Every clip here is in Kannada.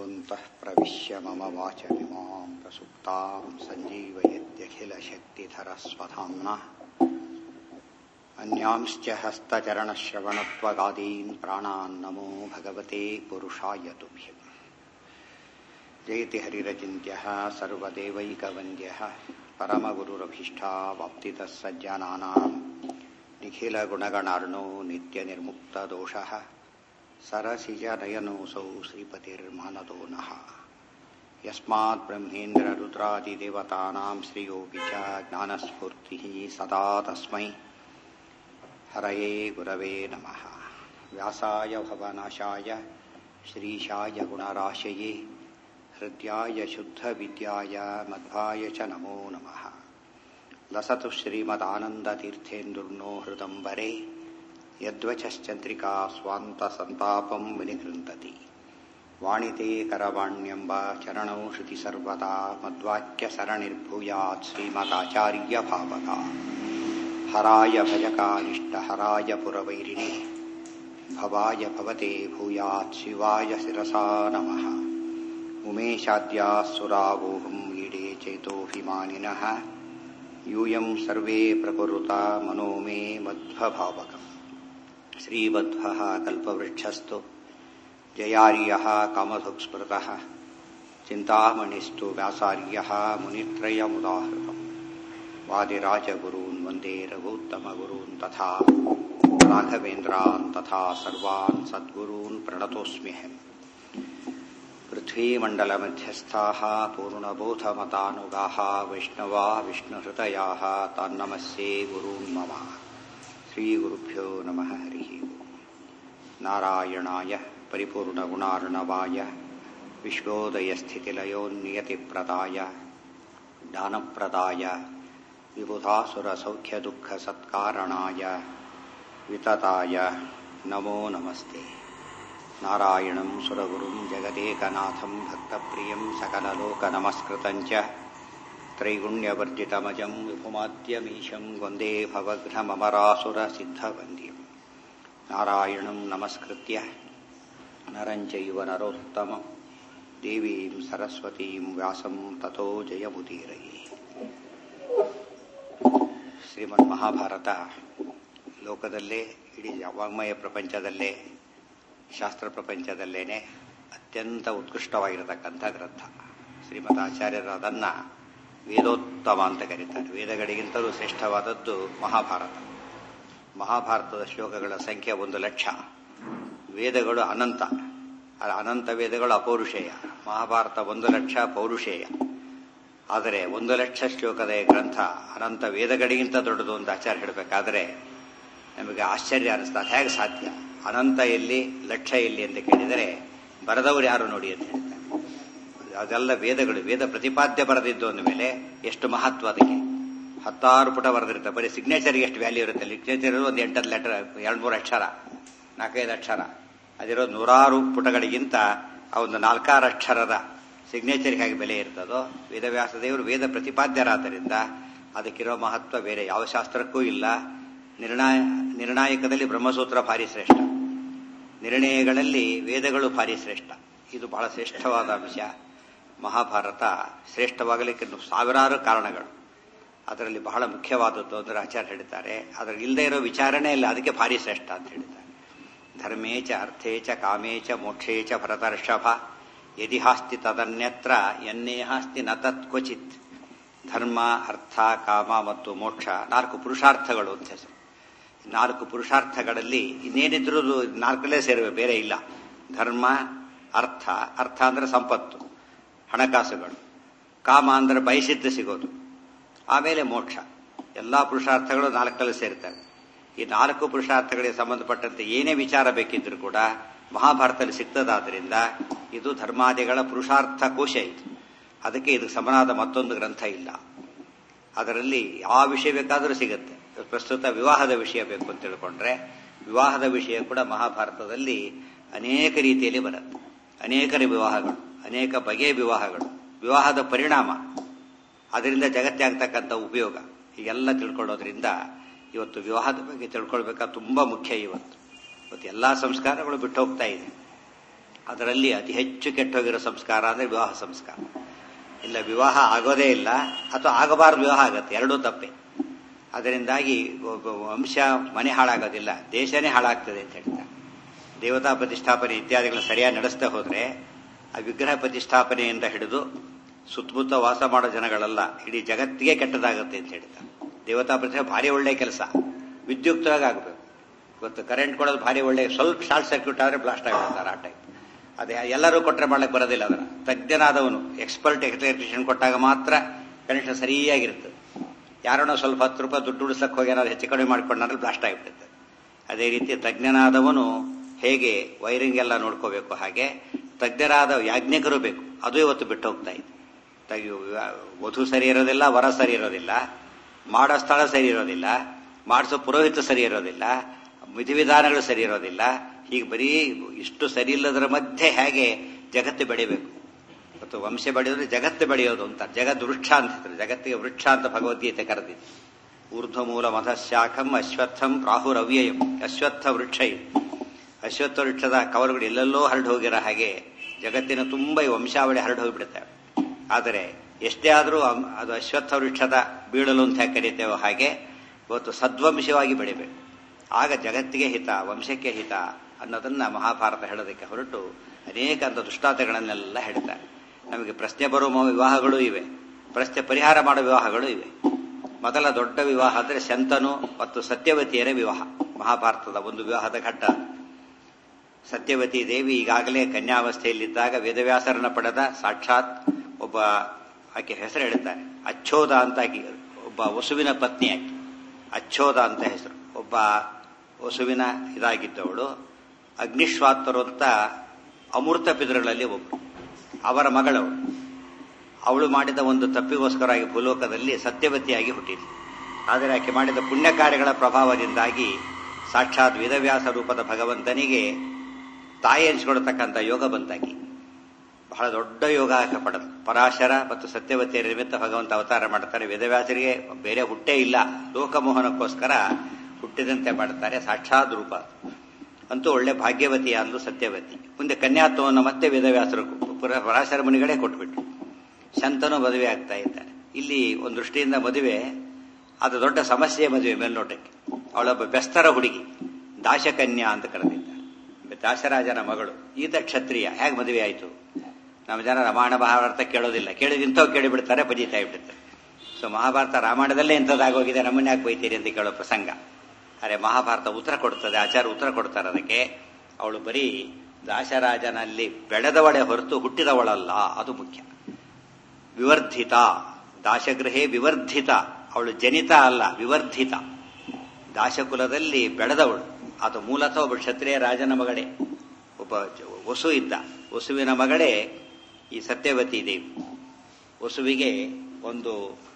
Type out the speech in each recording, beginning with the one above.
योऽन्तः प्रविश्य मम वाचमिमां प्रसुप्तां सञ्जीवयत्यखिलशक्तिधरस्वधाम्नः अन्यांश्च हस्तचरणश्रवणत्वगादीन् प्राणान् नमो भगवते पुरुषाय तुभ्यम् जयति हरिरचिन्त्यः सर्वदेवैकवन्द्यः परमगुरुरभीष्टावाप्तितः सज्जनानाम् निखिलगुणगणार्णो नित्यनिर्मुक्तदोषः सरसिजनयनोऽसौ श्रीपतिर्मानदो नः यस्मात् ब्रह्मेन्द्ररुद्रादिदेवतानां श्रियोऽपि च ज्ञानस्फूर्तिः सदा तस्मै हरये गुरवे नमः व्यासाय भवनाशाय श्रीशाय गुणराशये हृद्याय शुद्धविद्याय मध्वाय च नमो नमः लसतु श्रीमदानन्दतीर्थेन्दुर्नो हृदम्बरे यद्वचश्चन्द्रिका स्वान्तसन्तापं विनिकृन्तति वाणिते करवाण्यम्ब चरणौ श्रुतिसर्वदा मद्वाक्यसरणिर्भूयात् श्रीमदाचार्यभावका हराय भजकानिष्टहराय पुरवैरिणे भवाय भवते भूयात् शिवाय शिरसा नमः उमेशाद्याः सुरावोहम् ईडे चेतोऽभिमानिनः यूयम् सर्वे प्रकुरुता मनो मे मध्वभावकम् श्रीमध्वः कल्पवृक्षस्तु जयार्यः कामधुक्स्मृतः चिन्तामणिस्तु व्यासार्यः मुनित्रयमुदाहृतम् वादिराजगुरून् वन्दे रघूत्तमगुरून् तथा राघवेन्द्रान् तथा सर्वान् सद्गुरून् प्रणतोऽस्म्यहम् पृथ्वीमण्डलमध्यस्थाः पूर्णबोधमतानुगाः वैष्णवा विष्णुहृदयाः तान्नमस्ये गुरून् मम श्रीगुरुभ्यो नमः हरिः नारायणाय परिपूर्णगुणार्णवाय विश्वोदयस्थितिलयोन्नियतिप्रदाय ज्ञानप्रदाय विबुधासुरसौख्यदुःखसत्कारणाय वितताय नमो नमस्ते नारायणं सुरगुरुं जगदेकनाथं भक्तप्रियं सकललोकनमस्कृतं च त्रैगुण्यवर्जितमजं विपुमाद्यमीशं वन्दे भवघ्नममरासुरसिद्धवन्द्यं नारायणं नमस्कृत्य नरं चैव नरोत्तमं देवीं सरस्वतीं व्यासं ततो जयमुदीरये ಶ್ರೀಮನ್ ಮಹಾಭಾರತ ಲೋಕದಲ್ಲೇ ಇಡೀ ವಾङ्ಮಯ ಪ್ರಪಂಚದಲ್ಲೇ ಶಾಸ್ತ್ರ ಪ್ರಪಂಚದಲ್ಲೇನೆ ಅತ್ಯಂತ ಉತ್ಕೃಷ್ಟವಾಗಿರತಕ್ಕಂಥ ಗ್ರಂಥ ಶ್ರೀಮದ್ ಆಚಾರ್ಯರು ಅದನ್ನು ವೇದೋತ್ತಮ ಅಂತ ಕರೀತಾರೆ ವೇದಗಳಿಗಿಂತಲೂ ಶ್ರೇಷ್ಠವಾದದ್ದು ಮಹಾಭಾರತ ಮಹಾಭಾರತದ ಶ್ಲೋಕಗಳ ಸಂಖ್ಯೆ ಒಂದು ಲಕ್ಷ ವೇದಗಳು ಅನಂತ ಅನಂತ ವೇದಗಳು ಅಪೌರುಷೇಯ ಮಹಾಭಾರತ ಒಂದು ಲಕ್ಷ ಪೌರುಷೇಯ ಆದರೆ ಒಂದು ಲಕ್ಷ ಶ್ಲೋಕದ ಗ್ರಂಥ ಅನಂತ ವೇದಗಳಿಗಿಂತ ದೊಡ್ಡದು ಅಂತ ಆಚಾರ್ಯ ಹೇಳಬೇಕಾದ್ರೆ ನಮಗೆ ಆಶ್ಚರ್ಯ ಅನಿಸ್ತದೆ ಹೇಗೆ ಸಾಧ್ಯ ಅನಂತ ಎಲ್ಲಿ ಲಕ್ಷ ಎಲ್ಲಿ ಅಂತ ಕೇಳಿದರೆ ಬರೆದವರು ಯಾರು ನೋಡಿ ಅಂತ ಹೇಳ್ತಾರೆ ಅದೆಲ್ಲ ವೇದಗಳು ವೇದ ಪ್ರತಿಪಾದ್ಯ ಬರೆದಿದ್ದು ಅಂದ ಮೇಲೆ ಎಷ್ಟು ಮಹತ್ವ ಅದಕ್ಕೆ ಹತ್ತಾರು ಪುಟ ಬರೆದಿರುತ್ತೆ ಬರೀ ಸಿಗ್ನೇಚರ್ಗೆ ಎಷ್ಟು ವ್ಯಾಲ್ಯೂ ಇರುತ್ತೆ ಸಿಗ್ನೇಚರ್ ಒಂದು ಎಂಟತ್ತು ಲೆಟರ್ ಎರಡು ಮೂರು ಅಕ್ಷರ ನಾಲ್ಕೈದು ಅಕ್ಷರ ಅದಿರೋದು ನೂರಾರು ಪುಟಗಳಿಗಿಂತ ಆ ಒಂದು ನಾಲ್ಕಾರು ಅಕ್ಷರದ ಸಿಗ್ನೇಚರ್ಗೆ ಹೇಗೆ ಬೆಲೆ ಇರ್ತದೋ ವೇದವ್ಯಾಸ ದೇವರು ವೇದ ಪ್ರತಿಪಾದ್ಯರಾದ್ದರಿಂದ ಅದಕ್ಕಿರೋ ಮಹತ್ವ ಬೇರೆ ಯಾವ ಶಾಸ್ತ್ರಕ್ಕೂ ಇಲ್ಲ ನಿರ್ಣಾಯ ನಿರ್ಣಾಯಕದಲ್ಲಿ ಬ್ರಹ್ಮಸೂತ್ರ ಭಾರಿ ಶ್ರೇಷ್ಠ ನಿರ್ಣಯಗಳಲ್ಲಿ ವೇದಗಳು ಭಾರಿ ಶ್ರೇಷ್ಠ ಇದು ಬಹಳ ಶ್ರೇಷ್ಠವಾದ ಅಂಶ ಮಹಾಭಾರತ ಶ್ರೇಷ್ಠವಾಗಲಿಕ್ಕೆ ಸಾವಿರಾರು ಕಾರಣಗಳು ಅದರಲ್ಲಿ ಬಹಳ ಮುಖ್ಯವಾದದ್ದು ಅಂದರೆ ಆಚಾರ್ಯ ಹೇಳ್ತಾರೆ ಅದರಲ್ಲಿ ಇಲ್ಲದೆ ಇರೋ ವಿಚಾರಣೆ ಇಲ್ಲ ಅದಕ್ಕೆ ಭಾರಿ ಶ್ರೇಷ್ಠ ಅಂತ ಹೇಳಿದ್ದಾರೆ ಧರ್ಮೇ ಚ ಅರ್ಥೇ ಚ ಕಾಮೇ ಚ ಮೋಕ್ಷೇ ಚ ಭರತರ್ಷಭ ಯದಿಹಾಸ್ತಿ ತದನ್ಯತ್ರ ಎನ್ನೇಹಾಸ್ತಿ ನ ತತ್ ಕ್ವಚಿತ್ ಧರ್ಮ ಅರ್ಥ ಕಾಮ ಮತ್ತು ಮೋಕ್ಷ ನಾಲ್ಕು ಪುರುಷಾರ್ಥಗಳು ಅಂತ ಹೆಸರು ನಾಲ್ಕು ಪುರುಷಾರ್ಥಗಳಲ್ಲಿ ಇನ್ನೇನಿದ್ರೂ ನಾಲ್ಕಲ್ಲೇ ಸೇರಿವೆ ಬೇರೆ ಇಲ್ಲ ಧರ್ಮ ಅರ್ಥ ಅರ್ಥ ಅಂದ್ರೆ ಸಂಪತ್ತು ಹಣಕಾಸುಗಳು ಕಾಮ ಅಂದ್ರೆ ಬಯಸಿದ್ದು ಸಿಗೋದು ಆಮೇಲೆ ಮೋಕ್ಷ ಎಲ್ಲಾ ಪುರುಷಾರ್ಥಗಳು ನಾಲ್ಕಲ್ಲಿ ಸೇರ್ತವೆ ಈ ನಾಲ್ಕು ಪುರುಷಾರ್ಥಗಳಿಗೆ ಸಂಬಂಧಪಟ್ಟಂತೆ ಏನೇ ವಿಚಾರ ಬೇಕಿದ್ರೂ ಕೂಡ ಮಹಾಭಾರತದಲ್ಲಿ ಸಿಗ್ತದಾದ್ರಿಂದ ಇದು ಧರ್ಮಾದಿಗಳ ಪುರುಷಾರ್ಥ ಕೋಶ ಇದು ಅದಕ್ಕೆ ಇದಕ್ಕೆ ಸಮನಾದ ಮತ್ತೊಂದು ಗ್ರಂಥ ಇಲ್ಲ ಅದರಲ್ಲಿ ಯಾವ ವಿಷಯ ಬೇಕಾದರೂ ಸಿಗುತ್ತೆ ಪ್ರಸ್ತುತ ವಿವಾಹದ ವಿಷಯ ಬೇಕು ಅಂತ ತಿಳ್ಕೊಂಡ್ರೆ ವಿವಾಹದ ವಿಷಯ ಕೂಡ ಮಹಾಭಾರತದಲ್ಲಿ ಅನೇಕ ರೀತಿಯಲ್ಲಿ ಬರುತ್ತೆ ಅನೇಕರ ವಿವಾಹಗಳು ಅನೇಕ ಬಗೆಯ ವಿವಾಹಗಳು ವಿವಾಹದ ಪರಿಣಾಮ ಅದರಿಂದ ಜಗತ್ತೇ ಆಗ್ತಕ್ಕಂಥ ಉಪಯೋಗ ಹೀಗೆಲ್ಲ ತಿಳ್ಕೊಳ್ಳೋದ್ರಿಂದ ಇವತ್ತು ವಿವಾಹದ ಬಗ್ಗೆ ತಿಳ್ಕೊಳ್ಬೇಕಾದ ತುಂಬಾ ಮುಖ್ಯ ಇವತ್ತು ಇವತ್ತು ಎಲ್ಲಾ ಸಂಸ್ಕಾರಗಳು ಬಿಟ್ಟು ಹೋಗ್ತಾ ಇದೆ ಅದರಲ್ಲಿ ಅತಿ ಹೆಚ್ಚು ಕೆಟ್ಟೋಗಿರೋ ಸಂಸ್ಕಾರ ಅಂದರೆ ವಿವಾಹ ಸಂಸ್ಕಾರ ಇಲ್ಲ ವಿವಾಹ ಆಗೋದೇ ಇಲ್ಲ ಅಥವಾ ಆಗಬಾರ್ದು ವಿವಾಹ ಆಗುತ್ತೆ ಎರಡೂ ತಪ್ಪೆ ಅದರಿಂದಾಗಿ ಒಬ್ಬ ವಂಶ ಮನೆ ಹಾಳಾಗೋದಿಲ್ಲ ದೇಶನೇ ಹಾಳಾಗ್ತದೆ ಅಂತ ಹೇಳ್ತಾರೆ ದೇವತಾ ಪ್ರತಿಷ್ಠಾಪನೆ ಇತ್ಯಾದಿಗಳನ್ನ ಸರಿಯಾಗಿ ನಡೆಸ್ತಾ ಹೋದ್ರೆ ಆ ವಿಗ್ರಹ ಪ್ರತಿಷ್ಠಾಪನೆಯಿಂದ ಹಿಡಿದು ಸುತ್ತಮುತ್ತ ವಾಸ ಮಾಡೋ ಜನಗಳೆಲ್ಲ ಇಡೀ ಜಗತ್ತಿಗೆ ಕೆಟ್ಟದಾಗುತ್ತೆ ಅಂತ ಹೇಳ್ತಾರೆ ದೇವತಾ ಪ್ರತಿಷ್ಠೆ ಭಾರಿ ಒಳ್ಳೆ ಕೆಲಸ ವಿದ್ಯುಕ್ತವಾಗಿ ಆಗಬೇಕು ಇವತ್ತು ಕರೆಂಟ್ ಕೊಡೋದು ಭಾರಿ ಒಳ್ಳೆ ಸ್ವಲ್ಪ ಶಾರ್ಟ್ ಸರ್ಕ್ಯೂಟ್ ಆದರೆ ಬ್ಲಾಸ್ಟ್ ಆಗಿಬಿಡ್ತಾರೆ ಆ ಟೈಪ್ ಅದೇ ಎಲ್ಲರೂ ಕೊಟ್ಟರೆ ಮಾಡ್ಲಿಕ್ಕೆ ಬರೋದಿಲ್ಲ ಅದರ ತಜ್ಞನಾದವನು ಎಕ್ಸ್ಪರ್ಟ್ ಎಲೆಕ್ಟ್ರಿಷಿಯನ್ ಕೊಟ್ಟಾಗ ಮಾತ್ರ ಕನಿಷ್ಠ ಸರಿಯಾಗಿರುತ್ತೆ ಯಾರನ್ನೋ ಸ್ವಲ್ಪ ಹತ್ತು ರೂಪಾಯಿ ದುಡ್ಡು ಉಳಿಸಕ್ಕೆ ಹೋಗಿ ಏನಾದ್ರು ಹೆಚ್ಚು ಕಡಿಮೆ ಮಾಡ್ಕೊಂಡ್ರೆ ಬ್ಲಾಸ್ಟ್ ಆಗಿಬಿಡುತ್ತೆ ಅದೇ ರೀತಿ ತಜ್ಞನಾದವನು ಹೇಗೆ ವೈರಿಂಗ್ ಎಲ್ಲ ನೋಡ್ಕೋಬೇಕು ಹಾಗೆ ತಜ್ಞರಾದ ಯಾಜ್ಞಿಕರು ಬೇಕು ಅದು ಇವತ್ತು ಬಿಟ್ಟು ಹೋಗ್ತಾ ಇದೆ ವಧು ಸರಿ ಇರೋದಿಲ್ಲ ವರ ಸರಿ ಇರೋದಿಲ್ಲ ಮಾಡೋ ಸ್ಥಳ ಸರಿ ಇರೋದಿಲ್ಲ ಮಾಡಿಸೋ ಪುರೋಹಿತ ಸರಿ ಇರೋದಿಲ್ಲ ವಿಧಿವಿಧಾನಗಳು ಸರಿ ಇರೋದಿಲ್ಲ ಹೀಗೆ ಬರೀ ಇಷ್ಟು ಸರಿ ಇಲ್ಲದರ ಮಧ್ಯೆ ಹೇಗೆ ಜಗತ್ತು ಬೆಳಿಬೇಕು ಮತ್ತು ವಂಶ ಬೆಳೆಯೋದ್ರೆ ಜಗತ್ತು ಬೆಳೆಯೋದು ಅಂತ ಜಗದ್ ವೃಕ್ಷ ಅಂತ ಹೇಳ್ತಾರೆ ಜಗತ್ತಿಗೆ ವೃಕ್ಷ ಅಂತ ಭಗವದ್ಗೀತೆ ಕರೆದಿದೆ ಊರ್ಧ್ವ ಮೂಲ ಮಧಶಾಖಂ ಅಶ್ವತ್ಥಂ ಪ್ರಾಹುರವ್ಯಯಂ ಅಶ್ವತ್ಥ ವೃಕ್ಷ ಇದು ಅಶ್ವತ್ಥ ವೃಕ್ಷದ ಕವಲುಗಳು ಎಲ್ಲೆಲ್ಲೋ ಹರಡು ಹೋಗಿರೋ ಹಾಗೆ ಜಗತ್ತಿನ ತುಂಬ ಈ ವಂಶಾವಳಿ ಹರಡು ಹೋಗಿಬಿಡುತ್ತವೆ ಆದರೆ ಎಷ್ಟೇ ಆದರೂ ಅದು ಅಶ್ವತ್ಥ ವೃಕ್ಷದ ಬೀಳಲು ಅಂತ ಹೇಗೆ ಕರೀತೇವೋ ಹಾಗೆ ಇವತ್ತು ಸದ್ವಂಶವಾಗಿ ಬೆಳಿಬೇಕು ಆಗ ಜಗತ್ತಿಗೆ ಹಿತ ವಂಶಕ್ಕೆ ಹಿತ ಅನ್ನೋದನ್ನ ಮಹಾಭಾರತ ಹೇಳೋದಕ್ಕೆ ಹೊರಟು ಅನೇಕ ಅಂತ ದುಷ್ಟಾತಗಳನ್ನೆಲ್ಲ ಹೇಳ್ತಾರೆ ನಮಗೆ ಪ್ರಶ್ನೆ ಬರುವ ವಿವಾಹಗಳು ಇವೆ ಪ್ರಶ್ನೆ ಪರಿಹಾರ ಮಾಡೋ ವಿವಾಹಗಳು ಇವೆ ಮೊದಲ ದೊಡ್ಡ ವಿವಾಹ ಅಂದರೆ ಶಂತನು ಮತ್ತು ಸತ್ಯವತಿಯರ ವಿವಾಹ ಮಹಾಭಾರತದ ಒಂದು ವಿವಾಹದ ಘಟ್ಟ ಸತ್ಯವತಿ ದೇವಿ ಈಗಾಗಲೇ ಕನ್ಯಾವಸ್ಥೆಯಲ್ಲಿದ್ದಾಗ ವೇದವ್ಯಾಸರನ್ನ ಪಡೆದ ಸಾಕ್ಷಾತ್ ಒಬ್ಬ ಆಕೆ ಹೆಸರು ಹೇಳ್ತಾರೆ ಅಚ್ಚೋದ ಅಂತ ಆಕೆ ಒಬ್ಬ ವಸುವಿನ ಪತ್ನಿ ಆಕೆ ಅಚ್ಚೋದ ಅಂತ ಹೆಸರು ಒಬ್ಬ ವಸುವಿನ ಇದಾಗಿದ್ದವಳು ಅಗ್ನಿಶ್ವಾತ್ತರು ಅಂತ ಅಮೃತ ಪಿತೃಗಳಲ್ಲಿ ಒಬ್ಬರು ಅವರ ಮಗಳವಳು ಅವಳು ಮಾಡಿದ ಒಂದು ತಪ್ಪಿಗೋಸ್ಕರವಾಗಿ ಭೂಲೋಕದಲ್ಲಿ ಸತ್ಯವತಿಯಾಗಿ ಹುಟ್ಟಿದೆ ಆದರೆ ಆಕೆ ಮಾಡಿದ ಪುಣ್ಯ ಕಾರ್ಯಗಳ ಪ್ರಭಾವದಿಂದಾಗಿ ಸಾಕ್ಷಾತ್ ವೇದವ್ಯಾಸ ರೂಪದ ಭಗವಂತನಿಗೆ ತಾಯಿ ಎನಿಸ್ಕೊಳ್ತಕ್ಕಂಥ ಯೋಗ ಬಂತಾಗಿ ಬಹಳ ದೊಡ್ಡ ಯೋಗ ಆಕೆ ಪಡೆದು ಪರಾಶರ ಮತ್ತು ಸತ್ಯವತಿಯರ ನಿಮಿತ್ತ ಭಗವಂತ ಅವತಾರ ಮಾಡ್ತಾರೆ ವೇದವ್ಯಾಸರಿಗೆ ಬೇರೆ ಹುಟ್ಟೇ ಇಲ್ಲ ಲೋಕಮೋಹನಕ್ಕೋಸ್ಕರ ಹುಟ್ಟಿದಂತೆ ಮಾಡ್ತಾರೆ ಸಾಕ್ಷಾತ್ ರೂಪ ಅಂತೂ ಒಳ್ಳೆ ಭಾಗ್ಯವತಿ ಅಂದು ಸತ್ಯವತಿ ಮುಂದೆ ಕನ್ಯಾತ್ವವನ್ನು ಮತ್ತೆ ವೇದವ್ಯಾಸರು ಪರಾಶರ ಮುನಿಗಳೇ ಕೊಟ್ಬಿಟ್ರು ಶಂತನು ಮದುವೆ ಆಗ್ತಾ ಇದ್ದಾಳೆ ಇಲ್ಲಿ ಒಂದು ದೃಷ್ಟಿಯಿಂದ ಮದುವೆ ಅದು ದೊಡ್ಡ ಸಮಸ್ಯೆ ಮದುವೆ ಮೇಲ್ನೋಟಕ್ಕೆ ಅವಳೊಬ್ಬ ಬೆಸ್ತರ ಹುಡುಗಿ ದಾಶಕನ್ಯಾ ಅಂತ ಕರೆದಿದ್ದಾರೆ ದಾಸರಾಜನ ಮಗಳು ಈತ ಕ್ಷತ್ರಿಯ ಹೇಗೆ ಮದುವೆ ಆಯಿತು ನಮ್ಮ ಜನ ರಾಮಾಯಣ ಮಹಾಭಾರತ ಕೇಳೋದಿಲ್ಲ ಕೇಳಿದ ಇಂಥವು ಕೇಳಿಬಿಡ್ತಾರೆ ಪಜಿತಾ ಬಿಡ್ತಾರೆ ಸೊ ಮಹಾಭಾರತ ರಾಮಾಯಣದಲ್ಲೇ ಇಂಥದ್ದಾಗೋಗಿದೆ ನಮ್ಮನ್ನ ಯಾಕೆ ಬೈತೀರಿ ಅಂತ ಕೇಳೋ ಪ್ರಸಂಗ ಅರೆ ಮಹಾಭಾರತ ಉತ್ತರ ಕೊಡ್ತದೆ ಆಚಾರ ಉತ್ತರ ಕೊಡ್ತಾರೆ ಅದಕ್ಕೆ ಅವಳು ಬರೀ ದಾಸರಾಜನಲ್ಲಿ ಬೆಳೆದವಳೆ ಹೊರತು ಹುಟ್ಟಿದವಳಲ್ಲ ಅದು ಮುಖ್ಯ ವಿವರ್ಧಿತ ದಾಶಗೃಹೇ ವಿವರ್ಧಿತ ಅವಳು ಜನಿತ ಅಲ್ಲ ವಿವರ್ಧಿತ ದಾಶಕುಲದಲ್ಲಿ ಬೆಳೆದವಳು ಅದು ಮೂಲತಃ ಒಬ್ಬ ಕ್ಷತ್ರಿಯ ರಾಜನ ಮಗಳೇ ಒಬ್ಬ ವಸು ಇದ್ದ ವಸುವಿನ ಮಗಳೇ ಈ ಸತ್ಯವತಿ ದೇವಿ ವಸುವಿಗೆ ಒಂದು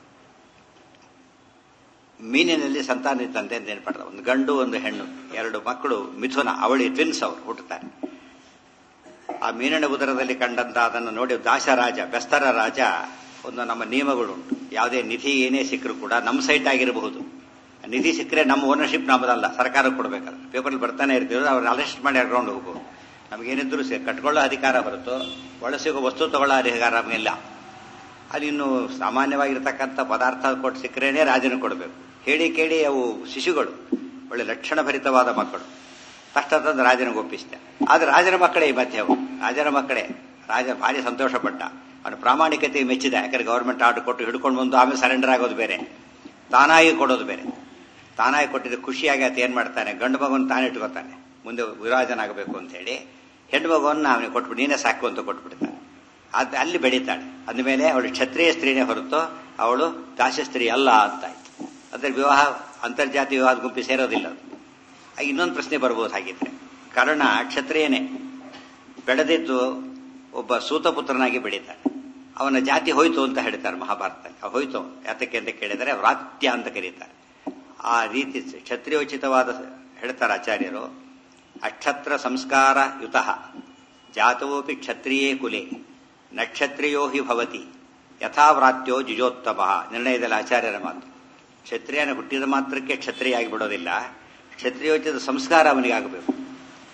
ಮೀನಿನಲ್ಲಿ ಸಂತಾನ ಇತ್ತಂತೆ ಅಂತ ನೆನಪಡ್ದ ಒಂದು ಗಂಡು ಒಂದು ಹೆಣ್ಣು ಎರಡು ಮಕ್ಕಳು ಮಿಥುನ ಅವಳಿ ಟ್ವಿನ್ಸ್ ಅವರು ಹುಟ್ಟುತ್ತಾರೆ ಆ ಮೀನಿನ ಉದರದಲ್ಲಿ ಕಂಡಂತ ಅದನ್ನು ನೋಡಿ ದಾಸರಾಜ ಬೆಸ್ತರ ರಾಜ ಒಂದು ನಮ್ಮ ನಿಯಮಗಳುಂಟು ಯಾವುದೇ ನಿಧಿ ಏನೇ ಸಿಕ್ಕರೂ ಕೂಡ ನಮ್ಮ ಸೈಟ್ ಆಗಿರಬಹುದು ನಿಧಿ ಸಿಕ್ಕರೆ ನಮ್ಮ ಓನರ್ಶಿಪ್ ನಮ್ಮದಲ್ಲ ಸರ್ಕಾರ ಕೊಡಬೇಕಲ್ಲ ಪೇಪರ್ ಬರ್ತಾನೆ ಇರ್ತೀವಿ ಅವ್ರನ್ನ ಅರೆಸ್ಟ್ ಮಾಡಿ ಕರ್ಕೊಂಡು ಹೋಗ್ಬೋದು ನಮಗೇನಿದ್ರು ಕಟ್ಕೊಳ್ಳೋ ಅಧಿಕಾರ ಹೊರತು ಒಳಸಿಗೋ ವಸ್ತು ತಗೊಳ್ಳೋ ಅಧಿಕಾರ ನಮಗಿಲ್ಲ ಅದು ಇನ್ನು ಸಾಮಾನ್ಯವಾಗಿರ್ತಕ್ಕಂಥ ಪದಾರ್ಥ ಕೊಟ್ಟು ಸಿಕ್ಕರೇನೆ ರಾಜನ ಕೊಡಬೇಕು ಹೇಳಿ ಕೇಳಿ ಅವು ಶಿಶುಗಳು ಒಳ್ಳೆ ಲಕ್ಷಣ ಭರಿತವಾದ ಮಕ್ಕಳು ಕಷ್ಟ ತಂದು ರಾಜನಿಗೆ ಒಪ್ಪಿಸಿದೆ ಆದ್ರೆ ರಾಜನ ಮಕ್ಕಳೇ ಈ ಮಧ್ಯೆ ಅವು ರಾಜನ ಮಕ್ಕಳೇ ರಾಜ ಭಾರಿ ಸಂತೋಷಪಟ್ಟ ಅವನ ಪ್ರಾಮಾಣಿಕತೆ ಮೆಚ್ಚಿದ ಯಾಕಂದ್ರೆ ಗೌರ್ಮೆಂಟ್ ಆರ್ಡರ್ ಕೊಟ್ಟು ಹಿಡ್ಕೊಂಡು ಬಂದು ಆಮೇಲೆ ಸರೆಂಡರ್ ಆಗೋದು ಬೇರೆ ತಾನಾಗಿ ಕೊಡೋದು ಬೇರೆ ತಾನಾಗಿ ಕೊಟ್ಟಿದ್ದು ಖುಷಿಯಾಗಿ ಆತ ಏನ್ ಮಾಡ್ತಾನೆ ಗಂಡು ಮಗುವನ್ನು ತಾನೇ ಇಟ್ಕೋತಾನೆ ಮುಂದೆ ವಿರಾಜನಾಗಬೇಕು ಅಂತ ಹೇಳಿ ಹೆಣ್ಣು ಮಗುವನ್ನು ಅವನಿಗೆ ಕೊಟ್ಬಿಟ್ಟು ನೀನೇ ಸಾಕು ಅಂತ ಕೊಟ್ಬಿಡ್ತಾನೆ ಅದು ಅಲ್ಲಿ ಬೆಳೀತಾಳೆ ಅಂದಮೇಲೆ ಅವಳು ಕ್ಷತ್ರಿಯ ಸ್ತ್ರೀನೇ ಹೊರತು ಅವಳು ದಾಸ್ಯ ಅಲ್ಲ ಅಂತ ಆಯ್ತು ಅಂದ್ರೆ ವಿವಾಹ ಅಂತರ್ಜಾತಿ ವಿವಾಹದ ಗುಂಪಿ ಸೇರೋದಿಲ್ಲ ಅದು ಇನ್ನೊಂದು ಪ್ರಶ್ನೆ ಬರ್ಬೋದು ಹಾಗಿದ್ರೆ ಕಾರಣ ಕ್ಷತ್ರಿಯನೇ ಬೆಳೆದಿದ್ದು ಒಬ್ಬ ಸೂತಪುತ್ರನಾಗಿ ಬೆಳೀತಾನೆ ಅವನ ಜಾತಿ ಹೋಯ್ತು ಅಂತ ಹೇಳ್ತಾರೆ ಮಹಾಭಾರತದಲ್ಲಿ ಹೋಯ್ತು ಯಾತಕ್ಕೆ ಅಂತ ಕೇಳಿದರೆ ವ್ರಾತ್ಯ ಅಂತ ಕರೀತಾರೆ ಆ ರೀತಿ ಕ್ಷತ್ರಿಯೋಚಿತವಾದ ಹೇಳ್ತಾರೆ ಆಚಾರ್ಯರು ಅಕ್ಷತ್ರ ಸಂಸ್ಕಾರ ಯುತ ಜಾತವೋಪಿ ಕ್ಷತ್ರಿಯೇ ಕುಲೆ ನಕ್ಷತ್ರಿಯೋ ಹಿ ಭವತಿ ಯಥಾವ್ರಾತ್ಯೋ ಜುಜೋತ್ತಮ ನಿರ್ಣಯದಲ್ಲಿ ಆಚಾರ್ಯರ ಮಾತು ಕ್ಷತ್ರಿಯನ ಹುಟ್ಟಿದ ಮಾತ್ರಕ್ಕೆ ಕ್ಷತ್ರಿಯ ಆಗಿಬಿಡೋದಿಲ್ಲ ಕ್ಷತ್ರಿಯೋಚಿತ ಸಂಸ್ಕಾರ ಅವನಿಗಾಗಬೇಕು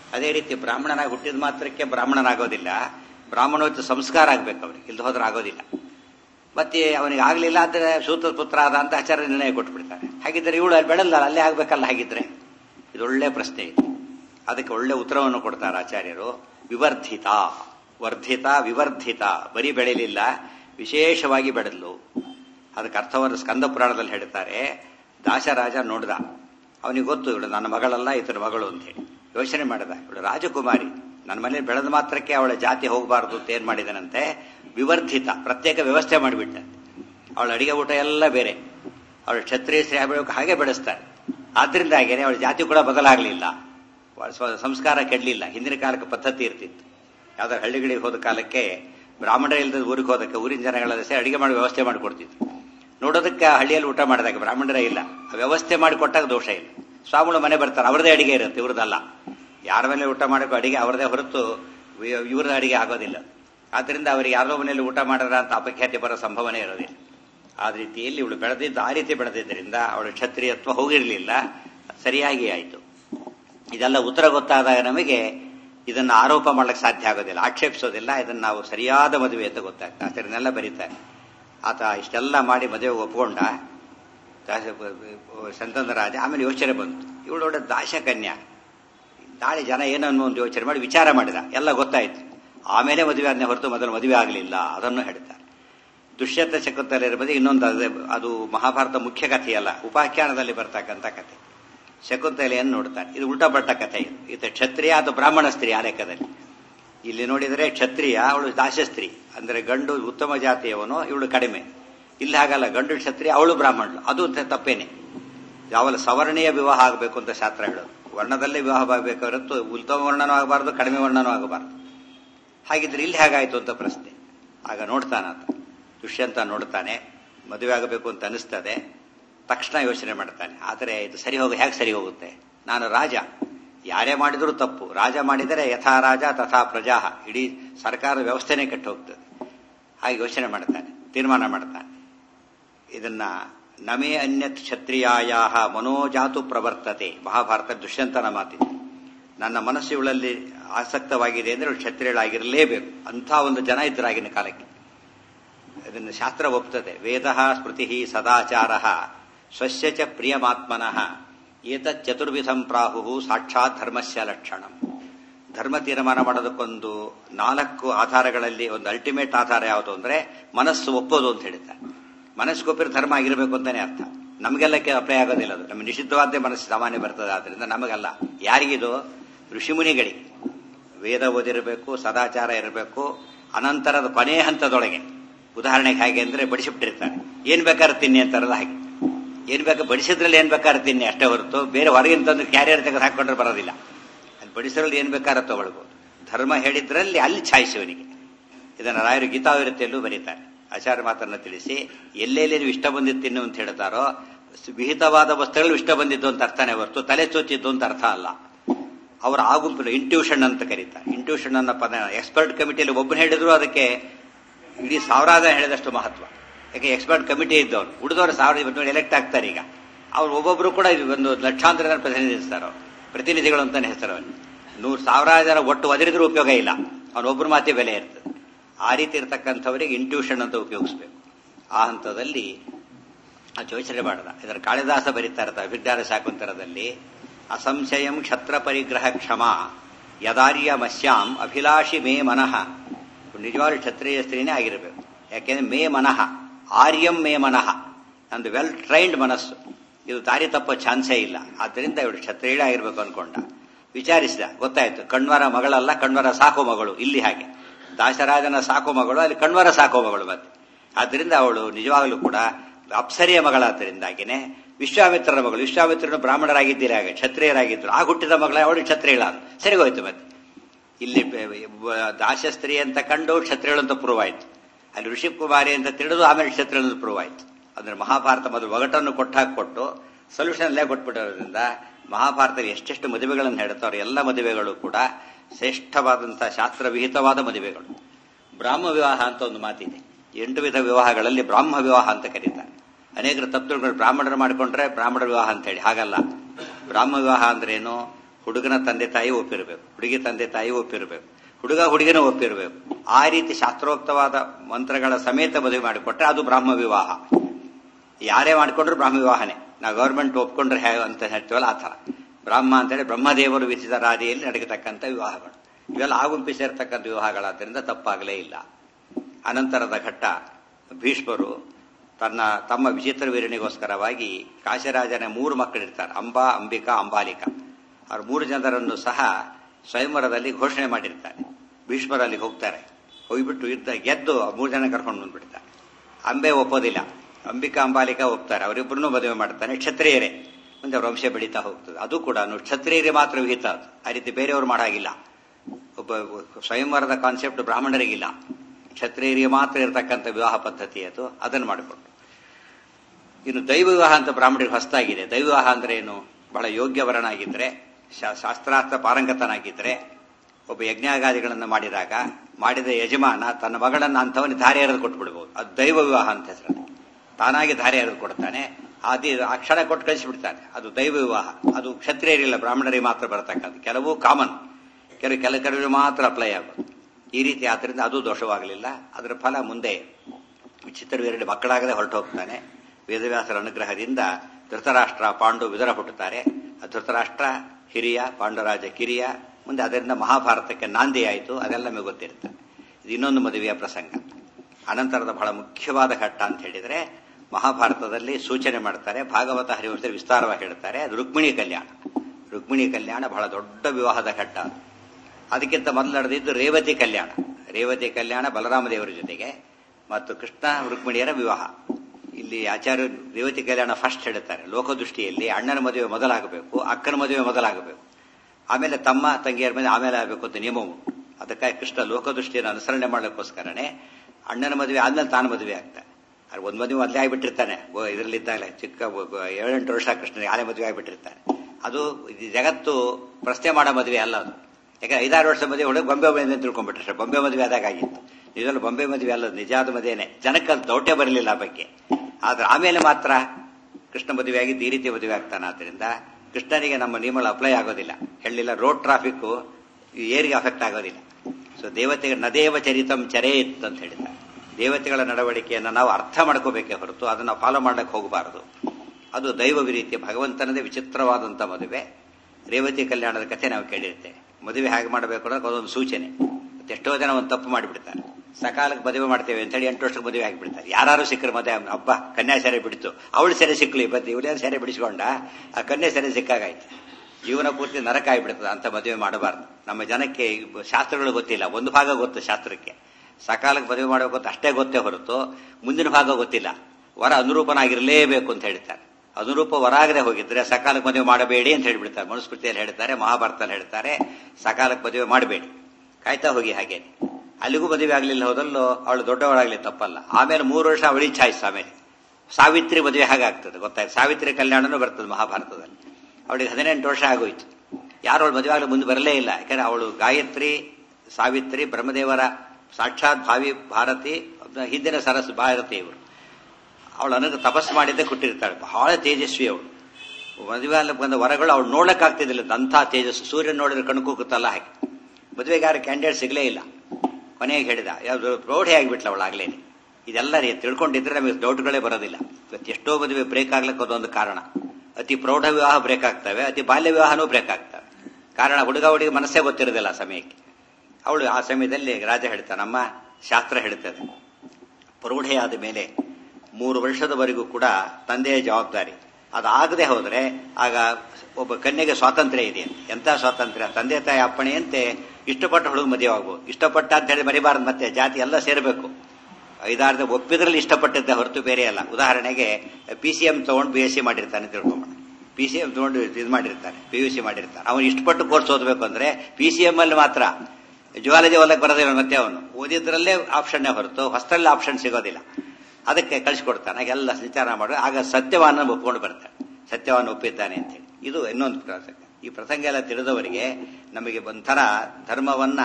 ಅದೇ ರೀತಿ ಬ್ರಾಹ್ಮಣನಾಗಿ ಹುಟ್ಟಿದ ಮಾತ್ರಕ್ಕೆ ಬ್ರಾಹ್ಮಣನಾಗೋದಿಲ್ಲ ಬ್ರಾಹ್ಮಣೋಚಿತ ಸಂಸ್ಕಾರ ಆಗ್ಬೇಕು ಅವ್ರಿಗೆ ಇಲ್ದ ಹೋದ್ರೆ ಆಗೋದಿಲ್ಲ ಮತ್ತೆ ಅವನಿಗೆ ಆಗ್ಲಿಲ್ಲ ಅಂದ್ರೆ ಸೂತ್ರ ಪುತ್ರ ಆದ ಅಂತ ಆಚಾರ್ಯ ನಿರ್ಣಯ ಕೊಟ್ಬಿಡ್ತಾರೆ ಹಾಗಿದ್ರೆ ಇವಳು ಅಲ್ಲಿ ಬೆಳಲ್ಲ ಅಲ್ಲೇ ಆಗ್ಬೇಕಲ್ಲ ಹಾಗಿದ್ರೆ ಇದು ಒಳ್ಳೆ ಪ್ರಶ್ನೆ ಇದು ಅದಕ್ಕೆ ಒಳ್ಳೆ ಉತ್ತರವನ್ನು ಕೊಡ್ತಾರೆ ಆಚಾರ್ಯರು ವಿವರ್ಧಿತ ವರ್ಧಿತ ವಿವರ್ಧಿತ ಬರೀ ಬೆಳೆಯಲಿಲ್ಲ ವಿಶೇಷವಾಗಿ ಬೆಳೆದ್ಲು ಅದಕ್ಕೆ ಅರ್ಥವನ್ನು ಸ್ಕಂದ ಪುರಾಣದಲ್ಲಿ ಹೇಳ್ತಾರೆ ದಾಸರಾಜ ನೋಡ್ದ ಅವನಿಗೆ ಗೊತ್ತು ಇವಳು ನನ್ನ ಮಗಳಲ್ಲ ಈತನ ಮಗಳು ಅಂತ ಹೇಳಿ ಯೋಚನೆ ಮಾಡಿದ ಇವಳು ರಾಜಕುಮಾರಿ ನನ್ನ ಮನೇಲಿ ಬೆಳೆದ ಮಾತ್ರಕ್ಕೆ ಅವಳ ಜಾತಿ ಹೋಗಬಾರದು ಅಂತ ಏನ್ ಮಾಡಿದನಂತೆ ವಿವರ್ಧಿತ ಪ್ರತ್ಯೇಕ ವ್ಯವಸ್ಥೆ ಮಾಡಿಬಿಟ್ಟ ಅವಳ ಅಡಿಗೆ ಊಟ ಎಲ್ಲ ಬೇರೆ ಅವಳು ಕ್ಷತ್ರಿಯ ಶ್ರೀ ಬೆಳಕು ಹಾಗೆ ಬೆಳೆಸ್ತಾರೆ ಆದ್ರಿಂದಾಗೇನೆ ಅವಳ ಜಾತಿ ಕೂಡ ಬದಲಾಗಲಿಲ್ಲ ಸಂಸ್ಕಾರ ಕೆಡಲಿಲ್ಲ ಹಿಂದಿನ ಕಾಲಕ್ಕೆ ಪದ್ಧತಿ ಇರ್ತಿತ್ತು ಯಾವ್ದಾರು ಹಳ್ಳಿಗಳಿಗೆ ಹೋದ ಕಾಲಕ್ಕೆ ಬ್ರಾಹ್ಮಣರೇ ಇಲ್ಲದ ಊರಿಗೆ ಹೋದಕ್ಕೆ ಊರಿನ ಜನಗಳೆಲ್ಲ ಸೇರಿ ಅಡಿಗೆ ಮಾಡಿ ವ್ಯವಸ್ಥೆ ಮಾಡಿಕೊಡ್ತಿದ್ರು ನೋಡೋದಕ್ಕೆ ಆ ಹಳ್ಳಿಯಲ್ಲಿ ಊಟ ಮಾಡಿದಾಗ ಬ್ರಾಹ್ಮಣರೇ ಇಲ್ಲ ಆ ವ್ಯವಸ್ಥೆ ಮಾಡಿಕೊಟ್ಟಾಗ ದೋಷ ಇಲ್ಲ ಸ್ವಾಮಿಗಳು ಮನೆ ಬರ್ತಾರೆ ಅವ್ರದೇ ಅಡಿಗೆ ಇರುತ್ತೆ ಇವ್ರದಲ್ಲ ಯಾರ ಮೇಲೆ ಊಟ ಮಾಡಬೇಕು ಅಡಿಗೆ ಅವ್ರದೇ ಹೊರತು ಇವ್ರದ ಅಡಿಗೆ ಆಗೋದಿಲ್ಲ ಆದ್ರಿಂದ ಅವರಿಗೆ ಯಾರೋ ಮನೆಯಲ್ಲಿ ಊಟ ಮಾಡಿದ್ರ ಅಂತ ಅಪಖ್ಯಾತಿ ಬರೋ ಸಂಭವನೆ ಇರೋದಿಲ್ಲ ಆ ರೀತಿಯಲ್ಲಿ ಇವಳು ಬೆಳೆದಿದ್ದು ಆ ರೀತಿ ಬೆಳೆದಿದ್ದರಿಂದ ಅವಳ ಕ್ಷತ್ರಿಯತ್ವ ಹೋಗಿರಲಿಲ್ಲ ಸರಿಯಾಗಿ ಆಯಿತು ಇದೆಲ್ಲ ಉತ್ತರ ಗೊತ್ತಾದಾಗ ನಮಗೆ ಇದನ್ನು ಆರೋಪ ಮಾಡ್ಲಿಕ್ಕೆ ಸಾಧ್ಯ ಆಗೋದಿಲ್ಲ ಆಕ್ಷೇಪಿಸೋದಿಲ್ಲ ಇದನ್ನು ನಾವು ಸರಿಯಾದ ಮದುವೆ ಅಂತ ಗೊತ್ತಾಗ್ತದೆ ಆಚರಣೆಲ್ಲ ಬರೀತಾರೆ ಆತ ಇಷ್ಟೆಲ್ಲ ಮಾಡಿ ಮದುವೆ ಒಪ್ಕೊಂಡ ಸಂತಂದ ರಾಜ ಆಮೇಲೆ ಯೋಚನೆ ಬಂತು ಇವಳು ಒಳ್ಳೆ ದಾಶಕನ್ಯಾ ನಾಳೆ ಜನ ಏನನ್ನು ಒಂದು ಯೋಚನೆ ಮಾಡಿ ವಿಚಾರ ಮಾಡಿದ ಎಲ್ಲ ಗೊತ್ತಾಯ್ತು ಆಮೇಲೆ ಮದುವೆ ಆದ್ನೇ ಹೊರತು ಮೊದಲು ಮದುವೆ ಆಗಲಿಲ್ಲ ಅದನ್ನು ಹೇಳ್ತಾರೆ ದುಷ್ಯಂತ ಶಕುಂತಲೆಯರ ಇನ್ನೊಂದು ಅದು ಮಹಾಭಾರತ ಮುಖ್ಯ ಕಥೆಯಲ್ಲ ಉಪಾಖ್ಯಾನದಲ್ಲಿ ಬರ್ತಕ್ಕಂಥ ಕಥೆ ಶಕುಂತಲೆಯನ್ನು ನೋಡ್ತಾರೆ ಇದು ಉಲ್ಟಾ ಪಟ್ಟ ಕಥೆ ಇದು ಇದು ಕ್ಷತ್ರಿಯ ಅಥವಾ ಬ್ರಾಹ್ಮಣ ಸ್ತ್ರೀ ಆ ಲೆಕ್ಕದಲ್ಲಿ ಇಲ್ಲಿ ನೋಡಿದರೆ ಕ್ಷತ್ರಿಯ ಅವಳು ದಾಸಸ್ತ್ರೀ ಅಂದ್ರೆ ಗಂಡು ಉತ್ತಮ ಜಾತಿಯವನು ಇವಳು ಕಡಿಮೆ ಇಲ್ಲಿ ಹಾಗಲ್ಲ ಗಂಡು ಕ್ಷತ್ರಿಯ ಅವಳು ಬ್ರಾಹ್ಮಣಳು ಅದು ತಪ್ಪೇನೆ ಯಾವಲ ಸವರ್ಣೀಯ ವಿವಾಹ ಆಗಬೇಕು ಅಂತ ಶಾಸ್ತ್ರ ಹೇಳೋದು ವರ್ಣದಲ್ಲೇ ವಿವಾಹ ಆಗಬೇಕು ಹೊರತು ಉತ್ತಮ ವರ್ಣನೂ ಆಗಬಾರ್ದು ಕಡಿಮೆ ವರ್ಣನೂ ಆಗಬಾರ್ದು ಹಾಗಿದ್ರೆ ಇಲ್ಲಿ ಹೇಗಾಯ್ತು ಅಂತ ಪ್ರಶ್ನೆ ಆಗ ನೋಡ್ತಾನಾತ ದುಷ್ಯಂತ ನೋಡ್ತಾನೆ ಮದುವೆ ಆಗಬೇಕು ಅಂತ ಅನಿಸ್ತದೆ ತಕ್ಷಣ ಯೋಚನೆ ಮಾಡ್ತಾನೆ ಆದರೆ ಇದು ಸರಿ ಹೋಗಿ ಹೇಗೆ ಸರಿ ಹೋಗುತ್ತೆ ನಾನು ರಾಜ ಯಾರೇ ಮಾಡಿದರೂ ತಪ್ಪು ರಾಜ ಮಾಡಿದರೆ ಯಥಾ ರಾಜ ತಥಾ ಪ್ರಜಾ ಇಡೀ ಸರ್ಕಾರದ ವ್ಯವಸ್ಥೆನೇ ಕೆಟ್ಟು ಹೋಗ್ತದೆ ಹಾಗೆ ಯೋಚನೆ ಮಾಡ್ತಾನೆ ತೀರ್ಮಾನ ಮಾಡ್ತಾನೆ ಇದನ್ನ ನಮೇ ಅನ್ಯತ್ ಕ್ಷತ್ರಿಯಾಯ ಮನೋಜಾತು ಪ್ರವರ್ತತೆ ಮಹಾಭಾರತ ದುಷ್ಯಂತನ ಮಾತಿದೆ ನನ್ನ ಮನಸ್ಸು ಇವಳಲ್ಲಿ ಆಸಕ್ತವಾಗಿದೆ ಅಂದರೆ ಕ್ಷತ್ರಿಯಳಾಗಿರಲೇಬೇಕು ಅಂಥ ಒಂದು ಜನ ಇದ್ದರಾಗಿನ ಕಾಲಕ್ಕೆ ಇದನ್ನು ಶಾಸ್ತ್ರ ಒಪ್ತದೆ ವೇದ ಸ್ಮೃತಿ ಸದಾಚಾರ ಸ್ವಸ್ಯ ಚ ಪ್ರಿಯಮಾತ್ಮನಃ ಏತತ್ ಚತುರ್ವಿಧಂ ಪ್ರಾಹು ಸಾಕ್ಷಾತ್ ಧರ್ಮಸ್ಯ ಲಕ್ಷಣಂ ಧರ್ಮ ತೀರ್ಮಾನ ಮಾಡೋದಕ್ಕೊಂದು ನಾಲ್ಕು ಆಧಾರಗಳಲ್ಲಿ ಒಂದು ಅಲ್ಟಿಮೇಟ್ ಆಧಾರ ಯಾವುದು ಅಂದ್ರೆ ಮನಸ್ಸು ಒಪ್ಪೋದು ಅಂತ ಹೇಳ್ತಾರೆ ಮನಸ್ಸು ಒಪ್ಪಿರೋ ಧರ್ಮ ಆಗಿರಬೇಕು ಅಂತಾನೆ ಅರ್ಥ ನಮಗೆಲ್ಲ ಅಪ್ಲೈ ಆಗೋದಿಲ್ಲ ಅದು ನಮಗೆ ನಿಷಿದ್ಧವಾದ ಮನಸ್ಸು ಸಾಮಾನ್ಯ ಬರ್ತದೆ ಆದ್ರಿಂದ ನಮಗಲ್ಲ ಯಾರಿಗಿದು ಋಷಿಮುನಿಗಳಿಗೆ ವೇದ ಓದಿರಬೇಕು ಸದಾಚಾರ ಇರಬೇಕು ಅನಂತರದ ಕೊನೆ ಹಂತದೊಳಗೆ ಉದಾಹರಣೆಗೆ ಹಾಗೆ ಅಂದ್ರೆ ಬಡಿಸಿಬಿಟ್ಟಿರ್ತಾರೆ ಏನ್ ಬೇಕಾದ್ರೆ ತಿನ್ನಿ ಅಂತಾರಲ್ಲ ಹಾಗೆ ಏನ್ ಬೇಕಾ ಬಡಿಸಿದ್ರಲ್ಲಿ ಏನ್ ಬೇಕಾದ್ರೆ ತಿನ್ನಿ ಅಷ್ಟೇ ಹೊರತು ಬೇರೆ ಹೊರಗಿನ ತಂದು ಕ್ಯಾರಿಯರ್ ತೆಗೆದು ಹಾಕೊಂಡ್ರೆ ಬರೋದಿಲ್ಲ ಅಲ್ಲಿ ಬಡಿಸಿದ್ರಲ್ಲಿ ಏನ್ ಬೇಕಾದ್ರೆ ತಗೊಳ್ಬಹುದು ಧರ್ಮ ಹೇಳಿದ್ರಲ್ಲಿ ಅಲ್ಲಿ ಛಾಯಿಸುವನಿಗೆ ಇದನ್ನು ರಾಯರು ಗೀತಾವಿರತೆಯಲ್ಲೂ ಬರೀತಾರೆ ಆಚಾರ್ಯ ಮಾತನ್ನ ತಿಳಿಸಿ ಎಲ್ಲೆಲ್ಲಿ ನೀವು ಇಷ್ಟ ಬಂದಿದ್ದು ತಿನ್ನು ಅಂತ ಹೇಳ್ತಾರೋ ವಿಹಿತವಾದ ವಸ್ತುಗಳು ಇಷ್ಟ ಬಂದಿದ್ದು ಅಂತ ಅರ್ಥನೇ ಹೊರತು ತಲೆ ಚೋಚಿದ್ದು ಅಂತ ಅರ್ಥ ಅಲ್ಲ ಅವರ ಆ ಗುಂಪಿನ ಇಂಟ್ಯೂಷನ್ ಅಂತ ಕರೀತಾರೆ ಇಂಟ್ಯೂಷನ್ ಅನ್ನೋ ಪದ ಎಕ್ಸ್ಪರ್ಟ್ ಕಮಿಟಿಯಲ್ಲಿ ಒಬ್ಬನು ಹೇಳಿದ್ರು ಅದಕ್ಕೆ ಇಡೀ ಸಾವಿರಾದ ಹೇಳಿದಷ್ಟು ಮಹತ್ವ ಯಾಕೆ ಎಕ್ಸ್ಪರ್ಟ್ ಕಮಿಟಿ ಇದ್ದವನು ಉಳಿದವರು ಸಾವಿರದ ಎಲೆಕ್ಟ್ ಆಗ್ತಾರೆ ಈಗ ಅವ್ರು ಒಬ್ಬೊಬ್ರು ಕೂಡ ಒಂದು ಲಕ್ಷಾಂತರ ಜನ ಪ್ರತಿನಿಧಿಸ್ತಾರೆ ಅವ್ರು ಪ್ರತಿನಿಧಿಗಳು ಅಂತಾನೆ ಹೆಸರು ಅವನು ನೂರು ಸಾವಿರಾರು ಜನ ಒಟ್ಟು ಒದರಿದ್ರೂ ಉಪಯೋಗ ಇಲ್ಲ ಅವನೊಬ್ಬರು ಮಾತೇ ಬೆಲೆ ಇರ್ತದೆ ಆ ರೀತಿ ಇರ್ತಕ್ಕಂಥವರಿಗೆ ಇಂಟ್ಯೂಷನ್ ಅಂತ ಉಪಯೋಗಿಸ್ಬೇಕು ಆ ಹಂತದಲ್ಲಿ ಆ ಯೋಚನೆ ಮಾಡದ ಇದರ ಕಾಳಿದಾಸ ಬರೀತಾ ಇರ್ತಾರೆ ಅಭಿಜ್ಞಾನ ಶಾಕುಂತರದಲ್ಲಿ ಅಸಂಶಯಂ ಕ್ಷತ್ರ ಪರಿಗ್ರಹ ಕ್ಷಮ ಯದಾರ್ಯ ಮಸ್ಯಾಂ ಅಭಿಲಾಷಿ ಮೇ ಮನಃ ನಿಜವಾದ ಕ್ಷತ್ರಿಯ ಸ್ತ್ರೀನೇ ಆಗಿರಬೇಕು ಯಾಕೆಂದ್ರೆ ಮೇ ಮನಃ ಆರ್ಯಂ ಮೇ ಮನಃ ನಂದು ವೆಲ್ ಟ್ರೈನ್ಡ್ ಮನಸ್ಸು ಇದು ದಾರಿ ತಪ್ಪೋ ಚಾನ್ಸೇ ಇಲ್ಲ ಆದ್ದರಿಂದ ಇವಳು ಕ್ಷತ್ರಿಯಳೇ ಆಗಿರ್ಬೇಕು ಅನ್ಕೊಂಡ ವಿಚಾರಿಸಿದ ಗೊತ್ತಾಯ್ತು ಕಣ್ವರ ಮಗಳಲ್ಲ ಕಣ್ವರ ಸಾಕು ಮಗಳು ಇಲ್ಲಿ ಹಾಗೆ ದಾಸರಾಜನ ಸಾಕು ಮಗಳು ಅಲ್ಲಿ ಕಣ್ವರ ಸಾಕು ಮಗಳು ಮತ್ತೆ ಆದ್ರಿಂದ ಅವಳು ನಿಜವಾಗಲೂ ಕೂಡ ಅಪ್ಸರಿಯ ಮಗಳಾದ್ದರಿಂದಾಗಿನೇ ವಿಶ್ವಾಮಿತ್ರನ ಮಗಳು ವಿಶ್ವಾಮಿತ್ರನು ಬ್ರಾಹ್ಮಣರಾಗಿದ್ದೀರಿ ಹಾಗೆ ಕ್ಷತ್ರಿಯರಾಗಿದ್ದರು ಆ ಹುಟ್ಟಿದ ಮಗಳ ಅವಳು ಕ್ಷತ್ರಿಯಳ ಸರಿಗೋಯ್ತು ಮತ್ತೆ ಇಲ್ಲಿ ದಾಸಸ್ತ್ರೀ ಅಂತ ಕಂಡು ಕ್ಷತ್ರಿಯಳು ಅಂತ ಪ್ರೂವ್ ಆಯ್ತು ಅಲ್ಲಿ ಋಷಿಕುಮಾರಿ ಅಂತ ತಿಳಿದು ಆಮೇಲೆ ಕ್ಷತ್ರಿಯಳು ಪ್ರೂವ್ ಆಯ್ತು ಅಂದ್ರೆ ಮಹಾಭಾರತ ಮೊದಲು ಒಗಟನ್ನು ಕೊಟ್ಟಾಕೊಟ್ಟು ಸೊಲ್ಯೂಷನ್ ಅಲ್ಲೇ ಕೊಟ್ಬಿಟ್ಟಿರೋದ್ರಿಂದ ಮಹಾಭಾರತ ಎಷ್ಟೆಷ್ಟು ಮದುವೆಗಳನ್ನು ಹೇಳ್ತಾರೋ ಎಲ್ಲ ಮದುವೆಗಳು ಕೂಡ ಶ್ರೇಷ್ಠವಾದಂತಹ ಶಾಸ್ತ್ರ ವಿಹಿತವಾದ ಮದುವೆಗಳು ಬ್ರಾಹ್ಮ ವಿವಾಹ ಅಂತ ಒಂದು ಮಾತಿದೆ ಎಂಟು ವಿಧ ವಿವಾಹಗಳಲ್ಲಿ ಬ್ರಾಹ್ಮ ವಿವಾಹ ಅಂತ ಕರೀತಾರೆ ಅನೇಕರು ತಪ್ಪುಗಳು ಬ್ರಾಹ್ಮಣರು ಮಾಡಿಕೊಂಡ್ರೆ ಬ್ರಾಹ್ಮಣ ವಿವಾಹ ಅಂತ ಹೇಳಿ ಹಾಗಲ್ಲ ಬ್ರಾಹ್ಮ ವಿವಾಹ ಅಂದ್ರೇನು ಹುಡುಗನ ತಂದೆ ತಾಯಿ ಒಪ್ಪಿರಬೇಕು ಹುಡುಗಿ ತಂದೆ ತಾಯಿ ಒಪ್ಪಿರಬೇಕು ಹುಡುಗ ಹುಡುಗಿನ ಒಪ್ಪಿರಬೇಕು ಆ ರೀತಿ ಶಾಸ್ತ್ರೋಕ್ತವಾದ ಮಂತ್ರಗಳ ಸಮೇತ ಮದುವೆ ಮಾಡಿಕೊಟ್ರೆ ಅದು ಬ್ರಾಹ್ಮ ವಿವಾಹ ಯಾರೇ ಮಾಡಿಕೊಂಡ್ರು ಬ್ರಾಹ್ಮ ವಿವಾಹನೇ ನಾವು ಗೌರ್ಮೆಂಟ್ ಒಪ್ಕೊಂಡ್ರೆ ಹೇಗೆ ಅಂತ ಹೇಳ್ತೀವಲ್ಲ ಆ ಥರ ಬ್ರಾಹ್ಮ ಅಂತೇಳಿ ಬ್ರಹ್ಮದೇವರು ವಿಧಿಸಿದ ರಾದಿಯಲ್ಲಿ ನಡೆಯತಕ್ಕಂಥ ವಿವಾಹಗಳು ಇವೆಲ್ಲ ಆಗುಂಪಿ ಸೇರ್ತಕ್ಕಂಥ ವಿವಾಹಗಳಾದ್ದರಿಂದ ತಪ್ಪಾಗಲೇ ಇಲ್ಲ ಅನಂತರದ ಘಟ್ಟ ಭೀಷ್ಮರು ತನ್ನ ತಮ್ಮ ವಿಚಿತ್ರ ವೀರನಿಗೋಸ್ಕರವಾಗಿ ಕಾಶಿರಾಜನ ಮೂರು ಮಕ್ಕಳಿರ್ತಾರೆ ಅಂಬಾ ಅಂಬಿಕಾ ಅಂಬಾಲಿಕಾ ಅವ್ರ ಮೂರು ಜನರನ್ನು ಸಹ ಸ್ವಯಂವರದಲ್ಲಿ ಘೋಷಣೆ ಮಾಡಿರ್ತಾರೆ ಭೀಷ್ಮರಲ್ಲಿ ಹೋಗ್ತಾರೆ ಹೋಗ್ಬಿಟ್ಟು ಯುದ್ಧ ಗೆದ್ದು ಆ ಮೂರು ಜನ ಕರ್ಕೊಂಡು ಬಂದ್ಬಿಡ್ತಾರೆ ಅಂಬೆ ಒಪ್ಪೋದಿಲ್ಲ ಅಂಬಿಕಾ ಅಂಬಾಲಿಕಾ ಒಪ್ತಾರೆ ಅವರಿಬ್ಬರನ್ನೂ ಮದುವೆ ಮಾಡ್ತಾನೆ ಕ್ಷತ್ರಿಯರೇ ಮುಂದೆ ಅವ್ರ ವಂಶ ಬೆಳೀತಾ ಹೋಗ್ತದೆ ಅದು ಕೂಡ ಕ್ಷತ್ರಿಯರೇ ಮಾತ್ರ ವಿಹಿತ ಅದು ಆ ರೀತಿ ಬೇರೆಯವರು ಮಾಡಾಗಿಲ್ಲ ಒಬ್ಬ ಸ್ವಯಂವರದ ಕಾನ್ಸೆಪ್ಟ್ ಬ್ರಾಹ್ಮಣರಿಗಿಲ್ಲ ಕ್ಷತ್ರಿಯರಿಗೆ ಮಾತ್ರ ಇರತಕ್ಕಂಥ ವಿವಾಹ ಪದ್ಧತಿ ಅದು ಅದನ್ನು ಮಾಡಿಕೊಂಡು ಇನ್ನು ದೈವ ವಿವಾಹ ಅಂತ ಬ್ರಾಹ್ಮಣರಿಗೆ ಹೊಸದಾಗಿದೆ ದೈವ ವಿವಾಹ ಅಂದ್ರೆ ಏನು ಬಹಳ ಯೋಗ್ಯವರನಾಗಿದ್ರೆ ಶಾಸ್ತ್ರಾರ್ಥ ಪಾರಂಗತನಾಗಿದ್ರೆ ಒಬ್ಬ ಯಜ್ಞಾಗಾದಿಗಳನ್ನು ಮಾಡಿದಾಗ ಮಾಡಿದ ಯಜಮಾನ ತನ್ನ ಮಗಳನ್ನು ಅಂಥವನಿಗೆ ಧಾರೆ ಎರೆದು ಕೊಟ್ಬಿಡ್ಬೋದು ಅದು ದೈವ ವಿವಾಹ ಅಂತ ಹೆಸರು ತಾನಾಗಿ ಧಾರೆ ಎರೆದು ಕೊಡ್ತಾನೆ ಅದಿ ಆ ಕ್ಷಣ ಕೊಟ್ಟು ಕಳಿಸಿಬಿಡ್ತಾನೆ ಅದು ದೈವ ವಿವಾಹ ಅದು ಕ್ಷತ್ರಿಯರಿಲ್ಲ ಬ್ರಾಹ್ಮಣರಿಗೆ ಮಾತ್ರ ಬರತಕ್ಕಂಥ ಕೆಲವು ಕಾಮನ್ ಕೆಲವು ಕೆಲ ಕೆಲವರು ಮಾತ್ರ ಅಪ್ಲೈ ಆಗೋದು ಈ ರೀತಿ ಆದ್ರಿಂದ ಅದು ದೋಷವಾಗಲಿಲ್ಲ ಅದರ ಫಲ ಮುಂದೆ ವಿಚಿತ್ರವೀರಡಿ ಮಕ್ಕಳಾಗದೆ ಹೊರಟು ಹೋಗ್ತಾನೆ ವೇದವ್ಯಾಸರ ಅನುಗ್ರಹದಿಂದ ಧೃತರಾಷ್ಟ್ರ ಪಾಂಡು ವಿದರ ಹುಟ್ಟುತ್ತಾರೆ ಧೃತರಾಷ್ಟ್ರ ಹಿರಿಯ ಪಾಂಡುರಾಜ ಕಿರಿಯ ಮುಂದೆ ಅದರಿಂದ ಮಹಾಭಾರತಕ್ಕೆ ನಾಂದಿ ಆಯಿತು ಅದೆಲ್ಲ ನಮಗೆ ಗೊತ್ತಿರುತ್ತೆ ಇದು ಇನ್ನೊಂದು ಮದುವೆಯ ಪ್ರಸಂಗ ಅನಂತರದ ಬಹಳ ಮುಖ್ಯವಾದ ಘಟ್ಟ ಅಂತ ಹೇಳಿದರೆ ಮಹಾಭಾರತದಲ್ಲಿ ಸೂಚನೆ ಮಾಡ್ತಾರೆ ಭಾಗವತ ಹರಿವಂಶದಲ್ಲಿ ವಿಸ್ತಾರವಾಗಿ ಹೇಳ್ತಾರೆ ಅದು ರುಕ್ಮಿಣಿ ಕಲ್ಯಾಣ ರುಕ್ಮಿಣಿ ಕಲ್ಯಾಣ ಬಹಳ ದೊಡ್ಡ ವಿವಾಹದ ಘಟ್ಟ ಅದಕ್ಕಿಂತ ಮೊದಲು ನಡೆದಿದ್ದು ರೇವತಿ ಕಲ್ಯಾಣ ರೇವತಿ ಕಲ್ಯಾಣ ಬಲರಾಮದೇವರ ಜೊತೆಗೆ ಮತ್ತು ಕೃಷ್ಣ ರುಕ್ಮಿಣಿಯರ ವಿವಾಹ ಇಲ್ಲಿ ಆಚಾರ್ಯ ರೇವತಿ ಕಲ್ಯಾಣ ಫಸ್ಟ್ ಹೇಳುತ್ತಾರೆ ಲೋಕದೃಷ್ಟಿಯಲ್ಲಿ ಅಣ್ಣನ ಮದುವೆ ಮೊದಲಾಗಬೇಕು ಅಕ್ಕನ ಮದುವೆ ಮೊದಲಾಗಬೇಕು ಆಮೇಲೆ ತಮ್ಮ ತಂಗಿಯರ ಮೇಲೆ ಆಮೇಲೆ ಆಗಬೇಕು ಅಂತ ನಿಯಮ ಉಂಟು ಅದಕ್ಕಾಗಿ ಕೃಷ್ಣ ಲೋಕದೃಷ್ಟಿಯನ್ನು ಅನುಸರಣೆ ಮಾಡಲಿಕ್ಕೋಸ್ಕರನೇ ಅಣ್ಣನ ಮದುವೆ ಆದ್ಮೇಲೆ ತಾನು ಮದುವೆ ಆಗ್ತಾನೆ ಅದು ಒಂದು ಮದುವೆ ಮೊದಲೇ ಆಗಿಬಿಟ್ಟಿರ್ತಾನೆ ಇದರಲ್ಲಿದ್ದಾಗಲೇ ಚಿಕ್ಕ ಏಳೆಂಟು ವರ್ಷ ಕೃಷ್ಣನಿಗೆ ಆಲೆ ಮದುವೆ ಆಗಿಬಿಟ್ಟಿರ್ತಾನೆ ಅದು ಜಗತ್ತು ಪ್ರಶ್ನೆ ಮಾಡೋ ಮದುವೆ ಅಲ್ಲ ಅದು ಯಾಕಂದ್ರೆ ಐದಾರು ವರ್ಷ ಮದುವೆ ಹುಡುಗ ಬೊಂಬೆ ಮದುವೆ ಅಂತ ತಿಳ್ಕೊಂಡ್ಬಿಟ್ರೆ ಬೊಂಬೆ ಮದುವೆ ಆದಾಗಿತ್ತು ನಿಜವಲ್ಲ ಬೊಂಬೆ ಮದುವೆ ಅಲ್ಲ ನಿಜಾದ ಮದುವೆನೆ ಜನಕ್ಕೆ ಅದು ದೌಟೆ ಬರಲಿಲ್ಲ ಆ ಬಗ್ಗೆ ಆದ್ರೆ ಆಮೇಲೆ ಮಾತ್ರ ಕೃಷ್ಣ ಮದುವೆ ಆಗಿದ್ದು ಈ ರೀತಿ ಮದುವೆ ಆಗ್ತಾನೆ ಆದ್ರಿಂದ ಕೃಷ್ಣನಿಗೆ ನಮ್ಮ ನಿಯಮಗಳು ಅಪ್ಲೈ ಆಗೋದಿಲ್ಲ ಹೇಳಿಲ್ಲ ರೋಡ್ ಟ್ರಾಫಿಕ್ ಏರಿಗೆ ಅಫೆಕ್ಟ್ ಆಗೋದಿಲ್ಲ ಸೊ ದೇವತೆಗೆ ನದೇವ ಚರಿತಂ ಚರೇತ್ ಅಂತ ಹೇಳಿದ್ದಾರೆ ದೇವತೆಗಳ ನಡವಳಿಕೆಯನ್ನು ನಾವು ಅರ್ಥ ಮಾಡ್ಕೋಬೇಕೇ ಹೊರತು ಅದನ್ನು ಫಾಲೋ ಮಾಡಕ್ಕೆ ಹೋಗಬಾರದು ಅದು ದೈವ ರೀತಿ ಭಗವಂತನದೇ ವಿಚಿತ್ರವಾದಂಥ ಮದುವೆ ರೇವತಿ ಕಲ್ಯಾಣದ ಕಥೆ ನಾವು ಕೇಳಿರ್ತೇವೆ ಮದುವೆ ಹೇಗೆ ಮಾಡಬೇಕು ಅನ್ನೋದು ಅದೊಂದು ಸೂಚನೆ ಎಷ್ಟೋ ಜನ ಒಂದು ತಪ್ಪು ಮಾಡಿಬಿಡ್ತಾರೆ ಸಕಾಲಕ್ಕೆ ಮದುವೆ ಮಾಡ್ತೇವೆ ಅಂತ ಹೇಳಿ ಎಂಟು ವರ್ಷಕ್ಕೆ ಮದುವೆ ಆಗಿಬಿಡ್ತಾರೆ ಯಾರು ಸಿಕ್ಕರು ಮದುವೆ ಹಬ್ಬ ಕನ್ಯಾ ಸೆರೆ ಬಿಡಿತು ಅವಳು ಸೆರೆ ಸಿಕ್ಕಲಿ ಇವತ್ತು ಇವಳೇನು ಸೆರೆ ಬಿಡಿಸ್ಕೊಂಡ ಆ ಕನ್ಯಾ ಸೆರೆ ಸಿಕ್ಕಾಗಾಯ್ತು ಜೀವನ ಪೂರ್ತಿ ನರಕ ಆಗಿಬಿಡ್ತದೆ ಅಂತ ಮದುವೆ ಮಾಡಬಾರ್ದು ನಮ್ಮ ಜನಕ್ಕೆ ಶಾಸ್ತ್ರಗಳು ಗೊತ್ತಿಲ್ಲ ಒಂದು ಭಾಗ ಗೊತ್ತು ಶಾಸ್ತ್ರಕ್ಕೆ ಸಕಾಲಕ್ಕೆ ಮದುವೆ ಮಾಡಬೇಕು ಅಂತ ಅಷ್ಟೇ ಗೊತ್ತೇ ಹೊರತು ಮುಂದಿನ ಭಾಗ ಗೊತ್ತಿಲ್ಲ ವರ ಅನುರೂಪನಾಗಿರಲೇಬೇಕು ಅಂತ ಹೇಳ್ತಾರೆ ಅನುರೂಪ ವರಾಗದೆ ಹೋಗಿದ್ರೆ ಸಕಾಲಕ್ಕೆ ಮದುವೆ ಮಾಡಬೇಡಿ ಅಂತ ಹೇಳ್ಬಿಡ್ತಾರೆ ಮನುಸ್ಮೃತಿಯಲ್ಲಿ ಹೇಳ್ತಾರೆ ಮಹಾಭಾರತದಲ್ಲಿ ಹೇಳ್ತಾರೆ ಸಕಾಲಕ್ಕೆ ಮದುವೆ ಮಾಡಬೇಡಿ ಕಾಯ್ತಾ ಹೋಗಿ ಹಾಗೆ ಅಲ್ಲಿಗೂ ಮದುವೆ ಆಗಲಿಲ್ಲ ಹೋದಲ್ಲೂ ಅವಳು ದೊಡ್ಡವಳಾಗ್ಲಿ ತಪ್ಪಲ್ಲ ಆಮೇಲೆ ಮೂರು ವರ್ಷ ಅವಳಿ ಚಾಯ್ಸ್ ಆಮೇಲೆ ಸಾವಿತ್ರಿ ಮದುವೆ ಹಾಗಾಗ್ತದೆ ಗೊತ್ತಾಯ್ತು ಸಾವಿತ್ರಿ ಕಲ್ಯಾಣನೂ ಬರ್ತದೆ ಮಹಾಭಾರತದಲ್ಲಿ ಅವಳಿಗೆ ಹದಿನೆಂಟು ವರ್ಷ ಆಗೋಯ್ತು ಯಾರು ಅವಳು ಮದುವೆ ಆಗಲಿ ಮುಂದೆ ಬರಲೇ ಇಲ್ಲ ಯಾಕಂದ್ರೆ ಅವಳು ಗಾಯತ್ರಿ ಸಾವಿತ್ರಿ ಬ್ರಹ್ಮದೇವರ ಸಾಕ್ಷಾತ್ ಭಾವಿ ಭಾರತಿ ಹಿಂದಿನ ಸರಸ್ ಭಾರತಿ ಇವರು ಅವಳು ಅನಗ ತಪಸ್ಸು ಮಾಡಿದ್ದೆ ಕೊಟ್ಟಿರ್ತಾಳೆ ಬಹಳ ತೇಜಸ್ವಿ ಅವಳು ಮದುವೆ ಬಂದ ವರಗಳು ಅವಳು ನೋಡಕ್ಕಾಗ್ತಿದ್ದಿಲ್ಲ ಅಂಥ ತೇಜಸ್ಸು ಸೂರ್ಯ ನೋಡಿದ್ರೆ ಕಣ್ಕೂಗುತ್ತಲ್ಲ ಹಾಗೆ ಮದುವೆಗಾರ ಕ್ಯಾಂಡಿಡೇಟ್ ಸಿಗಲೇ ಇಲ್ಲ ಕೊನೆಗೆ ಹೇಳಿದ ಯಾವುದು ಪ್ರೌಢೆ ಆಗಿಬಿಟ್ಲ ಅವಳಾಗ್ಲೇ ಇದೆಲ್ಲ ರೀ ತಿಳ್ಕೊಂಡಿದ್ರೆ ನಮಗೆ ಡೌಟ್ಗಳೇ ಬರೋದಿಲ್ಲ ಇವತ್ತು ಎಷ್ಟೋ ಮದುವೆ ಬ್ರೇಕ್ ಆಗ್ಲಿಕ್ಕೆ ಅದೊಂದು ಕಾರಣ ಅತಿ ಪ್ರೌಢ ವಿವಾಹ ಬ್ರೇಕ್ ಆಗ್ತವೆ ಅತಿ ಬಾಲ್ಯ ವಿವಾಹನೂ ಬ್ರೇಕ್ ಆಗ್ತವೆ ಕಾರಣ ಹುಡುಗ ಹುಡುಗಿ ಮನಸ್ಸೇ ಗೊತ್ತಿರೋದಿಲ್ಲ ಆ ಸಮಯಕ್ಕೆ ಅವಳು ಆ ಸಮಯದಲ್ಲಿ ರಾಜ ಹೇಳ್ತಾನಮ್ಮ ಶಾಸ್ತ್ರ ಹೇಳ್ತದೆ ಪ್ರೌಢೆಯಾದ ಮೇಲೆ ಮೂರು ವರ್ಷದವರೆಗೂ ಕೂಡ ತಂದೆಯ ಜವಾಬ್ದಾರಿ ಅದಾಗದೆ ಹೋದ್ರೆ ಆಗ ಒಬ್ಬ ಕನ್ಯೆಗೆ ಸ್ವಾತಂತ್ರ್ಯ ಇದೆ ಎಂತ ಸ್ವಾತಂತ್ರ್ಯ ತಂದೆ ತಾಯಿ ಅಪ್ಪಣೆಯಂತೆ ಇಷ್ಟಪಟ್ಟ ಹುಡುಗ ಮದುವೆ ಆಗ್ಬೋದು ಇಷ್ಟಪಟ್ಟ ಅಂತ ಹೇಳಿ ಮರಿಬಾರದು ಮತ್ತೆ ಜಾತಿ ಎಲ್ಲ ಸೇರಬೇಕು ಐದಾರದ ಒಪ್ಪಿದ್ರಲ್ಲಿ ಇಷ್ಟಪಟ್ಟಿದ್ದೆ ಹೊರತು ಬೇರೆ ಅಲ್ಲ ಉದಾಹರಣೆಗೆ ಪಿ ಸಿ ಎಂ ತಗೊಂಡು ಬಿ ಎಸ್ ಸಿ ಮಾಡಿರ್ತಾನೆ ತಿಳ್ಕೊಂಬೋಣ ಪಿ ಸಿ ಎಂ ತಗೊಂಡು ಇದು ಮಾಡಿರ್ತಾನೆ ಪಿ ಯು ಸಿ ಮಾಡಿರ್ತಾನೆ ಅವನು ಇಷ್ಟಪಟ್ಟು ಕೋರ್ಸ್ ಓದಬೇಕು ಅಂದ್ರೆ ಪಿ ಸಿ ಎಂ ಅಲ್ಲಿ ಮಾತ್ರ ಜುವಾಲಜಿ ಓದಕ್ಕೆ ಬರೋದಿಲ್ಲ ಮತ್ತೆ ಅವನು ಓದಿದ್ರಲ್ಲೇ ಆಪ್ಷನ್ನೇ ಹೊರತು ಹೊಸದಲ್ಲಿ ಆಪ್ಷನ್ ಸಿಗೋದಿಲ್ಲ ಅದಕ್ಕೆ ಕಳಿಸ್ಕೊಡ್ತಾನೆ ಎಲ್ಲ ವಿಚಾರ ಮಾಡಿ ಆಗ ಸತ್ಯವಾನ ಒಪ್ಕೊಂಡು ಬರ್ತಾನೆ ಸತ್ಯವಾನ ಒಪ್ಪಿದ್ದಾನೆ ಅಂತೇಳಿ ಇದು ಇನ್ನೊಂದು ಪ್ರಸಂಗ ಈ ಪ್ರಸಂಗ ಎಲ್ಲ ತಿಳಿದವರಿಗೆ ನಮಗೆ ಒಂಥರ ಧರ್ಮವನ್ನ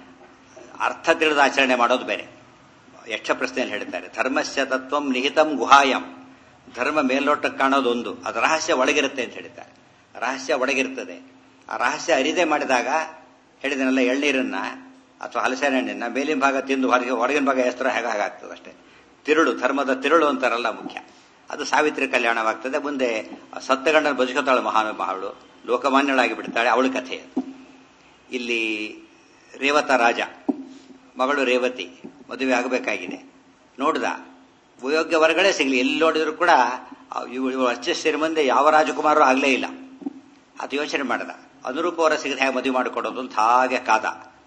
ಅರ್ಥ ತಿಳಿದು ಆಚರಣೆ ಮಾಡೋದು ಬೇರೆ ಯಕ್ಷ ಪ್ರಶ್ನೆಯಲ್ಲಿ ಹೇಳ್ತಾರೆ ಧರ್ಮಸ್ಯ ತತ್ವಂ ನಿಹಿತಂ ಗುಹಾಯಂ ಧರ್ಮ ಮೇಲ್ನೋಟಕ್ಕೆ ಕಾಣೋದೊಂದು ಅದು ರಹಸ್ಯ ಒಳಗಿರುತ್ತೆ ಅಂತ ಹೇಳ್ತಾರೆ ರಹಸ್ಯ ಒಳಗಿರ್ತದೆ ಆ ರಹಸ್ಯ ಅರಿದೇ ಮಾಡಿದಾಗ ಹೇಳಿದನಲ್ಲ ಎಳ್ನೀರನ್ನ ಅಥವಾ ಹಲಸಿನ ಹಣ್ಣನ್ನ ಮೇಲಿನ ಭಾಗ ತಿಂದು ಹೊರಗೆ ಹೊರಗಿನ ಭಾಗ ಎಷ್ಟರ ಹೇಗೆ ಹಾಗಾಗ್ತದೆ ಅಷ್ಟೇ ತಿರುಳು ಧರ್ಮದ ತಿರುಳು ಅಂತಾರಲ್ಲ ಮುಖ್ಯ ಅದು ಸಾವಿತ್ರಿ ಕಲ್ಯಾಣವಾಗ್ತದೆ ಮುಂದೆ ಸತ್ತಗಂಡನ ಬದುಕುತ್ತಾಳೆ ಮಹಾನುಭಾವಳು ಲೋಕಮಾನ್ಯಳಾಗಿ ಬಿಡ್ತಾಳೆ ಅವಳ ಕಥೆ ಅದು. ಇಲ್ಲಿ ರೇವತ ರಾಜ ಮಗಳು ರೇವತಿ ಮದುವೆ ಆಗಬೇಕಾಗಿದೆ ನೋಡ್ದ ಯೋಗ್ಯ ವರ್ಗಳೇ ಸಿಗಲಿ ಎಲ್ಲಿ ನೋಡಿದ್ರು ಕೂಡ ಇವಳು ಅಚ್ಚಸ್ಸಿರ ಮುಂದೆ ಯಾವ ರಾಜಕುಮಾರರು ಆಗಲೇ ಇಲ್ಲ ಅದು ಯೋಚನೆ ಮಾಡದ ಅನುರೂಪ ವರ ಸಿಗದೆ ಹೇಗೆ ಮದುವೆ ಮಾಡಿಕೊಡೋದು ಅಂತ ಹಾಗೆ ಕಾದ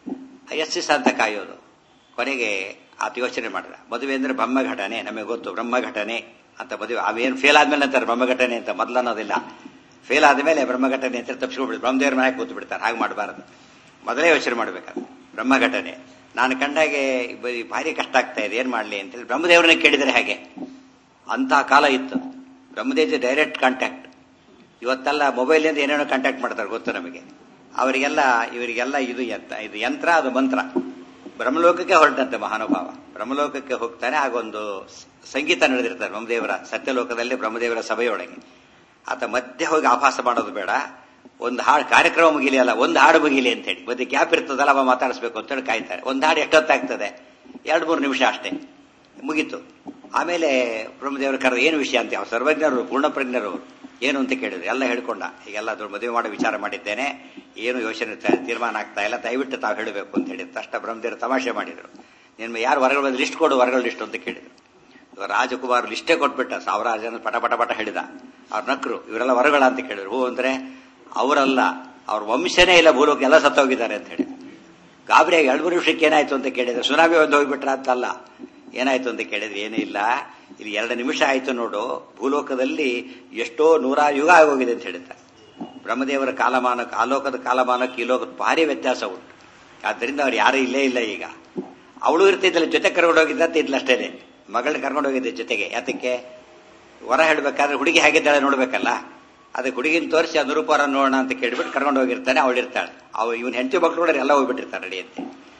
ಎಸ್ಸಿಸ ಅಂತ ಕಾಯೋದು ಕೊನೆಗೆ ಆತ ಯೋಚನೆ ಮಾಡಿದ ಮದುವೆ ಅಂದ್ರೆ ಬ್ರಹ್ಮಘಟನೆ ನಮಗೆ ಗೊತ್ತು ಬ್ರಹ್ಮಘಟನೆ ಅಂತ ಮದುವೆ ಅವೇನು ಫೇಲ್ ಆದ್ಮೇಲೆ ಅಂತಾರೆ ಬ್ರಹ್ಮಘಟನೆ ಅಂತ ಮೊದಲು ಅನ್ನೋದಿಲ್ಲ ಫೇಲ್ ಆದ್ಮೇಲೆ ಬ್ರಹ್ಮಘಟನೆ ಅಂತ ತಪ್ಪಿಸ್ಕೊಬಿಡ್ತಾರೆ ಬ್ರಹ್ಮದೇವ್ರ ಮನೆಗೆ ಕೂತು ಬಿಡ್ತಾರೆ ಹಾಗೆ ಮಾಡಬಾರದು ಮೊದಲೇ ಯೋಚನೆ ಮಾಡ್ಬೇಕಾದ್ರೆ ಬ್ರಹ್ಮಘಟನೆ ನಾನು ಕಂಡಾಗೆ ಬರೀ ಭಾರಿ ಕಷ್ಟ ಆಗ್ತಾ ಇದೆ ಏನ್ ಮಾಡ್ಲಿ ಅಂತೇಳಿ ಬ್ರಹ್ಮದೇವರನ್ನ ಕೇಳಿದರೆ ಹಾಗೆ ಅಂತಹ ಕಾಲ ಇತ್ತು ಬ್ರಹ್ಮದೇವ ಡೈರೆಕ್ಟ್ ಕಾಂಟ್ಯಾಕ್ಟ್ ಇವತ್ತೆಲ್ಲ ಮೊಬೈಲಿಂದ ಏನೇನೋ ಕಾಂಟ್ಯಾಕ್ಟ್ ಮಾಡ್ತಾರೆ ಗೊತ್ತು ನಮಗೆ ಅವರಿಗೆಲ್ಲ ಇವರಿಗೆಲ್ಲ ಇದು ಯಂತ್ರ ಇದು ಯಂತ್ರ ಅದು ಮಂತ್ರ ಬ್ರಹ್ಮಲೋಕಕ್ಕೆ ಹೊರಟಂತೆ ಮಹಾನುಭಾವ ಬ್ರಹ್ಮಲೋಕಕ್ಕೆ ಹೋಗ್ತಾನೆ ಆಗೊಂದು ಸ- ಸಂಗೀತ ನಡೆದಿರ್ತಾರೆ ಬ್ರಹ್ಮದೇವರ ಸತ್ಯಲೋಕದಲ್ಲಿ ಬ್ರಹ್ಮದೇವರ ಸಭೆಯೊಳಗೆ ಆತ ಮಧ್ಯೆ ಹೋಗಿ ಆಭಾಸ ಮಾಡೋದು ಬೇಡ ಒಂದು ಹಾಡು ಕಾರ್ಯಕ್ರಮ ಮುಗಿಲಿ ಅಲ್ಲ ಒಂದು ಹಾಡು ಮುಗಿಲಿ ಅಂತ ಹೇಳಿ ಮತ್ತೆ ಗ್ಯಾಪ್ ಇರ್ತದಲ್ಲ ಅವ ಮಾತಾಡಿಸ್ಬೇಕು ಅಂತೇಳಿ ಕಾಯ್ತಾರೆ ಒಂದು ಹಾಡು ಎಷ್ಟೊತ್ತಾಗ್ತದೆ ಎರಡು ಮೂರು ನಿಮಿಷ ಅಷ್ಟೇ ಮುಗೀತು ಆಮೇಲೆ ಬ್ರಹ್ಮದೇವರು ಕರೆದ ಏನು ವಿಷಯ ಅಂತ ಅವ್ರು ಸರ್ವಜ್ಞರು ಪೂರ್ಣಪ್ರಜ್ಞರು ಅವರು ಏನು ಅಂತ ಕೇಳಿದ್ರು ಎಲ್ಲ ಹೇಳ್ಕೊಂಡ ಈಗೆಲ್ಲ ಅದ್ರ ಮದುವೆ ಮಾಡೋ ವಿಚಾರ ಮಾಡಿದ್ದೇನೆ ಏನು ಯೋಚನೆ ತ- ತೀರ್ಮಾನ ಆಗ್ತಾ ಇಲ್ಲ ದಯವಿಟ್ಟು ತಾವು ಹೇಳಬೇಕು ಅಂತ ಹೇಳಿದ್ರು ತಕ್ಷಣ ಬ್ರಹ್ಮದೇವರು ತಮಾಷೆ ಮಾಡಿದ್ರು ನಿನ್ನ ಯಾರು ಹೊರಗಳು ಬಂದು ಲಿಸ್ಟ್ ಕೊಡು ಹೊರಗಳ ಲಿಸ್ಟ್ ಅಂತ ಕೇಳಿದ್ರು ಇವಾಗ ರಾಜಕುಮಾರ್ ಲಿಸ್ಟೇ ಕೊಟ್ಬಿಟ್ಟ ಸಾವಿರಾರು ಜನ ಪಟ ಪಟ ಪಟ ಹೇಳಿದ ಅವ್ರ ನಕ್ರು ಇವರೆಲ್ಲ ಹೊರಗಳ ಅಂತ ಕೇಳಿದ್ರು ಹೂ ಅಂದ್ರೆ ಅವರಲ್ಲ ಅವ್ರ ವಂಶನೇ ಇಲ್ಲ ಭೂಲೋಕ ಎಲ್ಲ ಸತ್ತೋಗಿದ್ದಾರೆ ಅಂತ ಹೇಳಿ ಗಾಬರಿಯಾಗಿ ಎರಡು ಮೂರು ನಿಮಿಷಕ್ಕೆ ಏನಾಯ್ತು ಅಂತ ಕೇಳಿದ್ರೆ ಸುನಾಮಿ ಒಂದು ಹೋಗ್ಬಿಟ್ರ ಅಂತಲ್ಲ ಏನಾಯ್ತು ಅಂತ ಕೇಳಿದ್ರೆ ಏನೂ ಇಲ್ಲ ಇಲ್ಲಿ ಎರಡು ನಿಮಿಷ ಆಯ್ತು ನೋಡು ಭೂಲೋಕದಲ್ಲಿ ಎಷ್ಟೋ ನೂರ ಯುಗ ಆಗೋಗಿದೆ ಅಂತ ಹೇಳ್ತಾರೆ ಬ್ರಹ್ಮದೇವರ ಕಾಲಮಾನಕ್ಕೆ ಆಲೋಕದ ಕಾಲಮಾನಕ್ಕೆ ಈ ಲೋಕದ ಭಾರಿ ವ್ಯತ್ಯಾಸ ಉಂಟು ಆದ್ದರಿಂದ ಅವ್ರು ಯಾರು ಇಲ್ಲೇ ಇಲ್ಲ ಈಗ ಅವಳು ಇರ್ತಿದ್ದಲ್ಲ ಜೊತೆ ಕರ್ಕೊಂಡು ಹೋಗಿದ್ದಂತ ಇದ್ಲ ಅಷ್ಟೇನೆ ಮಗಳನ್ನ ಕರ್ಕೊಂಡು ಹೋಗಿದ್ದೆ ಜೊತೆಗೆ ಯಾತಕ್ಕೆ ವರ ಹೇಳ್ಬೇಕಾದ್ರೆ ಹುಡುಗಿ ಹೇಗಿದ್ದಾಳೆ ನೋಡ್ಬೇಕಲ್ಲ ಅದಕ್ಕೆ ಹುಡುಗಿನ ತೋರಿಸಿ ಅನುರೂಪರ ನೋಡೋಣ ಅಂತ ಕೇಳ್ಬಿಟ್ಟು ಕರ್ಕೊಂಡು ಹೋಗಿರ್ತಾನೆ ಅವಳು ಇರ್ತಾಳೆ ಅವ ಇವನ್ ಹೆಂಡತಿ ಮಕ್ಕಳು ಕೂಡ ಎಲ್ಲ ಹೋಗ್ಬಿಟ್ಟಿರ್ತಾರೆ ರೆಡಿ ಅಂತ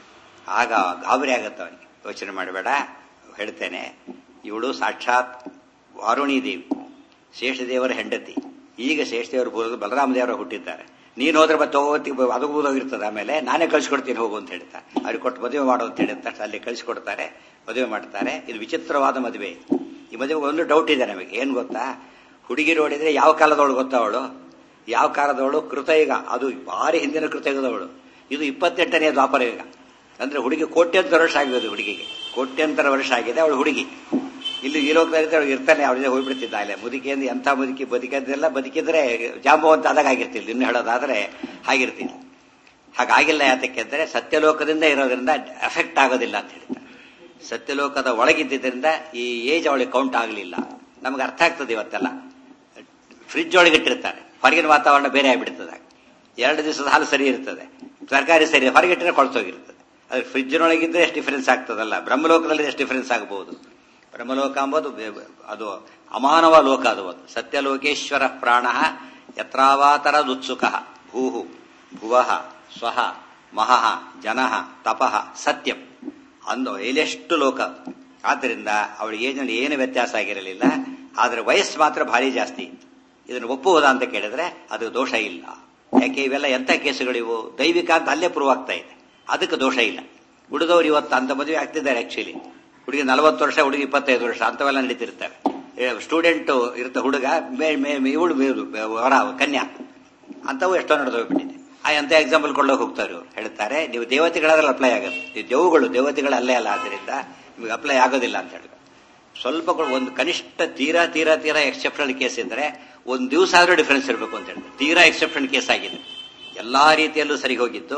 ಆಗ ಗಾಬರಿ ಆಗತ್ತ ಅವನಿಗೆ ಯೋಚನೆ ಮಾಡಬೇಡ ಹೇಳ್ತೇನೆ ಇವಳು ಸಾಕ್ಷಾತ್ ವಾರುಣಿ ದೇವಿ ಶೇಷದೇವರ ಹೆಂಡತಿ ಈಗ ಶೇಷದೇವರು ಬರೋದು ಬಲರಾಮ ದೇವರ ಹುಟ್ಟಿದ್ದಾರೆ ನೀನು ಹೋದ್ರೆ ಮತ್ತೆ ಹೋಗೋತ್ತಿಗೆ ಅದು ಹೋಗಿರ್ತದೆ ಆಮೇಲೆ ನಾನೇ ಕಳಿಸ್ಕೊಡ್ತೀನಿ ಹೋಗು ಅಂತ ಹೇಳ್ತಾರೆ ಅವ್ರಿಗೆ ಕೊಟ್ಟು ಮದುವೆ ಮಾಡು ಅಂತ ಹೇಳಿದ ತಕ್ಷಣ ಅಲ್ಲಿ ಕಳಿಸ್ಕೊಡ್ತಾರೆ ಮದುವೆ ಮಾಡ್ತಾರೆ ಇದು ವಿಚಿತ್ರವಾದ ಮದುವೆ ಈ ಮದುವೆ ಒಂದು ಡೌಟ್ ಇದೆ ನಮಗೆ ಏನ್ ಗೊತ್ತಾ ಹುಡುಗಿ ನೋಡಿದ್ರೆ ಯಾವ ಕಾಲದವಳು ಗೊತ್ತಾ ಅವಳು ಯಾವ ಕಾಲದವಳು ಕೃತಯುಗ ಅದು ಭಾರಿ ಹಿಂದಿನ ಕೃತಯುಗದವಳು ಇದು ಇಪ್ಪತ್ತೆಂಟನೇ ದ್ವಾಪರ ಯುಗ ಅಂದ್ರೆ ಹುಡುಗಿ ಕೋಟ್ಯಂತರ ವರ್ಷ ಆಗಿದೆ ಹುಡುಗಿಗೆ ಕೋಟ್ಯಂತರ ವರ್ಷ ಆಗಿದೆ ಅವಳು ಹುಡುಗಿ ಇಲ್ಲಿ ಈ ಲೋಕದಲ್ಲಿ ಅವಳು ಇರ್ತಾನೆ ಅವಳಿಗೆ ಹೋಗ್ಬಿಡ್ತಿದ್ದ ಅಲ್ಲೇ ಮುದುಕಿಯಿಂದ ಎಂಥ ಮುದುಕಿ ಬದುಕಿದ್ದೆಲ್ಲ ಬದುಕಿದ್ರೆ ಜಾಂಬು ಅಂತ ಆದಾಗ ಆಗಿರ್ತಿಲ್ಲ ಇನ್ನು ಹೇಳೋದಾದ್ರೆ ಹಾಗಿರ್ತಿಲ್ಲ ಹಾಗಾಗಿಲ್ಲ ಯಾತಕ್ಕೆ ಅಂದ್ರೆ ಸತ್ಯಲೋಕದಿಂದ ಇರೋದ್ರಿಂದ ಎಫೆಕ್ಟ್ ಆಗೋದಿಲ್ಲ ಅಂತ ಹೇಳ್ತಾರೆ ಸತ್ಯಲೋಕದ ಒಳಗಿದ್ದರಿಂದ ಈ ಏಜ್ ಅವಳಿಗೆ ಕೌಂಟ್ ಆಗಲಿಲ್ಲ ನಮ್ಗೆ ಅರ್ಥ ಆಗ್ತದೆ ಇವತ್ತೆಲ್ಲ ಫ್ರಿಜ್ ಒಳಗೆ ಇಟ್ಟಿರ್ತಾರೆ ಹೊರಗಿನ ವಾತಾವರಣ ಬೇರೆ ಆಗಿಬಿಡ್ತದೆ ಎರಡು ದಿವಸದ ಹಾಲು ಸರಿ ಇರ್ತದೆ ತರಕಾರಿ ಸರಿ ಹೊರಗಿಟ್ಟರೆ ಕೊಳ್ತೋಗಿರ್ತದೆ ಅದು ಫ್ರಿಜ್ನೊಳಗಿದ್ರೆ ಎಷ್ಟು ಡಿಫರೆನ್ಸ್ ಆಗ್ತದಲ್ಲ ಬ್ರಹ್ಮಲೋಕದಲ್ಲಿ ಎಷ್ಟು ಡಿಫರೆನ್ಸ್ ಆಗಬಹುದು ಬ್ರಹ್ಮಲೋಕ ಎಂಬುದು ಬೆ- ಅದು ಅಮಾನವ ಲೋಕ ಅದು ಒಂದು ಸತ್ಯಲೋಕೇಶ್ವರ ಪ್ರಾಣ ಯತ್ರಾವಾತರದುತ್ಸುಕ ಭೂಹು ಭುವಃ ಸ್ವಹ ಮಹಃ ಜನಃ ತಪಃ ಸತ್ಯಂ ಅಂದು ಎಲೆಷ್ಟು ಲೋಕ ಅದು. ಆದ್ದರಿಂದ ಅವಳಿಗೆ ಏಜಲ್ಲಿ ಏನು ವ್ಯತ್ಯಾಸ ಆಗಿರಲಿಲ್ಲ ಆದರೆ ವಯಸ್ಸು ಮಾತ್ರ ಭಾರಿ ಜಾಸ್ತಿ ಇತ್ತು ಇದನ್ನು ಒಪ್ಪುವುದಾ ಅಂತ ಕೇಳಿದ್ರೆ ಅದು ದೋಷ ಇಲ್ಲ ಯಾಕೆ ಇವೆಲ್ಲ ಎಂಥ ಕೇಸುಗಳಿವು ದೈವಿಕ ಅಂತ ಅಲ್ಲೇ ಪ್ರೂವ್ ಆಗ್ತಾ ಇದೆ ಅದಕ್ಕೆ ದೋಷ ಇಲ್ಲ ಹುಡುಗವ್ರು ಇವತ್ತು ಅಂತ ಮದುವೆ ಆಗ್ತಿದ್ದಾರೆ ಆಕ್ಚುಲಿ ಹುಡುಗಿ ನಲವತ್ತು ವರ್ಷ ಹುಡುಗಿ ಇಪ್ಪತ್ತೈದು ವರ್ಷ ಅಂತವೆಲ್ಲ ನಡೀತಿರ್ತಾರೆ ಸ್ಟೂಡೆಂಟ್ ಇರ್ತ ಹುಡುಗ ಮೇ- ಮೇ- ಮೇ- ಇವಳು ಮೇಲು ವರ ಕನ್ಯಾ ಅಂತವು ಎಷ್ಟೋ ನಡೆದು ಹೋಗ್ಬಿಟ್ಟಿದೆ ಆ ಅಂತ ಎಕ್ಸಾಂಪಲ್ ಕೊಳ್ಳೋಕೆ ಹೋಗ್ತಾರೆ ಇವರು ಹೇಳ್ತಾರೆ ನೀವು ದೇವತೆಗಳಾದ್ರೆ ಅಪ್ಲೈ ಆಗುತ್ತೆ ನೀವು ದೇವುಗಳು ದೇವತೆಗಳು ಅಲ್ಲೇ ಅಲ್ಲ ಆದ್ದರಿಂದ ನಿಮಗೆ ಅಪ್ಲೈ ಆಗೋದಿಲ್ಲ ಅಂತ ಹೇಳಿ ಸ್ವಲ್ಪ ಕೂಡ ಒಂದು ಕನಿಷ್ಠ ತೀರಾ ತೀರಾ ತೀರಾ ಎಕ್ಸೆಪ್ಷನಲ್ ಕೇಸ್ ಇದ್ರೆ ಒಂದು ದಿವಸ ಆದ್ರೂ ಡಿಫರೆನ್ಸ್ ಇರಬೇಕು ಅಂತ ಹೇಳಿದ್ರೆ ತೀರಾ ಎಕ್ಸೆಪ್ಷನ್ ಕೇಸ್ ಆಗಿದೆ ಎಲ್ಲಾ ರೀತಿಯಲ್ಲೂ ಸರಿ ಹೋಗಿತ್ತು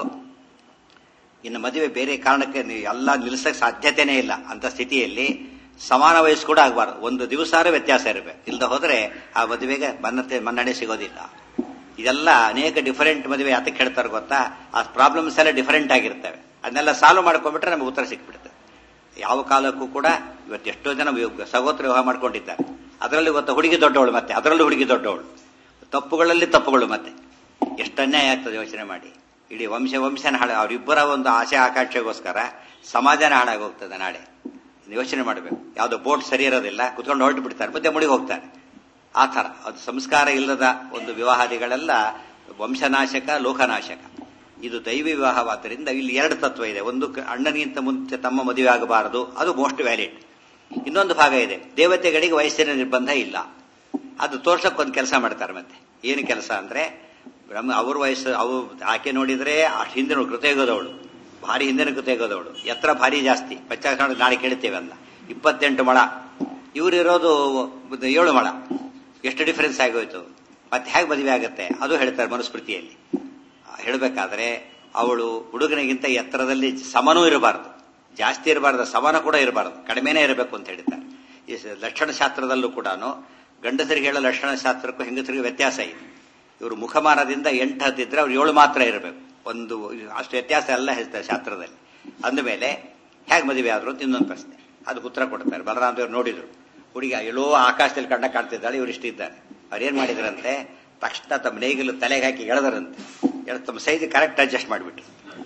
ಇನ್ನು ಮದುವೆ ಬೇರೆ ಕಾರಣಕ್ಕೆ ನೀವು ಎಲ್ಲ ನಿಲ್ಲಿಸಕ್ಕೆ ಸಾಧ್ಯತೆನೇ ಇಲ್ಲ ಅಂತ ಸ್ಥಿತಿಯಲ್ಲಿ ಸಮಾನ ವಯಸ್ಸು ಕೂಡ ಆಗಬಾರ್ದು ಒಂದು ದಿವಸ ವ್ಯತ್ಯಾಸ ಇರಬೇಕು ಇಲ್ಲದೆ ಹೋದ್ರೆ ಆ ಮದುವೆಗೆ ಮನ್ನತೆ ಮನ್ನಣೆ ಸಿಗೋದಿಲ್ಲ ಇದೆಲ್ಲ ಅನೇಕ ಡಿಫರೆಂಟ್ ಮದುವೆ ಯಾತಕ್ಕೆ ಹೇಳ್ತಾರೆ ಗೊತ್ತಾ ಆ ಪ್ರಾಬ್ಲಮ್ಸ್ ಎಲ್ಲ ಡಿಫರೆಂಟ್ ಆಗಿರ್ತವೆ ಅದನ್ನೆಲ್ಲ ಸಾಲ್ವ್ ಮಾಡ್ಕೊಂಡ್ಬಿಟ್ರೆ ನಮಗೆ ಉತ್ತರ ಸಿಕ್ಬಿಡುತ್ತೆ ಯಾವ ಕಾಲಕ್ಕೂ ಕೂಡ ಇವತ್ತು ಎಷ್ಟೋ ಜನ ವಿವ- ಸಹೋದರ ವಿವಾಹ ಮಾಡ್ಕೊಂಡಿದ್ದಾರೆ ಅದರಲ್ಲಿ ಗೊತ್ತಾ ಹುಡುಗಿ ದೊಡ್ಡವಳು ಮತ್ತೆ ಅದರಲ್ಲೂ ಹುಡುಗಿ ದೊಡ್ಡವಳು ತಪ್ಪುಗಳಲ್ಲಿ ತಪ್ಪುಗಳು ಮತ್ತೆ ಎಷ್ಟು ಅನ್ಯಾಯ ಆಗ್ತದೆ ಯೋಚನೆ ಮಾಡಿ ಇಡೀ ವಂಶ ವಂಶನ ಹಾಳು ಅವರಿಬ್ಬರ ಒಂದು ಆಸೆ ಆಕಾಂಕ್ಷೆಗೋಸ್ಕರ ಸಮಾಜನ ಹಾಳಾಗೋಗ್ತದೆ ನಾಳೆ ಇನ್ನು ಯೋಚನೆ ಮಾಡಬೇಕು ಯಾವುದೋ ಬೋಟ್ ಸರಿ ಇರೋದಿಲ್ಲ ಕುತ್ಕೊಂಡು ಹೊರಟು ಬಿಡ್ತಾರೆ ಮತ್ತೆ ಮುಡಿಗೆ ಹೋಗ್ತಾರೆ ಆ ಥರ ಅದು ಸಂಸ್ಕಾರ ಇಲ್ಲದ ಒಂದು ವಿವಾಹಾದಿಗಳೆಲ್ಲ ವಂಶನಾಶಕ ಲೋಕನಾಶಕ ಇದು ದೈವಿ ವಿವಾಹವಾದ್ದರಿಂದ ಇಲ್ಲಿ ಎರಡು ತತ್ವ ಇದೆ ಒಂದು ಕ- ಅಣ್ಣನಿಗಿಂತ ಮುಂಚೆ ತಮ್ಮ ಮದುವೆ ಆಗಬಾರದು ಅದು ಮೋಸ್ಟ್ ವ್ಯಾಲಿಡ್ ಇನ್ನೊಂದು ಭಾಗ ಇದೆ ದೇವತೆಗಳಿಗೆ ವಯಸ್ಸಿನ ನಿರ್ಬಂಧ ಇಲ್ಲ ಅದು ತೋರ್ಸಕ್ ಒಂದು ಕೆಲಸ ಮಾಡ್ತಾರೆ ಮತ್ತೆ ಏನು ಕೆಲಸ ಅಂದ್ರೆ ಬ್ರಹ್ಮ ಅವ್ರ ವಯಸ್ಸು ಅವು ಆಕೆ ನೋಡಿದ್ರೆ ಆ ಹಿಂದಿನ ಕೃತಯುಗದವಳು ಭಾರಿ ಹಿಂದಿನ ಕೃತಯುಗದವಳು ಎತ್ತರ ಭಾರಿ ಜಾಸ್ತಿ ಬಚ್ಚಾಕೊಂಡು ನಾಳೆ ಕೇಳ್ತೇವೆ ಅಲ್ಲ ಇಪ್ಪತ್ತೆಂಟು ಮಳ ಇವರಿರೋದು ಏಳು ಮಳ ಎಷ್ಟು ಡಿಫರೆನ್ಸ್ ಆಗೋಯ್ತು ಮತ್ತೆ ಹೇಗೆ ಮದುವೆ ಆಗುತ್ತೆ ಅದು ಹೇಳ್ತಾರೆ ಮನುಸ್ಮೃತಿಯಲ್ಲಿ ಹೇಳಬೇಕಾದ್ರೆ ಅವಳು ಹುಡುಗನಿಗಿಂತ ಎತ್ತರದಲ್ಲಿ ಸಮನೂ ಇರಬಾರದು ಜಾಸ್ತಿ ಇರಬಾರ್ದು ಸಮಾನ ಕೂಡ ಇರಬಾರದು ಕಡಿಮೆನೇ ಇರಬೇಕು ಅಂತ ಹೇಳ್ತಾರೆ ಈ ಸ- ಲಕ್ಷಣ ಶಾಸ್ತ್ರದಲ್ಲೂ ಕೂಡ ಗಂಡಸರಿಗೆ ಹೇಳೋ ಲಕ್ಷಣ ಶಾಸ್ತ್ರಕ್ಕೂ ಹೆಂಗಸರಿಗೆ ವ್ಯತ್ಯಾಸ ಇದೆ ಇವರು ಮುಖಮಾನದಿಂದ ಎಂಟು ಹತ್ತಿದ್ರೆ ಅವ್ರು ಏಳು ಮಾತ್ರ ಇರಬೇಕು ಒಂದು ಅಷ್ಟು ವ್ಯತ್ಯಾಸ ಎಲ್ಲ ಹೇಳ್ತಾರೆ ಶಾಸ್ತ್ರದಲ್ಲಿ ಅಂದಮೇಲೆ ಹೇಗೆ ಮದುವೆ ಆದ್ರು ಅಂತ ಇನ್ನೊಂದು ಪ್ರಶ್ನೆ ಅದಕ್ಕೆ ಉತ್ತರ ಕೊಡ್ತಾರೆ ಬಲರಾಮದೇವ್ರು ನೋಡಿದ್ರು ಹುಡುಗಿ ಎಲ್ಲೋ ಆಕಾಶದಲ್ಲಿ ಕಂಡ ಕಾಣ್ತಿದ್ದಾಳೆ ಇವರು ಇಷ್ಟಿದ್ದಾರೆ ಅವ್ರು ಏನ್ ಮಾಡಿದ್ರಂತೆ ತಕ್ಷಣ ತಮ್ಮ ನೇಗಿಲು ತಲೆಗೆ ಹಾಕಿ ಎಳೆದರಂತೆ ಎಳೆದು ತಮ್ಮ ಸೈಜ್ ಕರೆಕ್ಟ್ ಅಡ್ಜಸ್ಟ್ ಮಾಡಿಬಿಟ್ರು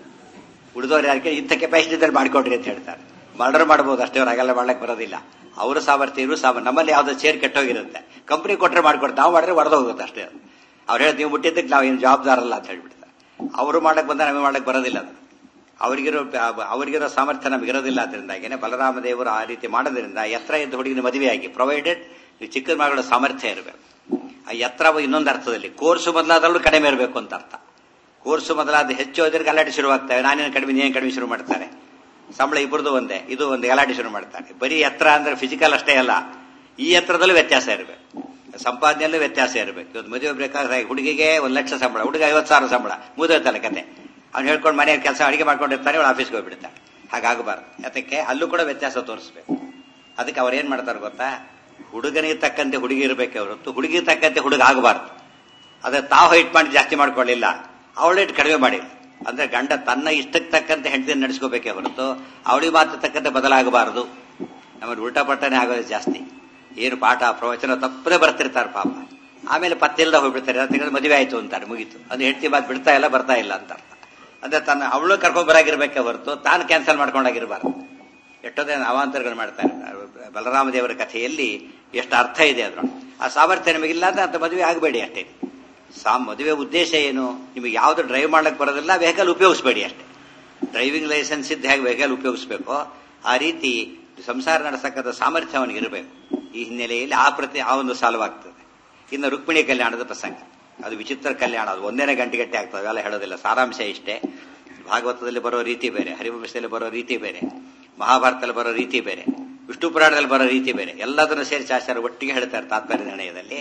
ಉಳಿದವ್ರು ಯಾಕೆ ಇಂಥ ಕೆಪಾಸಿಟಿ ಇದ್ದಲ್ಲಿ ಮಾಡ್ಕೊಡ್ರಿ ಅಂತ ಹೇಳ್ತಾರೆ ಮರ್ಡರ್ ಮಾಡ್ಬೋದು ಅಷ್ಟೇ ಅವ್ರು ಹಾಗೆಲ್ಲ ಮಾಡ್ಲಿಕ್ಕೆ ಬರೋದಿಲ್ಲ ಅವರು ಸಾಮರ್ಥ್ಯ ಇವರು ಸಾಮ ನಮ್ಮಲ್ಲಿ ಯಾವ್ದೋ ಚೇರ್ ಕೆಟ್ಟೋಗಿರುತ್ತೆ ಕಂಪ್ನಿ ಕೊಟ್ಟರೆ ಮಾಡ್ಕೊಡ್ತಾರೆ ನಾವು ಮಾಡಿದ್ರೆ ಹೊಡೆದು ಹೋಗುತ್ತೆ ಅಷ್ಟೇ ಅದು. ಅವ್ರು ಹೇಳಿ ನೀವು ಮುಟ್ಟಿದ್ದಕ್ಕೆ ನಾವು ಏನು ಜವಾಬ್ದಾರಲ್ಲ ಅಂತ ಹೇಳ್ಬಿಡ್ತಾರೆ ಅವರು ಮಾಡಕ್ ಬಂದ ನಮಗೆ ಮಾಡಕ್ ಬರೋದಿಲ್ಲ ಅದು ಅವರಿಗಿರೋ ಅವರಿಗಿರೋ ಸಾಮರ್ಥ್ಯ ನಮಗಿರೋದಿಲ್ಲ ಅದರಿಂದಾಗೇನೆ ಬಲರಾಮ ದೇವರು ಆ ರೀತಿ ಮಾಡೋದ್ರಿಂದ ಎತ್ತರ ಇದ್ದ ಹುಡುಗಿನ ಮದುವೆಯಾಗಿ ಪ್ರೊವೈಡೆಡ್ ಚಿಕ್ಕ ಮಗಳ ಸಾಮರ್ಥ್ಯ ಇರಬೇಕು ಆ ಎತ್ತರ ಇನ್ನೊಂದು ಅರ್ಥದಲ್ಲಿ ಕೋರ್ಸು ಮೊದಲಾದಲ್ಲೂ ಕಡಿಮೆ ಇರಬೇಕು ಅಂತ ಅರ್ಥ ಕೋರ್ಸು ಮೊದಲಾದ ಹೆಚ್ಚು ಹೋದ್ರೆ ಗಲಾಟೆ ಶುರುವಾಗ್ತವೆ ನಾನೇನು ಕಡಿಮೆ ನೀನು ಕಡಿಮೆ ಶುರು ಮಾಡ್ತಾರೆ ಸಂಬಳ ಇಬ್ಬರದು ಒಂದೇ ಇದು ಒಂದು ಗಲಾಟೆ ಶುರು ಮಾಡ್ತಾರೆ ಬರೀ ಎತ್ತರ ಅಂದ್ರೆ ಫಿಸಿಕಲ್ ಅಷ್ಟೇ ಅಲ್ಲ ಈ ಎತ್ತರದಲ್ಲೂ ವ್ಯತ್ಯಾಸ ಇರಬೇಕು ಸಂಪಾದನೆಯಲ್ಲೂ ವ್ಯತ್ಯಾಸ ಇರಬೇಕು ಇವತ್ತು ಮದುವೆ ಬೇಕಾದ್ರೆ ಹುಡುಗಿಗೆ ಒಂದು ಲಕ್ಷ ಸಂಬಳ ಹುಡುಗ ಐವತ್ತು ಸಾವಿರ ಸಂಬಳ ಮುಗಿದೋಯ್ತಲ್ಲ ಕತೆ ಅವ್ನು ಹೇಳ್ಕೊಂಡು ಮನೆಯಲ್ಲಿ ಕೆಲಸ ಅಡಿಗೆ ಮಾಡ್ಕೊಂಡಿರ್ತಾನೆ ಇವಳು ಆಫೀಸ್ಗೆ ಹೋಗ್ಬಿಡ್ತಾನೆ ಹಾಗಾಗಬಾರ್ದು ಅದಕ್ಕೆ ಅಲ್ಲೂ ಕೂಡ ವ್ಯತ್ಯಾಸ ತೋರಿಸ್ಬೇಕು ಅದಕ್ಕೆ ಅವ್ರು ಏನ್ ಮಾಡ್ತಾರೆ ಗೊತ್ತಾ ಹುಡುಗನಿಗೆ ತಕ್ಕಂತೆ ಹುಡುಗಿ ಇರಬೇಕೆ ಹೊರತು ಹುಡುಗಿಗೆ ತಕ್ಕಂತೆ ಹುಡುಗ ಆಗಬಾರ್ದು ಅದೇ ತಾವು ಹೈಟ್ ಮಾಡಿ ಜಾಸ್ತಿ ಮಾಡ್ಕೊಳ್ಳಿಲ್ಲ ಅವಳಿಟ್ಟು ಕಡಿಮೆ ಮಾಡಿಲ್ಲ ಅಂದ್ರೆ ಗಂಡ ತನ್ನ ಇಷ್ಟಕ್ಕೆ ತಕ್ಕಂತೆ ಹೆಂಡತಿಯನ್ನು ನಡೆಸ್ಕೋಬೇಕೇ ಹೊರತು ಅವಳಿಗೆ ಮಾತ್ರ ತಕ್ಕಂತೆ ಬದಲಾಗಬಾರದು ನಮ್ಮಲ್ಲಿ ಉಲ್ಟಾ ಪಟ್ಟನೆ ಆಗೋದು ಜಾಸ್ತಿ ಏನು ಪಾಠ ಪ್ರವಚನ ತಪ್ಪದೇ ಬರ್ತಿರ್ತಾರೆ ಪಾಪ ಆಮೇಲೆ ಪತ್ತಿಲ್ದ ಹೋಗ್ಬಿಡ್ತಾರೆ ಎರಡು ತಿಂಗಳು ಮದುವೆ ಆಯ್ತು ಅಂತಾರೆ ಮುಗೀತು ಅದು ಹೆಂಡತಿ ಮಾತು ಬಿಡ್ತಾ ಇಲ್ಲ ಬರ್ತಾ ಇಲ್ಲ ಅಂತ ಅರ್ಥ ಅಂದ್ರೆ ತನ್ನ ಅವಳು ಕರ್ಕೊಂಡ್ ಬರಾಗಿರ್ಬೇಕೇ ಹೊರತು ತಾನು ಕ್ಯಾನ್ಸಲ್ ಮಾಡ್ಕೊಂಡಾಗಿರ್ಬಾರ್ದು ಎಷ್ಟೊದೇ ಅವಾಂತರಗಳು ಮಾಡ್ತಾ ಇರ್ತಾರೆ ಬಲರಾಮ ದೇವರ ಕಥೆಯಲ್ಲಿ ಎಷ್ಟು ಅರ್ಥ ಇದೆ ಅದ್ರ ಆ ಸಾಮರ್ಥ್ಯ ನಿಮಗಿಲ್ಲ ಅಂತ ಅಂತ ಮದುವೆ ಆಗಬೇಡಿ ಅಷ್ಟೇ ಸಾ ಮದುವೆ ಉದ್ದೇಶ ಏನು ನಿಮಗೆ ಯಾವ್ದು ಡ್ರೈವ್ ಮಾಡ್ಲಿಕ್ಕೆ ಬರೋದಿಲ್ಲ ವೆಹಿಕಲ್ ಉಪಯೋಗಿಸಬೇಡಿ ಅಷ್ಟೇ ಡ್ರೈವಿಂಗ್ ಲೈಸೆನ್ಸ್ ಇದ್ದ ಹೇಗೆ ವೆಹಿಕಲ್ ಉಪಯೋಗಿಸಬೇಕು ಆ ರೀತಿ ಸಂಸಾರ ನಡೆಸಕ್ಕಂಥ ಸಾಮರ್ಥ್ಯ ಅವನಿಗೆ ಇರಬೇಕು ಈ ಹಿನ್ನೆಲೆಯಲ್ಲಿ ಆ ಪ್ರತಿ ಆ ಒಂದು ಸಾಲವಾಗ್ತದೆ ಇನ್ನು ರುಕ್ಮಿಣಿ ಕಲ್ಯಾಣದ ಪ್ರಸಂಗ ಅದು ವಿಚಿತ್ರ ಕಲ್ಯಾಣ ಅದು ಒಂದೇನೇ ಗಂಟೆ ಗಂಟೆ ಆಗ್ತದೆ ಅವೆಲ್ಲ ಹೇಳೋದಿಲ್ಲ ಸಾರಾಂಶ ಇಷ್ಟೇ ಭಾಗವತದಲ್ಲಿ ಬರೋ ರೀತಿ ಬೇರೆ ಹರಿವಂಶದಲ್ಲಿ ಬರೋ ರೀತಿ ಬೇರೆ ಮಹಾಭಾರತದಲ್ಲಿ ಬರೋ ರೀತಿ ಬೇರೆ ವಿಷ್ಣು ಪುರಾಣದಲ್ಲಿ ಬರೋ ರೀತಿ ಬೇರೆ ಎಲ್ಲದನ್ನು ಸೇರಿಸಿ ಆಚಾರ್ಯ ಒಟ್ಟಿಗೆ ಹೇಳ್ತಾರೆ ತಾತ್ಪರ್ಯ ನಿರ್ಣಯದಲ್ಲಿ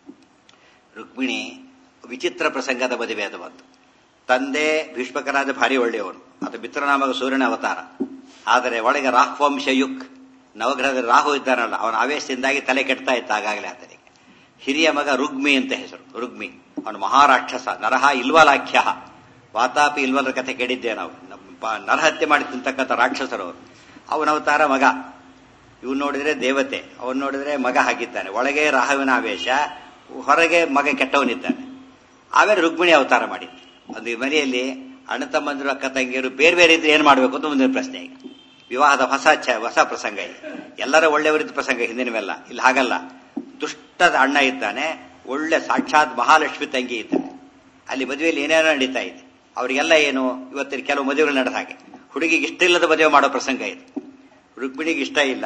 ರುಕ್ಮಿಣಿ ವಿಚಿತ್ರ ಪ್ರಸಂಗದ ಮದುವೆ ಅದು ಬಂತು ತಂದೆ ಭೀಷ್ಮಕರಾದ ಭಾರಿ ಒಳ್ಳೆಯವನು ಅದು ಮಿತ್ರನಾಮಕ ಸೂರ್ಯನ ಅವತಾರ ಆದರೆ ಒಳಗೆ ರಾಹ್ವಂಶಯುಕ್ ನವಗ್ರಹದಲ್ಲಿ ರಾಹು ಇದ್ದಾನಲ್ಲ ಅವನ ಆವೇಶದಿಂದಾಗಿ ತಲೆ ಕೆಡ್ತಾ ಇತ್ತು ಆಗಾಗಲೇ ಆತನಿಗೆ ಹಿರಿಯ ಮಗ ರುಗ್ಮಿ ಅಂತ ಹೆಸರು ರುಗ್ಮಿ ಅವನು ಮಹಾರಾಕ್ಷಸ ನರಹ ಇಲ್ವಲಾಖ್ಯ ವಾತಾಪಿ ಇಲ್ವಲರ ಕಥೆ ಕೇಳಿದ್ದೆ ನಾವು ನಮ್ಮ ಪ- ನರಹತ್ಯೆ ಮಾಡಿ ತಿಂತಕ್ಕಂಥ ರಾಕ್ಷಸರು ಅವರು ಅವನ ಅವತಾರ ಮಗ ಇವನು ನೋಡಿದ್ರೆ ದೇವತೆ ಅವನು ನೋಡಿದ್ರೆ ಮಗ ಹಾಕಿದ್ದಾನೆ ಒಳಗೆ ರಾಹುವಿನ ಆವೇಶ ಹೊರಗೆ ಮಗ ಕೆಟ್ಟವನಿದ್ದಾನೆ ಆಮೇಲೆ ರುಕ್ಮಿಣಿ ಅವತಾರ ಮಾಡಿ ಒಂದು ಮನೆಯಲ್ಲಿ ಅಣ್ಣ ತಮ್ಮಂದಿರು ಅಕ್ಕ ತಂಗಿಯರು ಬೇರೆ ಬೇರೆ ಇದ್ರೆ ಏನ್ ಮಾಡಬೇಕು ಅಂತ ಮುಂದಿನ ಪ್ರಶ್ನೆ ಈಗ ವಿವಾಹದ ಹೊಸ ಛ ಹೊಸ ಪ್ರಸಂಗ ಈಗ ಎಲ್ಲರ ಒಳ್ಳೆಯವರಿದ್ದ ಪ್ರಸಂಗ ಹಿಂದಿನವೆಲ್ಲ ಇಲ್ಲಿ ಹಾಗಲ್ಲ ದುಷ್ಟದ ಅಣ್ಣ ಇದ್ದಾನೆ ಒಳ್ಳೆ ಸಾಕ್ಷಾತ್ ಮಹಾಲಕ್ಷ್ಮಿ ತಂಗಿ ಇದ್ದಾನೆ ಅಲ್ಲಿ ಮದುವೆಯಲ್ಲಿ ಏನೇನೋ ನಡೀತಾ ಇದೆ ಅವರಿಗೆಲ್ಲ ಏನು ಇವತ್ತಿನ ಕೆಲವು ಮದುವೆಗಳು ನಡೆದ ಹಾಗೆ ಹುಡುಗಿಗೆ ಇಷ್ಟ ಇಲ್ಲದ ಮದುವೆ ಮಾಡೋ ಪ್ರಸಂಗ ಇದೆ ರುಕ್ಮಿಣಿಗೆ ಇಷ್ಟ ಇಲ್ಲ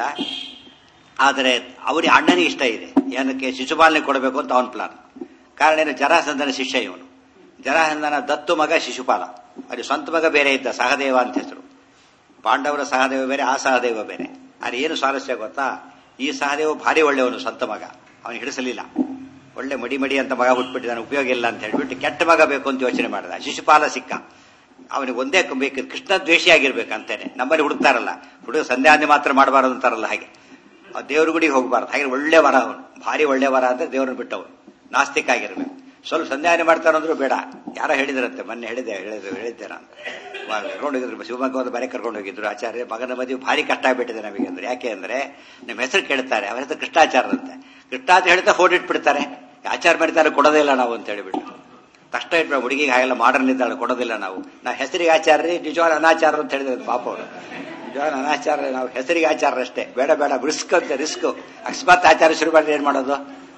ಆದರೆ ಅವರಿಗೆ ಅಣ್ಣನಿಗೆ ಇಷ್ಟ ಇದೆ ಏನಕ್ಕೆ ಶಿಶುಪಾಲನೆ ಕೊಡಬೇಕು ಅಂತ ಅವನ ಪ್ಲಾನ್ ಕಾರಣ ಏನು ಜರಾಸಂಧನ ಶಿಷ್ಯ ಇವನು ಜರಾಸಂಧನ ದತ್ತು ಮಗ ಶಿಶುಪಾಲ ಅಲ್ಲಿ ಸ್ವಂತ ಮಗ ಬೇರೆ ಇದ್ದ ಸಹದೇವ ಅಂತ ಹೆಸರು ಪಾಂಡವರ ಸಹದೇವ ಬೇರೆ ಆ ಸಹದೇವ ಬೇರೆ ಅಲ್ಲಿ ಏನು ಸ್ವಾರಸ್ಯ ಗೊತ್ತಾ ಈ ಸಹದೇವ ಭಾರಿ ಒಳ್ಳೆಯವನು ಸ್ವಂತ ಮಗ ಅವನು ಹಿಡಿಸಲಿಲ್ಲ ಒಳ್ಳೆ ಮಡಿ ಮಡಿ ಅಂತ ಮಗ ಹುಟ್ಬಿಟ್ಟಿದ್ದಾನೆ ಉಪಯೋಗ ಇಲ್ಲ ಅಂತ ಹೇಳ್ಬಿಟ್ಟು ಕೆಟ್ಟ ಮಗ ಬೇಕು ಅಂತ ಯೋಚನೆ ಮಾಡಿದ ಶಿಶುಪಾಲ ಸಿಕ್ಕ ಅವನಿಗೆ ಒಂದೇ ಬೇಕು ಕೃಷ್ಣ ದ್ವೇಷಿ ಆಗಿರ್ಬೇಕಂತೇನೆ ನಮ್ಮಲ್ಲಿ ಹುಡುಕ್ತಾರಲ್ಲ ಹುಡುಗ ಸಂಧ್ಯಾನೆ ಮಾತ್ರ ಮಾಡಬಾರದು ಅಂತಾರಲ್ಲ ಹಾಗೆ ಆ ದೇವ್ರ ಗುಡಿಗೆ ಹೋಗಬಾರ್ದು ಹಾಗೆ ಒಳ್ಳೆ ವರ ಅವನು ಭಾರಿ ಒಳ್ಳೆ ವರ ಅಂತ ದೇವ್ರನ್ನ ಬಿಟ್ಟವನು ನಾಸ್ತಿಕ ಆಗಿರ್ಬೇಕು ಸ್ವಲ್ಪ ಸಂಧ್ಯಾನೆ ಮಾಡ್ತಾರಂದ್ರು ಬೇಡ ಯಾರೋ ಹೇಳಿದ್ರಂತೆ ಮೊನ್ನೆ ಹೇಳಿದೆ ಹೇಳಿದ್ರು ಹೇಳಿದ್ದೆ ನಾನು ಕರ್ಕೊಂಡು ಹೋಗಿದ್ರು ಶಿವಮೊಗ್ಗ ಒಂದು ಮನೆ ಕರ್ಕೊಂಡು ಹೋಗಿದ್ರು ಆಚಾರ್ಯ ಮಗನ ಮದುವೆ ಭಾರಿ ಕಷ್ಟ ಆಗ್ಬಿಟ್ಟಿದೆ ನಮಗೆ ಅಂದ್ರೆ ಯಾಕೆ ಅಂದ್ರೆ ನಿಮ್ಮ ಹೆಸರು ಕೇಳ್ತಾರೆ ಅವರ ಹೆಸರು ಕೃಷ್ಣಾಚಾರ್ಯರಂತೆ ಕೃಷ್ಣ ಅಂತ ಹೇಳ್ತಾ ಫೋಟೋ ಇಟ್ಬಿಡ್ತಾರೆ ಆಚಾರ ಮಾಡಿದ್ದಾರೆ ಕೊಡೋದೇ ಇಲ್ಲ ನಾವು ಅಂತ ಹೇಳಿಬಿಟ್ಟು ತಕ್ಷಣ ಇಟ್ಬಿಡ ಹುಡುಗಿಗೆ ಹಾಗೆಲ್ಲ ಮಾಡರ್ನ್ ಇದ್ದಾಳೆ ಕೊಡೋದಿಲ್ಲ ನಾವು ನಾವು ಹೆಸರಿಗೆ ಆಚಾರ್ಯ ನಿಜವಾದ ಅನಾಚಾರ ಅಂತ ಹೇಳಿದ್ರು ಪಾಪ ಅವರು ನಿಜವಾದ ಅನಾಚಾರ ನಾವು ಹೆಸರಿಗೆ ಆಚಾರ ಅಷ್ಟೇ ಬೇಡ ಬೇಡ ರಿಸ್ಕ್ ಅಂತ ರಿಸ್ಕ್ ಅಕಸ್ಮಾತ್ ಆಚಾರ ಶುರು ಮಾಡಿದ್ರೆ ಏನ್ ಮಾಡೋದು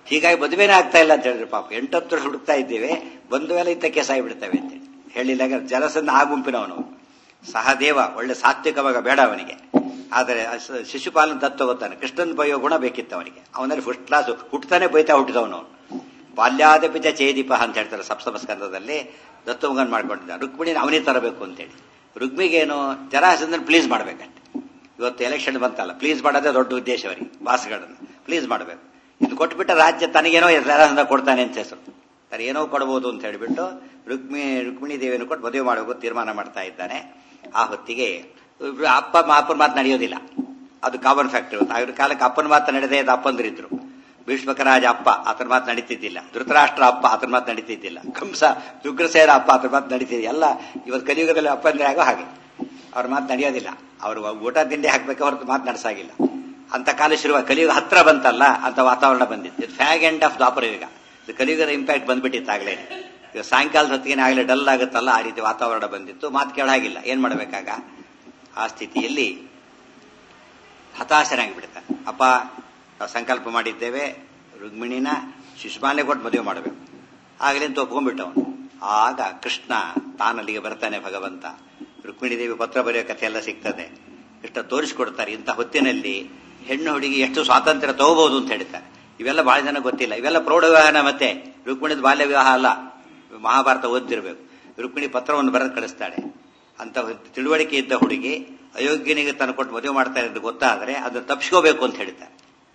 ಹೀಗಾಗಿ ಮದುವೆನೇ ಆಗ್ತಾ ಇಲ್ಲ ಅಂತ ಹೇಳಿದ್ರು ಪಾಪ ಎಂಟತ್ತು ವರ್ಷ ಹುಡುಕ್ತಾ ಇದ್ದೇವೆ ಬಂದ ಮೇಲೆ ಇಂಥ ಕೇಸ್ ಆಗಿಬಿಡ್ತವೆ ಅಂತೇಳಿ ಹೇಳಿದಾಗ ಜಲಸಂದ ಆ ಗುಂಪಿನವನು ಸಹದೇವ ಒಳ್ಳೆ ಸಾತ್ವಿಕವಾಗ ಬೇಡ ಅವನಿಗೆ ಆದರೆ ಅಸ್- ಶಿಶುಪಾಲನ ದತ್ತ ಗೊತ್ತಾನೆ ಕೃಷ್ಣನ್ ಬೈಯೋ ಗುಣ ಬೇಕಿತ್ತು ಅವನಿಗೆ ಅವನಲ್ಲಿ ಫಸ್ಟ್ ಕ್ಲಾಸ್ ಹುಟ್ಟತಾನೆ ಬೈತಾ ಹುಟ್ಟಿದವನು ಅವನು ಬಾಲ್ಯಾದಪಿತ ಚೇದೀಪ ಅಂತ ಹೇಳ್ತಾರೆ ಸಪ್ತಮ ಸ್ಕಂದದಲ್ಲಿ ದತ್ತಮಗನ್ ಮಾಡ್ಕೊಂಡಿದ್ದ ರುಕ್ಮಿಣಿನ ಅವನೇ ತರಬೇಕು ಅಂತೇಳಿ ರುಕ್ಮಿಗೇನು ಜರಾಸಂದನ್ ಪ್ಲೀಸ್ ಮಾಡ್ಬೇಕಂತೆ ಇವತ್ತು ಎಲೆಕ್ಷನ್ ಬಂತಲ್ಲ ಪ್ಲೀಸ್ ಮಾಡೋದೇ ದೊಡ್ಡ ಉದ್ದೇಶ ಅವರಿಗೆ ಬಾಸ್ಗಳನ್ನ ಪ್ಲೀಸ್ ಮಾಡಬೇಕು ಇದು ಕೊಟ್ಬಿಟ್ಟ ರಾಜ್ಯ ತನಗೇನೋ ಜರಾಸಂದ ಕೊಡ್ತಾನೆ ಅಂತ ಹೆಸರು ತನಗೆ ಏನೋ ಕೊಡಬಹುದು ಅಂತ ಹೇಳಿಬಿಟ್ಟು ರುಕ್ಮಿ ರುಕ್ಮಿಣಿ ದೇವಿಯನ್ನು ಕೊಟ್ಟು ಮದುವೆ ಮಾಡಬೇಕು ತೀರ್ಮಾನ ಮಾಡ್ತಾ ಇದ್ದಾನೆ ಆ ಹೊತ್ತಿಗೆ ಇಬ್ರು ಅಪ್ಪ ಅಪ್ಪನ ಮಾತು ನಡೆಯೋದಿಲ್ಲ ಅದು ಕಾಮನ್ ಫ್ಯಾಕ್ಟರ್ ಆಗಿನ ಕಾಲಕ್ಕೆ ಅಪ್ಪನ ಮಾತು ನಡೆದೇ ಇದ್ದ ಅಪ್ಪಂದ್ರಿದ್ರು ಭೀಷ್ಮಕರಾಜ ಅಪ್ಪ ಆತನ ಮಾತು ನಡೀತಿದ್ದಿಲ್ಲ ಧೃತರಾಷ್ಟ್ರ ಅಪ್ಪ ಆತನ ಮಾತು ನಡೀತಿದ್ದಿಲ್ಲ ಕಂಸ ರುಗ್ರಸೇನ ಅಪ್ಪ ಆತನ ಮಾತು ನಡೀತಿದ್ದ ಎಲ್ಲ ಇವತ್ತು ಕಲಿಯುಗದಲ್ಲಿ ಅಪ್ಪಂದ್ರೆ ಆಗೋ ಹಾಗೆ ಅವ್ರ ಮಾತು ನಡೆಯೋದಿಲ್ಲ ಅವರು ಊಟ ತಿಂಡಿ ಹಾಕ್ಬೇಕು ಹೊರತು ಮಾತು ನಡೆಸಾಗಿಲ್ಲ ಅಂತ ಕಾಲ ಶುರುವ ಕಲಿಯುಗ ಹತ್ರ ಬಂತಲ್ಲ ಅಂತ ವಾತಾವರಣ ಬಂದಿತ್ತು ಇದು ಫ್ಯಾಗ್ ಎಂಡ್ ಆಫ್ ದ್ವಾಪರ ಯುಗ ಇದು ಕಲಿಯುಗದ ಇಂಪ್ಯಾಕ್ಟ್ ಬಂದ್ಬಿಟ್ಟಿತ್ತು ಆಗ್ಲೇ ಈಗ ಸಾಯಂಕಾಲದ ಹೊತ್ತಿಗೆ ಆಗಲೇ ಡಲ್ ಆಗುತ್ತಲ್ಲ ಆ ರೀತಿ ವಾತಾವರಣ ಬಂದಿತ್ತು ಮಾತು ಕೇಳಾಗಿಲ್ಲ ಏನ್ ಮಾಡಬೇಕಾಗ ಆ ಸ್ಥಿತಿಯಲ್ಲಿ ಹತಾಶನಾಗಿಬಿಡ್ತಾನೆ ಅಪ್ಪ ನಾವು ಸಂಕಲ್ಪ ಮಾಡಿದ್ದೇವೆ ರುಕ್ಮಿಣಿನ ಶಿಶುಪಾಲೆ ಕೊಟ್ಟು ಮದುವೆ ಮಾಡಬೇಕು ಆಗಲೇ ಅಂತ ಒಪ್ಕೊಂಡ್ಬಿಟ್ಟವನು ಆಗ ಕೃಷ್ಣ ತಾನಲ್ಲಿಗೆ ಬರ್ತಾನೆ ಭಗವಂತ ರುಕ್ಮಿಣಿ ದೇವಿ ಪತ್ರ ಬರೆಯೋ ಕಥೆ ಎಲ್ಲ ಸಿಗ್ತದೆ ಕೃಷ್ಣ ತೋರಿಸ್ಕೊಡ್ತಾರೆ ಇಂಥ ಹೊತ್ತಿನಲ್ಲಿ ಹೆಣ್ಣು ಹುಡುಗಿ ಎಷ್ಟು ಸ್ವಾತಂತ್ರ್ಯ ತಗೋಬಹುದು ಅಂತ ಹೇಳ್ತಾರೆ ಇವೆಲ್ಲ ಬಹಳ ಜನ ಗೊತ್ತಿಲ್ಲ ಇವೆಲ್ಲ ಪ್ರೌಢ ವಿವಾಹನ ಮತ್ತೆ ರುಕ್ಮಿಣಿದ ಬಾಲ್ಯ ವಿವಾಹ ಅಲ್ಲ ಮಹಾಭಾರತ ಓದ್ತಿರ್ಬೇಕು ರುಕ್ಮಿಣಿ ಪತ್ರವನ್ನು ಬರೆದು ಕಳಿಸ್ತಾಳೆ ಅಂತ ತಿಳುವಳಿಕೆ ಇದ್ದ ಹುಡುಗಿ ಅಯೋಗ್ಯನಿಗೆ ತನ್ನ ಕೊಟ್ಟು ಮದುವೆ ಮಾಡ್ತಾರೆ ಅಂತ ಗೊತ್ತಾದ್ರೆ ಅದನ್ನು ತಪ್ಪಿಸ್ಕೋಬೇಕು ಅಂತ ಹೇಳ್ತಾರೆ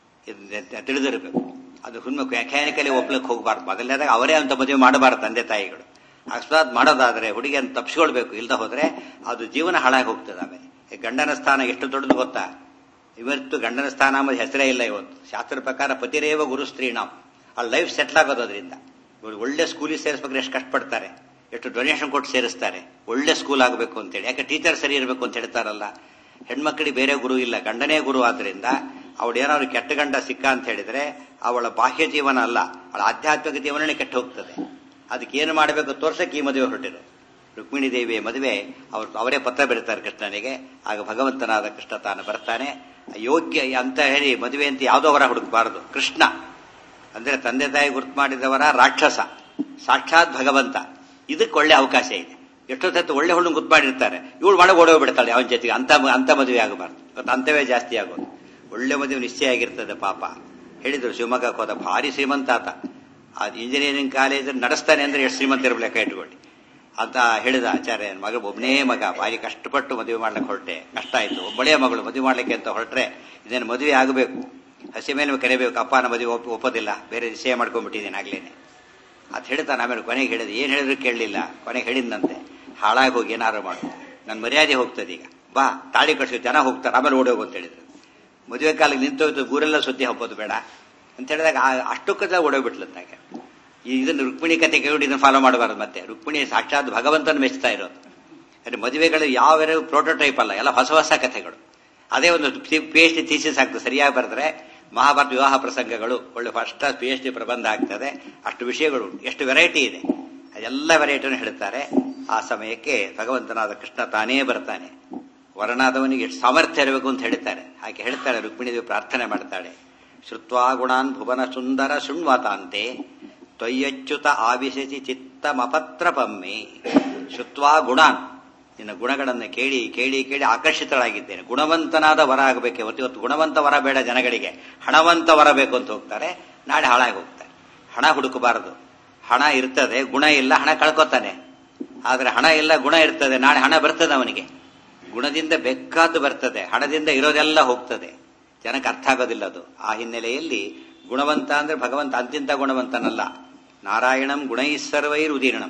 ಇದು ತಿಳಿದಿರಬೇಕು ಅದು ಹುಣ್ಮೆ ಮೆಕ್ಯಾನಿಕಲಿ ಒಪ್ಲಕ್ಕೆ ಹೋಗಬಾರ್ದು ಮೊದಲನೇದಾಗ ಅವರೇ ಅಂತ ಮದುವೆ ಮಾಡಬಾರ್ದು ತಂದೆ ತಾಯಿಗಳು ಅಕಸ್ಮಾತ್ ಮಾಡೋದಾದ್ರೆ ಹುಡುಗಿಯನ್ನು ತಪ್ಪಿಸ್ಕೊಳ್ಬೇಕು ಇಲ್ದ ಹೋದ್ರೆ ಅದು ಜೀವನ ಹಾಳಾಗಿ ಹೋಗ್ತದೆ ಆಮೇಲೆ ಈ ಗಂಡನ ಸ್ಥಾನ ಎಷ್ಟು ದೊಡ್ಡದು ಗೊತ್ತಾ ಇವತ್ತು ಗಂಡನ ಸ್ಥಾನ ಅನ್ನೋದು ಹೆಸರೇ ಇಲ್ಲ ಇವತ್ತು ಶಾಸ್ತ್ರ ಪ್ರಕಾರ ಪತಿರೇವ ಗುರು ಸ್ತ್ರೀ ನಾವು ಆ ಲೈಫ್ ಸೆಟ್ಲ್ ಆಗೋದು ಅದರಿಂದ ಇವ್ರು ಒಳ್ಳೆ ಸ್ಕೂಲಿಗೆ ಸೇರಿಸ್ಬೇಕಾದ್ರೆ ಎಷ್ಟು ಕಷ್ಟಪಡ್ತಾರೆ ಎಷ್ಟು ಡೊನೇಷನ್ ಕೊಟ್ಟು ಸೇರಿಸ್ತಾರೆ ಒಳ್ಳೆ ಸ್ಕೂಲ್ ಆಗಬೇಕು ಅಂತೇಳಿ ಯಾಕೆ ಟೀಚರ್ ಸರಿ ಇರಬೇಕು ಅಂತ ಹೇಳ್ತಾರಲ್ಲ ಹೆಣ್ಮಕ್ಳಿಗೆ ಬೇರೆ ಗುರು ಇಲ್ಲ ಗಂಡನೇ ಗುರು ಆದ್ರಿಂದ ಅವಳು ಏನಾದ್ರು ಕೆಟ್ಟ ಗಂಡ ಸಿಕ್ಕ ಅಂತ ಹೇಳಿದ್ರೆ ಅವಳ ಬಾಹ್ಯ ಜೀವನ ಅಲ್ಲ ಅವಳ ಆಧ್ಯಾತ್ಮಿಕ ಜೀವನನೇ ಕೆಟ್ಟು ಹೋಗ್ತದೆ ಅದಕ್ಕೆ ಏನು ಮಾಡಬೇಕು ತೋರ್ಸಕ್ಕೆ ಈ ಮದುವೆ ಹೊರಟಿರು ರುಕ್ಮಿಣಿ ದೇವಿಯ ಮದುವೆ ಅವರು ಅವರೇ ಪತ್ರ ಬರೀತಾರೆ ಕೃಷ್ಣನಿಗೆ ಆಗ ಭಗವಂತನಾದ ಕೃಷ್ಣ ತಾನು ಬರ್ತಾನೆ ಯೋಗ್ಯ ಅಂತ ಹೇಳಿ ಮದುವೆ ಅಂತ ಯಾವುದೋ ವರ ಹುಡುಕಬಾರದು ಕೃಷ್ಣ ಅಂದ್ರೆ ತಂದೆ ತಾಯಿ ಗುರ್ತು ಮಾಡಿದವರ ರಾಕ್ಷಸ ಸಾಕ್ಷಾತ್ ಭಗವಂತ ಇದಕ್ಕೆ ಒಳ್ಳೆ ಅವಕಾಶ ಇದೆ ಎಷ್ಟೊತ್ತು ಒಳ್ಳೆ ಹುಡುಗ ಗುರ್ತು ಮಾಡಿರ್ತಾರೆ ಇವಳು ಒಳಗೆ ಓಡೋಗ್ಬಿಡ್ತಾಳೆ ಅವನ ಜೊತೆಗೆ ಅಂತ ಅಂತ ಮದುವೆ ಆಗಬಾರ್ದು ಇವತ್ತು ಅಂತವೇ ಜಾಸ್ತಿ ಆಗೋದು ಒಳ್ಳೆ ಮದುವೆ ನಿಶ್ಚಯ ಆಗಿರ್ತದೆ ಪಾಪ ಹೇಳಿದ್ರು ಶಿವಮೊಗ್ಗಕ್ಕೆ ಹೋದ ಭಾರಿ ಶ್ರೀಮಂತ ಆತ ಆ ಇಂಜಿನಿಯರಿಂಗ್ ಕಾಲೇಜ್ ನಡೆಸ್ತಾನೆ ಅಂದ್ರೆ ಎಷ್ಟು ಶ್ರೀಮಂತ ಇರಬೇಕು ಲೆಕ್ಕ ಇಟ್ಕೊಳ್ಳಿ ಅಂತ ಹೇಳಿದ ಆಚಾರ್ಯ ಮಗ ಒಬ್ಬನೇ ಮಗ ಭಾರಿ ಕಷ್ಟಪಟ್ಟು ಮದುವೆ ಮಾಡ್ಲಿಕ್ಕೆ ಹೊರಟೆ ಕಷ್ಟ ಆಯ್ತು ಒಬ್ಬಳೇ ಮಗಳು ಮದುವೆ ಮಾಡ್ಲಿಕ್ಕೆ ಅಂತ ಹೊರಟ್ರೆ ಇದೇನು ಮದುವೆ ಆಗಬೇಕು ಹಸಿ ಮೇಲೆ ಕರಿಬೇಕು ಅಪ್ಪನ ಮದುವೆ ಒಪ್ಪ ಒಪ್ಪೋದಿಲ್ಲ ಬೇರೆ ನಿಶ್ಚಯ ಮಾಡ್ಕೊಂಡ್ಬಿಟ್ಟಿದ್ದೀನಿ ಆಗ್ಲೇನೆ ಅದು ಹೇಳ್ತಾನೆ ಆಮೇಲೆ ಕೊನೆಗೆ ಹೇಳಿದ ಏನ್ ಹೇಳಿದ್ರು ಕೇಳಲಿಲ್ಲ ಕೊನೆಗೆ ಹೇಳಿದ್ನಂತೆ ಹಾಳಾಗಿ ಹೋಗಿ ಏನಾರು ಮಾಡು ನನ್ನ ಮರ್ಯಾದೆ ಹೋಗ್ತದೆ ಈಗ ಬಾ ತಾಳಿ ಕಟ್ಸಿ ಜನ ಹೋಗ್ತಾರೆ ಆಮೇಲೆ ಓಡೋಗು ಅಂತ ಹೇಳಿದ್ರು ಮದುವೆ ಕಾಲಿಗೆ ನಿಂತೋಯ್ತು ಊರೆಲ್ಲ ಸುದ್ದಿ ಹಬ್ಬೋದು ಬೇಡ ಅಂತ ಹೇಳಿದಾಗ ಅಷ್ಟಕ್ಕದ ಓಡೋಗ್ಬಿಟ್ಲಂತಾಗೆ ಇದನ್ನ ರುಕ್ಮಿಣಿ ಕತೆ ಕೇಳಿ ಇದನ್ನ ಫಾಲೋ ಮಾಡಬಾರದು ಮತ್ತೆ ರುಕ್ಮಿಣಿ ಸಾಕ್ಷಾತ್ ಭಗವಂತನ ಮೆಚ್ತಾ ಇರೋದು ಅಂದ್ರೆ ಮದುವೆಗಳು ಯಾವ ಪ್ರೋಟೋಟೈಪ್ ಅಲ್ಲ ಎಲ್ಲ ಹೊಸ ಹೊಸ ಕಥೆಗಳು ಅದೇ ಒಂದು ಪಿ ಎಚ್ ಡಿ ಥೀಸಿಸ್ ಆಗ್ತದೆ ಸರಿಯಾಗಿ ಬರೆದ್ರೆ ಮಹಾಭಾರತ ವಿವಾಹ ಪ್ರಸಂಗಗಳು ಒಳ್ಳೆ ಫಸ್ಟ್ ಪಿ ಎಚ್ ಡಿ ಪ್ರಬಂಧ ಆಗ್ತದೆ ಅಷ್ಟು ವಿಷಯಗಳು ಎಷ್ಟು ವೆರೈಟಿ ಇದೆ ಎಲ್ಲ ವೆರೈಟಿಯನ್ನು ಹೇಳ್ತಾರೆ ಆ ಸಮಯಕ್ಕೆ ಭಗವಂತನಾದ ಕೃಷ್ಣ ತಾನೇ ಬರ್ತಾನೆ ವರನಾದವನಿಗೆ ಎಷ್ಟು ಸಾಮರ್ಥ್ಯ ಇರಬೇಕು ಅಂತ ಹೇಳ್ತಾರೆ ಹಾಗೆ ಹೇಳ್ತಾಳೆ ರುಕ್ಮಿಣಿದೇವಿ ಪ್ರಾರ್ಥನೆ ಮಾಡ್ತಾಳೆ ಶ್ರುತ್ವಾ ಗುಣಾನ್ ಭುವನ ಸುಂದರ ಶೃಣ್ವತಾಂತೆ ತ್ವಯ್ಯಚ್ಯುತ ಆವಿಶಸಿ ಚಿತ್ತಮಪತ್ರ ಪಮ್ಮೆ ಶ್ರುತ್ವಾ ಗುಣಾನ್ ನಿನ್ನ ಗುಣಗಳನ್ನು ಕೇಳಿ ಕೇಳಿ ಕೇಳಿ ಆಕರ್ಷಿತಳಾಗಿದ್ದೇನೆ ಗುಣವಂತನಾದ ವರ ಆಗಬೇಕೆ ಇವತ್ತು ಇವತ್ತು ಗುಣವಂತ ವರ ಬೇಡ ಜನಗಳಿಗೆ ಹಣವಂತ ವರ ಬೇಕು ಅಂತ ಹೋಗ್ತಾರೆ ನಾಳೆ ಹಾಳಾಗಿ ಹೋಗ್ತಾರೆ ಹಣ ಹುಡುಕಬಾರದು ಹಣ ಇರ್ತದೆ ಗುಣ ಇಲ್ಲ ಹಣ ಕಳ್ಕೊತಾನೆ ಆದ್ರೆ ಹಣ ಇಲ್ಲ ಗುಣ ಇರ್ತದೆ ನಾಳೆ ಹಣ ಬರ್ತದೆ ಅವನಿಗೆ ಗುಣದಿಂದ ಬೇಕಾದ್ದು ಬರ್ತದೆ ಹಣದಿಂದ ಇರೋದೆಲ್ಲ ಹೋಗ್ತದೆ ಜನಕ್ಕೆ ಅರ್ಥ ಆಗೋದಿಲ್ಲ ಅದು ಆ ಹಿನ್ನೆಲೆಯಲ್ಲಿ ಗುಣವಂತ ಅಂದ್ರೆ ಭಗವಂತ ಅಂತಿಂತ ಗುಣವಂತನಲ್ಲ ನಾರಾಯಣಂ ಗುಣೈಸರ್ವೈರುದೀರ್ಣಂ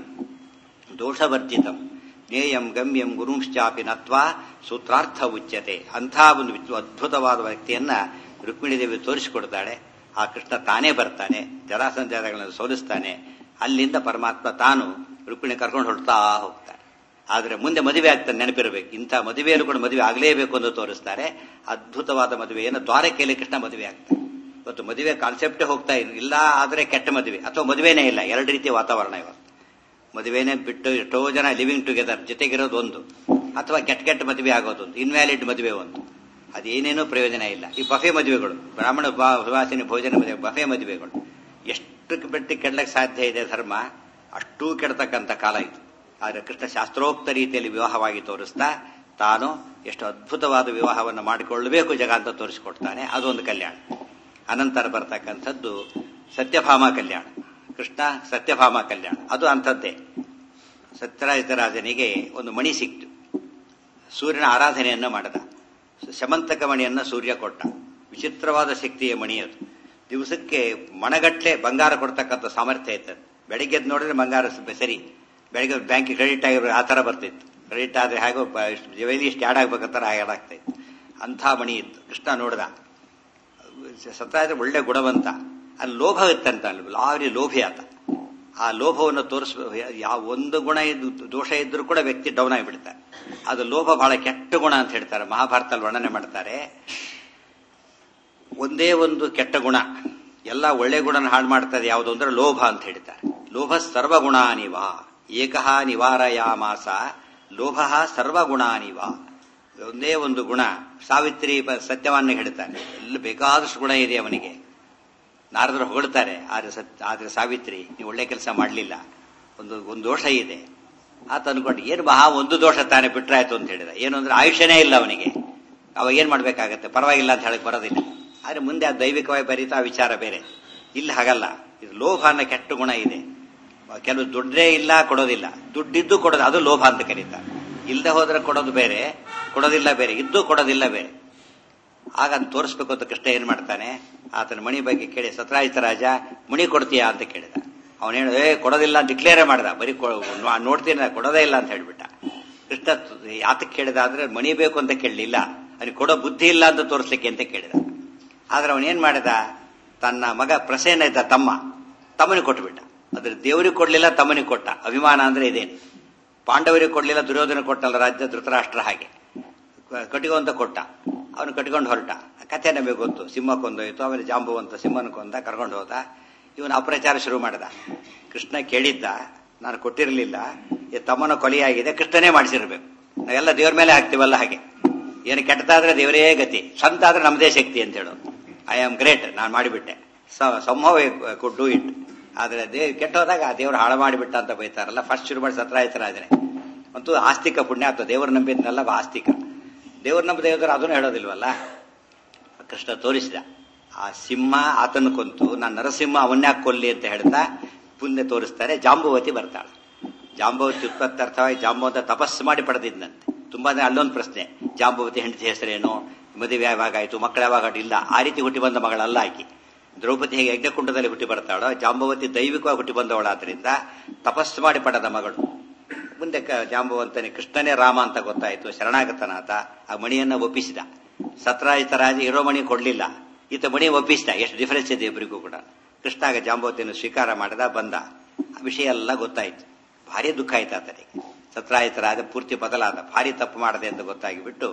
ದೋಷವರ್ಜಿತಂ ಜ್ಞೇಯಂ ಗಮ್ಯಂ ಗುರುಂಶ್ಚಾಪಿ ನತ್ವಾ ಸೂತ್ರಾರ್ಥ ಉಚ್ಯತೆ ಅಂಥ ಒಂದು ಅದ್ಭುತವಾದ ವ್ಯಕ್ತಿಯನ್ನ ರುಕ್ಮಿಣಿ ದೇವಿ ತೋರಿಸಿಕೊಡ್ತಾಳೆ ಆ ಕೃಷ್ಣ ತಾನೇ ಬರ್ತಾನೆ ಜರಾಸಂಧಾರಗಳನ್ನು ಸೋಲಿಸ್ತಾನೆ ಅಲ್ಲಿಂದ ಪರಮಾತ್ಮ ತಾನು ರುಕ್ಮಿಣಿ ಕರ್ಕೊಂಡು ಹೊರಡ್ತಾ ಹೋಗ್ತಾನೆ ಆದ್ರೆ ಮುಂದೆ ಮದುವೆ ಆಗ್ತಾನೆ ನೆನಪಿರಬೇಕು ಇಂಥ ಮದುವೆಯಲ್ಲೂ ಕೂಡ ಮದುವೆ ಆಗಲೇಬೇಕು ಎಂದು ತೋರಿಸ್ತಾರೆ ಅದ್ಭುತವಾದ ಮದುವೆಯನ್ನು ದ್ವಾರಕೆಯಲ್ಲಿ ಕೃಷ್ಣ ಮದುವೆ ಆಗ್ತಾನೆ ಇವತ್ತು ಮದುವೆ ಕಾನ್ಸೆಪ್ಟೇ ಹೋಗ್ತಾ ಇಲ್ಲ ಆದ್ರೆ ಕೆಟ್ಟ ಮದುವೆ ಅಥವಾ ಮದುವೆನೇ ಇಲ್ಲ ಎರಡು ರೀತಿಯ ವಾತಾವರಣ ಇವತ್ತು ಮದುವೆನೇ ಬಿಟ್ಟು ಎಷ್ಟೋ ಜನ ಲಿವಿಂಗ್ ಟುಗೆದರ್ ಜೊತೆಗಿರೋದು ಒಂದು ಅಥವಾ ಕೆಟ್ಟ ಕೆಟ್ಟ ಮದುವೆ ಆಗೋದೊಂದು ಇನ್ವ್ಯಾಲಿಡ್ ಮದುವೆ ಒಂದು ಅದೇನೇನೂ ಪ್ರಯೋಜನ ಇಲ್ಲ ಈ ಬಫೆ ಮದುವೆಗಳು ಬ್ರಾಹ್ಮಣ ಸುವಾಸಿನಿ ಭೋಜನ ಮದುವೆ ಬಫೆ ಮದುವೆಗಳು ಎಷ್ಟು ಬಿಟ್ಟು ಕೆಡ್ಲಕ್ಕೆ ಸಾಧ್ಯ ಇದೆ ಧರ್ಮ ಅಷ್ಟೂ ಕೆಡ್ತಕ್ಕಂಥ ಕಾಲ ಇದು ಆದರೆ ಕೃಷ್ಣ ಶಾಸ್ತ್ರೋಕ್ತ ರೀತಿಯಲ್ಲಿ ವಿವಾಹವಾಗಿ ತೋರಿಸ್ತಾ ತಾನು ಎಷ್ಟು ಅದ್ಭುತವಾದ ವಿವಾಹವನ್ನು ಮಾಡಿಕೊಳ್ಳಬೇಕು ಜಗ ಅಂತ ತೋರಿಸಿಕೊಡ್ತಾನೆ ಅದೊಂದು ಕಲ್ಯಾಣ ಅನಂತರ ಬರ್ತಕ್ಕಂಥದ್ದು ಸತ್ಯಭಾಮ ಕಲ್ಯಾಣ ಕೃಷ್ಣ ಸತ್ಯಭಾಮ ಕಲ್ಯಾಣ ಅದು ಅಂಥದ್ದೇ ಸತ್ಯರಾಜರಾಜನಿಗೆ ಒಂದು ಮಣಿ ಸಿಕ್ತು ಸೂರ್ಯನ ಆರಾಧನೆಯನ್ನು ಮಾಡಿದ ಶಮಂತಕ ಮಣಿಯನ್ನು ಸೂರ್ಯ ಕೊಟ್ಟ ವಿಚಿತ್ರವಾದ ಶಕ್ತಿಯ ಮಣಿ ಅದು ದಿವಸಕ್ಕೆ ಮಣಗಟ್ಲೆ ಬಂಗಾರ ಕೊಡ್ತಕ್ಕಂಥ ಸಾಮರ್ಥ್ಯ ಇತ್ತು ಬೆಳಿಗ್ಗೆ ಎದ್ದು ನೋಡಿದ್ರೆ ಬಂಗಾರ ಸರಿ ಬೆಳಿಗ್ಗೆ ಬ್ಯಾಂಕಿಗೆ ಕ್ರೆಡಿಟ್ ಆಗಿರೋ ಆ ಥರ ಬರ್ತಿತ್ತು ಕ್ರೆಡಿಟ್ ಆದರೆ ಹೇಗೋ ಜವೆಲಿ ಇಷ್ಟು ಆ್ಯಡ್ ಆಗ್ಬೇಕಂತಾರೆ ಆ್ಯಡ್ ಆಗ್ತಾ ಇತ್ತು ಅಂಥ ಮಣಿ ಇತ್ತು ಕೃಷ್ಣ ನೋಡ್ದ ಸತ್ರಾಜ ಒಳ್ಳೆ ಗುಣವಂತ ಅಲ್ಲಿ ಲೋಭ ಇತ್ತಂತ ಲಾರಿ ಲೋಭಿ ಆತ ಆ ಲೋಭವನ್ನು ತೋರಿಸ್ ಯಾವ ಒಂದು ಗುಣ ಇದ್ದು ದೋಷ ಇದ್ರೂ ಕೂಡ ವ್ಯಕ್ತಿ ಡೌನ್ ಆಗಿಬಿಡ್ತಾರೆ ಅದು ಲೋಭ ಬಹಳ ಕೆಟ್ಟ ಗುಣ ಅಂತ ಹೇಳ್ತಾರೆ ಮಹಾಭಾರತದಲ್ಲಿ ವರ್ಣನೆ ಮಾಡ್ತಾರೆ ಒಂದೇ ಒಂದು ಕೆಟ್ಟ ಗುಣ ಎಲ್ಲ ಒಳ್ಳೆ ಗುಣನ ಹಾಳು ಮಾಡ್ತದೆ ಯಾವುದು ಅಂದ್ರೆ ಲೋಭ ಅಂತ ಹೇಳ್ತಾರೆ ಲೋಭ ಸರ್ವಗುಣಾನಿವ ಏಕಃ ನಿವಾರಯಾಮಾಸ ಲೋಭ ಸರ್ವಗುಣಾನಿವ ಒಂದೇ ಒಂದು ಗುಣ ಸಾವಿತ್ರಿ ಸತ್ಯವಾನ್ನ ಹೇಳ್ತಾನೆ ಎಲ್ಲ ಬೇಕಾದಷ್ಟು ಗುಣ ಇದೆ ಅವನಿಗೆ ನಾರದರು ಹೊಗಳ್ತಾರೆ ಆದ್ರೆ ಸತ್ ಆದ್ರೆ ಸಾವಿತ್ರಿ ನೀವು ಒಳ್ಳೆ ಕೆಲಸ ಮಾಡಲಿಲ್ಲ ಒಂದು ಒಂದು ದೋಷ ಇದೆ ಆತ ಅನ್ಕೊಂಡು ಏನು ಮಹಾ ಒಂದು ದೋಷ ತಾನೇ ಬಿಟ್ರಾಯ್ತು ಅಂತ ಹೇಳಿದ ಏನು ಅಂದ್ರೆ ಆಯುಷ್ಯನೇ ಇಲ್ಲ ಅವನಿಗೆ ಅವಾಗ ಏನ್ ಮಾಡ್ಬೇಕಾಗತ್ತೆ ಪರವಾಗಿಲ್ಲ ಅಂತ ಹೇಳಕ್ ಬರೋದಿಲ್ಲ ಆದ್ರೆ ಮುಂದೆ ಆ ದೈವಿಕವಾಗಿ ಬರೀತಾ ವಿಚಾರ ಬೇರೆ ಇಲ್ಲಿ ಹಾಗಲ್ಲ ಇದು ಲೋಭ ಅನ್ನೋ ಕೆಟ್ಟ ಗುಣ ಇದೆ ಕೆಲವು ದುಡ್ಡೇ ಇಲ್ಲ ಕೊಡೋದಿಲ್ಲ ದುಡ್ಡಿದ್ದು ಕೊಡೋದು ಅದು ಲೋಭ ಅಂತ ಕರೀತಾರೆ ಇಲ್ಲದೆ ಹೋದ್ರೆ ಕೊಡೋದು ಬೇರೆ ಕೊಡೋದಿಲ್ಲ ಬೇರೆ ಇದ್ದು ಕೊಡೋದಿಲ್ಲ ಬೇರೆ ಆಗ ಅಂತ ತೋರಿಸ್ಬೇಕು ಅಂತ ಕೃಷ್ಣ ಏನ್ ಮಾಡ್ತಾನೆ ಆತನ ಮಣಿ ಬಗ್ಗೆ ಕೇಳಿ ಸತ್ರಾಜಿತ ರಾಜ ಮಣಿ ಕೊಡ್ತೀಯಾ ಅಂತ ಕೇಳಿದ ಅವನು ಹೇಳ ಏ ಕೊಡೋದಿಲ್ಲ ಡಿಕ್ಲೇರ್ ಮಾಡ್ದ ಬರೀ ನೋಡ್ತೀನಿ ಕೊಡೋದೇ ಇಲ್ಲ ಅಂತ ಹೇಳ್ಬಿಟ್ಟ ಕೃಷ್ಣ ಯಾತಕ್ಕೆ ಕೇಳಿದ ಅಂದ್ರೆ ಮಣಿ ಬೇಕು ಅಂತ ಕೇಳಲಿಲ್ಲ ಅವ್ನಿಗೆ ಕೊಡೋ ಬುದ್ಧಿ ಇಲ್ಲ ಅಂತ ತೋರಿಸ್ಲಿಕ್ಕೆ ಅಂತ ಕೇಳಿದ ಆದ್ರೆ ಅವನೇನ್ ಮಾಡಿದ ತನ್ನ ಮಗ ಪ್ರಸೇನ ಇದ್ದ ತಮ್ಮ ತಮ್ಮನಿಗೆ ಕೊಟ್ಬಿಟ್ಟ ಅದ್ರ ದೇವರಿಗೆ ಕೊಡ್ಲಿಲ್ಲ ತಮ್ಮನಿಗೆ ಕೊಟ್ಟ ಅಭಿಮಾನ ಅಂದ್ರೆ ಇದೇನು ಪಾಂಡವರಿಗೆ ಕೊಡ್ಲಿಲ್ಲ ದುರ್ಯೋಧನ ಕೊಟ್ಟಲ್ಲ ರಾಜ್ಯ ಧೃತರಾಷ್ಟ್ರ ಹಾಗೆ ಕಟ್ಟಿಗೋ ಅಂತ ಕೊಟ್ಟ ಅವನು ಕಟ್ಕೊಂಡು ಹೊರಟ ಕಥೆ ನಮಗೆ ಗೊತ್ತು ಸಿಂಹ ಕೊಂದೋಯ್ತು ಆಮೇಲೆ ಜಾಂಬುವಂತ ಸಿಂಹನ ಕೊಂದ ಕರ್ಕೊಂಡು ಹೋದ ಇವನು ಅಪ್ರಚಾರ ಶುರು ಮಾಡಿದ ಕೃಷ್ಣ ಕೇಳಿದ್ದ ನಾನು ಕೊಟ್ಟಿರಲಿಲ್ಲ ಈ ತಮ್ಮನ ಕೊಲೆಯಾಗಿದೆ ಕೃಷ್ಣನೇ ಮಾಡಿಸಿರ್ಬೇಕು ನಾವೆಲ್ಲ ದೇವ್ರ ಮೇಲೆ ಹಾಕ್ತಿವಲ್ಲ ಹಾಗೆ ಏನು ಕೆಟ್ಟದಾದ್ರೆ ದೇವರೇ ಗತಿ ಸ್ವಂತ ಆದ್ರೆ ನಮ್ಮದೇ ಶಕ್ತಿ ಅಂತ ಹೇಳೋದು ಐ ಆಮ್ ಗ್ರೇಟ್ ನಾನು ಮಾಡಿಬಿಟ್ಟೆ ಸಂಭವ ಕುಡ್ ಡೂ ಇಟ್ ಆದ್ರೆ ದೇ ಕೆಟ್ಟೋದಾಗ ದೇವ್ರು ಹಾಳು ಮಾಡಿಬಿಟ್ಟ ಅಂತ ಬೈತಾರಲ್ಲ ಫಸ್ಟ್ ಶುರು ಮಾಡಿ ಸತ್ರಾಯತರಾಜನೆ ಅಂತೂ ಆಸ್ತಿಕ ಪುಣ್ಯ ಅಥವಾ ದೇವರು ನಂಬಿದ್ನಲ್ಲ ಆಸ್ತಿಕ ದೇವ್ರ ನಂಬ ದೇವದರು ಅದನ್ನು ಹೇಳೋದಿಲ್ವಲ್ಲ ಕೃಷ್ಣ ತೋರಿಸಿದ ಆ ಸಿಂಹ ಆತನ ಕೊಂತು ನಾನು ನರಸಿಂಹ ಅವನ್ಯಾಕೆ ಕೊಲ್ಲಿ ಅಂತ ಹೇಳ್ತಾ ಪುಣ್ಯ ತೋರಿಸ್ತಾರೆ ಜಾಂಬುವತಿ ಬರ್ತಾಳೆ ಜಾಂಬುವತಿ ಉತ್ಪತ್ತರ್ಥವಾಗಿ ಜಾಂಬುವಂತ ತಪಸ್ಸು ಮಾಡಿ ಪಡೆದಿದ್ದಂತೆ ತುಂಬಾ ಅಲ್ಲೊಂದು ಪ್ರಶ್ನೆ ಜಾಂಬುವತಿ ಹೆಂಡತಿ ಹೆಸರೇನು ಮದುವೆ ಯಾವಾಗ ಆಯ್ತು ಮಕ್ಕಳ ಯಾವಾಗ ಇಲ್ಲ ಆ ರೀತಿ ಹುಟ್ಟಿ ಬಂದ ಮಗಳಲ್ಲ ಆಕಿ ದ್ರೌಪದಿ ಹೇಗೆ ಯಜ್ಞಕುಂಡದಲ್ಲಿ ಹುಟ್ಟಿ ಬರ್ತಾಳೋ ಜಾಂಬವತಿ ದೈವಿಕವಾಗಿ ಹುಟ್ಟಿ ಬಂದವಳಾದ್ರಿಂದ ತಪಸ್ಸು ಮಾಡಿ ಪಡೆದ ಮಗಳು ಮುಂದೆ ಜಾಂಬವಂತನೇ ಕೃಷ್ಣನೇ ರಾಮ ಅಂತ ಗೊತ್ತಾಯ್ತು ಶರಣಾಗತನಾಥ ಆ ಮಣಿಯನ್ನ ಒಪ್ಪಿಸಿದ ಸತ್ರಾಜಿತ ರಾಜ ಇರೋ ಮಣಿ ಕೊಡ್ಲಿಲ್ಲ ಈತ ಮಣಿ ಒಪ್ಪಿಸಿದ ಎಷ್ಟು ಡಿಫರೆನ್ಸ್ ಇದೆ ಇಬ್ಬರಿಗೂ ಕೂಡ ಕೃಷ್ಣ ಆಗ ಜಾಂಬವತಿಯನ್ನು ಸ್ವೀಕಾರ ಮಾಡಿದ ಬಂದ ಆ ವಿಷಯ ಎಲ್ಲ ಗೊತ್ತಾಯ್ತು ಭಾರಿ ದುಃಖ ಆಯ್ತು ಆತನಿಗೆ ಸತ್ರಾಜಿತ ರಾಜ ಪೂರ್ತಿ ಬದಲಾದ ಭಾರಿ ತಪ್ಪು ಮಾಡದೆ ಅಂತ ಗೊತ್ತಾಗಿಬಿಟ್ಟು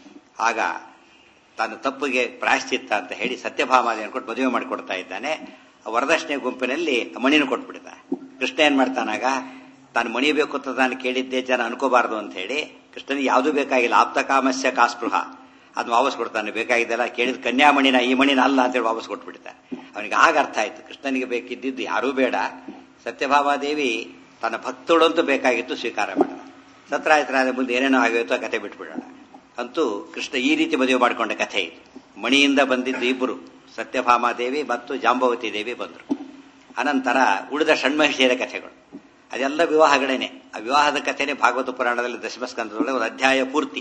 ಆಗ ತಾನು ತಪ್ಪಿಗೆ ಪ್ರಾಯಶ್ಚಿತ್ತ ಅಂತ ಹೇಳಿ ಸತ್ಯಭಾಮಾದಿ ಅನ್ಕೊಟ್ಟು ಮದುವೆ ಮಾಡಿಕೊಡ್ತಾ ಇದ್ದಾನೆ ವರದಕ್ಷಿಣೆ ಗುಂಪಿನಲ್ಲಿ ಮಣಿನ ಕೊಟ್ಬಿಡ್ತ ಕೃಷ್ಣ ಏನ್ ಮಾಡ್ತಾನಾಗ ತಾನು ಮಣಿ ಬೇಕು ಅಂತ ನಾನು ಕೇಳಿದ್ದೆ ಜನ ಅನ್ಕೋಬಾರದು ಅಂತ ಹೇಳಿ ಕೃಷ್ಣನಿಗೆ ಯಾವುದು ಬೇಕಾಗಿಲ್ಲ ಆಪ್ತ ಕಾಮಸ್ಯ ಕಾಸ್ಪೃಹ ಅದನ್ನ ವಾಪಸ್ ಕೊಡ್ತಾನೆ ಬೇಕಾಗಿದ್ದೆಲ್ಲ ಕೇಳಿದ ಕನ್ಯಾಮಣಿನ ಈ ಮಣಿನ ಅಲ್ಲ ಅಂತೇಳಿ ವಾಪಸ್ ಕೊಟ್ಬಿಡ್ತಾನೆ ಅವನಿಗೆ ಆಗ ಅರ್ಥ ಆಯ್ತು ಕೃಷ್ಣನಿಗೆ ಬೇಕಿದ್ದಿದ್ದು ಯಾರೂ ಬೇಡ ಸತ್ಯಭಾಮಾದೇವಿ ತನ್ನ ಭಕ್ತಳು ಬೇಕಾಗಿತ್ತು ಸ್ವೀಕಾರ ಮಾಡಿದ ಸತ್ರಾಯತರಾದ ಮುಂದೆ ಏನೇನೋ ಆಗೋಯ್ತು ಆ ಕತೆ ಬಿಟ್ಬಿಡೋಣ ಅಂತೂ ಕೃಷ್ಣ ಈ ರೀತಿ ಮದುವೆ ಮಾಡಿಕೊಂಡ ಕಥೆ ಇದು ಮಣಿಯಿಂದ ಬಂದಿದ್ದು ಇಬ್ಬರು ಸತ್ಯಭಾಮಾದೇವಿ ಮತ್ತು ಜಾಂಬವತಿ ದೇವಿ ಬಂದರು ಅನಂತರ ಉಳಿದ ಷಣ್ಮಹಿಷಿಯರ ಕಥೆಗಳು ಅದೆಲ್ಲ ವಿವಾಹಗಳೇನೆ ಆ ವಿವಾಹದ ಕಥೆನೇ ಭಾಗವತ ಪುರಾಣದಲ್ಲಿ ದಶಮಸ್ಕಂದದೊಳಗೆ ಒಂದು ಅಧ್ಯಾಯ ಪೂರ್ತಿ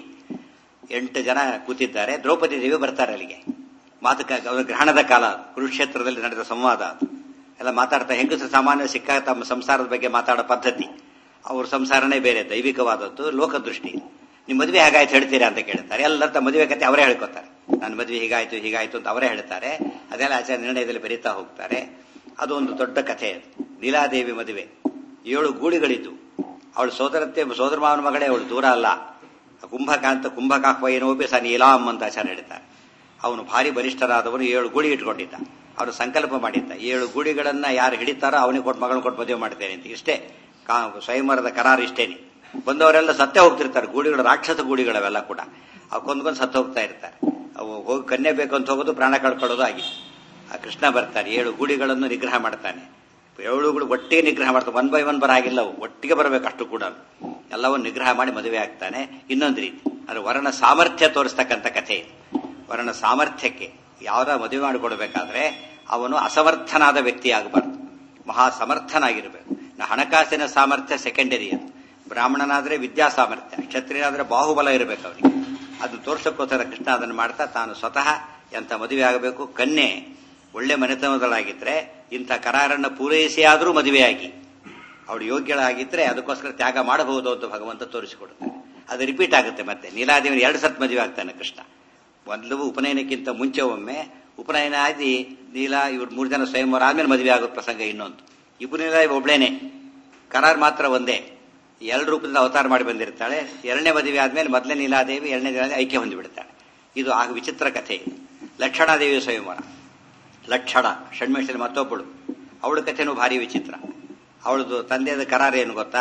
ಎಂಟು ಜನ ಕೂತಿದ್ದಾರೆ ದ್ರೌಪದಿ ದೇವಿ ಬರ್ತಾರೆ ಅಲ್ಲಿಗೆ ಮಾತುಕ ಗ್ರಹಣದ ಕಾಲ ಕುರುಕ್ಷೇತ್ರದಲ್ಲಿ ನಡೆದ ಸಂವಾದ ಅದು ಎಲ್ಲ ಮಾತಾಡ್ತಾ ಹೆಂಗಸರು ಸಾಮಾನ್ಯ ಸಿಕ್ಕ ತಮ್ಮ ಸಂಸಾರದ ಬಗ್ಗೆ ಮಾತಾಡೋ ಪದ್ಧತಿ ಅವ್ರ ಸಂಸಾರನೇ ಬೇರೆ ದೈವಿಕವಾದದ್ದು ಲೋಕದೃಷ್ಟಿ ನಿಮ್ಮ ಮದುವೆ ಹೇಗಾಯ್ತು ಹೇಳ್ತೀರಾ ಅಂತ ಕೇಳ್ತಾರೆ ಎಲ್ಲರ ತಮ್ಮ ಮದುವೆ ಕತೆ ಅವರೇ ಹೇಳ್ಕೊತಾರೆ ನನ್ನ ಮದುವೆ ಹೀಗಾಯ್ತು ಹೀಗಾಯ್ತು ಅಂತ ಅವರೇ ಹೇಳ್ತಾರೆ ಅದೆಲ್ಲ ಆಚಾರ್ಯ ನಿರ್ಣಯದಲ್ಲಿ ಬರೀತಾ ಹೋಗ್ತಾರೆ ಅದು ಒಂದು ದೊಡ್ಡ ಕಥೆ ಅದು ಲೀಲಾದೇವಿ ಮದುವೆ ಏಳು ಗೂಳಿಗಳಿದ್ದು ಅವಳು ಸೋದರತ್ತೆ ಸೋದರ ಮಾವನ ಮಗಳೇ ಅವಳು ದೂರ ಅಲ್ಲ ಕುಂಭಕಾಂತ ಕುಂಭಕಾಹ್ವಯನೋಪಿ ಸ ನೀಲಾಂ ಅಂತ ಆಚಾರ್ಯ ಹೇಳ್ತಾರೆ ಅವನು ಭಾರಿ ಬಲಿಷ್ಠರಾದವನು ಏಳು ಗೂಳಿ ಇಟ್ಕೊಂಡಿದ್ದ ಅವನು ಸಂಕಲ್ಪ ಮಾಡಿದ್ದ ಏಳು ಗೂಳಿಗಳನ್ನ ಯಾರು ಹಿಡಿತಾರೋ ಅವನಿಗೆ ಕೊಟ್ಟು ಮಗಳನ್ನ ಕೊಟ್ಟು ಮದುವೆ ಮಾಡ್ತೇನೆ ಅಂತ ಇಷ್ಟೇ ಸ್ವಯಂವರದ ಕರಾರು ಇಷ್ಟೇನೆ ಬಂದವರೆಲ್ಲ ಸತ್ತೇ ಹೋಗ್ತಿರ್ತಾರೆ ಗೂಡಿಗಳು ರಾಕ್ಷಸ ಗೂಡಿಗಳವೆಲ್ಲ ಕೂಡ ಅವು ಕೊಂದ್ಕೊಂಡು ಸತ್ತು ಹೋಗ್ತಾ ಇರ್ತಾರೆ ಅವು ಹೋಗಿ ಕನ್ಯೆ ಬೇಕು ಅಂತ ಹೋಗೋದು ಪ್ರಾಣ ಕಳ್ಕೊಳ್ಳೋದು ಆಗಿತ್ತು ಆ ಕೃಷ್ಣ ಬರ್ತಾನೆ ಏಳು ಗೂಡಿಗಳನ್ನು ನಿಗ್ರಹ ಮಾಡ್ತಾನೆ ಏಳುಗಳು ಒಟ್ಟಿಗೆ ನಿಗ್ರಹ ಮಾಡ್ತಾನೆ ಒನ್ ಬೈ ಒನ್ ಬರಾಗಿಲ್ಲ ಅವು ಒಟ್ಟಿಗೆ ಬರಬೇಕು ಅಷ್ಟು ಕೂಡ ಎಲ್ಲವನ್ನು ನಿಗ್ರಹ ಮಾಡಿ ಮದುವೆ ಆಗ್ತಾನೆ ಇನ್ನೊಂದು ರೀತಿ ಅದು ವರನ ಸಾಮರ್ಥ್ಯ ತೋರಿಸ್ತಕ್ಕಂಥ ಕಥೆ ಇದು ವರನ ಸಾಮರ್ಥ್ಯಕ್ಕೆ ಯಾವ್ದ ಮದುವೆ ಮಾಡಿಕೊಡ್ಬೇಕಾದ್ರೆ ಅವನು ಅಸಮರ್ಥನಾದ ವ್ಯಕ್ತಿ ಆಗಬಾರ್ದು ಮಹಾ ಸಮರ್ಥನಾಗಿರ್ಬೇಕು ನಾ ಹಣಕಾಸಿನ ಸಾಮರ್ಥ್ಯ ಸೆಕೆಂಡರಿ ಅದು ಬ್ರಾಹ್ಮಣನಾದ್ರೆ ವಿದ್ಯಾ ಸಾಮರ್ಥ್ಯ ಕ್ಷತ್ರಿಯನಾದ್ರೆ ಬಾಹುಬಲ ಇರಬೇಕು ಅವನಿಗೆ ಅದು ತೋರ್ಸಕ್ಕೋಸ್ಕರ ಕೃಷ್ಣ ಅದನ್ನು ಮಾಡ್ತಾ ತಾನು ಸ್ವತಃ ಎಂತ ಮದುವೆ ಆಗಬೇಕು ಕನ್ಯೆ ಒಳ್ಳೆ ಮನೆತನದಳಾಗಿದ್ರೆ ಇಂಥ ಕರಾರನ್ನು ಪೂರೈಸಿ ಆದರೂ ಮದುವೆಯಾಗಿ ಅವಳು ಯೋಗ್ಯಳಾಗಿದ್ರೆ ಅದಕ್ಕೋಸ್ಕರ ತ್ಯಾಗ ಮಾಡಬಹುದು ಅಂತ ಭಗವಂತ ತೋರಿಸಿಕೊಡುತ್ತಾನೆ ಅದು ರಿಪೀಟ್ ಆಗುತ್ತೆ ಮತ್ತೆ ನೀಲಾದೇವಿನ ಎರಡು ಸತ್ ಮದುವೆ ಆಗ್ತಾನೆ ಕೃಷ್ಣ ಮೊದಲು ಉಪನಯನಕ್ಕಿಂತ ಮುಂಚೆ ಒಮ್ಮೆ ಉಪನಯನ ಆದಿ ನೀಲ ಇವ್ರು ಮೂರು ಜನ ಸ್ವಯಂವರ ಆದ್ಮೇಲೆ ಮದುವೆ ಆಗೋ ಪ್ರಸಂಗ ಇನ್ನೊಂದು ಇಬ್ಬರು ನೀಲಾದೇವಿ ಒಬ್ಳೇನೆ ಕರಾರ್ ಮಾತ್ರ ಒಂದೇ ಎರಡು ರೂಪದಿಂದ ಅವತಾರ ಮಾಡಿ ಬಂದಿರ್ತಾಳೆ ಎರಡನೇ ಮದುವೆ ಆದ್ಮೇಲೆ ಮೊದಲನೇ ನೀಲಾದೇವಿ ಎರಡನೇ ದಿನ ಐಕ್ಯ ಹೊಂದಿಬಿಡ್ತಾಳೆ ಇದು ಆಗ ವಿಚಿತ್ರ ಕಥೆ ಇದು ಲಕ್ಷಣಾದೇವಿ ಸ್ವಯಂವರ ಲಕ್ಷಣ ಷಣ್ಮೇಶಲ್ಲಿ ಮತ್ತೊಬ್ಬಳು ಅವಳ ಕಥೆನೂ ಭಾರಿ ವಿಚಿತ್ರ ಅವಳದು ತಂದೆಯ ಕರಾರ ಏನು ಗೊತ್ತಾ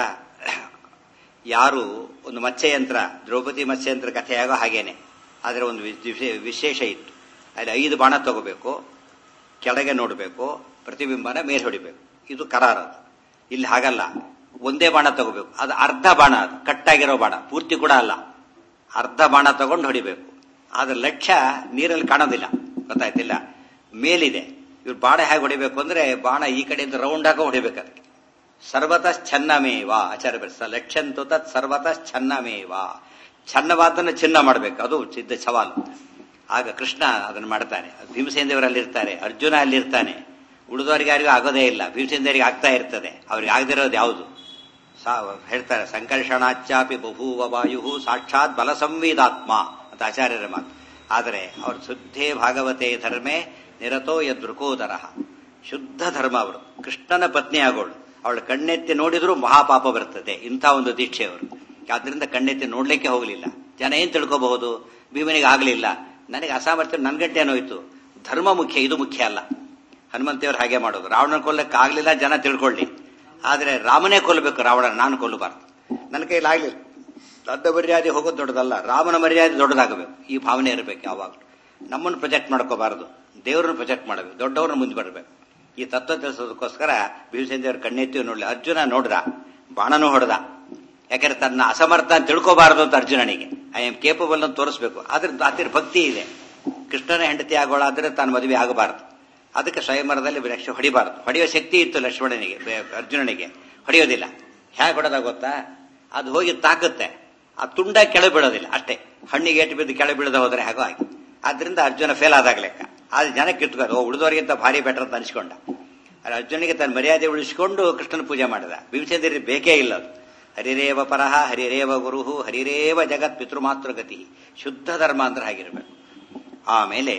ಯಾರು ಒಂದು ಮತ್ಸ್ಯಯಂತ್ರ ದ್ರೌಪದಿ ಮತ್ಸ್ಯಯಂತ್ರ ಕಥೆಯಾಗೋ ಹಾಗೇನೆ ಆದರೆ ಒಂದು ವಿಶೇಷ ಇತ್ತು ಅಲ್ಲಿ ಐದು ಬಾಣ ತಗೋಬೇಕು ಕೆಳಗೆ ನೋಡಬೇಕು ಪ್ರತಿಬಿಂಬನ ಮೇಲೆ ಹೊಡಿಬೇಕು ಇದು ಕರಾರ ಅದು ಇಲ್ಲಿ ಹಾಗಲ್ಲ ಒಂದೇ ಬಾಣ ತಗೋಬೇಕು ಅದು ಅರ್ಧ ಬಾಣ ಅದು ಕಟ್ಟಾಗಿರೋ ಬಾಣ ಪೂರ್ತಿ ಕೂಡ ಅಲ್ಲ ಅರ್ಧ ಬಾಣ ತಗೊಂಡು ಹೊಡಿಬೇಕು ಆದ್ರೆ ಲಕ್ಷ್ಯ ನೀರಲ್ಲಿ ಕಾಣೋದಿಲ್ಲ ಗೊತ್ತಾಯ್ತಿಲ್ಲ ಮೇಲಿದೆ ಇವ್ರು ಬಾಣ ಹೇಗೆ ಹೊಡಿಬೇಕು ಅಂದ್ರೆ ಬಾಣ ಈ ಕಡೆಯಿಂದ ರೌಂಡ್ ಆಗ ಹೊಡಿಬೇಕು ಅದಕ್ಕೆ ಸರ್ವತಃ ಛನ್ನಮೇವ ಆಚಾರ್ಯ ಬೆಳೆಸ ಲಕ್ಷ್ಯಂತು ತತ್ ಸರ್ವತಃ ಛನ್ನಮೇವ ಛನ್ನವಾದನ್ನು ಚಿನ್ನ ಮಾಡಬೇಕು ಅದು ಸಿದ್ಧ ಸವಾಲು ಆಗ ಕೃಷ್ಣ ಅದನ್ನು ಮಾಡ್ತಾನೆ ಭೀಮಸೇನ ದೇವರಲ್ಲಿ ಇರ್ತಾರೆ ಅರ್ಜುನ ಅಲ್ಲಿರ್ತಾನೆ ಉಳಿದವರಿಗೆ ಯಾರಿಗೂ ಆಗೋದೇ ಇಲ್ಲ ಭೀಮಸೇನ ದೇವರಿಗೆ ಆಗ್ತಾ ಇರ್ತದೆ ಅವ್ರಿಗೆ ಆಗದಿರೋದು ಯಾವುದು ಹೇಳ್ತಾರೆ ಸಂಕರ್ಷಣಾಚಾಪಿ ಬಭೂವ ವಾಯು ಸಾಕ್ಷಾತ್ ಬಲ ಸಂವೇದಾತ್ಮ ಅಂತ ಆಚಾರ್ಯರ ಮಾತು ಆದರೆ ಅವರು ಶುದ್ಧೇ ಭಾಗವತೆ ಧರ್ಮೇ ನಿರತೋ ಯದೃಕೋದರ ಶುದ್ಧ ಧರ್ಮ ಅವರು ಕೃಷ್ಣನ ಪತ್ನಿ ಆಗೋಳು ಅವಳ ಕಣ್ಣೆತ್ತಿ ನೋಡಿದ್ರು ಮಹಾಪಾಪ ಬರ್ತದೆ ಇಂಥ ಒಂದು ದೀಕ್ಷೆ ಅವರು ಆದ್ರಿಂದ ಕಣ್ಣೆತ್ತಿ ನೋಡ್ಲಿಕ್ಕೆ ಹೋಗಲಿಲ್ಲ ಜನ ಏನ್ ತಿಳ್ಕೋಬಹುದು ಭೀಮನಿಗೆ ಆಗಲಿಲ್ಲ ನನಗೆ ಅಸಾಮರ್ಥ್ಯ ನನ್ಗಂಟೆ ಏನೋಯ್ತು ಧರ್ಮ ಮುಖ್ಯ ಇದು ಮುಖ್ಯ ಅಲ್ಲ ಹನುಮಂತೇವ್ರು ಹಾಗೆ ಮಾಡೋದು ರಾವಣನ ಕೊಲ್ಲಕ್ಕೆ ಆಗ್ಲಿಲ್ಲ ಜನ ತಿಳ್ಕೊಳ್ಳಿ ಆದ್ರೆ ರಾಮನೇ ಕೊಲ್ಲಬೇಕು ರಾವಣ ನಾನು ಕೊಲ್ಲಬಾರ್ದು ನನ್ನ ಕೈಲಿ ಆಗ್ಲಿಲ್ಲ ದೊಡ್ಡ ಮರ್ಯಾದೆ ಹೋಗೋದು ದೊಡ್ಡದಲ್ಲ ರಾಮನ ಮರ್ಯಾದೆ ದೊಡ್ಡದಾಗಬೇಕು ಈ ಭಾವನೆ ಇರಬೇಕು ಯಾವಾಗಲೂ ನಮ್ಮನ್ನು ಪ್ರೊಜೆಕ್ಟ್ ಮಾಡ್ಕೋಬಾರದು ದೇವರನ್ನು ಪ್ರೊಜೆಕ್ಟ್ ಮಾಡಬೇಕು ದೊಡ್ಡವ್ರನ್ನ ಮುಂದೆ ಬರಬೇಕು ಈ ತತ್ವ ತಿಳಿಸೋದಕ್ಕೋಸ್ಕರ ಭೀಮಸೇನ ದೇವರು ಕಣ್ಣೆತ್ತಿ ನೋಡಲಿ ಅರ್ಜುನ ನೋಡ್ದ ಬಾಣನೂ ಹೊಡೆದ ಯಾಕಂದ್ರೆ ತನ್ನ ಅಸಮರ್ಥ ಅಂತ ತಿಳ್ಕೋಬಾರದು ಅಂತ ಅರ್ಜುನನಿಗೆ ಐ ಆಮ್ ಕೇಪಬಲ್ ಅಂತ ತೋರಿಸ್ಬೇಕು ಆದ್ರೆ ಆತರ ಭಕ್ತಿ ಇದೆ ಕೃಷ್ಣನ ಹೆಂಡತಿ ಆಗೋಳಾದ್ರೆ ತಾನು ಮದುವೆ ಆಗಬಾರದು ಅದಕ್ಕೆ ಸ್ವಯಂವರದಲ್ಲಿ ಲಕ್ಷ್ಯ ಹೊಡಿಬಾರದು ಹೊಡೆಯುವ ಶಕ್ತಿ ಇತ್ತು ಲಕ್ಷ್ಮಣನಿಗೆ ಅರ್ಜುನನಿಗೆ ಹೊಡೆಯೋದಿಲ್ಲ ಹೇಗೆ ಹೊಡೆದ ಗೊತ್ತಾ ಅದು ಹೋಗಿ ತಾಕುತ್ತೆ ಆ ತುಂಡ ಕೆಳ ಬೀಳೋದಿಲ್ಲ ಅಷ್ಟೇ ಹಣ್ಣಿಗೆ ಏಟು ಬಿದ್ದು ಕೆಳ ಬೀಳದ ಹೋದ್ರೆ ಹಾಗೋ ಆಗಿ ಆದ್ರಿಂದ ಅರ್ಜುನ ಫೇಲ್ ಆದಾಗ ಲೆಕ್ಕ ಆದ್ರೆ ಜನ ಕಿತ್ಕೊಂಡು ಉಳಿದವರಿಗಿಂತ ಭಾರಿ ಬೆಟರ್ ಅಂತ ಅನಿಸ್ಕೊಂಡ ಅಲ್ಲಿ ಅರ್ಜುನಿಗೆ ತನ್ನ ಮರ್ಯಾದೆ ಉಳಿಸಿಕೊಂಡು ಕೃಷ್ಣನ ಪೂಜೆ ಮಾಡಿದ ಭೀಮಸೇಂದ್ರಿಗೆ ಬೇಕೇ ಇಲ್ಲ ಅದು ಹರಿರೇವ ಪರಹ ಹರಿರೇವ ಗುರುಹು ಹರಿರೇವ ಜಗತ್ ಪಿತೃಮಾತೃಗತಿ ಶುದ್ಧ ಧರ್ಮ ಅಂದ್ರೆ ಹಾಗಿರ್ಬೇಕು ಆಮೇಲೆ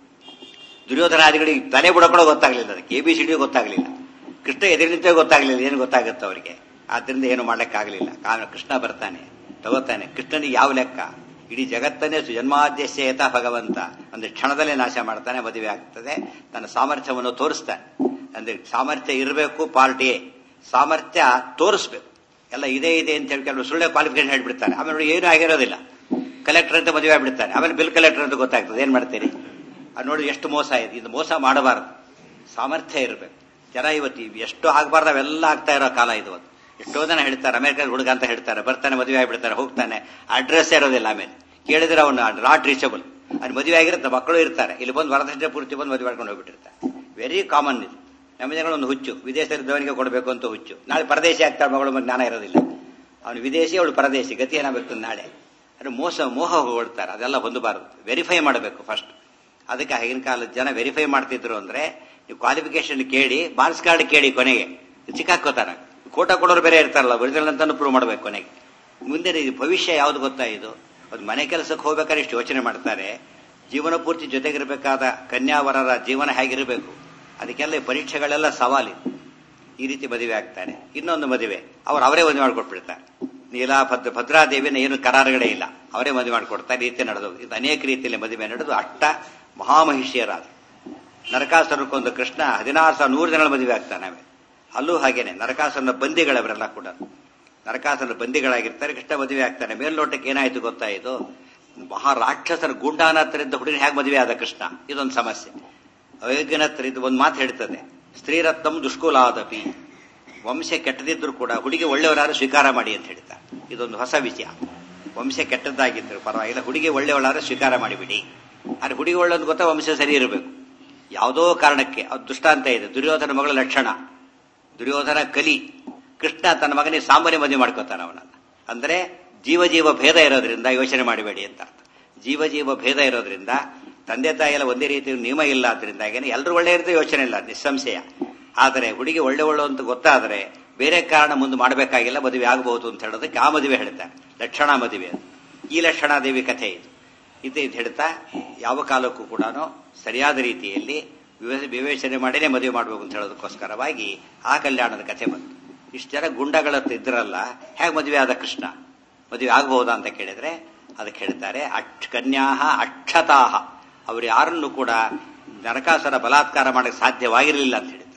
ದುರ್ಯೋಧನಾದಿಗಳಿಗೆ ತಲೆ ಬುಡಕೊಳ್ಳೋ ಗೊತ್ತಾಗ್ಲಿಲ್ಲ ಅದಕ್ಕೆ ಎ ಬಿ ಸಿ ಡಿ ಗೊತ್ತಾಗ್ಲಿಲ್ಲ ಕೃಷ್ಣ ಎದುರಿನಿಂತ ಗೊತ್ತಾಗ್ಲಿಲ್ಲ ಏನು ಗೊತ್ತಾಗುತ್ತೆ ಅವರಿಗೆ ಆದ್ರಿಂದ ಏನು ಮಾಡ್ಲಿಕ್ಕಾಗಲಿಲ್ಲ ಕಾರಣ ಕೃಷ್ಣ ಬರ್ತಾನೆ ತಗೋತಾನೆ ಕೃಷ್ಣನಿಗೆ ಯಾವ ಲೆಕ್ಕ ಇಡೀ ಜಗತ್ತನ್ನೇ ಜನ್ಮಾದ್ಯಶ್ಯತ ಭಗವಂತ ಒಂದು ಕ್ಷಣದಲ್ಲೇ ನಾಶ ಮಾಡ್ತಾನೆ ಮದುವೆ ಆಗ್ತದೆ ತನ್ನ ಸಾಮರ್ಥ್ಯವನ್ನು ತೋರಿಸ್ತಾನೆ ಅಂದ್ರೆ ಸಾಮರ್ಥ್ಯ ಇರಬೇಕು ಪಾರ್ಟಿ ಸಾಮರ್ಥ್ಯ ತೋರಿಸ್ಬೇಕು ಎಲ್ಲ ಇದೆ ಇದೆ ಅಂತ ಹೇಳಿ ಕೆಲವು ಸುಳ್ಳೆ ಕ್ವಾಲಿಫಿಕೇಶನ್ ಹೇಳ್ಬಿಡ್ತಾನೆ ಆಮೇಲೆ ನೋಡಿ ಏನೂ ಆಗಿರೋದಿಲ್ಲ ಕಲೆಕ್ಟರ್ ಅಂತ ಮದುವೆ ಆಗ್ಬಿಡ್ತಾನೆ ಆಮೇಲೆ ಬಿಲ್ ಕಲೆಕ್ಟರ್ ಅಂತ ಗೊತ್ತಾಗ್ತದೆ ಏನ್ ಮಾಡ್ತೀರಿ ಅದು ನೋಡಿ ಎಷ್ಟು ಮೋಸ ಇದೆ ಇದು ಮೋಸ ಮಾಡಬಾರದು ಸಾಮರ್ಥ್ಯ ಇರಬೇಕು ಜನ ಇವತ್ತು ಎಷ್ಟು ಆಗಬಾರ್ದು ಅವೆಲ್ಲ ಆಗ್ತಾ ಇರೋ ಕಾಲ ಇದು ಅದು ಎಷ್ಟೋ ಜನ ಹೇಳ್ತಾರೆ ಅಮೆರಿಕದ ಹುಡುಗ ಅಂತ ಹೇಳ್ತಾರೆ ಬರ್ತಾನೆ ಮದುವೆ ಆಗಿಬಿಡ್ತಾರೆ ಹೋಗ್ತಾನೆ ಅಡ್ರೆಸ್ ಇರೋದಿಲ್ಲ ಆಮೇಲೆ ಕೇಳಿದ್ರೆ ಅವನು ನಾಟ್ ರೀಚಬಲ್ ಅವ್ನು ಮದುವೆ ಆಗಿರುತ್ತೆ ಮಕ್ಕಳು ಇರ್ತಾರೆ ಇಲ್ಲಿ ಬಂದು ವರದಕ್ಷಿಣೆ ಪೂರ್ತಿ ಬಂದು ಮದುವೆ ಮಾಡ್ಕೊಂಡು ಹೋಗ್ಬಿಟ್ಟಿರ್ತಾರೆ ವೆರಿ ಕಾಮನ್ ಇದು ನಮ್ಮ ಜನಗಳು ಒಂದು ಹುಚ್ಚು ವಿದೇಶದವನಿಗೆ ಕೊಡಬೇಕು ಅಂತ ಹುಚ್ಚು ನಾಳೆ ಪರದೇಶಿ ಆಗ್ತಾಳೆ ಮಗಳು ಮತ್ತೆ ಜ್ಞಾನ ಇರೋದಿಲ್ಲ ಅವನು ವಿದೇಶಿ ಅವಳು ಪರದೇಶಿ ಗತಿ ಏನಾಗಬೇಕು ನಾಳೆ ಅದು ಮೋಸ ಮೋಹ ಹೊಡ್ತಾರೆ ಅದೆಲ್ಲ ಹೊಂದಬಾರದು ವೆರಿಫೈ ಮಾಡಬೇಕು ಫಸ್ಟ್ ಅದಕ್ಕೆ ಆಗಿನ ಕಾಲದ ಜನ ವೆರಿಫೈ ಮಾಡ್ತಿದ್ರು ಅಂದ್ರೆ ನೀವು ಕ್ವಾಲಿಫಿಕೇಶನ್ ಕೇಳಿ ಮಾರ್ಕ್ಸ್ ಕಾರ್ಡ್ ಕೇಳಿ ಕೊನೆಗೆ ಸಿಕ್ಕಾಕೋತಾರ ಕೋಟ ಕೊಡೋರು ಬೇರೆ ಇರ್ತಾರಲ್ಲ ಒರಿಜಿನಲ್ ಅಂತಾನು ಪ್ರೂವ್ ಮಾಡ್ಬೇಕು ಕೊನೆಗೆ ಮುಂದೆ ಇದು ಭವಿಷ್ಯ ಯಾವ್ದು ಗೊತ್ತಾ ಇದು ಒಂದು ಮನೆ ಕೆಲಸಕ್ಕೆ ಹೋಗ್ಬೇಕಾದ್ರೆ ಇಷ್ಟು ಯೋಚನೆ ಮಾಡ್ತಾರೆ ಜೀವನ ಪೂರ್ತಿ ಜೊತೆಗಿರಬೇಕಾದ ಕನ್ಯಾವರರ ಜೀವನ ಹೇಗಿರಬೇಕು ಅದಕ್ಕೆಲ್ಲ ಈ ಪರೀಕ್ಷೆಗಳೆಲ್ಲ ಸವಾಲಿದೆ ಈ ರೀತಿ ಮದುವೆ ಆಗ್ತಾರೆ ಇನ್ನೊಂದು ಮದುವೆ ಅವ್ರು ಅವರೇ ಮದುವೆ ಮಾಡ್ಕೊಟ್ಬಿಡ್ತಾರೆ ನೀಲಾ ಭದ್ರ ಭದ್ರಾದೇವಿನ ಏನು ಕರಾರುಗಳೇ ಇಲ್ಲ ಅವರೇ ಮದುವೆ ಮಾಡಿಕೊಡ್ತಾರೆ ಈ ರೀತಿ ನಡೆದು ಇದು ಅನೇಕ ರೀತಿಯಲ್ಲಿ ಮದುವೆ ನಡೆದು ಅಷ್ಟ ಮಹಾಮಹಿಷಿಯರಾದ ನರಕಾಸುರಕ್ಕೊಂದು ಕೃಷ್ಣ ಹದಿನಾರು ಸಾವಿರ ನೂರು ಜನಗಳ ಮದುವೆ ಆಗ್ತಾನೆ ಆಮೇಲೆ ಅಲ್ಲೂ ಹಾಗೇನೆ ನರಕಾಸುರನ ಬಂದಿಗಳವರೆಲ್ಲ ಕೂಡ ನರಕಾಸುರನ ಬಂದಿಗಳಾಗಿರ್ತಾರೆ ಕೃಷ್ಣ ಮದುವೆ ಆಗ್ತಾನೆ ಮೇಲ್ನೋಟಕ್ಕೆ ಏನಾಯ್ತು ಗೊತ್ತಾಯಿತು ಮಹಾರಾಕ್ಷಸರ ಗೂಂಡಾನತ್ತರಿಂದ ಹುಡುಗನ ಹೇಗೆ ಮದುವೆ ಆದ ಕೃಷ್ಣ ಇದೊಂದು ಸಮಸ್ಯೆ ಅಯೋಗ್ಯನತ್ರ ಇದು ಒಂದು ಮಾತು ಹೇಳ್ತದೆ ಸ್ತ್ರೀರತ್ನಂ ದುಷ್ಕುಲಾದಪಿ ವಂಶ ಕೆಟ್ಟದಿದ್ರು ಕೂಡ ಹುಡುಗಿ ಒಳ್ಳೆಯವರಾರು ಸ್ವೀಕಾರ ಮಾಡಿ ಅಂತ ಹೇಳ್ತಾರೆ ಇದೊಂದು ಹೊಸ ವಿಷಯ ವಂಶ ಕೆಟ್ಟದ್ದಾಗಿದ್ರು ಪರವಾಗಿಲ್ಲ ಹುಡುಗಿ ಒಳ್ಳೆಯವಳಾರು ಸ್ವೀಕಾರ ಮಾಡಿಬಿಡಿ ಆದ್ರೆ ಹುಡುಗಿ ಒಳ್ಳೆಯದು ಗೊತ್ತಾ ವಂಶ ಸರಿ ಇರಬೇಕು ಯಾವುದೋ ಕಾರಣಕ್ಕೆ ಅದು ದುಷ್ಟಾಂತ ಇದೆ ದುರ್ಯೋಧನ ಮಗಳ ಲಕ್ಷಣ ದುರ್ಯೋಧನ ಕಲಿ ಕೃಷ್ಣ ತನ್ನ ಮಗನಿಗೆ ಸಾಮಾನ್ಯ ಮದುವೆ ಮಾಡ್ಕೋತಾನೆ ಅವನನ್ನ ಅಂದ್ರೆ ಜೀವ ಜೀವ ಭೇದ ಇರೋದ್ರಿಂದ ಯೋಚನೆ ಮಾಡಬೇಡಿ ಅಂತ ಅರ್ಥ ಜೀವ ಜೀವ ಭೇದ ಇರೋದ್ರಿಂದ ತಂದೆ ತಾಯಿ ಎಲ್ಲ ಒಂದೇ ರೀತಿ ನಿಯಮ ಇಲ್ಲ ಆದ್ರಿಂದಾಗೇನೆ ಎಲ್ಲರೂ ಒಳ್ಳೆ ಇರುತ್ತೆ ಯೋಚನೆ ಇಲ್ಲ ನಿಸ್ಸಂಶಯ ಆದರೆ ಹುಡುಗಿ ಒಳ್ಳೆ ಒಳ್ಳೆ ಅಂತ ಗೊತ್ತಾದರೆ ಬೇರೆ ಕಾರಣ ಮುಂದೆ ಮಾಡಬೇಕಾಗಿಲ್ಲ ಮದುವೆ ಆಗಬಹುದು ಅಂತ ಹೇಳೋದಕ್ಕೆ ಆ ಮದುವೆ ಹೇಳ್ತಾರೆ ಲಕ್ಷಣ ಮದುವೆ ಅದು ಈ ಲಕ್ಷಣಾದೇವಿ ಕಥೆ ಇದು ಇದು ಇದು ಹೇಳ್ತಾ ಯಾವ ಕಾಲಕ್ಕೂ ಕೂಡ ಸರಿಯಾದ ರೀತಿಯಲ್ಲಿ ವಿವ- ವಿವೇಚನೆ ಮಾಡಿನೇ ಮದುವೆ ಮಾಡಬೇಕು ಅಂತ ಹೇಳೋದಕ್ಕೋಸ್ಕರವಾಗಿ ಆ ಕಲ್ಯಾಣದ ಕಥೆ ಬಂತು ಇಷ್ಟು ಜನ ಗುಂಡಗಳ ಇದ್ರಲ್ಲ ಹೇಗೆ ಮದುವೆ ಆದ ಕೃಷ್ಣ ಮದುವೆ ಆಗಬಹುದಾ ಅಂತ ಕೇಳಿದ್ರೆ ಅದಕ್ಕೆ ಹೇಳ್ತಾರೆ ಅಕ್ಷ ಕನ್ಯಾಹ ಅಕ್ಷತಾಹ ಅವರು ಯಾರನ್ನು ಕೂಡ ನರಕಾಸುರ ಬಲಾತ್ಕಾರ ಮಾಡಕ್ಕೆ ಸಾಧ್ಯವಾಗಿರಲಿಲ್ಲ ಅಂತ ಹೇಳ್ತಾರೆ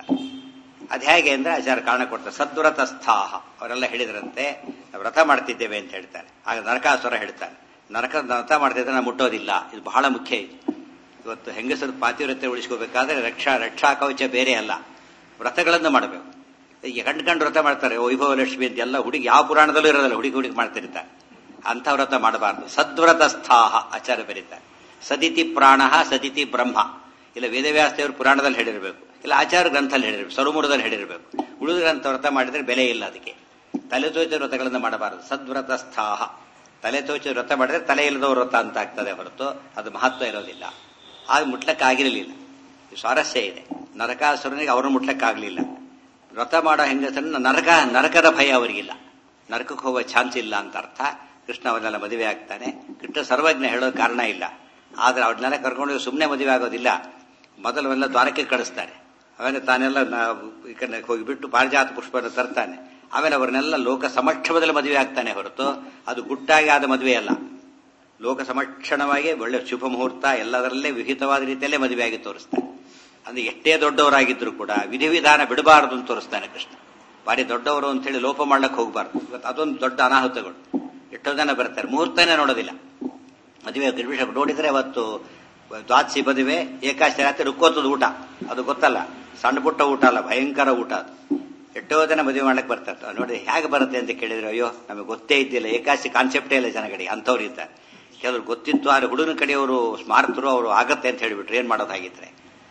ಅದು ಹೇಗೆ ಅಂದ್ರೆ ಆಚಾರ ಕಾರಣ ಕೊಡ್ತಾರೆ ಸದ್ವ್ರತಸ್ಥಾಹ ಅವರೆಲ್ಲ ಹೇಳಿದ್ರಂತೆ ನಾವು ವ್ರತ ಮಾಡ್ತಿದ್ದೇವೆ ಅಂತ ಹೇಳ್ತಾರೆ ಆಗ ನರಕಾಸುರ ಹೇಳ್ತಾನೆ ನರಕ ವ್ರತ ಮಾಡ್ತಿದ್ರೆ ನಾವು ಮುಟ್ಟೋದಿಲ್ಲ ಇದು ಬಹಳ ಮುಖ್ಯ ಇದು ಇವತ್ತು ಹೆಂಗಸರು ಪಾತಿವ್ರತ್ಯ ಉಳಿಸ್ಕೋಬೇಕಾದ್ರೆ ರಕ್ಷಾ ರಕ್ಷಾ ಕವಚ ಬೇರೆ ಅಲ್ಲ ವ್ರತಗಳನ್ನು ಮಾಡಬೇಕು ಈಗ ಕಂಡು ಕಂಡು ವ್ರತ ಮಾಡ್ತಾರೆ ವೈಭವ ಲಕ್ಷ್ಮಿ ಅಂತ ಎಲ್ಲ ಹುಡುಗಿ ಯಾವ ಪುರಾಣದಲ್ಲೂ ಇರೋದಲ್ಲ ಹುಡುಗಿ ಹುಡುಗಿ ಮಾಡ್ತಿರ್ತಾರೆ ಅಂಥ ವ್ರತ ಮಾಡಬಾರ್ದು ಸದ್ವ್ರತಸ್ಥಾಹ ಆಚಾರ್ಯ ಬರೀತಾರೆ ಸದಿತಿ ಪ್ರಾಣ ಸದಿತಿ ಬ್ರಹ್ಮ ಇಲ್ಲ ವೇದವ್ಯಾಸದೇವರು ಪುರಾಣದಲ್ಲಿ ಹೇಳಿರಬೇಕು ಇಲ್ಲ ಆಚಾರ ಗ್ರಂಥದಲ್ಲಿ ಹೇಳಿರ್ಬೇಕು ಸರುಮುರದಲ್ಲಿ ಹೇಳಿರಬೇಕು ಉಳಿದ ಗ್ರಂಥ ವ್ರತ ಮಾಡಿದ್ರೆ ಬೆಲೆ ಇಲ್ಲ ಅದಕ್ಕೆ ತಲೆ ತೋಚ ವ್ರತಗಳನ್ನು ಮಾಡಬಾರದು ಸದ್ವ್ರತಸ್ಥಾಹ ತಲೆ ತೋಚ ವ್ರತ ಮಾಡಿದ್ರೆ ತಲೆ ಇಲ್ಲದ ವ್ರತ ಅಂತ ಆಗ್ತದೆ ಹೊರತು ಅದು ಮಹತ್ವ ಇರೋದಿಲ್ಲ ಆಗ ಮುಟ್ಲಕ್ಕಾಗಿರಲಿಲ್ಲ ಇದು ಸ್ವಾರಸ್ಯ ಇದೆ ನರಕಾಸುರನಿಗೆ ಅವರನ್ನು ಮುಟ್ಲಕ್ಕಾಗಲಿಲ್ಲ ವ್ರತ ಮಾಡೋ ಹೆಂಗಸರನ್ನ ನರಕ ನರಕದ ಭಯ ಅವರಿಗಿಲ್ಲ ನರಕಕ್ಕೆ ಹೋಗೋ ಚಾನ್ಸ್ ಇಲ್ಲ ಅಂತ ಅರ್ಥ ಕೃಷ್ಣ ಅವನ್ನೆಲ್ಲ ಮದುವೆ ಆಗ್ತಾನೆ ಕೃಷ್ಣ ಸರ್ವಜ್ಞ ಹೇಳೋ ಕಾರಣ ಇಲ್ಲ ಆದ್ರೆ ಅವ್ರನ್ನೆಲ್ಲ ಕರ್ಕೊಂಡು ಸುಮ್ಮನೆ ಮದುವೆ ಆಗೋದಿಲ್ಲ ಮೊದಲವೆಲ್ಲ ದ್ವಾರಕ್ಕೆ ಕಳಿಸ್ತಾರೆ ಆಮೇಲೆ ತಾನೆಲ್ಲ ನಾ- ಈ ಕಡೆ ಹೋಗಿಬಿಟ್ಟು ಪಾರಿಜಾತ ಪುಷ್ಪವನ್ನು ತರ್ತಾನೆ ಆಮೇಲೆ ಅವರನ್ನೆಲ್ಲ ಲೋಕ ಸಮಕ್ಷಮದಲ್ಲಿ ಮದುವೆ ಆಗ್ತಾನೆ ಹೊರತು ಅದು ಗುಟ್ಟಾಗಿ ಆದ ಮದುವೆ ಅಲ್ಲ ಲೋಕ ಸಮಕ್ಷಣವಾಗಿ ಒಳ್ಳೆ ಶುಭ ಮುಹೂರ್ತ ಎಲ್ಲದರಲ್ಲೇ ವಿಹಿತವಾದ ರೀತಿಯಲ್ಲೇ ಮದುವೆಯಾಗಿ ತೋರಿಸ್ತಾನೆ ಅಂದ್ರೆ ಎಷ್ಟೇ ದೊಡ್ಡವರಾಗಿದ್ರು ಕೂಡ ವಿಧಿವಿಧಾನ ಬಿಡಬಾರದು ಅಂತ ತೋರಿಸ್ತಾನೆ ಕೃಷ್ಣ ಬಾರಿ ದೊಡ್ಡವರು ಅಂತ ಹೇಳಿ ಲೋಪ ಮಾಡ್ಲಕ್ಕೆ ಹೋಗಬಾರ್ದು ಇವತ್ತು ಅದೊಂದು ದೊಡ್ಡ ಅನಾಹುತಗಳು ಎಷ್ಟೋ ಜನ ಬರ್ತಾರೆ ಮುಹೂರ್ತನೇ ನೋಡೋದಿಲ್ಲ ಮದುವೆ ಗಿರ್ವಿಷ ನೋಡಿದ್ರೆ ಅವತ್ತು ದ್ವಾದಶಿ ಮದುವೆ ಏಕಾಶಿ ರಾತ್ರಿ ರುಕ್ಕೋತದ ಊಟ ಅದು ಗೊತ್ತಲ್ಲ ಸಣ್ಣ ಪುಟ್ಟ ಊಟ ಅಲ್ಲ ಭಯಂಕರ ಊಟ ಅದು ಎಷ್ಟೋ ಜನ ಮದುವೆ ಮಾಡ್ಲಿಕ್ಕೆ ಬರ್ತಾರೆ ನೋಡಿ ಹೇಗೆ ಬರುತ್ತೆ ಅಂತ ಕೇಳಿದ್ರೆ ಅಯ್ಯೋ ನಮಗೆ ಗೊತ್ತೇ ಇದ್ದಿಲ್ಲ ಏಕಾಶಿ ಕಾನ್ಸೆಪ್ಟೇ ಇಲ್ಲ ಜನಗಳಿಗೆ ಅಂಥವ್ರು ಇದ್ದಾರೆ ಕೆಲವರು ಗೊತ್ತಿತ್ತು ಆದ್ರೆ ಹುಡುಗನ ಕಡೆಯವರು ಸ್ಮಾರತರು ಅವರು ಆಗತ್ತೆ ಅಂತ ಹೇಳಿಬಿಟ್ರು ಏನ್ ಮಾಡೋದಾಗಿದ್ರೆ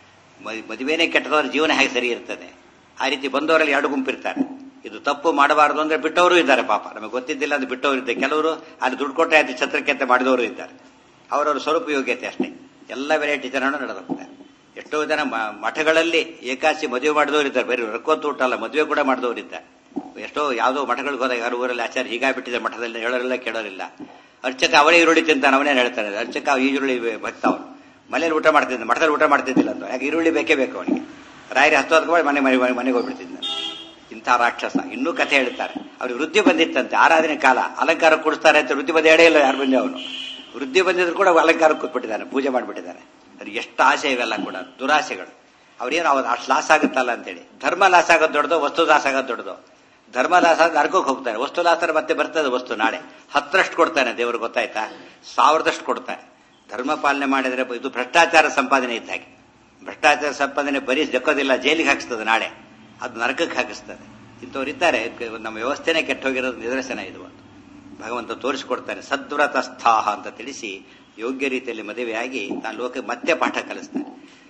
ಮ- ಮದುವೆನೇ ಕೆಟ್ಟದವ್ರ ಜೀವನ ಹೇಗೆ ಸರಿ ಇರ್ತದೆ ಆ ರೀತಿ ಬಂದವರಲ್ಲಿ ಎರಡು ಗುಂಪಿರ್ತಾರೆ ಇದು ತಪ್ಪು ಮಾಡಬಾರದು ಅಂದ್ರೆ ಬಿಟ್ಟವರು ಇದ್ದಾರೆ ಪಾಪ ನಮಗೆ ಗೊತ್ತಿದ್ದಿಲ್ಲ ಅದು ಬಿಟ್ಟವರು ಇದ್ದಾರೆ ಕೆಲವರು ಅಲ್ಲಿ ದುಡ್ಡು ಕೊಟ್ಟರೆ ಅದು ಛತ್ರಕ್ಕೆ ಅಂತ ಮಾಡಿದವರು ಇದ್ದಾರೆ ಅವರವರ ಸ್ವರೂಪ ಯೋಗ್ಯತೆ ಅಷ್ಟೇ ಎಲ್ಲ ವೆರೈಟಿ ಜನನು ನಡೆದಿರ್ತಾರೆ ಎಷ್ಟೋ ಜನ ಮ- ಮಠಗಳಲ್ಲಿ ಏಕಾಸಿ ಮದುವೆ ಮಾಡಿದವರು ಇದ್ದಾರೆ ಬರೀ ರಕ್ಕೊತ್ತು ಊಟ ಅಲ್ಲ ಮದುವೆ ಕೂಡ ಮಾಡಿದವರು ಇದ್ದಾರೆ ಎಷ್ಟೋ ಯಾವುದೋ ಮಠಗಳಿಗೆ ಹೋದಾಗ ಯಾರು ಊರಲ್ಲಿ ಆಚಾರ್ಯ ಹೀಗಾಗ್ಬಿಟ್ಟಿದೆ ಮಠದಲ್ಲಿ ಹೇಳೋರಿಲ್ಲ ಕೇಳೋರಿಲ್ಲ ಅರ್ಚಕ ಅವರೇ ಈರುಳ್ಳಿ ತಿಂತಾನೆ ಅವನೇ ಹೇಳ್ತಾನೆ ಅರ್ಚಕ ಈರುಳ್ಳಿ ಭಕ್ತ ಅವನು ಮನೇಲಿ ಊಟ ಮಾಡ್ತಿದ್ದ ಮಠದಲ್ಲಿ ಊಟ ಮಾಡ್ತಿದ್ದಿಲ್ಲ ಅಂತ ಯಾಕೆ ಈರುಳ್ಳಿ ಬೇಕೇ ಬೇಕು ಅವನಿಗೆ ರಾಯರಿ ಹತ್ತು ಹೊತ್ಕೊಂಡು ಮನೆ ಮನೆ ಮನೆಗೆ ಹೋಗ್ಬಿಡ್ತಿದ್ದ ಇಂಥ ರಾಕ್ಷಸ ಇನ್ನೂ ಕಥೆ ಹೇಳ್ತಾರೆ ಅವ್ರಿಗೆ ವೃದ್ಧಿ ಬಂದಿತ್ತಂತೆ ಆರಾಧನೆ ಕಾಲ ಅಲಂಕಾರ ಕೊಡಿಸ್ತಾರೆ ಅಂತ ವೃದ್ಧಿ ಬಂದ ಎಡೆ ಇಲ್ಲ ಯಾರು ಬಂದೆ ಅವನು ವೃದ್ಧಿ ಬಂದಿದ್ರು ಕೂಡ ಅಲಂಕಾರ ಕೂತ್ಬಿಟ್ಟಿದ್ದಾನೆ ಪೂಜೆ ಮಾಡಿಬಿಟ್ಟಿದ್ದಾನೆ ಅದು ಎಷ್ಟು ಆಸೆ ಇವೆಲ್ಲ ಕೂಡ ದುರಾಸೆಗಳು ಅವ್ರೇನು ಅವ್ರು ಅಷ್ಟು ಲಾಸ್ ಆಗುತ್ತಲ್ಲ ಅಂತೇಳಿ ಧರ್ಮ ಲಾಸ್ ಆಗೋದು ದೊಡ್ಡದು ವಸ್ತು ಲಾಸ್ ಆಗೋದು ದೊಡ್ಡದು ಧರ್ಮ ಲಾಸ್ ಆಗಿ ನರ್ಕೋಕ್ ಹೋಗ್ತಾರೆ ವಸ್ತು ಲಾಸರ ಮತ್ತೆ ಬರ್ತದೆ ವಸ್ತು ನಾಳೆ ಹತ್ತರಷ್ಟು ಕೊಡ್ತಾನೆ ದೇವರು ಗೊತ್ತಾಯ್ತಾ ಸಾವಿರದಷ್ಟು ಕೊಡ್ತಾನೆ ಧರ್ಮ ಪಾಲನೆ ಮಾಡಿದ್ರೆ ಇದು ಭ್ರಷ್ಟಾಚಾರ ಸಂಪಾದನೆ ಇದ್ದ ಹಾಗೆ ಭ್ರಷ್ಟಾಚಾರ ಸಂಪಾದನೆ ಬರೀ ದಕ್ಕೋದಿಲ್ಲ ಜೈಲಿಗೆ ಹಾಕಿಸ್ತದೆ ನಾಳೆ ಅದು ನರಕಕ್ಕೆ ಹಾಕಿಸ್ತದೆ ಇಂಥವ್ರು ಇದ್ದಾರೆ ಕ- ನಮ್ಮ ವ್ಯವಸ್ಥೆನೇ ಕೆಟ್ಟ ಹೋಗಿರೋದು ನಿದರ್ಶನ ಇದು ಒಂದು ಭಗವಂತ ತೋರಿಸಿಕೊಡ್ತಾನೆ ಸದ್ವ್ರತಸ್ಥಾಹ ಅಂತ ತಿಳಿಸಿ ಯೋಗ್ಯ ರೀತಿಯಲ್ಲಿ ಮದುವೆಯಾಗಿ ತಾನು ಲೋಕ ಮತ್ತೆ ಪಾಠ ಕಲಿಸ್ತಾನೆ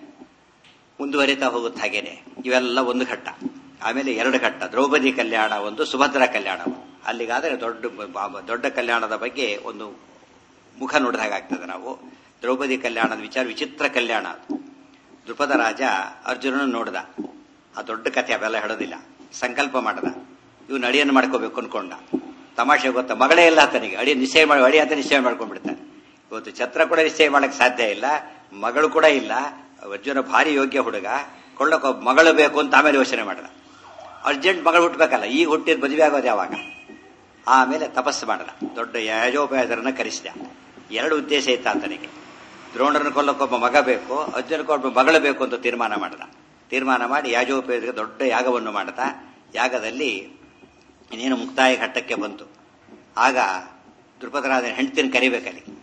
ಮುಂದುವರಿತಾ ಹೋಗುತ್ತೆ ಹಾಗೇನೆ ಇವೆಲ್ಲ ಒಂದು ಘಟ್ಟ ಆಮೇಲೆ ಎರಡು ಘಟ್ಟ ದ್ರೌಪದಿ ಕಲ್ಯಾಣ ಒಂದು ಸುಭದ್ರ ಕಲ್ಯಾಣ ಒಂದು. ಅಲ್ಲಿಗಾದರೆ ದೊಡ್ಡ ಬ- ದೊಡ್ಡ ಕಲ್ಯಾಣದ ಬಗ್ಗೆ ಒಂದು ಮುಖ ನೋಡಿದಾಗ್ತದೆ ನಾವು ದ್ರೌಪದಿ ಕಲ್ಯಾಣದ ವಿಚಾರ ವಿಚಿತ್ರ ಕಲ್ಯಾಣ ಅದು ದೃಪದ ರಾಜ ಅರ್ಜುನನ ನೋಡ್ದ ಆ ದೊಡ್ಡ ಕಥೆ ಅವೆಲ್ಲ ಹೇಳೋದಿಲ್ಲ ಸಂಕಲ್ಪ ಮಾಡದ ಇವನು ಅಡಿಯನ್ನು ಮಾಡ್ಕೋಬೇಕು ಅನ್ಕೊಂಡ ತಮಾಷೆ ಗೊತ್ತಾ ಮಗಳೇ ಇಲ್ಲ ಆತನಿಗೆ ಅಡಿ ನಿಶ್ಚಯ ಮಾಡಿ ಅಡಿ ಅಂತ ನಿಶ್ಚಯ ಮಾಡ್ಕೊಂಡ್ಬಿಡ್ತಾನೆ ಇವತ್ತು ಛತ್ರ ಕೂಡ ನಿಶ್ಚಯ ಮಾಡಕ್ ಸಾಧ್ಯ ಇಲ್ಲ ಮಗಳು ಕೂಡ ಇಲ್ಲ ಅರ್ಜುನ ಭಾರಿ ಯೋಗ್ಯ ಹುಡುಗ ಕೊಳ್ಳಕ್ಕೆ ಒಬ್ಬ ಮಗಳು ಬೇಕು ಅಂತ ಆಮೇಲೆ ಯೋಚನೆ ಮಾಡದ ಅರ್ಜೆಂಟ್ ಮಗಳು ಹುಟ್ಟಬೇಕಲ್ಲ ಈಗ ಹುಟ್ಟಿದ ಮದುವೆ ಆಗೋದು ಯಾವಾಗ ಆಮೇಲೆ ತಪಸ್ಸು ಮಾಡದ ದೊಡ್ಡ ಯಜೋಪಯಾಜರನ್ನ ಕರೆಸಿದ ಎರಡು ಉದ್ದೇಶ ಇತ್ತು ಆತನಿಗೆ ದ್ರೋಣರನ್ನ ಕೊಲ್ಲಕ್ಕೊಬ್ಬ ಮಗ ಬೇಕು ಅರ್ಜುನಕ್ಕೊಬ್ಬ ಮಗಳು ಬೇಕು ಅಂತ ತೀರ್ಮಾನ ಮಾಡದ ತೀರ್ಮಾನ ಮಾಡಿ ಯಾಜೋಪಯೋಗ ದೊಡ್ಡ ಯಾಗವನ್ನು ಮಾಡದ ಯಾಗದಲ್ಲಿ ಇನ್ನೇನು ಮುಕ್ತಾಯ ಘಟ್ಟಕ್ಕೆ ಬಂತು ಆಗ ದೃಪದರಾಜ ಹೆಂಡತಿನ ಕರಿಬೇಕಲ್ಲಿ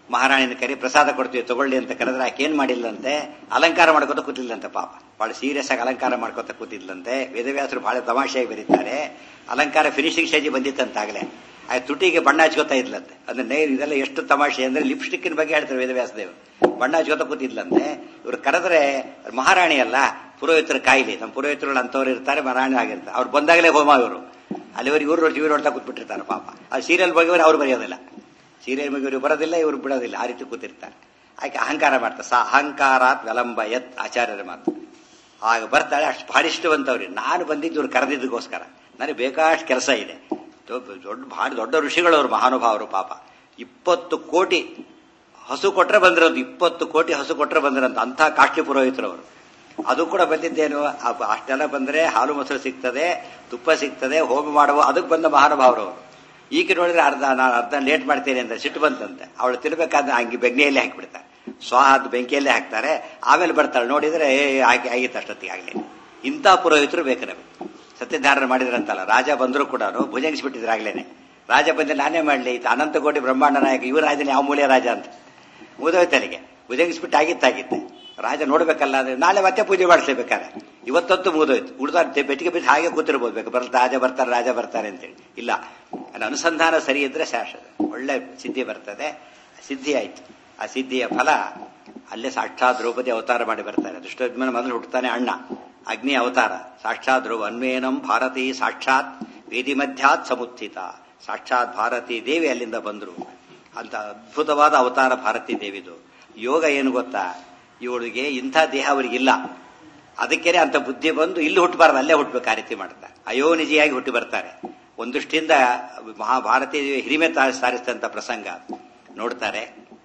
ಮಹಾರಾಣಿನ ಕರಿ ಪ್ರಸಾದ ಕೊಡ್ತೀವಿ ತಗೊಳ್ಳಿ ಅಂತ ಕರೆದ್ರೆ ಆಕೆ ಏನ್ ಮಾಡಿಲ್ಲಂತೆ ಅಲಂಕಾರ ಮಾಡ್ಕೊತ ಕೂತಿಲ್ಲಂತೆ ಪಾಪ ಬಹಳ ಸೀರಿಯಸ್ ಆಗಿ ಅಲಂಕಾರ ಮಾಡ್ಕೊತ ಕೂತಿದ್ಲಂತೆ ವೇದವ್ಯಾಸರು ಬಹಳ ತಮಾಷೆಯಾಗಿ ಬರೀತಾರೆ ಅಲಂಕಾರ ಫಿನಿಶಿಂಗ್ ಸ್ಟೇಜ್ ಬಂದಿತ್ತಂತಾಗಲೇ ಆ ತುಟಿಗೆ ಬಣ್ಣ ಹಚ್ಕೋತಾ ಇದ್ಲಂತೆ ಅದನ್ನೇ ಇದೆಲ್ಲ ಎಷ್ಟು ತಮಾಷೆ ಅಂದ್ರೆ ಲಿಪ್ಸ್ಟಿಕ್ಕಿನ ಬಗ್ಗೆ ಹೇಳ್ತಾರೆ ವೇದವ್ಯಾಸ ದೇವರು ಬಣ್ಣ ಹಚ್ಕೋತ ಕೂತಿದ್ಲಂತೆ ಇವ್ರು ಕರೆದ್ರೆ ಮಹಾರಾಣಿ ಅಲ್ಲ ಪುರೋಹಿತರ ಕಾಯಿಲೆ ನಮ್ಮ ಪುರೋಹಿತರು ಅಂತವ್ರು ಇರ್ತಾರೆ ಮಹಾರಾಣಿ ಆಗಿರ್ತಾರೆ ಅವ್ರು ಬಂದಾಗಲೇ ಹೋಮ ಇವರು ಅಲ್ಲಿವರೆಗೆ ಇವರು ಟಿವಿ ನೋಡ್ತಾ ಕೂತ್ಬಿಟ್ಟಿರ್ತಾರೆ ಪಾಪ ಆ ಸೀರಿಯಲ್ ಬಗ್ಗೆ ಅವ್ರು ಬರೆಯೋದಿಲ್ಲ ಸೀರಿಯಲ್ ಬಗ್ಗೆ ಇವರು ಬರೋದಿಲ್ಲ ಇವರು ಬಿಡೋದಿಲ್ಲ ಆ ರೀತಿ ಕೂತಿರ್ತಾರೆ ಆಕೆ ಅಹಂಕಾರ ಮಾಡ್ತಾರೆ ಸಾ ಅಹಂಕಾರಾತ್ ವಿಲಂಬ ಯತ್ ಆಚಾರ್ಯರ ಮಾತು ಆಗ ಬರ್ತಾಳೆ ಅಷ್ಟು ಭಾರಿಷ್ಟವಂತವ್ರಿ ನಾನು ಬಂದಿದ್ದು ಇವ್ರು ಕರೆದಿದ್ದಕ್ಕೋಸ್ಕರ ನನಗೆ ಬೇಕಾಷ್ಟು ಕೆಲಸ ಇದೆ ದೊಡ್ಡ ಭಾಳ ದೊಡ್ಡ ಋಷಿಗಳು ಅವರು ಮಹಾನುಭಾವರು ಪಾಪ ಇಪ್ಪತ್ತು ಕೋಟಿ ಹಸು ಕೊಟ್ರೆ ಬಂದಿರೋದು ಇಪ್ಪತ್ತು ಕೋಟಿ ಹಸು ಕೊಟ್ರೆ ಬಂದಿರೋಂತ ಅಂಥ ಕಾಷ್ಟಿ ಪುರೋಹಿತರು ಅವರು ಅದು ಕೂಡ ಬಂದಿದ್ದೇನು ಆ- ಅಷ್ಟೆಲ್ಲ ಬಂದ್ರೆ ಹಾಲು ಮೊಸರು ಸಿಗ್ತದೆ ತುಪ್ಪ ಸಿಗ್ತದೆ ಹೋಮ ಮಾಡುವ ಅದಕ್ಕೆ ಬಂದ ಮಹಾನುಭಾವರು ಅವರು ಈಗ ನೋಡಿದ್ರೆ ಅರ್ಧ ನಾನು ಅರ್ಧ ಲೇಟ್ ಮಾಡ್ತೇನೆ ಅಂತ ಸಿಟ್ಟು ಬಂತಂತೆ ಅವಳು ತಿನ್ಬೇಕಾದ್ರೆ ಹಂಗೆ ಬೆಂಕಿಯಲ್ಲೇ ಹಾಕಿಬಿಡ್ತಾರೆ ಸ್ವಾಹದ ಬೆಂಕಿಯಲ್ಲೇ ಹಾಕ್ತಾರೆ ಆಮೇಲೆ ಬರ್ತಾಳೆ ನೋಡಿದ್ರೆ ಏ ಆಗಿ ಆಗಿತ್ತು ಅಷ್ಟೊತ್ತಿಗೆ ಆಗಲಿ ಇಂಥ ಪುರೋಹಿತರು ಬೇಕು ನಮಗೆ ಸತ್ಯಧಾರಣ ಮಾಡಿದ್ರಂತಲ್ಲ ರಾಜ ಬಂದರೂ ಕೂಡ ಭುಜಂಗಿಸ್ಬಿಟ್ಟಿದ್ರು ಆಗ್ಲೇನೆ ರಾಜ ಬಂದ್ರೆ ನಾನೇ ಮಾಡಲಿ ಅನಂತ ಕೋಟಿ ಬ್ರಹ್ಮಾಂಡ ನಾಯಕ ಇವ ರಾಜನ ಯಾವ ಮೂಲೆ ರಾಜ ಅಂತ ಮುಗಿದೋಯ್ತಲ್ಲಿಗೆ ಭುಜಂಗಿಸ್ಬಿಟ್ಟು ಆಗಿತ್ತಾಗಿತ್ತೆ ರಾಜ ನೋಡ್ಬೇಕಲ್ಲ ಅಂದ್ರೆ ನಾಳೆ ಮತ್ತೆ ಪೂಜೆ ಮಾಡಿಸ್ಲೇಬೇಕಾದ್ರೆ ಇವತ್ತೊತ್ತು ಮುಗಿದೋಯ್ತು ಉಳಿದ ಬೆಟ್ಟಿಗೆ ಬಿದ್ದು ಹಾಗೆ ಕೂತಿರ್ಬೋದು ಬೇಕು ಬರ್ತಾ ರಾಜ ಬರ್ತಾರೆ ರಾಜ ಬರ್ತಾರೆ ಅಂತೇಳಿ ಇಲ್ಲ ನನ್ನ ಅನುಸಂಧಾನ ಸರಿ ಇದ್ರೆ ಶಾಶ್ವತ ಒಳ್ಳೆ ಸಿದ್ಧಿ ಬರ್ತದೆ ಸಿದ್ಧಿ ಆಯ್ತು ಆ ಸಿದ್ಧಿಯ ಫಲ ಅಲ್ಲೇ ಸಾಕ್ಷಾತ್ ದ್ರೌಪದಿ ಅವತಾರ ಮಾಡಿ ಬರ್ತಾರೆ ದುಷ್ಟೋದ್ಮನ ಮೊದಲು ಹುಟ್ಟುತ್ತಾನೆ ಅಣ್ಣ ಅಗ್ನಿ ಅವತಾರ ಸಾಕ್ಷಾತ್ ಧ್ರುವ ಅನ್ವೇನಂ ಭಾರತಿ ಸಾಕ್ಷಾತ್ ವೇದಿ ಮಧ್ಯಾತ್ ಸಮುತ್ಥಿತ ಸಾಕ್ಷಾತ್ ಭಾರತಿ ದೇವಿ ಅಲ್ಲಿಂದ ಬಂದರು ಅಂತ ಅದ್ಭುತವಾದ ಅವತಾರ ಭಾರತಿ ದೇವಿದು ಯೋಗ ಏನು ಗೊತ್ತಾ ಇವಳಿಗೆ ಇಂಥ ದೇಹ ಅವರಿಗಿಲ್ಲ ಅದಕ್ಕೇನೆ ಅಂತ ಬುದ್ಧಿ ಬಂದು ಇಲ್ಲಿ ಹುಟ್ಟಬಾರ್ದು ಅಲ್ಲೇ ಹುಟ್ಟಬೇಕು ಆ ರೀತಿ ಮಾಡ್ತಾರೆ ಅಯೋನಿಜಿಯಾಗಿ ಹುಟ್ಟಿ ಬರ್ತಾರೆ ಒಂದಷ್ಟಿಂದ ಮಹಾಭಾರತೀಯ ಹಿರಿಮೆ ತಾ- ಸಾರಿಸಿದಂಥ ಪ್ರಸಂಗ ನೋಡ್ತಾರೆ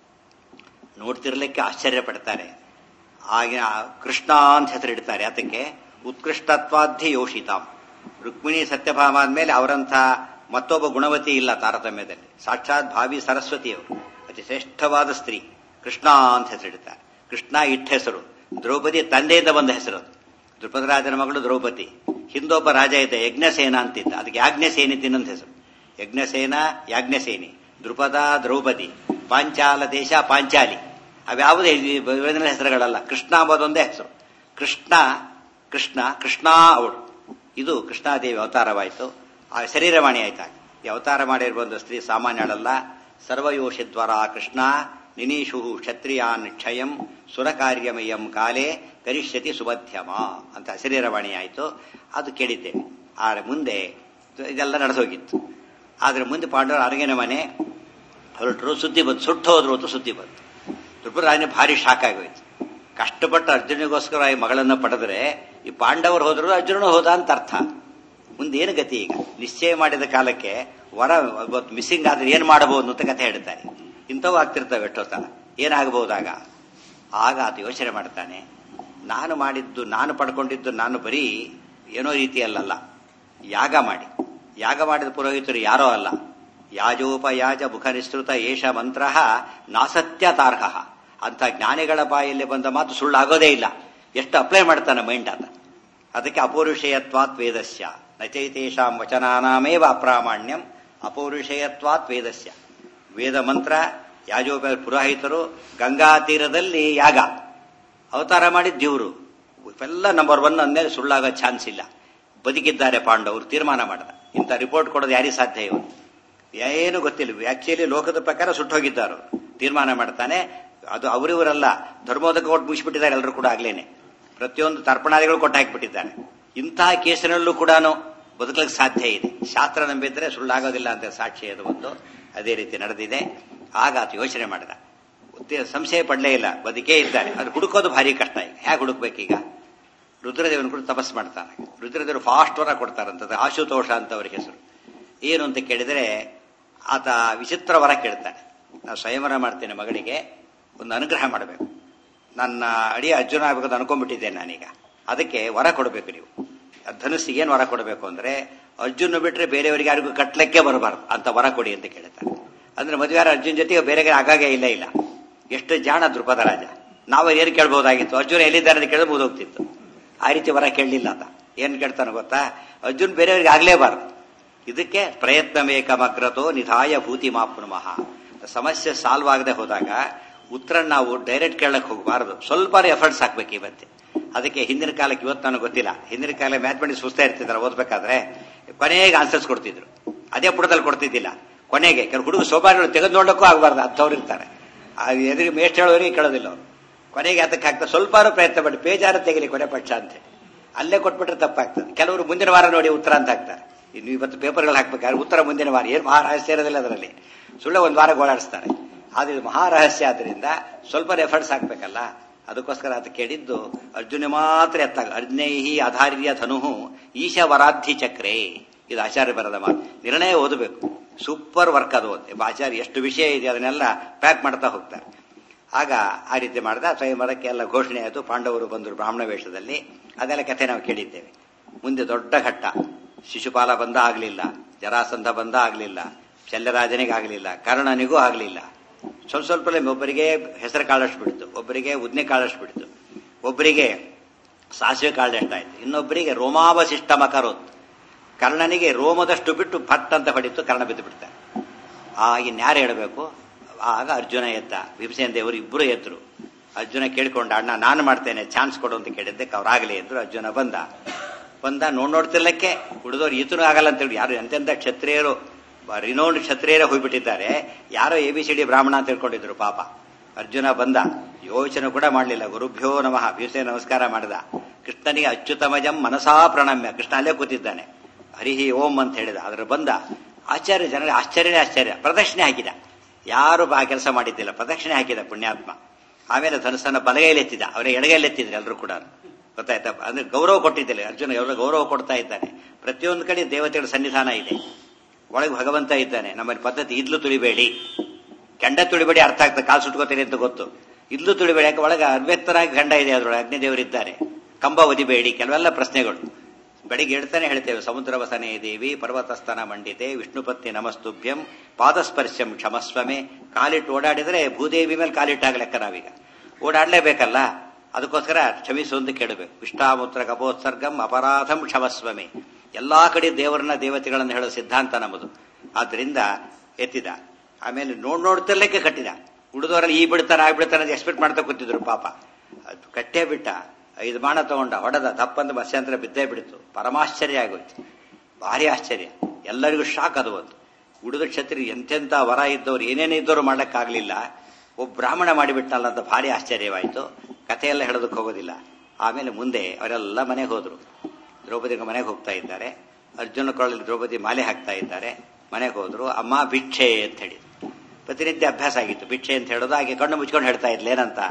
ನೋಡ್ತಿರ್ಲಿಕ್ಕೆ ಆಶ್ಚರ್ಯ ಪಡ್ತಾರೆ ಆಗಿನ ಕೃಷ್ಣ ಅಂತ ಹೆಸರಿಡ್ತಾರೆ ಅದಕ್ಕೆ ಉತ್ಕೃಷ್ಟತ್ವಾಧ್ಯ ಯೋಷಿತಾಂ ರುಕ್ಮಿಣಿ ಸತ್ಯಭಾಮ ಆದ್ಮೇಲೆ ಅವರಂಥ ಮತ್ತೊಬ್ಬ ಗುಣವತಿ ಇಲ್ಲ ತಾರತಮ್ಯದಲ್ಲಿ ಸಾಕ್ಷಾತ್ ಭಾವಿ ಸರಸ್ವತಿಯವರು ಅತಿ ಶ್ರೇಷ್ಠವಾದ ಸ್ತ್ರೀ ಕೃಷ್ಣ ಅಂತ ಹೆಸರಿಡ್ತಾರೆ ಕೃಷ್ಣ ಇಟ್ಟ ಹೆಸರು ದ್ರೌಪದಿ ತಂದೆಯಿಂದ ಬಂದ ಹೆಸರು ಅದು ದ್ರುಪದರಾಜನ ಮಗಳು ದ್ರೌಪದಿ ಹಿಂದೊಬ್ಬ ರಾಜ ಇದೆ ಯಜ್ಞಸೇನ ಅಂತಿದ್ದ ಅದಕ್ಕೆ ಯಾಜ್ಞಸೇನಿ ತಿನ್ನಂತ ಹೆಸರು ಯಜ್ಞಸೇನ ಯಾಜ್ಞಸೇನಿ ದ್ರುಪದ ದ್ರೌಪದಿ ಪಾಂಚಾಲ ದೇಶ ಪಾಂಚಾಲಿ ಅವ್ಯಾವುದೇ ವೇದನ ಹೆಸರುಗಳಲ್ಲ ಕೃಷ್ಣ ಎಂಬುದೊಂದೇ ಹೆಸರು ಕೃಷ್ಣ ಕೃಷ್ಣ ಕೃಷ್ಣ ಅವಳು ಇದು ಕೃಷ್ಣಾದೇವಿ ಅವತಾರವಾಯಿತು ಆ ಶರೀರವಾಣಿ ಆಯ್ತಾ ಈ ಅವತಾರ ಮಾಡಿರುವ ಸ್ತ್ರೀ ಸಾಮಾನ್ಯಳಲ್ಲ ಸರ್ವಯೋಷಿದ್ವರ ಕೃಷ್ಣ ನಿನೀಶು ಕ್ಷತ್ರಿಯಾನ್ ಕ್ಷಯಂ ಸುರಕಾರ್ಯಮಯಂ ಕಾಲೇ ಕರಿಷ್ಯತಿ ಸುಮಧ್ಯಮ ಅಂತ ಶರೀರವಾಣಿ ಆಯಿತು ಅದು ಕೇಳಿದ್ದೇವೆ ಆದರೆ ಮುಂದೆ ಇದೆಲ್ಲ ನಡೆದೋಗಿತ್ತು ಆದರೆ ಮುಂದೆ ಪಾಂಡವರ ಅರಗಿನ ಮನೆ ಹೊರಟರು ಸುದ್ದಿ ಬಂತು ಸುಟ್ಟು ಹೋದ್ರು ಅಂತ ಸುದ್ದಿ ಬಂತು ತ್ರಿಪುರಾಜನ ಭಾರಿ ಶಾಕ್ ಆಗೋಯ್ತು ಕಷ್ಟಪಟ್ಟು ಅರ್ಜುನಿಗೋಸ್ಕರ ಈ ಮಗಳನ್ನ ಪಡೆದ್ರೆ ಈ ಪಾಂಡವರು ಹೋದ್ರು ಅರ್ಜುನನು ಹೋದ ಅಂತ ಅರ್ಥ ಮುಂದೆ ಏನು ಗತಿ ಈಗ ನಿಶ್ಚಯ ಮಾಡಿದ ಕಾಲಕ್ಕೆ ವರ ಮಿಸ್ಸಿಂಗ್ ಆದ್ರೆ ಏನ್ ಮಾಡಬಹುದು ಅಂತ ಕಥೆ ಹೇಳ್ತಾರೆ ಇಂಥವು ಆಗ್ತಿರ್ತವೆ ಎಷ್ಟೊತ್ತನ ಏನಾಗಬಹುದಾಗ ಆಗ ಆತ ಯೋಚನೆ ಮಾಡ್ತಾನೆ ನಾನು ಮಾಡಿದ್ದು ನಾನು ಪಡ್ಕೊಂಡಿದ್ದು ನಾನು ಬರೀ ಏನೋ ರೀತಿಯಲ್ಲಲ್ಲ ಯಾಗ ಮಾಡಿ ಯಾಗ ಮಾಡಿದ ಪುರೋಹಿತರು ಯಾರೋ ಅಲ್ಲ ಯಾಜೋಪಯಾಜ ಮುಖ ನಿಸ್ತೃತ ಏಷ ಮಂತ್ರ ನಾಸತ್ಯ ತಾರ್ಹ ಅಂತ ಜ್ಞಾನಿಗಳ ಬಾಯಲ್ಲಿ ಬಂದ ಮಾತು ಸುಳ್ಳಾಗೋದೇ ಇಲ್ಲ ಎಷ್ಟು ಅಪ್ಲೈ ಮಾಡ್ತಾನೆ ಮೈಂಡ್ ಆತ ಅದಕ್ಕೆ ಅಪೌರುಷೇಯತ್ವಾತ್ ವೇದಸ್ಯ ನಚೈತೇಷಾಂ ವಚನಾನಾಮೇವ ಅಪ್ರಾಮಾಣ್ಯಂ ಅಪೌರುಷೇಯತ್ವಾತ್ ವೇದಸ್ಯ ವೇದ ಮಂತ್ರ ಯಾಜೋಪ ಪುರೋಹಿತರು ಗಂಗಾ ತೀರದಲ್ಲಿ ಯಾಗ ಅವತಾರ ಮಾಡಿದ ದೇವರು ಇವೆಲ್ಲ ನಂಬರ್ ಒನ್ ಅಂದಮೇಲೆ ಸುಳ್ಳಾಗೋ ಚಾನ್ಸ್ ಇಲ್ಲ ಬದುಕಿದ್ದಾರೆ ಪಾಂಡವರು ತೀರ್ಮಾನ ಮಾಡಿದ ಇಂಥ ರಿಪೋರ್ಟ್ ಕೊಡೋದು ಯಾರಿಗೆ ಸಾಧ್ಯ ಇವತ್ತು ಏನು ಗೊತ್ತಿಲ್ಲ ಆಕ್ಚುಲಿ ಲೋಕದ ಪ್ರಕಾರ ಸುಟ್ಟೋಗಿದ್ದಾರೆ ತೀರ್ಮಾನ ಮಾಡ್ತಾನೆ ಅದು ಅವರಿವರಲ್ಲ ಧರ್ಮೋದಕ ಕೊಟ್ಟು ಮುಗಿಸ್ಬಿಟ್ಟಿದ್ದಾರೆ ಎಲ್ಲರೂ ಕೂಡ ಆಗ್ಲೇನೆ ಪ್ರತಿಯೊಂದು ತರ್ಪಣಾದಿಗಳು ಕೊಟ್ಟು ಹಾಕಿಬಿಟ್ಟಿದ್ದಾರೆ ಇಂತಹ ಕೇಸಿನಲ್ಲೂ ಕೂಡ ಬದುಕಲಿಕ್ಕೆ ಸಾಧ್ಯ ಇದೆ ಶಾಸ್ತ್ರ ನಂಬಿದ್ರೆ ಸುಳ್ಳಾಗೋದಿಲ್ಲ ಅಂತ ಸಾಕ್ಷಿ ಅದು ಒಂದು ಅದೇ ರೀತಿ ನಡೆದಿದೆ ಆಗ ಆತ ಯೋಚನೆ ಮಾಡಿದ ಉದ್ದೇ- ಸಂಶಯ ಪಡಲೇ ಇಲ್ಲ ಬದುಕೇ ಇದ್ದಾರೆ ಅದು ಹುಡುಕೋದು ಭಾರಿ ಕಷ್ಟ ಈಗ ಹೇಗೆ ಹುಡುಕ್ಬೇಕೀಗ ರುದ್ರದೇವನ ಕೂಡ ತಪಸ್ ಮಾಡ್ತಾನೆ ರುದ್ರದೇವರು ಫಾಸ್ಟ್ ವರ ಕೊಡ್ತಾರಂತದ್ದು ಆಶುತೋಷ ಅಂತ ಅವ್ರ ಹೆಸರು ಏನು ಅಂತ ಕೇಳಿದರೆ ಆತ ವಿಚಿತ್ರ ವರ ಕೇಳ್ತಾನೆ ನಾನು ಸ್ವಯಂವರ ಮಾಡ್ತೇನೆ ಮಗಳಿಗೆ ಒಂದು ಅನುಗ್ರಹ ಮಾಡಬೇಕು ನನ್ನ ಅಡಿ ಅರ್ಜುನ ಆಗಬೇಕು ಅನ್ಕೊಂಡ್ಬಿಟ್ಟಿದ್ದೇನೆ ನಾನೀಗ ಅದಕ್ಕೆ ವರ ಕೊಡಬೇಕು ನೀವು ಆ ಧನುಸ್ಸಿಗೆ ಏನು ವರ ಕೊಡಬೇಕು ಅಂದ್ರೆ ಅರ್ಜುನ ಬಿಟ್ರೆ ಬೇರೆಯವರಿಗೆ ಯಾರಿಗೂ ಕಟ್ಲಕ್ಕೆ ಬರಬಾರ್ದು ಅಂತ ವರ ಕೊಡಿ ಅಂತ ಕೇಳ್ತಾನೆ ಅಂದ್ರೆ ಮದುವೆ ಅರ್ಜುನ್ ಜೊತೆಗೆ ಬೇರೆ ಆಗಾಗೆ ಇಲ್ಲ ಇಲ್ಲ ಎಷ್ಟು ಜಾಣ ದೃಪದ ರಾಜ ನಾವು ಏನು ಕೇಳ್ಬೋದಾಗಿತ್ತು ಅರ್ಜುನ ಎಲ್ಲಿದ್ದಾರೆ ಅಂತ ಕೇಳಿದ್ರೆ ಮುಗಿದೋಗ್ತಿತ್ತು ಆ ರೀತಿ ವರ ಕೇಳಲಿಲ್ಲ ಅಂತ ಏನ್ ಕೇಳ್ತಾನೆ ಗೊತ್ತಾ ಅರ್ಜುನ್ ಬೇರೆಯವರಿಗೆ ಆಗ್ಲೇಬಾರ್ದು ಇದಕ್ಕೆ ಪ್ರಯತ್ನ ಮೇಕಮಗ್ರತೋ ನಿಧಾಯ ಭೂತಿ ಮಾಪ್ನುಮಃ ಸಮಸ್ಯೆ ಸಾಲ್ವ್ ಆಗದೆ ಹೋದಾಗ ಉತ್ತರ ನಾವು ಡೈರೆಕ್ಟ್ ಕೇಳಕ್ ಹೋಗಬಾರದು ಸ್ವಲ್ಪ ಎಫರ್ಟ್ಸ್ ಹಾಕ್ಬೇಕು ಇವತ್ತೆ ಅದಕ್ಕೆ ಹಿಂದಿನ ಕಾಲಕ್ಕೆ ಇವತ್ತು ನನಗೆ ಗೊತ್ತಿಲ್ಲ ಹಿಂದಿನ ಕಾಲ ಮ್ಯಾಥಮೆಟಿಕ್ಸ್ ಸುಸ್ತಾ ಇರ್ತಿದ್ರು ಓದ್ಬೇಕಾದ್ರೆ ಕೊನೆಗೆ ಆನ್ಸರ್ಸ್ ಕೊಡ್ತಿದ್ರು ಅದೇ ಪುಟದಲ್ಲಿ ಕೊಡ್ತಿದ್ದಿಲ್ಲ ಕೊನೆಗೆ ಕೆಲವು ಹುಡುಗ ಸೋಪಾರಿಗಳು ತೆಗೆದು ನೋಡಕ್ಕೂ ಆಗಬಾರ್ದು ಅಂಥವ್ರು ಇರ್ತಾರೆ ಎದುರಿಗೆ ಮೇಸ್ಟ್ ಹೇಳೋರಿಗೆ ಕೇಳೋದಿಲ್ಲ ಅವರು ಕೊನೆಗೆ ಅದಕ್ಕೆ ಹಾಕ್ತಾರೆ ಸ್ವಲ್ಪ ಪ್ರಯತ್ನ ಪಟ್ಟು ಬೇಜಾರ ತೆಗಿಲಿ ಕೊನೆ ಪಕ್ಷ ಅಂತ ಹೇಳಿ ಅಲ್ಲೇ ಕೊಟ್ಬಿಟ್ರೆ ತಪ್ಪಾಗ್ತದೆ ಕೆಲವರು ಮುಂದಿನ ವಾರ ನೋಡಿ ಉತ್ತರ ಅಂತ ಹಾಕ್ತಾರೆ ಇನ್ನು ಇವತ್ತು ಪೇಪರ್ಗಳು ಹಾಕ್ಬೇಕಾದ್ರೆ ಉತ್ತರ ಮುಂದಿನ ವಾರ ಏನು ಮಹಾರಹಸ್ಯ ಇರೋದಿಲ್ಲ ಅದರಲ್ಲಿ ಸುಳ್ಳು ಒಂದು ವಾರ ಗೋಳಾಡಿಸ್ತಾರೆ ಆದ್ರೆ ಇದು ಮಹಾರಹಸ್ಯ ಆದ್ರಿಂದ ಸ್ವಲ್ಪ ಎಫರ್ಟ್ಸ್ ಹಾಕ್ಬೇಕಲ್ಲ ಅದಕ್ಕೋಸ್ಕರ ಅದು ಕೇಳಿದ್ದು ಅರ್ಜುನ ಮಾತ್ರ ಎತ್ತಾಗ ಅರ್ಜುನೈಹಿ ಆಧಾರ್ಯ ಧನು ಈಶ ವರಾಧಿ ಚಕ್ರೆ ಇದು ಆಚಾರ್ಯ ಬರದ ಮಾತು ನಿರ್ಣಯ ಓದಬೇಕು ಸೂಪರ್ ವರ್ಕ್ ಅದು ಆಚಾರ್ಯ ಎಷ್ಟು ವಿಷಯ ಇದೆ ಅದನ್ನೆಲ್ಲ ಪ್ಯಾಕ್ ಮಾಡ್ತಾ ಹೋಗ್ತಾರೆ ಆಗ ಆ ರೀತಿ ಮಾಡಿದ ಸ್ವಯಂವರಕ್ಕೆ ಎಲ್ಲ ಘೋಷಣೆ ಆಯಿತು ಪಾಂಡವರು ಬಂದರು ಬ್ರಾಹ್ಮಣ ವೇಷದಲ್ಲಿ ಅದೆಲ್ಲ ಕಥೆ ನಾವು ಕೇಳಿದ್ದೇವೆ ಮುಂದೆ ದೊಡ್ಡ ಘಟ್ಟ ಶಿಶುಪಾಲ ಬಂದ ಆಗಲಿಲ್ಲ ಜರಾಸಂಧ ಬಂದ ಆಗಲಿಲ್ಲ ಶಲ್ಯರಾಜನಿಗೆ ಆಗಲಿಲ್ಲ ಕರ್ಣನಿಗೂ ಆಗಲಿಲ್ಲ ಸ್ವಲ್ಪ ಸ್ವಲ್ಪ ಒಬ್ಬರಿಗೆ ಹೆಸರು ಕಾಳಷ್ಟು ಬಿಡ್ತು ಒಬ್ಬರಿಗೆ ಉದ್ನೆ ಕಾಳಷ್ಟು ಬಿಡ್ತು ಒಬ್ಬರಿಗೆ ಸಾಸಿವೆ ಕಾಳಷ್ಟಾಯ್ತು ಇನ್ನೊಬ್ಬರಿಗೆ ರೋಮಾವಶಿಷ್ಟ ಮಕರೋತ್ ಕರ್ಣನಿಗೆ ರೋಮದಷ್ಟು ಬಿಟ್ಟು ಭಟ್ ಅಂತ ಹೊಡಿತು ಕರ್ಣ ಬಿದ್ದು ಬಿಡ್ತಾರೆ ಆಗ ಇನ್ಯಾರು ಹೇಳಬೇಕು ಆಗ ಅರ್ಜುನ ಎದ್ದ ಭೀಮಸೇನ ದೇವರು ಇಬ್ಬರು ಎದ್ರು ಅರ್ಜುನ ಕೇಳ್ಕೊಂಡ ಅಣ್ಣ ನಾನು ಮಾಡ್ತೇನೆ ಚಾನ್ಸ್ ಕೊಡು ಅಂತ ಕೇಳಿದ್ದಕ್ಕೆ ಅವ್ರಾಗಲಿ ಎದ್ರು ಅರ್ಜುನ ಬಂದ ಬಂದ ನೋಡ್ ನೋಡ್ತಿರ್ಲಕ್ಕೆ ಉಳಿದವ್ರು ಈತನೂ ಆಗಲ್ಲ ಅಂತ ಹೇಳಿ ಯಾರು ಎಂತೆಂಥ ಕ್ಷತ್ರಿಯರು ರಿನೌಂಡ್ ಕ್ಷತ್ರಿಯರೇ ಹೋಗ್ಬಿಟ್ಟಿದ್ದಾರೆ ಯಾರೋ ಎ ಬಿ ಸಿ ಡಿ ಬ್ರಾಹ್ಮಣ ಅಂತ ತಿಳ್ಕೊಂಡಿದ್ರು ಪಾಪ ಅರ್ಜುನ ಬಂದ ಯೋಚನೆ ಕೂಡ ಮಾಡಲಿಲ್ಲ ಗುರುಭ್ಯೋ ನಮಃ ಭೀಮಸೇನ ನಮಸ್ಕಾರ ಮಾಡಿದ ಕೃಷ್ಣನಿಗೆ ಅಚ್ಯುತಮಜಂ ಮನಸಾ ಪ್ರಣಮ್ಯ ಕೃಷ್ಣ ಅಲ್ಲೇ ಕೂತಿದ್ದಾನೆ ಹರಿಹಿ ಓಂ ಅಂತ ಹೇಳಿದ ಅದ್ರ ಬಂದ ಆಶ್ಚರ್ಯ ಜನರಿಗೆ ಆಶ್ಚರ್ಯನೇ ಆಶ್ಚರ್ಯ ಪ್ರದಕ್ಷಿಣೆ ಹಾಕಿದ ಯಾರು ಆ ಕೆಲಸ ಮಾಡಿದ್ದಿಲ್ಲ ಪ್ರದಕ್ಷಿಣೆ ಹಾಕಿದ ಪುಣ್ಯಾತ್ಮ ಆಮೇಲೆ ಧನಸ್ಸನ್ನ ಬಲಗೈಲಿ ಎತ್ತಿದ ಅವರೇ ಎಡಗೈಲಿ ಎತ್ತಿದ್ರು ಎಲ್ಲರೂ ಕೂಡ ಗೊತ್ತಾಯ್ತಾ ಅಂದ್ರೆ ಗೌರವ ಕೊಟ್ಟಿದ್ದಿಲ್ಲ ಅರ್ಜುನ ಎಲ್ಲ ಗೌರವ ಕೊಡ್ತಾ ಇದ್ದಾನೆ ಪ್ರತಿಯೊಂದು ಕಡೆ ದೇವತೆಗಳ ಸನ್ನಿಧಾನ ಇದೆ ಒಳಗೆ ಭಗವಂತ ಇದ್ದಾನೆ ನಮ್ಮಲ್ಲಿ ಪದ್ಧತಿ ಇದ್ಲು ತುಳಿಬೇಡಿ ಕೆಂಡ ತುಳಿಬೇಡಿ ಅರ್ಥ ಆಗ್ತದೆ ಕಾಲು ಸುಟ್ಕೋತೀರಿ ಅಂತ ಗೊತ್ತು ಇದ್ಲು ತುಳಿಬೇಡಿ ಯಾಕೆ ಒಳಗೆ ಅವ್ಯಕ್ತರಾಗಿ ಗಂಡ ಇದೆ ಅದ್ರೊಳಗೆ ಅಗ್ನಿದೇವರಿದ್ದಾರೆ ಕಂಬ ಒದಿಬೇಡಿ ಕೆಲವೆಲ್ಲ ಪ್ರಶ್ನೆಗಳು ಬೆಳಿಗ್ಗೆ ಹೇಳ್ತಾನೆ ಹೇಳ್ತೇವೆ ಸಮುದ್ರ ವಸನೆ ದೇವಿ ಪರ್ವತಸ್ಥನ ಮಂಡಿತೆ ವಿಷ್ಣುಪತ್ನಿ ನಮಸ್ತುಭ್ಯಂ ಪಾದಸ್ಪರ್ಶಂ ಕ್ಷಮಸ್ವಮೆ ಕಾಲಿಟ್ಟು ಓಡಾಡಿದ್ರೆ ಭೂದೇವಿ ಮೇಲೆ ಕಾಲಿಟ್ಟಾಗ ಲೆಕ್ಕ ನಾವೀಗ ಓಡಾಡ್ಲೇಬೇಕಲ್ಲ ಅದಕ್ಕೋಸ್ಕರ ಕ್ಷಮಿಸು ಅಂತ ಕೇಳಬೇಕು ವಿಷ್ಣಾಮೂತ್ರ ಕಪೋತ್ಸರ್ಗಂ ಅಪರಾಧಂ ಕ್ಷಮಸ್ವಮೆ ಎಲ್ಲಾ ಕಡೆ ದೇವರನ್ನ ದೇವತೆಗಳನ್ನು ಹೇಳೋ ಸಿದ್ಧಾಂತ ನಮ್ಮದು ಆದ್ರಿಂದ ಎತ್ತಿದ ಆಮೇಲೆ ನೋಡ್ ನೋಡ್ತಿರ್ಲಿಕ್ಕೆ ಕಟ್ಟಿದ ಉಳಿದವರಲ್ಲಿ ಈ ಬಿಡ್ತಾನೆ ಆ ಬಿಡ್ತಾನೆ ಅಂತ ಎಕ್ಸ್ಪೆಕ್ಟ್ ಮಾಡ್ತಾ ಕೂತಿದ್ರು ಪಾಪ ಅದು ಕಟ್ಟೇ ಬಿಟ್ಟ ಐದು ಬಾಣ ತಗೊಂಡ ಹೊಡೆದ ತಪ್ಪಂದು ಮತ್ಸ್ಯಾಂತರ ಬಿದ್ದೇ ಬಿಡ್ತು ಪರಮಾಶ್ಚರ್ಯ ಆಗೋಯ್ತು ಭಾರಿ ಆಶ್ಚರ್ಯ ಎಲ್ಲರಿಗೂ ಶಾಕ್ ಅದು ಒಂದು ಉಳಿದ ಕ್ಷತ್ರಿ ಎಂತೆಂಥ ವರ ಇದ್ದವ್ರು ಏನೇನೇ ಇದ್ದವರು ಮಾಡಕ್ಕಾಗ್ಲಿಲ್ಲ ಒಬ್ಬ ಬ್ರಾಹ್ಮಣ ಮಾಡಿಬಿಟ್ಟಲ್ಲ ಅಂತ ಭಾರಿ ಆಶ್ಚರ್ಯವಾಯಿತು ಕಥೆಯೆಲ್ಲ ಹೇಳೋದಕ್ಕೆ ಹೋಗೋದಿಲ್ಲ ಆಮೇಲೆ ಮುಂದೆ ಅವರೆಲ್ಲ ಮನೆಗೆ ಹೋದ್ರು ದ್ರೌಪದಿಗೆ ಮನೆಗೆ ಹೋಗ್ತಾ ಇದ್ದಾರೆ ಅರ್ಜುನ ಕೊಳಲ್ಲಿ ದ್ರೌಪದಿ ಮಾಲೆ ಹಾಕ್ತಾ ಇದ್ದಾರೆ ಮನೆಗೆ ಹೋದ್ರು ಅಮ್ಮ ಭಿಕ್ಷೆ ಅಂತ ಹೇಳಿದ್ರು ಪ್ರತಿನಿತ್ಯ ಅಭ್ಯಾಸ ಆಗಿತ್ತು ಭಿಕ್ಷೆ ಅಂತ ಹೇಳೋದು ಹಾಗೆ ಕಣ್ಣು ಮುಚ್ಕೊಂಡು ಹೇಳ್ತಾ ಇದ್ಲು ಏನಂತ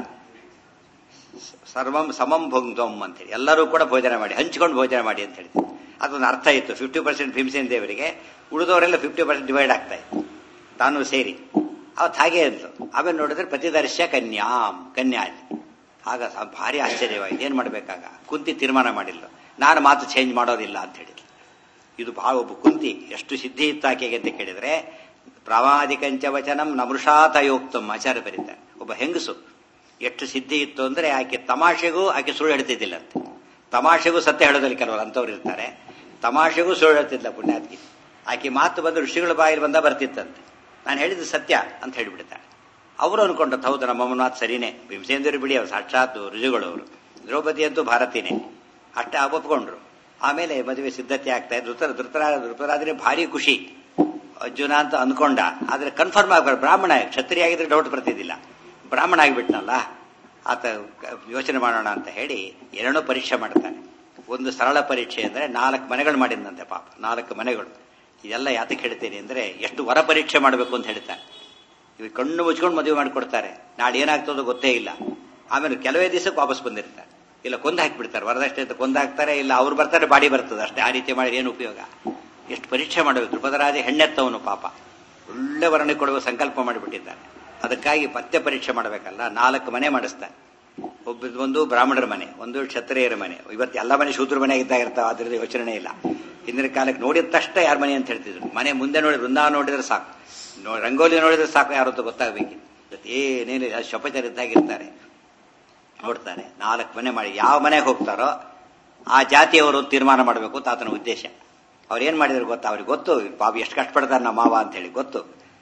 ಸರ್ವಂ ಸಮಂ ಭುಂಗ್ದಂ ಅಂತೇಳಿ ಎಲ್ಲರೂ ಕೂಡ ಭೋಜನ ಮಾಡಿ ಹಂಚ್ಕೊಂಡು ಭೋಜನ ಮಾಡಿ ಅಂತ ಹೇಳಿ ಅದೊಂದು ಅರ್ಥ ಇತ್ತು ಫಿಫ್ಟಿ ಪರ್ಸೆಂಟ್ ಭೀಮಸೇನ್ ದೇವರಿಗೆ ಉಳಿದವರೆಲ್ಲ ಫಿಫ್ಟಿ ಪರ್ಸೆಂಟ್ ಡಿವೈಡ್ ಆಗ್ತಾ ಇತ್ತು ತಾನು ಸೇರಿ ಅವತ್ತು ಹಾಗೆ ಅಂತು ಆಮೇಲೆ ನೋಡಿದ್ರೆ ಪ್ರತಿದರ್ಶ ಕನ್ಯಾಂ ಕನ್ಯಾ ಆಗ ಭಾರಿ ಆಶ್ಚರ್ಯವಾಗಿದೆ ಏನ್ ಮಾಡ್ಬೇಕಾಗ ಕುಂತಿ ತೀರ್ಮಾನ ಮಾಡಿಲ್ಲ ನಾನು ಮಾತು ಚೇಂಜ್ ಮಾಡೋದಿಲ್ಲ ಅಂತ ಹೇಳಿದ್ರು ಇದು ಬಹಳ ಒಬ್ಬ ಕುಂತಿ ಎಷ್ಟು ಸಿದ್ಧಿ ಇತ್ತು ಆಕೆಗೆ ಅಂತ ಕೇಳಿದ್ರೆ ಪ್ರಾಮಾದಿಕಂಚ ವಚನಂ ನಮೃಷಾತಯೋಕ್ತಂ ಆಚಾರ್ಯ ಬರೀತಾರೆ ಒಬ್ಬ ಹೆಂಗಸು ಎಷ್ಟು ಸಿದ್ಧಿ ಇತ್ತು ಅಂದ್ರೆ ಆಕೆ ತಮಾಷೆಗೂ ಆಕೆ ಸುಳ್ಳು ಹೇಳ್ತಿದ್ದಿಲ್ಲಂತೆ ತಮಾಷೆಗೂ ಸತ್ಯ ಹೇಳೋದಲ್ಲಿ ಕೆಲವರು ಅಂತವ್ರು ಇರ್ತಾರೆ ತಮಾಷೆಗೂ ಸುಳ್ಳು ಹೇಳ್ತಿದ್ಲ ಪುಣ್ಯಾತ್ಗಿ ಆಕೆ ಮಾತು ಬಂದು ಋಷಿಗಳ ಬಾಯಲ್ಲಿ ಬಂದ ಬರ್ತಿತ್ತಂತೆ ನಾನು ಹೇಳಿದ್ದು ಸತ್ಯ ಅಂತ ಹೇಳಿಬಿಡ್ತಾಳೆ ಅವರು ಅನ್ಕೊಂಡದ್ದು ಹೌದು ನಮ್ಮ ಮಾತು ಸರಿನೇ ಭೀಮಸೇಂದ್ರ ಬಿಡಿ ಅವರು ಸಾಕ್ಷಾತ್ ರುಜುಗಳು ಅವರು ದ್ರೌಪದಿ ಅಂತೂ ಭಾರತೀನೇ ಅಷ್ಟೇ ಒಪ್ಕೊಂಡ್ರು ಆಮೇಲೆ ಮದುವೆ ಸಿದ್ಧತೆ ಆಗ್ತಾ ಇದ್ರು ಧೃತರ ಧೃತರ ಧೃತರಾದ್ರೆ ಭಾರಿ ಖುಷಿ ಅರ್ಜುನ ಅಂತ ಅನ್ಕೊಂಡ ಆದ್ರೆ ಕನ್ಫರ್ಮ್ ಆಗ್ಬಾರ್ದು ಬ್ರಾಹ್ಮಣ ಕ್ಷತ್ರಿಯ ಆಗಿದ್ರೆ ಡೌಟ್ ಬರ್ತಿದ್ದಿಲ್ಲ ಬ್ರಾಹ್ಮಣ ಆಗಿಬಿಟ್ನಲ್ಲ ಆತ ಯೋಚನೆ ಮಾಡೋಣ ಅಂತ ಹೇಳಿ ಎರಡೂ ಪರೀಕ್ಷೆ ಮಾಡ್ತಾನೆ ಒಂದು ಸರಳ ಪರೀಕ್ಷೆ ಅಂದ್ರೆ ನಾಲ್ಕು ಮನೆಗಳು ಮಾಡಿದಂತೆ ಪಾಪ ನಾಲ್ಕು ಮನೆಗಳು ಇದೆಲ್ಲ ಯಾತಕ್ಕೆ ಹೇಳ್ತೀನಿ ಅಂದ್ರೆ ಎಷ್ಟು ವರ ಪರೀಕ್ಷೆ ಮಾಡಬೇಕು ಅಂತ ಹೇಳ್ತಾನೆ ಇವ್ ಕಣ್ಣು ಮುಚ್ಕೊಂಡು ಮದುವೆ ಮಾಡಿಕೊಡ್ತಾರೆ ನಾಳೆ ಏನಾಗ್ತದೋ ಗೊತ್ತೇ ಇಲ್ಲ ಆಮೇಲೆ ಕೆಲವೇ ದಿವಸಕ್ಕೆ ವಾಪಸ್ ಬಂದಿರ್ತಾರೆ ಇಲ್ಲ ಕೊಂದು ಹಾಕಿಬಿಡ್ತಾರೆ ವರದಷ್ಟೇ ಅಂತ ಕೊಂದು ಹಾಕ್ತಾರೆ ಇಲ್ಲ ಅವ್ರು ಬರ್ತಾರೆ ಬಾಡಿ ಬರ್ತದೆ ಅಷ್ಟೇ ಆ ರೀತಿ ಮಾಡಿ ಏನು ಉಪಯೋಗ ಎಷ್ಟು ಪರೀಕ್ಷೆ ಮಾಡಬೇಕು ದ್ರುಪದರಾಜ ಹೆಣ್ಣೆತ್ತವನು ಪಾಪ ಒಳ್ಳೆ ವರ್ಣೆ ಕೊಡುವ ಸಂಕಲ್ಪ ಮಾಡಿಬಿಟ್ಟಿದ್ದಾನೆ ಅದಕ್ಕಾಗಿ ಪಥ್ಯ ಪರೀಕ್ಷೆ ಮಾಡಬೇಕಲ್ಲ ನಾಲ್ಕು ಮನೆ ಮಾಡಿಸ್ತಾನೆ ಒಬ್ಬ ಒಂದು ಬ್ರಾಹ್ಮಣರ ಮನೆ ಒಂದು ಕ್ಷತ್ರಿಯರ ಮನೆ ಇವತ್ತು ಎಲ್ಲ ಮನೆ ಶೂದ್ರ ಮನೆ ಇದ್ದಾಗ ಇರ್ತಾವ ಅದ್ರದ್ದು ಯೋಚನೆ ಇಲ್ಲ ಹಿಂದಿನ ಕಾಲಕ್ಕೆ ನೋಡಿದ ತಕ್ಷಣ ಯಾರ ಮನೆ ಅಂತ ಹೇಳ್ತಿದ್ರು ಮನೆ ಮುಂದೆ ನೋಡಿ ವೃಂದಾವನ ನೋಡಿದ್ರೆ ಸಾಕು ರಂಗೋಲಿ ನೋಡಿದ್ರೆ ಸಾಕು ಯಾರು ಅಂತ ಗೊತ್ತಾಗಬೇಕಿತ್ತು ಏನೇನಿಲ್ಲ ಶಪಚರ ಇದ್ದಾಗಿರ್ತಾರೆ ನೋಡ್ತಾರೆ ನಾಲ್ಕು ಮನೆ ಮಾಡಿ ಯಾವ ಮನೆಗೆ ಹೋಗ್ತಾರೋ ಆ ಜಾತಿಯವರು ತೀರ್ಮಾನ ಮಾಡಬೇಕು ಅಂತ ಆತನ ಉದ್ದೇಶ ಅವ್ರು ಏನ್ ಮಾಡಿದ್ರು ಗೊತ್ತಾ ಅವ್ರಿಗೆ ಗೊತ್ತು ಪಾಪ ಎಷ್ಟು ಕಷ್ಟಪಡ್ತಾರೆ ನಮ್ಮ ಮಾವ ಅಂತ ಹೇಳಿ ಗೊತ್ತು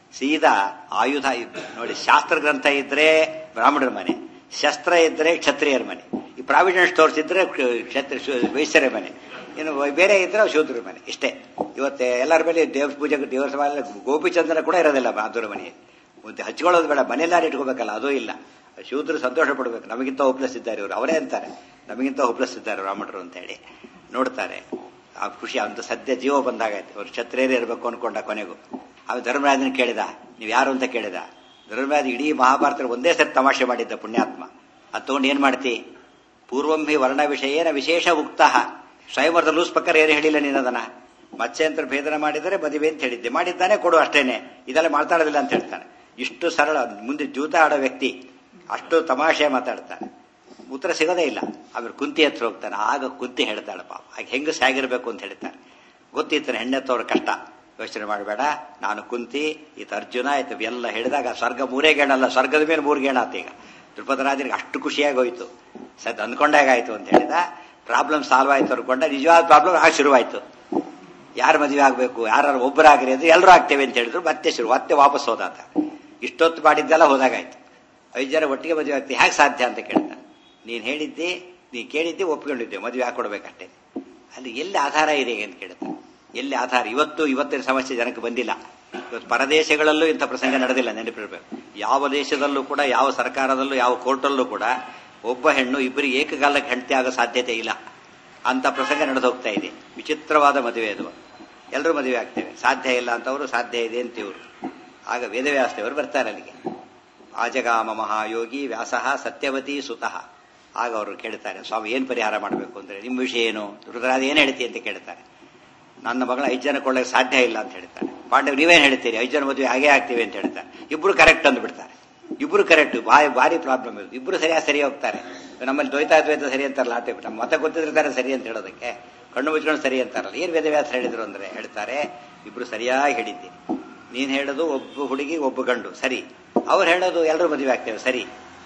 ಸೀದಾ ಆಯುಧ ಇದ್ದು ನೋಡಿ ಶಾಸ್ತ್ರ ಗ್ರಂಥ ಇದ್ರೆ ಬ್ರಾಹ್ಮಣರ ಮನೆ ಶಸ್ತ್ರ ಇದ್ರೆ ಕ್ಷತ್ರಿಯರ ಮನೆ ಈ ಪ್ರಾವಿಡೆಂಟ್ ಸ್ಟೋರ್ಸ್ ಇದ್ರೆ ಕ್ಷತ್ರ ವೈಶ್ಯರ ಮನೆ ಇನ್ನು ಬೇರೆ ಇದ್ರೆ ಶೂದ್ರರ ಮನೆ ಇಷ್ಟೇ ಇವತ್ತೆ ಎಲ್ಲರ ಮೇಲೆ ದೇವ್ರ ಪೂಜೆ ದೇವರ ಸಮಾನ ಗೋಪಿಚಂದ್ರನ ಕೂಡ ಇರೋದಿಲ್ಲ ಅದರ ಮನೆಯಲ್ಲಿ ಮುಂದೆ ಹಚ್ಕೊಳ್ಳೋದು ಬೇಡ ಮನೆಯಲ್ಲಾರು ಇಟ್ಕೋಬೇಕಲ್ಲ ಅದೂ ಇಲ್ಲ ಶೂದ್ರ ಸಂತೋಷ ಪಡ್ಬೇಕು ನಮಗಿಂತ ಹೋಪ್ಲೆಸ್ ಇದ್ದಾರೆ ಇವರು ಅವರೇ ಅಂತಾರೆ ನಮಗಿಂತ ಹೋಪ್ಲೆಸ್ ಇದ್ದಾರೆ ಬ್ರಾಹ್ಮಣರು ಅಂತ ಹೇಳಿ ನೋಡ್ತಾರೆ ಆ ಖುಷಿ ಅಂತ ಸದ್ಯ ಜೀವ ಬಂದಾಗೈತೆ ಅವ್ರು ಕ್ಷತ್ರಿಯರೇ ಇರಬೇಕು ಅನ್ಕೊಂಡ ಕೊನೆಗೂ ಅವ ಧರ್ಮರಾಜನ ಕೇಳಿದ ನೀವು ಯಾರು ಅಂತ ಕೇಳಿದ ಧರ್ಮರಾಜ ಇಡೀ ಮಹಾಭಾರತ ಒಂದೇ ಸರಿ ತಮಾಷೆ ಮಾಡಿದ್ದ ಪುಣ್ಯಾತ್ಮ ಅದು ತಗೊಂಡು ಏನ್ ಮಾಡ್ತಿ ಪೂರ್ವಂಭಿ ವರ್ಣ ವಿಷಯೇನ ವಿಶೇಷ ಉಕ್ತ ಸ್ವಯಂವರದ ಲೂಸ್ ಪ್ರಕಾರ ಏನು ಹೇಳಿಲ್ಲ ನೀನದನ್ನ ಮತ್ಸ್ಯಂತರ ಭೇದನ ಮಾಡಿದರೆ ಮದುವೆ ಅಂತ ಹೇಳಿದ್ದೆ ಮಾಡಿದ್ದಾನೆ ಕೊಡು ಅಷ್ಟೇನೆ ಇದೆಲ್ಲ ಮಾತಾಡೋದಿಲ್ಲ ಅಂತ ಹೇಳ್ತಾನೆ ಇಷ್ಟು ಸರಳ ಮುಂದೆ ಜೂತ ಆಡೋ ವ್ಯಕ್ತಿ ಅಷ್ಟು ತಮಾಷೆ ಮಾತಾಡ್ತಾನೆ ಉತ್ತರ ಸಿಗೋದೇ ಇಲ್ಲ ಆಮೇಲೆ ಕುಂತಿ ಹತ್ರ ಹೋಗ್ತಾನೆ ಆಗ ಕುಂತಿ ಹೇಳ್ತಾಳೆ ಪಾಪ ಆಗ ಹೆಂಗಸ್ ಹೇಗಿರ್ಬೇಕು ಅಂತ ಹೇಳ್ತಾನೆ ಗೊತ್ತಿತ್ತಾನೆ ಹೆಣ್ಣೆತ್ತವ್ರ ಕಷ್ಟ ಯೋಚನೆ ಮಾಡಬೇಡ ನಾನು ಕುಂತಿ ಈತ ಅರ್ಜುನ ಈತ ಎಲ್ಲ ಹೇಳಿದಾಗ ಸ್ವರ್ಗ ಮೂರೇ ಗೇಣಲ್ಲ ಸ್ವರ್ಗದ ಮೇಲೆ ಮೂರು ಗೇಣ ಆತ ಈಗ ದ್ರುಪದರಾಜನಿಗೆ ಅಷ್ಟು ಖುಷಿಯಾಗಿ ಹೋಯ್ತು ಸದ್ ಅಂದ್ಕೊಂಡಾಗಾಯ್ತು ಅಂತ ಹೇಳಿದ ಪ್ರಾಬ್ಲಮ್ ಸಾಲ್ವ್ ಆಯ್ತು ಅನ್ಕೊಂಡ ನಿಜವಾದ ಪ್ರಾಬ್ಲಮ್ ಆಗ ಶುರುವಾಯ್ತು ಯಾರು ಮದುವೆ ಆಗಬೇಕು ಯಾರು ಒಬ್ಬರಾಗ್ರಿ ಅಂದ್ರೆ ಎಲ್ಲರೂ ಆಗ್ತೇವೆ ಅಂತ ಹೇಳಿದ್ರು ಮತ್ತೆ ಶುರು ಮತ್ತೆ ವಾಪಸ್ ಹೋದಾತ ಇಷ್ಟೊತ್ತು ಮಾಡಿದ್ದೆಲ್ಲ ಹೋದಾಗಾಯ್ತು ಐದು ಜನ ಒಟ್ಟಿಗೆ ಮದುವೆ ಆಗ್ತೀವಿ ಹೇಗೆ ಸಾಧ್ಯ ಅಂತ ಕೇಳ್ತಾನೆ ನೀನು ಹೇಳಿದ್ದೆ ನೀನು ಕೇಳಿದ್ದೆ ಒಪ್ಕೊಂಡಿದ್ದೆ ಮದುವೆ ಹಾಕೊಡ್ಬೇಕಷ್ಟೇ ಅಲ್ಲಿ ಎಲ್ಲಿ ಆಧಾರ ಇದೆ ಅಂತ ಕೇಳ್ತಾನೆ ಎಲ್ಲಿ ಆಧಾರ ಇವತ್ತು ಇವತ್ತಿನ ಸಮಸ್ಯೆ ಜನಕ್ಕೆ ಬಂದಿಲ್ಲ ಇವತ್ತು ಪರದೇಶಗಳಲ್ಲೂ ಇಂಥ ಪ್ರಸಂಗ ನಡೆದಿಲ್ಲ ನೆನಪಿರ್ಬೇಕು ಯಾವ ದೇಶದಲ್ಲೂ ಕೂಡ ಯಾವ ಸರ್ಕಾರದಲ್ಲೂ ಯಾವ ಕೋರ್ಟಲ್ಲೂ ಕೂಡ ಒಬ್ಬ ಹೆಣ್ಣು ಇಬ್ಬರಿಗೆ ಏಕಕಾಲಕ್ಕೆ ಹೆಂಡತಿ ಆಗೋ ಸಾಧ್ಯತೆ ಇಲ್ಲ ಅಂತ ಪ್ರಸಂಗ ನಡೆದು ಹೋಗ್ತಾ ಇದೆ ವಿಚಿತ್ರವಾದ ಮದುವೆ ಅದು ಎಲ್ಲರೂ ಮದುವೆ ಆಗ್ತೇವೆ ಸಾಧ್ಯ ಇಲ್ಲ ಅಂತವರು ಸಾಧ್ಯ ಇದೆ ಅಂತಿವರು ಆಗ ವೇದವ್ಯಾಸದೇವರು ಬರ್ತಾರೆ ಅಲ್ಲಿಗೆ ಆಜಗಾಮ ಮಹಾಯೋಗಿ ವ್ಯಾಸಃ ಸತ್ಯವತಿ ಸುತಃ ಆಗ ಅವರು ಕೇಳ್ತಾರೆ ಸ್ವಾಮಿ ಏನು ಪರಿಹಾರ ಮಾಡಬೇಕು ಅಂದ್ರೆ ನಿಮ್ಮ ವಿಷಯ ಏನು ರುದ್ರಾದ ಏನು ಹೇಳ್ತಿ ಅಂತ ಕೇಳ್ತಾರೆ ನನ್ನ ಮಗಳ ಐದು ಜನ ಕೊಳ್ಳಕ್ಕೆ ಸಾಧ್ಯ ಇಲ್ಲ ಅಂತ ಹೇಳ್ತಾರೆ ಪಾಂಡವ್ ನೀವೇನು ಹೇಳ್ತೀರಿ ಐದು ಜನ ಮದುವೆ ಹಾಗೆ ಆಗ್ತೀವಿ ಅಂತ ಹೇಳ್ತಾರೆ ಇಬ್ರು ಕರೆಕ್ಟ್ ಅಂದು ಬಿಡ್ತಾರೆ ಇಬ್ರು ಕರೆಕ್ಟ್ ಭಾರಿ ಭಾರಿ ಪ್ರಾಬ್ಲಮ್ ಇದು ಇಬ್ರು ಸರಿಯಾಗಿ ಸರಿ ಹೋಗ್ತಾರೆ ನಮ್ಮಲ್ಲಿ ದ್ವೈತಾದ್ವೈತ ಸರಿ ಅಂತಾರಲ್ಲ ಆತ ನಮ್ಮ ಮತ ಗೊತ್ತಿದ್ರೆ ಸರಿ ಅಂತ ಹೇಳೋದಕ್ಕೆ ಕಣ್ಣು ಮುಚ್ಕೊಂಡು ಸರಿ ಅಂತಾರಲ್ಲ ಏನು ವೇದವ್ಯಾಸ ಹೇಳಿದ್ರು ಅಂದ್ರೆ ಹೇಳ್ತಾರೆ ಇಬ್ರು ಸರಿಯಾಗಿ ಹೇಳಿದ್ದೀನಿ ನೀನ್ ಹೇಳೋದು ಒಬ್ಬ ಹುಡುಗಿ ಒಬ್ಬ ಗಂಡು ಸರಿ ಅವ್ರು ಹೇಳೋದು ಎಲ್ಲರೂ ಮದುವೆ ಆಗ್ತೇವೆ ಸರಿ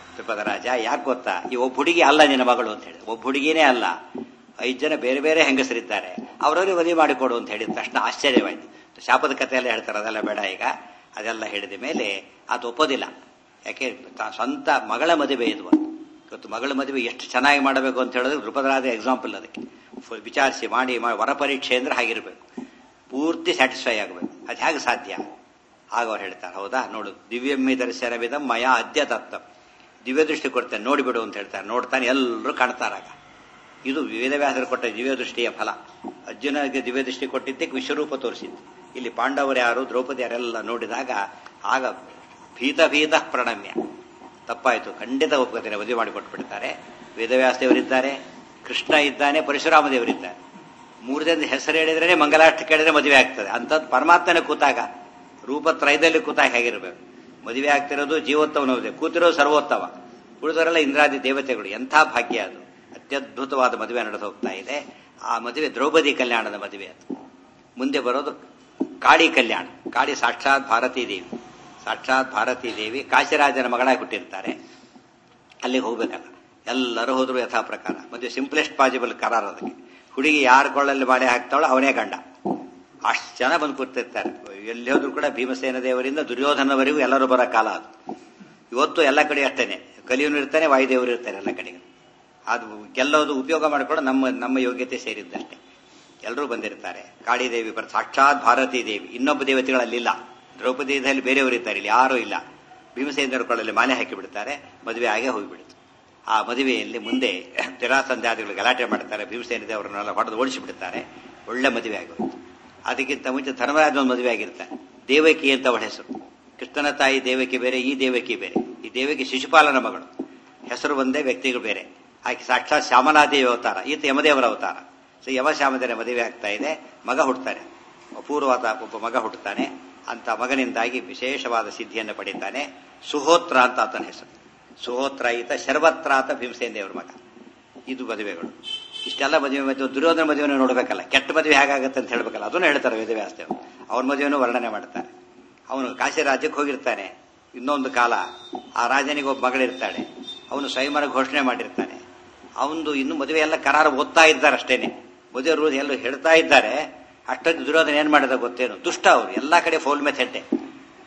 ರಾಜ ಯಾಕೆ ಗೊತ್ತಾ ಈ ಒಬ್ಬ ಹುಡುಗಿ ಅಲ್ಲ ನಿನ್ನ ಮಗಳು ಅಂತ ಹೇಳಿ ಒಬ್ಬ ಹುಡುಗಿನೇ ಅಲ್ಲ ಐದು ಜನ ಬೇರೆ ಬೇರೆ ಹೆಂಗಸರಿದ್ದಾರೆ ಅವರವ್ರಿಗೆ ಮದುವೆ ಮಾಡಿಕೊಡು ಅಂತ ಹೇಳಿದ ತಕ್ಷಣ ಆಶ್ಚರ್ಯವಾಯ್ತು ಶಾಪದ ಕಥೆಯೆಲ್ಲ ಹೇಳ್ತಾರೆ ಅದೆಲ್ಲ ಬೇಡ ಈಗ ಅದೆಲ್ಲ ಹೇಳಿದ ಮೇಲೆ ಅದು ಒಪ್ಪೋದಿಲ್ಲ ಯಾಕೆ ಸ್ವಂತ ಮಗಳ ಮದುವೆ ಇದು ಇವತ್ತು ಮಗಳ ಮದುವೆ ಎಷ್ಟು ಚೆನ್ನಾಗಿ ಮಾಡಬೇಕು ಅಂತ ಹೇಳಿದ್ರೆ ನೃಪದರಾದ ಎಕ್ಸಾಂಪಲ್ ಅದಕ್ಕೆ ವಿಚಾರಿಸಿ ಮಾಡಿ ವರ ಪರೀಕ್ಷೆ ಅಂದ್ರೆ ಹಾಗಿರ್ಬೇಕು ಪೂರ್ತಿ ಸ್ಯಾಟಿಸ್ಫೈ ಆಗಬೇಕು ಅದು ಹೇಗೆ ಸಾಧ್ಯ ಆಗ ಅವ್ರು ಹೇಳ್ತಾರೆ ಹೌದಾ ನೋಡು ದಿವ್ಯಮ್ಮಿ ದರ್ಶನವಿದ ಮಯ ಅದ್ಯ ತತ್ವ ದಿವ್ಯ ದೃಷ್ಟಿ ಕೊಡ್ತೇನೆ ನೋಡಿಬಿಡು ಅಂತ ಹೇಳ್ತಾರೆ ನೋಡ್ತಾನೆ ಎಲ್ಲರೂ ಕಾಣ್ತಾರಾಗ ಇದು ವೇದವ್ಯಾಸರು ಕೊಟ್ಟ ದಿವ್ಯ ದೃಷ್ಟಿಯ ಫಲ ಅರ್ಜುನಗೆ ದಿವ್ಯ ದೃಷ್ಟಿ ಕೊಟ್ಟಿದ್ದಕ್ಕೆ ವಿಶ್ವರೂಪ ತೋರಿಸಿದ್ದು ಇಲ್ಲಿ ಪಾಂಡವರು ಯಾರು ದ್ರೌಪದಿ ಯಾರೆಲ್ಲ ನೋಡಿದಾಗ ಆಗ ಭೀತ ಭೀತ ಪ್ರಣಮ್ಯ ತಪ್ಪಾಯಿತು ಖಂಡಿತ ಒಪ್ಕೋತಾರೆ ಮದುವೆ ಮಾಡಿಕೊಟ್ಬಿಡ್ತಾರೆ ವೇದವ್ಯಾಸದೇವರಿದ್ದಾರೆ ಕೃಷ್ಣ ಇದ್ದಾನೆ ಪರಶುರಾಮ ದೇವರಿದ್ದಾರೆ ಮೂರು ಜನ ಹೆಸರು ಹೇಳಿದ್ರೆ ಮಂಗಲಾಷ್ಟ ಕೇಳಿದ್ರೆ ಮದುವೆ ಆಗ್ತದೆ ಅಂಥದ್ದು ಪರಮಾತ್ಮನೇ ಕೂತಾಗ ರೂಪತ್ರಯದಲ್ಲಿ ಕೂತಾಗ ಹೇಗಿರ್ಬೇಕು ಮದುವೆ ಆಗ್ತಿರೋದು ಜೀವೋತ್ತಮನವುದೇ ಕೂತಿರೋದು ಸರ್ವೋತ್ತಮ ಉಳಿದವರೆಲ್ಲ ಇಂದ್ರಾದಿ ದೇವತೆಗಳು ಎಂಥ ಭಾಗ್ಯ ಅದು ಅತ್ಯದ್ಭುತವಾದ ಮದುವೆ ನಡೆದು ಹೋಗ್ತಾ ಇದೆ ಆ ಮದುವೆ ದ್ರೌಪದಿ ಕಲ್ಯಾಣದ ಮದುವೆ ಅದು ಮುಂದೆ ಬರೋದು ಕಾಳಿ ಕಲ್ಯಾಣ ಕಾಳಿ ಸಾಕ್ಷಾತ್ ಭಾರತೀ ದೇವಿ ಸಾಕ್ಷಾತ್ ಭಾರತೀ ದೇವಿ ಕಾಶಿರಾಜನ ಮಗಳಾಗಿ ಹುಟ್ಟಿರ್ತಾರೆ ಅಲ್ಲಿಗೆ ಹೋಗ್ಬೇಕಲ್ಲ ಎಲ್ಲರೂ ಹೋದ್ರು ಯಥಾ ಪ್ರಕಾರ ಮದುವೆ ಸಿಂಪ್ಲೆಸ್ಟ್ ಪಾಸಿಬಲ್ ಕರಾರ್ ಅದಕ್ಕೆ ಹುಡುಗಿ ಯಾರ ಕೊಳ್ಳಲ್ಲಿ ಮಾಡಿ ಹಾಕ್ತಾಳೋ ಅವನೇ ಗಂಡ ಅಷ್ಟು ಜನ ಬಂದು ಕೂತಿರ್ತಾರೆ ಎಲ್ಲಿ ಹೋದ್ರು ಕೂಡ ಭೀಮಸೇನ ದೇವರಿಂದ ದುರ್ಯೋಧನವರೆಗೂ ಎಲ್ಲರೂ ಬರೋ ಕಾಲ ಅದು ಇವತ್ತು ಎಲ್ಲ ಕಡೆ ಅಷ್ಟೇನೆ ಕಲಿಯವನು ಇರ್ತಾನೆ ವಾಯುದೇವರು ಇರ್ತಾರೆ ಎಲ್ಲ ಕಡೆಗೆ ಅದು ಗೆಲ್ಲೋದು ಉಪಯೋಗ ಮಾಡಿಕೊಂಡು ನಮ್ಮ ನಮ್ಮ ಯೋಗ್ಯತೆ ಸೇರಿದ್ದಷ್ಟೇ ಎಲ್ಲರೂ ಬಂದಿರ್ತಾರೆ ಕಾಳಿದೇವಿ ಬರ್ ಸಾಕ್ಷಾತ್ ಭಾರತೀ ದೇವಿ ಇನ್ನೊಬ್ಬ ದೇವತೆಗಳಲ್ಲಿಲ್ಲ ದ್ರೌಪದಿಯಲ್ಲಿ ಬೇರೆಯವರು ಇದ್ದಾರೆ ಇಲ್ಲಿ ಯಾರೂ ಇಲ್ಲ ಭೀಮಸೇನರ ಕೊಳ್ಳಲ್ಲಿ ಮಾಲೆ ಹಾಕಿ ಬಿಡ್ತಾರೆ ಮದುವೆ ಆಗೇ ಹೋಗಿಬಿಡುತ್ತೆ ಆ ಮದುವೆಯಲ್ಲಿ ಮುಂದೆ ತಿರಾಸಂಧ್ಯಾದಿಗಳು ಗಲಾಟೆ ಮಾಡ್ತಾರೆ ಭೀಮಸೇನ ದೇವರನ್ನೆಲ್ಲ ಹೊಡೆದು ಓಡಿಸಿ ಬಿಡ್ತಾರೆ ಒಳ್ಳೆ ಮದುವೆ ಆಗೋಯ್ತು ಅದಕ್ಕಿಂತ ಮುಂಚೆ ಧರ್ಮರಾಜ ಒಂದು ಮದುವೆ ಆಗಿರ್ತಾರೆ ದೇವಕಿ ಅಂತ ಅವಳ ಹೆಸರು ಕೃಷ್ಣನ ತಾಯಿ ದೇವಕಿ ಬೇರೆ ಈ ದೇವಕಿ ಬೇರೆ ಈ ದೇವಕಿ ಶಿಶುಪಾಲನ ಮಗಳು ಹೆಸರು ಒಂದೇ ವ್ಯಕ್ತಿಗಳು ಬೇರೆ ಆಕೆ ಸಾಕ್ಷಾತ್ ಶ್ಯಾಮಲಾದೇವಿ ಅವತಾರ ಈತ ಯಮದೇವರ ಅವತಾರ ಸೊ ಯಮ ಶ್ಯಾಮದೇವರ ಮದುವೆ ಆಗ್ತಾ ಇದೆ ಮಗ ಹುಟ್ಟುತ್ತಾನೆ ಅಪೂರ್ವವಾದ ಒಬ್ಬ ಮಗ ಹುಟ್ಟುತ್ತಾನೆ ಅಂತ ಮಗನಿಂದಾಗಿ ವಿಶೇಷವಾದ ಸಿದ್ಧಿಯನ್ನು ಪಡೀತಾನೆ ಸುಹೋತ್ರ ಅಂತ ಆತನ ಹೆಸರು ಸುಹೋತ್ರ ಈತ ಶರ್ವತ್ರ ಅಂತ ಭೀಮಸೇನ ದೇವರ ಮಗ ಇದು ಮದುವೆಗಳು ಇಷ್ಟೆಲ್ಲ ಮದುವೆ ಮದುವೆ ದುರ್ಯೋಧನ ಮದುವೆನ ನೋಡ್ಬೇಕಲ್ಲ ಕೆಟ್ಟ ಮದುವೆ ಹೇಗಾಗತ್ತೆ ಅಂತ ಹೇಳ್ಬೇಕಲ್ಲ ಅದನ್ನು ಹೇಳ್ತಾರೆ ವೇದವ್ಯಾಸದೇವರು ಅವನ ಮದುವೆನೂ ವರ್ಣನೆ ಮಾಡ್ತಾರೆ ಅವನು ಕಾಶಿ ರಾಜ್ಯಕ್ಕೆ ಹೋಗಿರ್ತಾನೆ ಇನ್ನೊಂದು ಕಾಲ ಆ ರಾಜನಿಗೆ ಒಬ್ಬ ಮಗಳಿರ್ತಾಳೆ ಅವನು ಸ್ವಯಂವರ ಘೋಷಣೆ ಮಾಡಿರ್ತಾನೆ ಅವನು ಇನ್ನು ಮದುವೆ ಎಲ್ಲ ಕರಾರ ಓದ್ತಾ ಇದ್ದಾರೆ ಅಷ್ಟೇನೆ ಮದುವೆ ರೂಲ್ ಎಲ್ಲ ಹೇಳ್ತಾ ಇದ್ದಾರೆ ಅಷ್ಟೊಂದು ದುರ್ಯೋಧನ ಏನ್ ಮಾಡಿದ ಗೊತ್ತೇನು ದುಷ್ಟ ಅವರು ಎಲ್ಲಾ ಕಡೆ ಫೋಲ್ ಮೆಥೆಡ್ಡೆ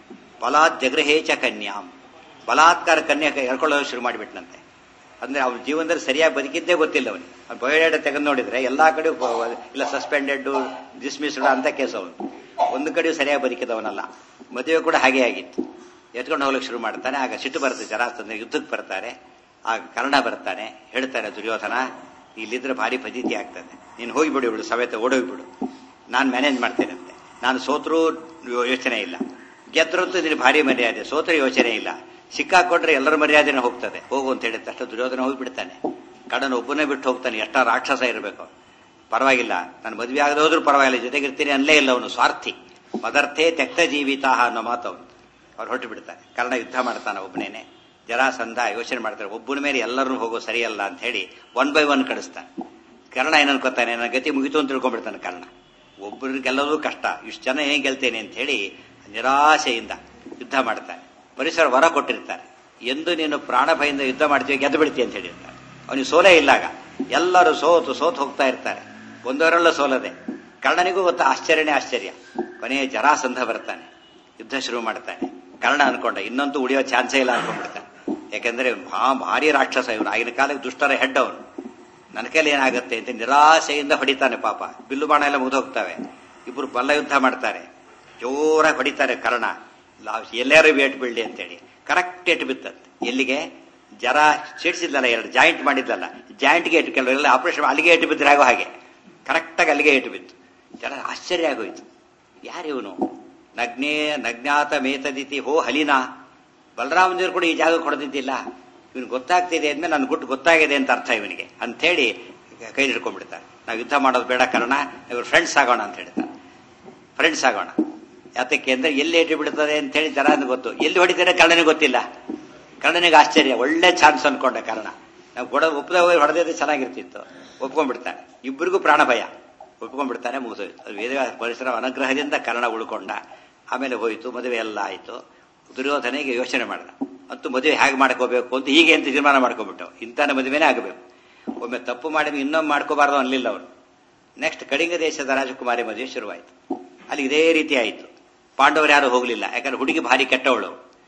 ಬಲಾತ್ ಜಗ್ರಹೇಚ ಕನ್ಯಾಂ ಬಲಾತ್ಕಾರ ಕನ್ಯಾ ಹೇಳ್ಕೊಳ್ಳೋದು ಶುರು ಮಾಡಿಬಿಟ್ನಂತೆ ಅಂದ್ರೆ ಅವ್ನ ಜೀವನದಲ್ಲಿ ಸರಿಯಾಗಿ ಬದುಕಿದ್ದೇ ಗೊತ್ತಿಲ್ಲ ಅವನಿಗೆ ಅವ್ನು ಬಯೋಡೇಟ ತೆಗೆದು ನೋಡಿದ್ರೆ ಎಲ್ಲಾ ಕಡೆ ಇಲ್ಲ ಸಸ್ಪೆಂಡೆಡ್ ಡಿಸ್ಮಿಸ್ಡ್ ಅಂತ ಕೇಸ್ ಅವನು ಒಂದು ಕಡೆಯೂ ಸರಿಯಾಗಿ ಬದುಕಿದವನಲ್ಲ ಮದುವೆ ಕೂಡ ಹಾಗೆ ಆಗಿತ್ತು ಎತ್ಕೊಂಡು ಹೋಗ್ಲಿಕ್ಕೆ ಶುರು ಮಾಡ್ತಾನೆ ಆಗ ಸಿಟ್ಟು ಬರುತ್ತೆ ಜರಾಸಂದ್ರೆ ಯುದ್ಧಕ್ಕೆ ಬರ್ತಾರೆ ಆಗ ಕರ್ಣ ಬರ್ತಾನೆ ಹೇಳ್ತಾನೆ ದುರ್ಯೋಧನ ಇಲ್ಲಿದ್ರೆ ಭಾರಿ ಫಜಿತಿ ಆಗ್ತದೆ ನೀನು ಹೋಗಿಬಿಡು ಬಿಡು ಸಮೇತ ಓಡೋಗ್ಬಿಡು ನಾನು ಮ್ಯಾನೇಜ್ ಮಾಡ್ತೇನೆ ಅಂತೆ ನಾನು ಸೋತ್ರೂ ಯೋಚನೆ ಇಲ್ಲ ಗೆದ್ರಂತೂ ನಿನ್ನ ಭಾರಿ ಮರ್ಯಾದೆ ಸೋತ್ರ ಯೋಚನೆ ಇಲ್ಲ ಸಿಕ್ಕಾಕೊಂಡ್ರೆ ಎಲ್ಲರ ಮರ್ಯಾದೆನೇ ಹೋಗ್ತದೆ ಹೋಗು ಅಂತ ಹೇಳಿದ ತಕ್ಷಣ ದುರ್ಯೋಧನ ಹೋಗಿಬಿಡ್ತಾನೆ ಕಡನ ಒಬ್ಬನೇ ಬಿಟ್ಟು ಹೋಗ್ತಾನೆ ಎಷ್ಟ ರಾಕ್ಷಸ ಇರಬೇಕು ಪರವಾಗಿಲ್ಲ ನಾನು ಮದುವೆ ಆಗದೆ ಹೋದ್ರೂ ಪರವಾಗಿಲ್ಲ ಜೊತೆಗಿರ್ತೀನಿ ಅಲ್ಲೇ ಇಲ್ಲ ಅವನು ಸ್ವಾರ್ಥಿ ಮದರ್ಥೇ ತೆಕ್ತ ಜೀವಿತ ಅನ್ನೋ ಮಾತು ಅವನು ಅವ್ರು ಹೊರಟು ಬಿಡ್ತಾನೆ ಕರ್ಣ ಯುದ್ಧ ಮಾಡ್ತಾನೆ ಒಬ್ಬನೇನೆ ಜರಾಸಂಧ ಯೋಚನೆ ಮಾಡ್ತಾರೆ ಒಬ್ಬನ ಮೇಲೆ ಎಲ್ಲರೂ ಹೋಗೋ ಸರಿಯಲ್ಲ ಅಂತ ಹೇಳಿ ಒನ್ ಬೈ ಒನ್ ಕಳಿಸ್ತಾನೆ ಕರ್ಣ ಏನ್ ಅನ್ಕೋತಾನೆ ನನ್ನ ಗತಿ ಮುಗಿತು ಅಂತ ತಿಳ್ಕೊಂಡ್ಬಿಡ್ತಾನೆ ಕರ್ಣ ಒಬ್ಬರಿಗೆ ಗೆಲ್ಲೋದು ಕಷ್ಟ ಇಷ್ಟು ಜನ ಏನ್ ಗೆಲ್ತೇನೆ ಅಂತ ಹೇಳಿ ನಿರಾಶೆಯಿಂದ ಯುದ್ಧ ಮಾಡ್ತಾನೆ ಪರಿಸರ ವರ ಕೊಟ್ಟಿರ್ತಾರೆ ಎಂದು ನೀನು ಪ್ರಾಣ ಭಯದಿಂದ ಯುದ್ಧ ಮಾಡ್ತೀವಿ ಗೆದ್ದು ಬಿಡ್ತೀವಿ ಅಂತ ಹೇಳಿರ್ತಾರೆ ಅವನಿಗೆ ಸೋಲೇ ಇಲ್ಲಾಗ ಎಲ್ಲರೂ ಸೋತು ಸೋತು ಹೋಗ್ತಾ ಇರ್ತಾರೆ ಒಂದವರೆಲ್ಲ ಸೋಲದೆ ಕರ್ಣನಿಗೂ ಗೊತ್ತಾ ಆಶ್ಚರ್ಯನೇ ಆಶ್ಚರ್ಯ ಕೊನೆಯ ಜರಾಸಂಧ ಬರ್ತಾನೆ ಯುದ್ಧ ಶುರು ಮಾಡ್ತಾನೆ ಕರ್ಣ ಅನ್ಕೊಂಡ ಇನ್ನಂತೂ ಉಳಿಯೋ ಚಾನ್ಸೇ ಇಲ್ಲ ಅನ್ಕೊಂಡ್ಬಿಡ್ತಾನೆ ಯಾಕಂದ್ರೆ ಮಹಾ ಭಾರಿ ರಾಕ್ಷಸ ಇವನು ಆಗಿನ ಕಾಲಕ್ಕೆ ದುಷ್ಟರ ಹೆಡ್ ಅವನು ನನ್ನ ಕೈಲಿ ಏನಾಗುತ್ತೆ ಅಂತ ನಿರಾಶೆಯಿಂದ ಹೊಡಿತಾನೆ ಪಾಪ ಬಿಲ್ಲು ಬಾಣ ಎಲ್ಲ ಮುಗಿದೋಗ್ತವೆ ಇಬ್ರು ಬಲ್ಲ ಯುದ್ಧ ಮಾಡ್ತಾರೆ ಜೋರಾಗಿ ಹೊಡಿತಾರೆ ಕರ್ಣ ಎಲ್ಲಾರು ವೇಟ್ ಬೀಳ್ಳಿ ಅಂತೇಳಿ ಕರೆಕ್ಟ್ ಏಟು ಬಿತ್ತಂತೆ ಎಲ್ಲಿಗೆ ಜರ ಸಿಡಿಸಿದ್ಲಲ್ಲ ಎರಡು ಜಾಯಿಂಟ್ ಮಾಡಿದ್ಲಲ್ಲ ಜಾಯಿಂಟ್ಗೆ ಏಟು ಕೆಲವರೆಲ್ಲ ಆಪರೇಷನ್ ಅಲ್ಲಿಗೆ ಏಟು ಬಿದ್ದರೆ ಆಗೋ ಹಾಗೆ ಕರೆಕ್ಟಾಗಿ ಅಲ್ಲಿಗೆ ಏಟು ಬಿತ್ತು ಜನ ಆಶ್ಚರ್ಯ ಆಗೋಯ್ತು ಯಾರಿವನು ನಗ್ನೇ ನಜ್ಞಾತ ಮೇತದಿತಿ ಹೋ ಹಲಿನಾ ಬಲರಾಮದೇವರು ಕೂಡ ಈ ಜಾಗ ಕೊಡದಿದ್ದಿಲ್ಲ ಇವನು ಗೊತ್ತಾಗ್ತಿದೆ ಅಂದ್ಮೇಲೆ ನನ್ನ ಗುಟ್ಟು ಗೊತ್ತಾಗಿದೆ ಅಂತ ಅರ್ಥ ಇವನಿಗೆ ಅಂಥೇಳಿ ಕೈ ಹಿಡ್ಕೊಂಡ್ಬಿಡ್ತಾರೆ ನಾವು ಯುದ್ಧ ಮಾಡೋದು ಬೇಡ ಕಾರಣ ಇವರು ಫ್ರೆಂಡ್ಸ್ ಆಗೋಣ ಅಂತ ಹೇಳ್ತಾರೆ ಫ್ರೆಂಡ್ಸ್ ಆಗೋಣ ಯಾತಕ್ಕೆ ಅಂದ್ರೆ ಎಲ್ಲಿ ಏಟು ಬಿಡ್ತದೆ ಅಂತ ಹೇಳಿ ಜನ ಗೊತ್ತು ಎಲ್ಲಿ ಹೊಡಿತಾರೆ ಕರ್ಣನಿಗೆ ಗೊತ್ತಿಲ್ಲ ಕರ್ಣನಿಗೆ ಆಶ್ಚರ್ಯ ಒಳ್ಳೆ ಚಾನ್ಸ್ ಅನ್ಕೊಂಡೆ ಕಾರಣ ನಾವು ಕೊಡ ಒಪ್ಪದ ಹೊಡೆದಿದ್ರೆ ಚೆನ್ನಾಗಿರ್ತಿತ್ತು ಒಪ್ಕೊಂಡ್ಬಿಡ್ತಾನೆ ಇಬ್ಬರಿಗೂ ಪ್ರಾಣ ಭಯ ಒಪ್ಕೊಂಡ್ಬಿಡ್ತಾನೆ ಮುಗಿದೋಯ್ತು ವೇದ ಪರಿಸರ ಅನುಗ್ರಹದಿಂದ ಕರ್ಣ ಉಳ್ಕೊಂಡ ಆಮೇಲೆ ಹೋಯ್ತು ಮದುವೆ ಎಲ್ಲ ಆಯ್ತು ದುರ್ಯೋಧನೆಗೆ ಯೋಚನೆ ಮಾಡಿದ ಅಂತೂ ಮದುವೆ ಹೇಗೆ ಮಾಡ್ಕೋಬೇಕು ಅಂತ ಹೀಗೆ ಅಂತ ತೀರ್ಮಾನ ಮಾಡ್ಕೊಂಡ್ಬಿಟ್ಟು ಇಂತಾನ ಮದುವೆನೇ ಆಗಬೇಕು ಒಮ್ಮೆ ತಪ್ಪು ಮಾಡಿ ಇನ್ನೊಮ್ಮೆ ಮಾಡ್ಕೋಬಾರ್ದು ಅನ್ಲಿಲ್ಲ ಅವನು ನೆಕ್ಸ್ಟ್ ಕಳಿಂಗ ದೇಶದ ರಾಜಕುಮಾರಿ ಮದುವೆ ಶುರುವಾಯಿತು ಅಲ್ಲಿ ಇದೇ ರೀತಿ ಆಯಿತು ಪಾಂಡವರು ಯಾರು ಹೋಗಲಿಲ್ಲ ಯಾಕಂದ್ರೆ ಹುಡುಗಿ ಭಾರಿ ಕೆಟ್ಟವಳು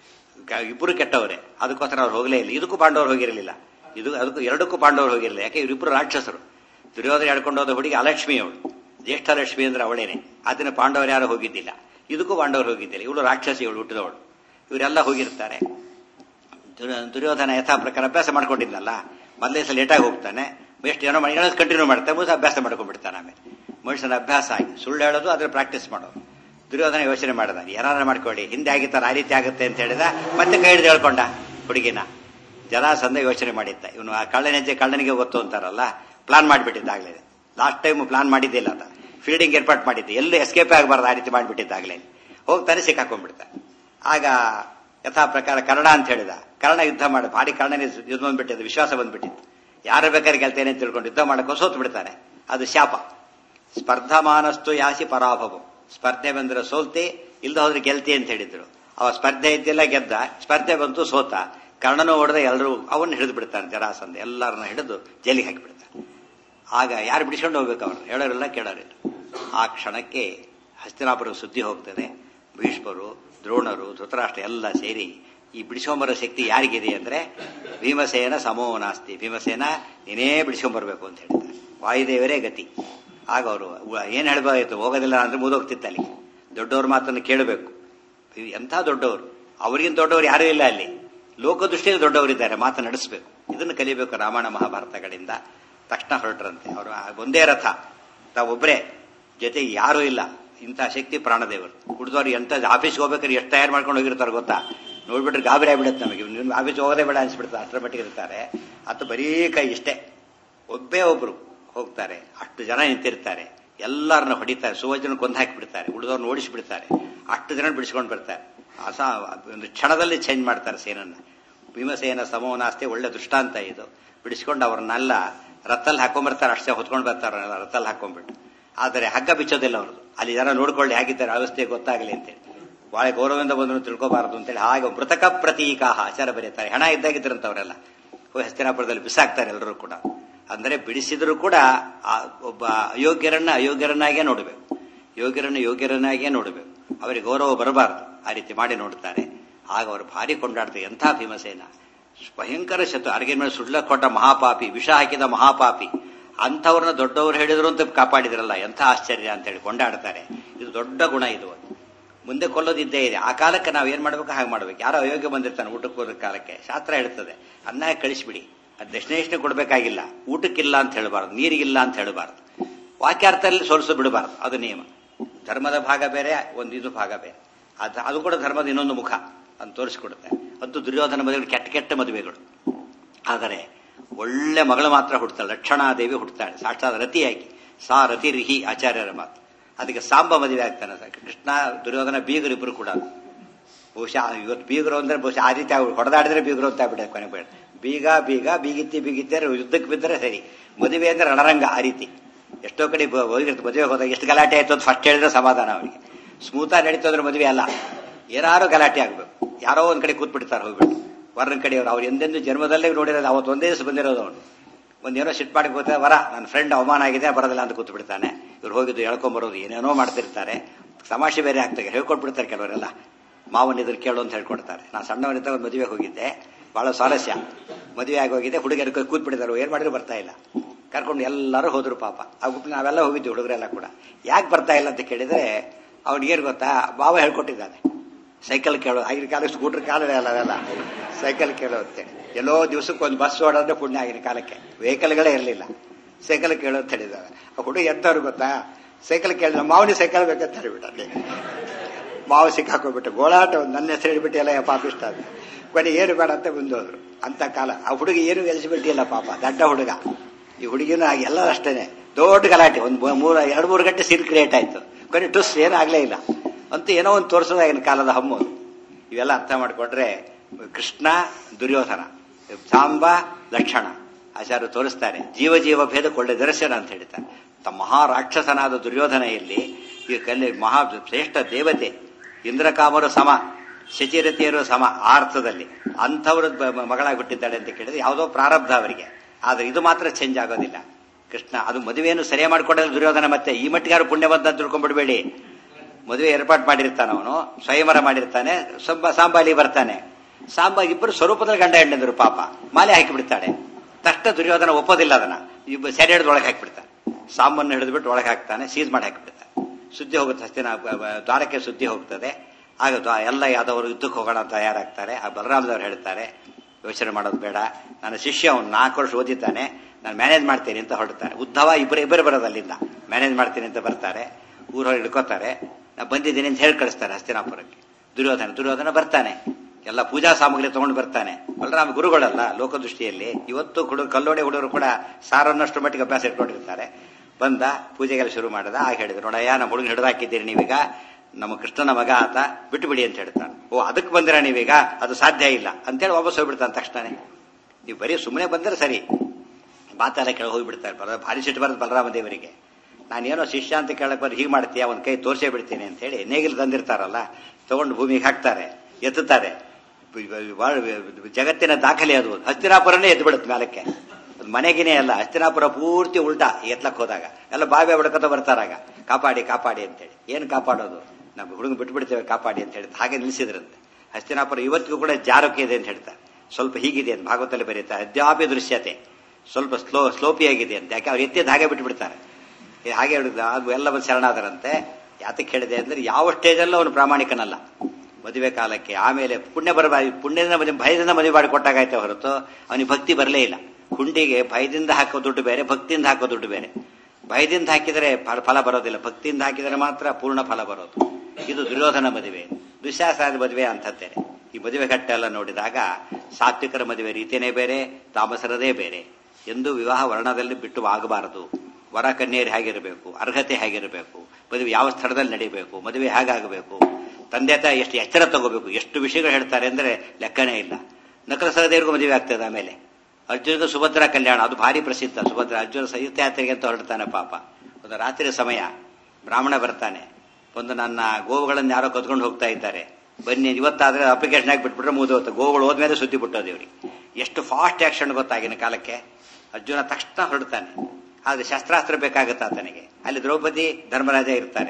ಇಬ್ಬರು ಕೆಟ್ಟವರೇ ಅದಕ್ಕೋಸ್ಕರ ಅವ್ರು ಹೋಗಲೇ ಇಲ್ಲ ಇದಕ್ಕೂ ಪಾಂಡವರು ಹೋಗಿರಲಿಲ್ಲ ಇದು ಅದಕ್ಕೂ ಎರಡಕ್ಕೂ ಪಾಂಡವರು ಹೋಗಿರಲಿಲ್ಲ ಯಾಕೆ ಇವರಿಬ್ಬರು ರಾಕ್ಷಸರು ದುರ್ಯೋಧನ ಹೇಳ್ಕೊಂಡು ಹೋದ ಹುಡುಗಿ ಅಲಕ್ಷ್ಮಿ ಅವಳು ಜ್ಯೇಷ್ಠ ಲಕ್ಷ್ಮಿ ಅಂದ್ರೆ ಅವಳೇನೆ ಅದನ್ನ ಪಾಂಡವರು ಯಾರು ಹೋಗಿದ್ದಿಲ್ಲ ಇದಕ್ಕೂ ಪಾಂಡವರು ಹೋಗಿದ್ದಿಲ್ಲ ಇವಳು ರಾಕ್ಷಸಿ ಇವಳು ಹುಟ್ಟಿದವಳು ಇವರೆಲ್ಲ ಹೋಗಿರ್ತಾರೆ ದುರ್ಯೋಧನ ಯಥಾ ಪ್ರಕಾರ ಅಭ್ಯಾಸ ಮಾಡ್ಕೊಂಡಿದ್ನಲ್ಲ ಮೊದಲೇ ಸಲ ಲೇಟಾಗಿ ಹೋಗ್ತಾನೆ ಎಷ್ಟು ಏನೋ ಮಾಡಿ ಹೇಳೋದು ಕಂಟಿನ್ಯೂ ಮಾಡ್ತಾನೆ ಮುಂದೆ ಅಭ್ಯಾಸ ಮಾಡ್ಕೊಂಡ್ಬಿಡ್ತಾನೆ ಆಮೇಲೆ ಮನುಷ್ಯನ ಅಭ್ಯಾಸ ಆಗಿ ಸುಳ್ಳು ಹೇಳೋದು ಅದ್ರ ಪ್ರಾಕ್ಟೀಸ್ ಮಾಡೋದು ದುರ್ಯೋಧನ ಯೋಚನೆ ಮಾಡಿದ ಏನಾರ ಮಾಡ್ಕೊಳ್ಳಿ ಹಿಂದೆ ಆಗಿತ್ತಾರ ಆ ರೀತಿ ಆಗುತ್ತೆ ಅಂತ ಹೇಳಿದ ಮತ್ತೆ ಕೈ ಹಿಡಿದು ಹೇಳ್ಕೊಂಡ ಹುಡುಗಿನ ಜರಾಸಂದ ಯೋಚನೆ ಮಾಡಿದ್ದ ಇವನು ಆ ಕಳ್ಳನೆಜ್ಜೆ ಕಳ್ಳನಿಗೆ ಗೊತ್ತು ಅಂತಾರಲ್ಲ ಪ್ಲಾನ್ ಮಾಡಿಬಿಟ್ಟಿದ್ದಾಗಲೇ ಲಾಸ್ಟ್ ಟೈಮ್ ಪ್ಲಾನ್ ಮಾಡಿದ್ದಿಲ್ಲ ಅಂತ ಫೀಲ್ಡಿಂಗ್ ಏರ್ಪಾಟ್ ಮಾಡಿದ್ದೆ ಎಲ್ಲೂ ಎಸ್ಕೇಪ್ ಆಗಬಾರ್ದು ಆ ರೀತಿ ಮಾಡಿಬಿಟ್ಟಿದ್ದಾಗಲೇ ಹೋಗ್ತಾನೆ ಸಿಕ್ಕಾಕೊಂಡ್ಬಿಡ್ತ ಆಗ ಯಥಾ ಪ್ರಕಾರ ಕರ್ಣ ಅಂತ ಹೇಳಿದ ಕರ್ಣ ಯುದ್ಧ ಮಾಡಿ ಭಾರಿ ಕರ್ಣನೇ ಯುದ್ಧ ಬಂದ್ಬಿಟ್ಟಿದ್ದು ವಿಶ್ವಾಸ ಬಂದ್ಬಿಟ್ಟಿತ್ತು ಯಾರು ಬೇಕಾದ್ರೆ ಗೆಲ್ತೇನೆ ಅಂತ ತಿಳ್ಕೊಂಡು ಯುದ್ಧ ಮಾಡಕ್ಕೆ ಸೋತು ಬಿಡ್ತಾನೆ ಅದು ಶಾಪ ಸ್ಪರ್ಧಮಾನಸ್ತು ಯಾಸಿ ಪರಾಭವ ಸ್ಪರ್ಧೆ ಬಂದ್ರೆ ಸೋಲ್ತಿ ಇಲ್ದ ಹೋದ್ರೆ ಗೆಲ್ತಿ ಅಂತ ಹೇಳಿದ್ರು ಅವ ಸ್ಪರ್ಧೆ ಇದ್ದಿಲ್ಲ ಗೆದ್ದ ಸ್ಪರ್ಧೆ ಬಂತು ಸೋತ ಕರ್ಣನು ಹೊಡೆದ ಎಲ್ಲರೂ ಅವನ್ನ ಹಿಡಿದು ಬಿಡ್ತಾನೆ ಜರಾಸಂದ ಎಲ್ಲರನ್ನ ಹಿಡಿದು ಜೈಲಿಗೆ ಹಾಕಿಬಿಡ್ತಾನೆ ಆಗ ಯಾರು ಬಿಡಿಸ್ಕೊಂಡು ಹೋಗ್ಬೇಕು ಅವ್ರು ಹೇಳೋರಿಲ್ಲ ಕೇಳೋರಿಲ್ಲ ಆ ಕ್ಷಣಕ್ಕೆ ಹಸ್ತಿನಾಪುರ ಸುದ್ದಿ ಹೋಗ್ತದೆ ಭೀಷ್ಮರು ದ್ರೋಣರು ಧೃತರಾಷ್ಟ್ರ ಎಲ್ಲ ಸೇರಿ ಈ ಬಿಡಿಸ್ಕೊಂಬರೋ ಶಕ್ತಿ ಯಾರಿಗಿದೆ ಅಂದ್ರೆ ಭೀಮಸೇನ ಸಮೋ ನಾಸ್ತಿ ಭೀಮಸೇನ ನೀನೇ ಬಿಡಿಸ್ಕೊಂಬರ್ಬೇಕು ಅಂತ ಹೇಳ್ತಾರೆ ವಾಯುದೇವರೇ ಗತಿ ಆಗ ಅವರು ಏನ್ ಹೇಳ್ಬೋದಾಯ್ತು ಹೋಗೋದಿಲ್ಲ ಅಂದ್ರೆ ಮುದೋಗ್ತಿತ್ತು ಅಲ್ಲಿ ದೊಡ್ಡವ್ರ ಮಾತನ್ನು ಕೇಳಬೇಕು ಎಂಥ ದೊಡ್ಡವರು ಅವ್ರಿಗಿಂತ ದೊಡ್ಡವರು ಯಾರೂ ಇಲ್ಲ ಅಲ್ಲಿ ಲೋಕದೃಷ್ಟಿಯಲ್ಲಿ ದೊಡ್ಡವರಿದ್ದಾರೆ ಮಾತು ನಡೆಸಬೇಕು ಇದನ್ನು ಕಲಿಬೇಕು ರಾಮಾಯಣ ಮಹಾಭಾರತಗಳಿಂದ ತಕ್ಷಣ ಹೊರಟ್ರಂತೆ ಅವರು ಒಂದೇ ರಥ ತಾವೊಬ್ಬರೇ ಜೊತೆ ಯಾರೂ ಇಲ್ಲ ಇಂಥ ಶಕ್ತಿ ಪ್ರಾಣದೇವರು ಹುಡುಗರು ಎಂತ ಆಫೀಸ್ಗೆ ಹೋಗ್ಬೇಕಾದ್ರೆ ಎಷ್ಟು ತಯಾರು ಮಾಡ್ಕೊಂಡು ಹೋಗಿರ್ತಾರೆ ಗೊತ್ತಾ ನೋಡ್ಬಿಟ್ರೆ ಗಾಬರಿ ಆಗ್ಬಿಡುತ್ತೆ ನಮಗೆ ಆಫೀಸ್ ಹೋಗೋದೇ ಬೇಡ ಅನ್ಸ್ಬಿಡ್ತಾರೆ ಅಷ್ಟರ ಮಟ್ಟಿಗೆ ಇರ್ತಾರೆ ಅದು ಬರೀ ಕೈ ಇಷ್ಟೇ ಒಬ್ಬೇ ಒಬ್ರು ಹೋಗ್ತಾರೆ ಅಷ್ಟು ಜನ ನಿಂತಿರ್ತಾರೆ ಎಲ್ಲರನ್ನ ಹೊಡಿತಾರೆ ಸುವಜನ ಕೊಂದು ಹಾಕಿಬಿಡ್ತಾರೆ ಉಳಿದವ್ರನ್ನ ಓಡಿಸಿಬಿಡ್ತಾರೆ ಅಷ್ಟು ಜನ ಬಿಡಿಸ್ಕೊಂಡು ಬರ್ತಾರೆ ಅಸ ಒಂದು ಕ್ಷಣದಲ್ಲಿ ಚೇಂಜ್ ಮಾಡ್ತಾರೆ ಸೇನನ್ನ ಭೀಮಸೇನ ಸಮೋನಾಸ್ತಿ ಒಳ್ಳೆ ದೃಷ್ಟಾಂತ ಇದು ಬಿಡಿಸ್ಕೊಂಡು ಅವ್ರನ್ನೆಲ್ಲ ರತ್ತಲ್ಲಿ ಹಾಕೊಂಡ್ಬರ್ತಾರೆ ಅಷ್ಟೇ ಹೊತ್ಕೊಂಡು ಬರ್ತಾರೆ ರತ್ತಲ್ಲಿ ಹಾಕೊಂಡ್ಬಿಟ್ಟು ಆದರೆ ಹಗ್ಗ ಬಿಚ್ಚೋದಿಲ್ಲ ಅವ್ರದ್ದು ಅಲ್ಲಿ ಜನ ನೋಡ್ಕೊಳ್ಳಿ ಹೇಗಿದ್ದಾರೆ ಅವಸ್ಥೆ ಗೊತ್ತಾಗಲಿ ಅಂತೇಳಿ ಬಾಳೆ ಗೌರವದಿಂದ ಬಂದ್ರು ತಿಳ್ಕೋಬಾರದು ಅಂತೇಳಿ ಹಾಗೆ ಮೃತಕ ಪ್ರತೀಕ ಆಚಾರ ಬರೀತಾರೆ ಹಣ ಇದ್ದಾಗಿದ್ರಂತವರೆಲ್ಲ ಹಸ್ತಿನಾಪುರದಲ್ಲಿ ಬಿಸಾಕ್ತಾರೆ ಎಲ್ಲರೂ ಕೂಡ ಅಂದರೆ ಬಿಡಿಸಿದ್ರು ಕೂಡ ಒಬ್ಬ ಅಯೋಗ್ಯರನ್ನ ಅಯೋಗ್ಯರನ್ನಾಗೇ ನೋಡಬೇಕು ಯೋಗ್ಯರನ್ನ ಯೋಗ್ಯರನ್ನಾಗೇ ನೋಡಬೇಕು ಅವರಿಗೆ ಗೌರವ ಬರಬಾರದು ಆ ರೀತಿ ಮಾಡಿ ನೋಡ್ತಾರೆ ಆಗ ಅವರು ಭಾರಿ ಕೊಂಡಾಡ್ತಾರೆ ಎಂಥ ಭೀಮಸೇನ ಭಯಂಕರ ಶತ್ರು ಅರಗಿನ ಮೇಲೆ ಸುಡ್ಲ ಕೊಟ್ಟ ಮಹಾಪಾಪಿ ವಿಷ ಹಾಕಿದ ಮಹಾಪಾಪಿ ಅಂಥವ್ರನ್ನ ದೊಡ್ಡವರು ಹೇಳಿದ್ರು ಅಂತ ಕಾಪಾಡಿದ್ರಲ್ಲ ಎಂಥ ಆಶ್ಚರ್ಯ ಅಂತ ಹೇಳಿ ಕೊಂಡಾಡ್ತಾರೆ ಇದು ದೊಡ್ಡ ಗುಣ ಇದು ಮುಂದೆ ಕೊಲ್ಲೋದಿದ್ದೇ ಇದೆ ಆ ಕಾಲಕ್ಕೆ ನಾವು ಏನ್ ಮಾಡ್ಬೇಕು ಹಾಗೆ ಮಾಡ್ಬೇಕು ಯಾರೋ ಅಯೋಗ್ಯ ಬಂದಿರ್ತಾನೆ ಊಟಕ್ಕೆ ಹೋದ ಕಾಲಕ್ಕೆ ಶಾಸ್ತ್ರ ಹೇಳ್ತದೆ ಅನ್ನ ಕಳಿಸ್ಬಿಡಿ ಅದು ಡೆಸ್ಟಿನೇಷನ್ ಕೊಡಬೇಕಾಗಿಲ್ಲ ಊಟಕ್ಕಿಲ್ಲ ಅಂತ ಹೇಳಬಾರ್ದು ನೀರಿಗಿಲ್ಲ ಅಂತ ಹೇಳಬಾರ್ದು ವಾಕ್ಯಾರ್ಥದಲ್ಲಿ ಸೋಲಿಸು ಬಿಡಬಾರ್ದು ಅದು ನಿಯಮ ಧರ್ಮದ ಭಾಗ ಬೇರೆ ಒಂದು ಇದು ಭಾಗ ಬೇರೆ ಅದು ಅದು ಕೂಡ ಧರ್ಮದ ಇನ್ನೊಂದು ಮುಖ ಅಂತ ತೋರಿಸಿಕೊಡುತ್ತೆ ಮತ್ತು ದುರ್ಯೋಧನ ಮದುವೆಗಳು ಕೆಟ್ಟ ಕೆಟ್ಟ ಮದುವೆಗಳು ಆದರೆ ಒಳ್ಳೆ ಮಗಳು ಮಾತ್ರ ಹುಡ್ತಾಳೆ ಲಕ್ಷಣಾದೇವಿ ಹುಡ್ತಾಳೆ ಸಾಕ್ಷಾತ್ ರತಿಯಾಗಿ ಸಾ ರತಿ ರಿಹಿ ಆಚಾರ್ಯರ ಮಾತು ಅದಕ್ಕೆ ಸಾಂಬ ಮದುವೆ ಆಗ್ತಾನೆ ಕೃಷ್ಣ ದುರ್ಯೋಧನ ಬೀಗರು ಇಬ್ರು ಕೂಡ ಬಹುಶಃ ಇವತ್ತು ಬೀಗರು ಅಂದ್ರೆ ಬಹುಶಃ ಆ ರೀತಿ ಅವ್ರು ಹೊಡೆದಾಡಿದ್ರೆ ಬೀಗರು ಅಂತ ಬಿಡ ಕೊನೆ ಬೇಡ ಬೀಗ ಬೀಗ ಬೀಗಿತ್ತಿ ಬೀಗಿತ್ತಾರೆ ಯುದ್ಧಕ್ಕೆ ಬಿದ್ದರೆ ಸರಿ ಮದುವೆ ಅಂದ್ರೆ ರಣರಂಗ ಆ ರೀತಿ ಎಷ್ಟೋ ಕಡೆ ಮದುವೆ ಹೋದಾಗ ಎಷ್ಟು ಗಲಾಟೆ ಆಯ್ತು ಅಂತ ಫಸ್ಟ್ ಹೇಳಿದ್ರೆ ಸಮಾಧಾನ ಅವನಿಗೆ ಸ್ಮೂತಾಗಿ ನಡೀತು ಅಂದ್ರೆ ಮದುವೆ ಅಲ್ಲ ಏನಾರು ಗಲಾಟೆ ಆಗ್ಬೇಕು ಯಾರೋ ಒಂದ್ ಕಡೆ ಕೂತ್ಬಿಡ್ತಾರೆ ಹೋಗ್ಬಿಟ್ಟು ವರನ ಕಡೆಯವರು ಅವ್ರು ಎಂದೆಂದು ಜನ್ಮದಲ್ಲೇ ನೋಡಿರೋದು ಅವತ್ತು ಒಂದೇ ದಿವಸ ಬಂದಿರೋದು ಅವನು ಒಂದೇನೋ ಸಿಟ್ ಮಾಡಿ ಗೊತ್ತಾ ವರ ನನ್ನ ಫ್ರೆಂಡ್ ಅವಮಾನ ಆಗಿದೆ ಬರೋದಿಲ್ಲ ಅಂತ ಕೂತ್ ಬಿಡ್ತಾನೆ ಇವ್ರು ಹೋಗಿದ್ದು ಹೇಳ್ಕೊಂಬರೋದು ಏನೇನೋ ಮಾಡ್ತಿರ್ತಾರೆ ತಮಾಷೆ ಬೇರೆ ಆಗ್ತಾರೆ ಹೇಳ್ಕೊಟ್ಬಿಡ್ತಾರೆ ಕೆಲವರೆಲ್ಲ ಮಾವನ್ ಇದ್ರ ಕೇಳು ಅಂತ ಹೇಳ್ಕೊಡ್ತಾರೆ ನಾನು ಸಣ್ಣವನಿದ್ದ ಒಂದು ಮದುವೆ ಹೋಗಿದ್ದೆ ಬಹಳ ಸ್ವಾರಸ್ಯ ಮದುವೆ ಆಗಿ ಹೋಗಿದ್ದೆ ಹುಡುಗರು ಕೂತ್ ಬಿಟ್ಟಿದ್ದಾರೆ ಏನ್ ಮಾಡಿದ್ರು ಬರ್ತಾ ಇಲ್ಲ ಕರ್ಕೊಂಡು ಎಲ್ಲರೂ ಹೋದ್ರು ಪಾಪ ಆ ಗುಂಪು ನಾವೆಲ್ಲ ಹೋಗಿದ್ವಿ ಹುಡುಗರೆಲ್ಲ ಕೂಡ ಯಾಕೆ ಬರ್ತಾ ಇಲ್ಲ ಅಂತ ಕೇಳಿದ್ರೆ ಅವ್ನಿಗೇನು ಗೊತ್ತಾ ಬಾವ ಹೇಳ್ಕೊಟ್ಟಿದ್ದಾನೆ ಸೈಕಲ್ ಕೇಳೋ ಆಗಿನ ಕಾಲ ಸ್ಕೂಟರ್ ಕಾಲವೇ ಅಲ್ಲ ಅವೆಲ್ಲ ಸೈಕಲ್ ಕೇಳೋ ಅಂತೇಳಿ ಎಲ್ಲೋ ದಿವಸಕ್ಕೆ ಒಂದು ಬಸ್ ಓಡೋದ್ರೆ ಪುಣ್ಯ ಆಗಿನ ಕಾಲಕ್ಕೆ ವೆಹಿಕಲ್ಗಳೇ ಇರಲಿಲ್ಲ ಸೈಕಲ್ ಕೇಳೋ ಅಂತ ಹೇಳಿದ್ದಾರೆ ಆ ಹುಡುಗ ಎಂತವ್ರು ಗೊತ್ತಾ ಸೈಕಲ್ ಕೇಳಿದ ಮಾವನಿ ಸೈಕಲ್ ಬೇಕಂತ ಹೇಳ್ಬಿಟ್ಟ ಅಲ್ಲಿ ಮಾವು ಸಿಕ್ಕಾಕೋಗ್ಬಿಟ್ಟು ಗೋಳಾಟ ಒಂದು ನನ್ನ ಹೆಸರು ಹೇಳ್ಬಿಟ್ಟು ಎಲ್ಲ ಪಾಪಿಷ್ಟ ಅಂತ ಕೊನೆ ಏನು ಬೇಡ ಅಂತ ಬಂದೋದ್ರು ಅಂತ ಕಾಲ ಆ ಹುಡುಗ ಏನು ಎಲಿಜಿಬಿಲಿಟಿ ಇಲ್ಲ ಪಾಪ ದಡ್ಡ ಹುಡುಗ ಈ ಹುಡುಗಿನೂ ಆಗಿ ಎಲ್ಲ ಅಷ್ಟೇನೆ ದೊಡ್ಡ ಗಲಾಟೆ ಒಂದು ಮೂರ ಎರಡು ಮೂರು ಗಂಟೆ ಸೀಲ್ ಕ್ರಿಯೇಟ್ ಆಯ್ತು ಕೊನೆ ಟುಸ್ ಏನಾಗ್ಲೇ ಇಲ್ಲ ಅಂತೂ ಏನೋ ಒಂದು ತೋರಿಸೋದಾಗಿನ ಕಾಲದ ಹಮ್ಮು ಇವೆಲ್ಲ ಅರ್ಥ ಮಾಡಿಕೊಂಡ್ರೆ ಕೃಷ್ಣ ದುರ್ಯೋಧನ ಸಾಂಬ ಲಕ್ಷಣ ಆಚಾರ್ಯ ತೋರಿಸ್ತಾರೆ ಜೀವ ಜೀವ ಭೇದ ಕೊಳ್ಳೆ ದರ್ಶನ ಅಂತ ಹೇಳ್ತಾರೆ ತಮ್ಮ ಮಹಾರಾಕ್ಷಸನಾದ ದುರ್ಯೋಧನ ಇಲ್ಲಿ ಈ ಕಲ್ಲಿ ಮಹಾ ಶ್ರೇಷ್ಠ ದೇವತೆ ಇಂದ್ರಕಾಮರು ಸಮ ಶಚಿರತಿಯರು ಸಮ ಆ ಅರ್ಥದಲ್ಲಿ ಅಂಥವ್ರ ಮಗಳಾಗಿ ಹುಟ್ಟಿದ್ದಾಳೆ ಅಂತ ಕೇಳಿದ್ರೆ ಯಾವುದೋ ಪ್ರಾರಬ್ಧ ಅವರಿಗೆ ಆದ್ರೆ ಇದು ಮಾತ್ರ ಚೇಂಜ್ ಆಗೋದಿಲ್ಲ ಕೃಷ್ಣ ಅದು ಮದುವೆಯನ್ನು ಸರಿಯ ಮಾಡಿಕೊಂಡರೆ ದುರ್ಯೋಧನ ಮತ್ತೆ ಈ ಮಟ್ಟಿಗಾರು ಪುಣ್ಯ ಬಂದ ತಿಳ್ಕೊಂಡ್ಬಿಡ್ಬೇಡಿ ಮದುವೆ ಏರ್ಪಾಟ್ ಮಾಡಿರ್ತಾನೆ ಅವನು ಸ್ವಯಂವರ ಮಾಡಿರ್ತಾನೆ ಸಂಬ ಸಾಂಬಾಲಿ ಬರ್ತಾನೆ ಸಾಂಬ ಇಬ್ಬರು ಸ್ವರೂಪದಲ್ಲಿ ಗಂಡ ಹೆಣ್ಣಂದ್ರು ಪಾಪ ಮಾಲೆ ಹಾಕಿಬಿಡ್ತಾಳೆ ತಕ್ಷಣ ದುರ್ಯೋಧನ ಒಪ್ಪೋದಿಲ್ಲ ಅದನ್ನ ಇಬ್ಬರು ಸೆರೆ ಹಿಡಿದು ಒಳಗೆ ಹಾಕಿಬಿಡ್ತಾನೆ ಸಾಂಬನ್ನು ಹಿಡಿದ್ಬಿಟ್ಟು ಒಳಗೆ ಹಾಕ್ತಾನೆ ಸೀಸ್ ಮಾಡಿ ಹಾಕಿಬಿಡ್ತಾನೆ ಸುದ್ದಿ ಹೋಗುತ್ತೆ ಹಸ್ತಿನ ದ್ವಾರಕ್ಕೆ ಸುದ್ದಿ ಹೋಗ್ತದೆ ಆಗ ಎಲ್ಲ ಯಾದವರು ಯುದ್ಧಕ್ಕೆ ಹೋಗೋಣ ಅಂತ ತಯಾರಾಗ್ತಾರೆ ಆ ಬಲರಾಮದವ್ರು ಹೇಳ್ತಾರೆ ಯೋಚನೆ ಮಾಡೋದು ಬೇಡ ನನ್ನ ಶಿಷ್ಯ ಅವನು ನಾಲ್ಕು ವರ್ಷ ಓದಿದ್ದಾನೆ ನಾನು ಮ್ಯಾನೇಜ್ ಮಾಡ್ತೀನಿ ಅಂತ ಹೊರಡ್ತಾನೆ ಉದ್ಧವ ಇಬ್ಬರು ಇಬ್ಬರು ಬರೋದು ಅಲ್ಲಿಂದ ಮ್ಯಾನೇಜ್ ಮಾಡ್ತೀನಿ ಅಂತ ಬರ್ತಾರೆ ಊರೊಳಗೆ ಹಿಡ್ಕೋತಾರೆ ನಾ ಬಂದಿದ್ದೀನಿ ಅಂತ ಹೇಳಿ ಕಳಿಸ್ತಾರೆ ಹಸ್ತಿನಾಪುರಕ್ಕೆ ದುರ್ಯೋಧನ ದುರ್ಯೋಧನ ಬರ್ತಾನೆ ಎಲ್ಲ ಪೂಜಾ ಸಾಮಗ್ರಿ ತಗೊಂಡು ಬರ್ತಾನೆ ಬಲರಾಮ ಗುರುಗಳಲ್ಲ ಲೋಕದೃಷ್ಟಿಯಲ್ಲಿ ಇವತ್ತು ಹುಡುಗ ಕಲ್ಲೋಡೆ ಹುಡುಗರು ಕೂಡ ಸಾರನ್ನಷ್ಟು ಮಟ್ಟಿಗೆ ಅಭ್ಯಾಸ ಇಟ್ಕೊಂಡಿರ್ತಾರೆ ಬಂದ ಪೂಜೆಗೆಲ್ಲ ಶುರು ಮಾಡದ ಆಗ ಹೇಳಿದ್ರು ನೋಡಯ್ಯ ನಮ್ಮ ಹುಡುಗನ ಹಿಡಿದಾಕಿದ್ದೀರಿ ನೀವೀಗ ನಮ್ಮ ಕೃಷ್ಣನ ಮಗ ಆತ ಬಿಟ್ಟು ಬಿಡಿ ಅಂತ ಹೇಳ್ತಾನೆ ಓ ಅದಕ್ಕೆ ಬಂದಿರ ನೀವೀಗ ಅದು ಸಾಧ್ಯ ಇಲ್ಲ ಅಂತೇಳಿ ವಾಪಸ್ ಹೋಗ್ಬಿಡ್ತಾನೆ ತಕ್ಷಣ ನೀವು ಬರೀ ಸುಮ್ಮನೆ ಬಂದ್ರೆ ಸರಿ ಮಾತೆಲ್ಲ ಕೆಳಗೆ ಹೋಗ್ಬಿಡ್ತಾರೆ ಬರ ಭಾರಿ ಸಿಟ್ಟು ಬರೋದು ಬಲರಾಮ ದೇವರಿಗೆ ನಾನೇನೋ ಶಿಷ್ಯ ಅಂತ ಕೇಳಕ್ ಬರ್ ಹೀಗೆ ಮಾಡ್ತೀಯ ಒಂದ್ ಕೈ ತೋರಿಸೇ ಬಿಡ್ತೀನಿ ಅಂತ ಹೇಳಿ ನೇಗಿಲು ತಂದಿರ್ತಾರಲ್ಲ ತಗೊಂಡು ಭೂಮಿಗೆ ಹಾಕ್ತಾರೆ ಎತ್ತುತ್ತಾರೆ ಜಗತ್ತಿನ ದಾಖಲೆ ಅದು ಹಸ್ತಿನಾಪುರನೇ ಎದ್ದು ಬಿಡುತ್ತೆ ಮೇಲಕ್ಕೆ ಅದು ಮನೆಗಿನೇ ಅಲ್ಲ ಹಸ್ತಿನಾಪುರ ಪೂರ್ತಿ ಉಲ್ಟಾ ಎತ್ಲಕ್ ಹೋದಾಗ ಎಲ್ಲ ಬಾವಿ ಹೊಡ್ಕೊತ ಬರ್ತಾರಾಗ ಕಾಪಾಡಿ ಕಾಪಾಡಿ ಅಂತೇಳಿ ಏನು ಕಾಪಾಡೋದು ನಾವು ಹುಡುಗ ಬಿಟ್ಬಿಡ್ತೇವೆ ಕಾಪಾಡಿ ಅಂತ ಹೇಳಿ ಹಾಗೆ ನಿಲ್ಲಿಸಿದ್ರಂತೆ ಹಸ್ತಿನಾಪುರ ಇವತ್ತಿಗೂ ಕೂಡ ಜಾರಕ್ಕೆ ಇದೆ ಅಂತ ಹೇಳ್ತಾರೆ ಸ್ವಲ್ಪ ಹೀಗಿದೆ ಅಂತ ಭಾಗವತಲ್ಲಿ ಬರೀತಾರೆ ಅದ್ಯಾಪಿ ದೃಶ್ಯತೆ ಸ್ವಲ್ಪ ಸ್ಲೋ ಸ್ಲೋಪಿಯಾಗಿದೆ ಅಂತ ಯಾಕೆ ಅವ್ರು ಎತ್ತಿದ ಹಾಗೆ ಬಿಟ್ಬಿಡ್ತಾರೆ ಹಾಗೆ ಹೇಳಿದ ಅದು ಎಲ್ಲ ಬಂದು ಶರಣಾದರಂತೆ ಯಾತಕ್ಕೆ ಹೇಳಿದೆ ಅಂದ್ರೆ ಯಾವ ಸ್ಟೇಜಲ್ಲೂ ಅವನು ಪ್ರಾಮಾಣಿಕನಲ್ಲ ಮದುವೆ ಕಾಲಕ್ಕೆ ಆಮೇಲೆ ಪುಣ್ಯ ಬರಬಾರಿ ಪುಣ್ಯದಿಂದ ಮದುವೆ ಭಯದಿಂದ ಮದುವೆ ಮಾಡಿ ಕೊಟ್ಟಾಗಾಯ್ತೆ ಹೊರತು ಅವನಿಗೆ ಭಕ್ತಿ ಬರಲೇ ಇಲ್ಲ ಹುಂಡಿಗೆ ಭಯದಿಂದ ಹಾಕೋ ದುಡ್ಡು ಬೇರೆ ಭಕ್ತಿಯಿಂದ ಹಾಕೋ ದುಡ್ಡು ಬೇರೆ ಭಯದಿಂದ ಹಾಕಿದರೆ ಫಲ ಬರೋದಿಲ್ಲ ಭಕ್ತಿಯಿಂದ ಹಾಕಿದರೆ ಮಾತ್ರ ಪೂರ್ಣ ಫಲ ಬರೋದು ಇದು ದುರ್ಯೋಧನ ಮದುವೆ ದುಶ್ಯಾಸನದ ಮದುವೆ ಅಂತದ್ದೇನೆ ಈ ಮದುವೆ ಘಟ್ಟ ಎಲ್ಲ ನೋಡಿದಾಗ ಸಾತ್ವಿಕರ ಮದುವೆ ರೀತಿಯೇ ಬೇರೆ ತಾಮಸರದೇ ಬೇರೆ ಎಂದು ವಿವಾಹ ವರ್ಣದಲ್ಲಿ ಬಿಟ್ಟು ಆಗಬಾರದು ವರ ಕನ್ಯೆಯರು ಹೇಗಿರಬೇಕು ಅರ್ಹತೆ ಹೇಗಿರಬೇಕು ಮದುವೆ ಯಾವ ಸ್ಥಳದಲ್ಲಿ ನಡೀಬೇಕು ಮದುವೆ ಹೇಗಾಗಬೇಕು ತಂದೆ ತಾಯಿ ಎಷ್ಟು ಎಚ್ಚರ ತಗೋಬೇಕು ಎಷ್ಟು ವಿಷಯಗಳು ಹೇಳ್ತಾರೆ ಅಂದ್ರೆ ಲೆಕ್ಕನೇ ಇಲ್ಲ ನಕಲ ಸಹದೇವರಿಗೂ ಮದುವೆ ಆಗ್ತದೆ ಆಮೇಲೆ ಅರ್ಜುನಿಗೆ ಸುಭದ್ರ ಕಲ್ಯಾಣ ಅದು ಭಾರಿ ಪ್ರಸಿದ್ಧ ಸುಭದ್ರ ಅರ್ಜುನ ಸಂಯುಕ್ತ ಯಾತ್ರೆಗೆ ಅಂತ ಹೊರಡ್ತಾನೆ ಪಾಪ ಒಂದು ರಾತ್ರಿ ಸಮಯ ಬ್ರಾಹ್ಮಣ ಬರ್ತಾನೆ ಒಂದು ನನ್ನ ಗೋವುಗಳನ್ನು ಯಾರೋ ಕದ್ಕೊಂಡು ಹೋಗ್ತಾ ಇದ್ದಾರೆ ಬನ್ನಿ ಇವತ್ತಾದ್ರೆ ಅಪ್ಲಿಕೇಶನ್ ಹಾಕಿ ಬಿಟ್ಬಿಟ್ರೆ ಮುಗಿದೋಗುತ್ತೆ ಗೋವುಗಳು ಹೋದ್ಮೇಲೆ ಸುದ್ದಿ ಬಿಟ್ಟೋದು ಇವ್ರಿಗೆ ಎಷ್ಟು ಫಾಸ್ಟ್ ಆಕ್ಷನ್ ಗೊತ್ತಾಗಿನ ಕಾಲಕ್ಕೆ ಅರ್ಜುನ ತಕ್ಷಣ ಹೊರಡ್ತಾನೆ ಆದ್ರೆ ಶಸ್ತ್ರಾಸ್ತ್ರ ಬೇಕಾಗುತ್ತೆ ಆತನಿಗೆ ಅಲ್ಲಿ ದ್ರೌಪದಿ ಧರ್ಮರಾಜ ಇರ್ತಾರೆ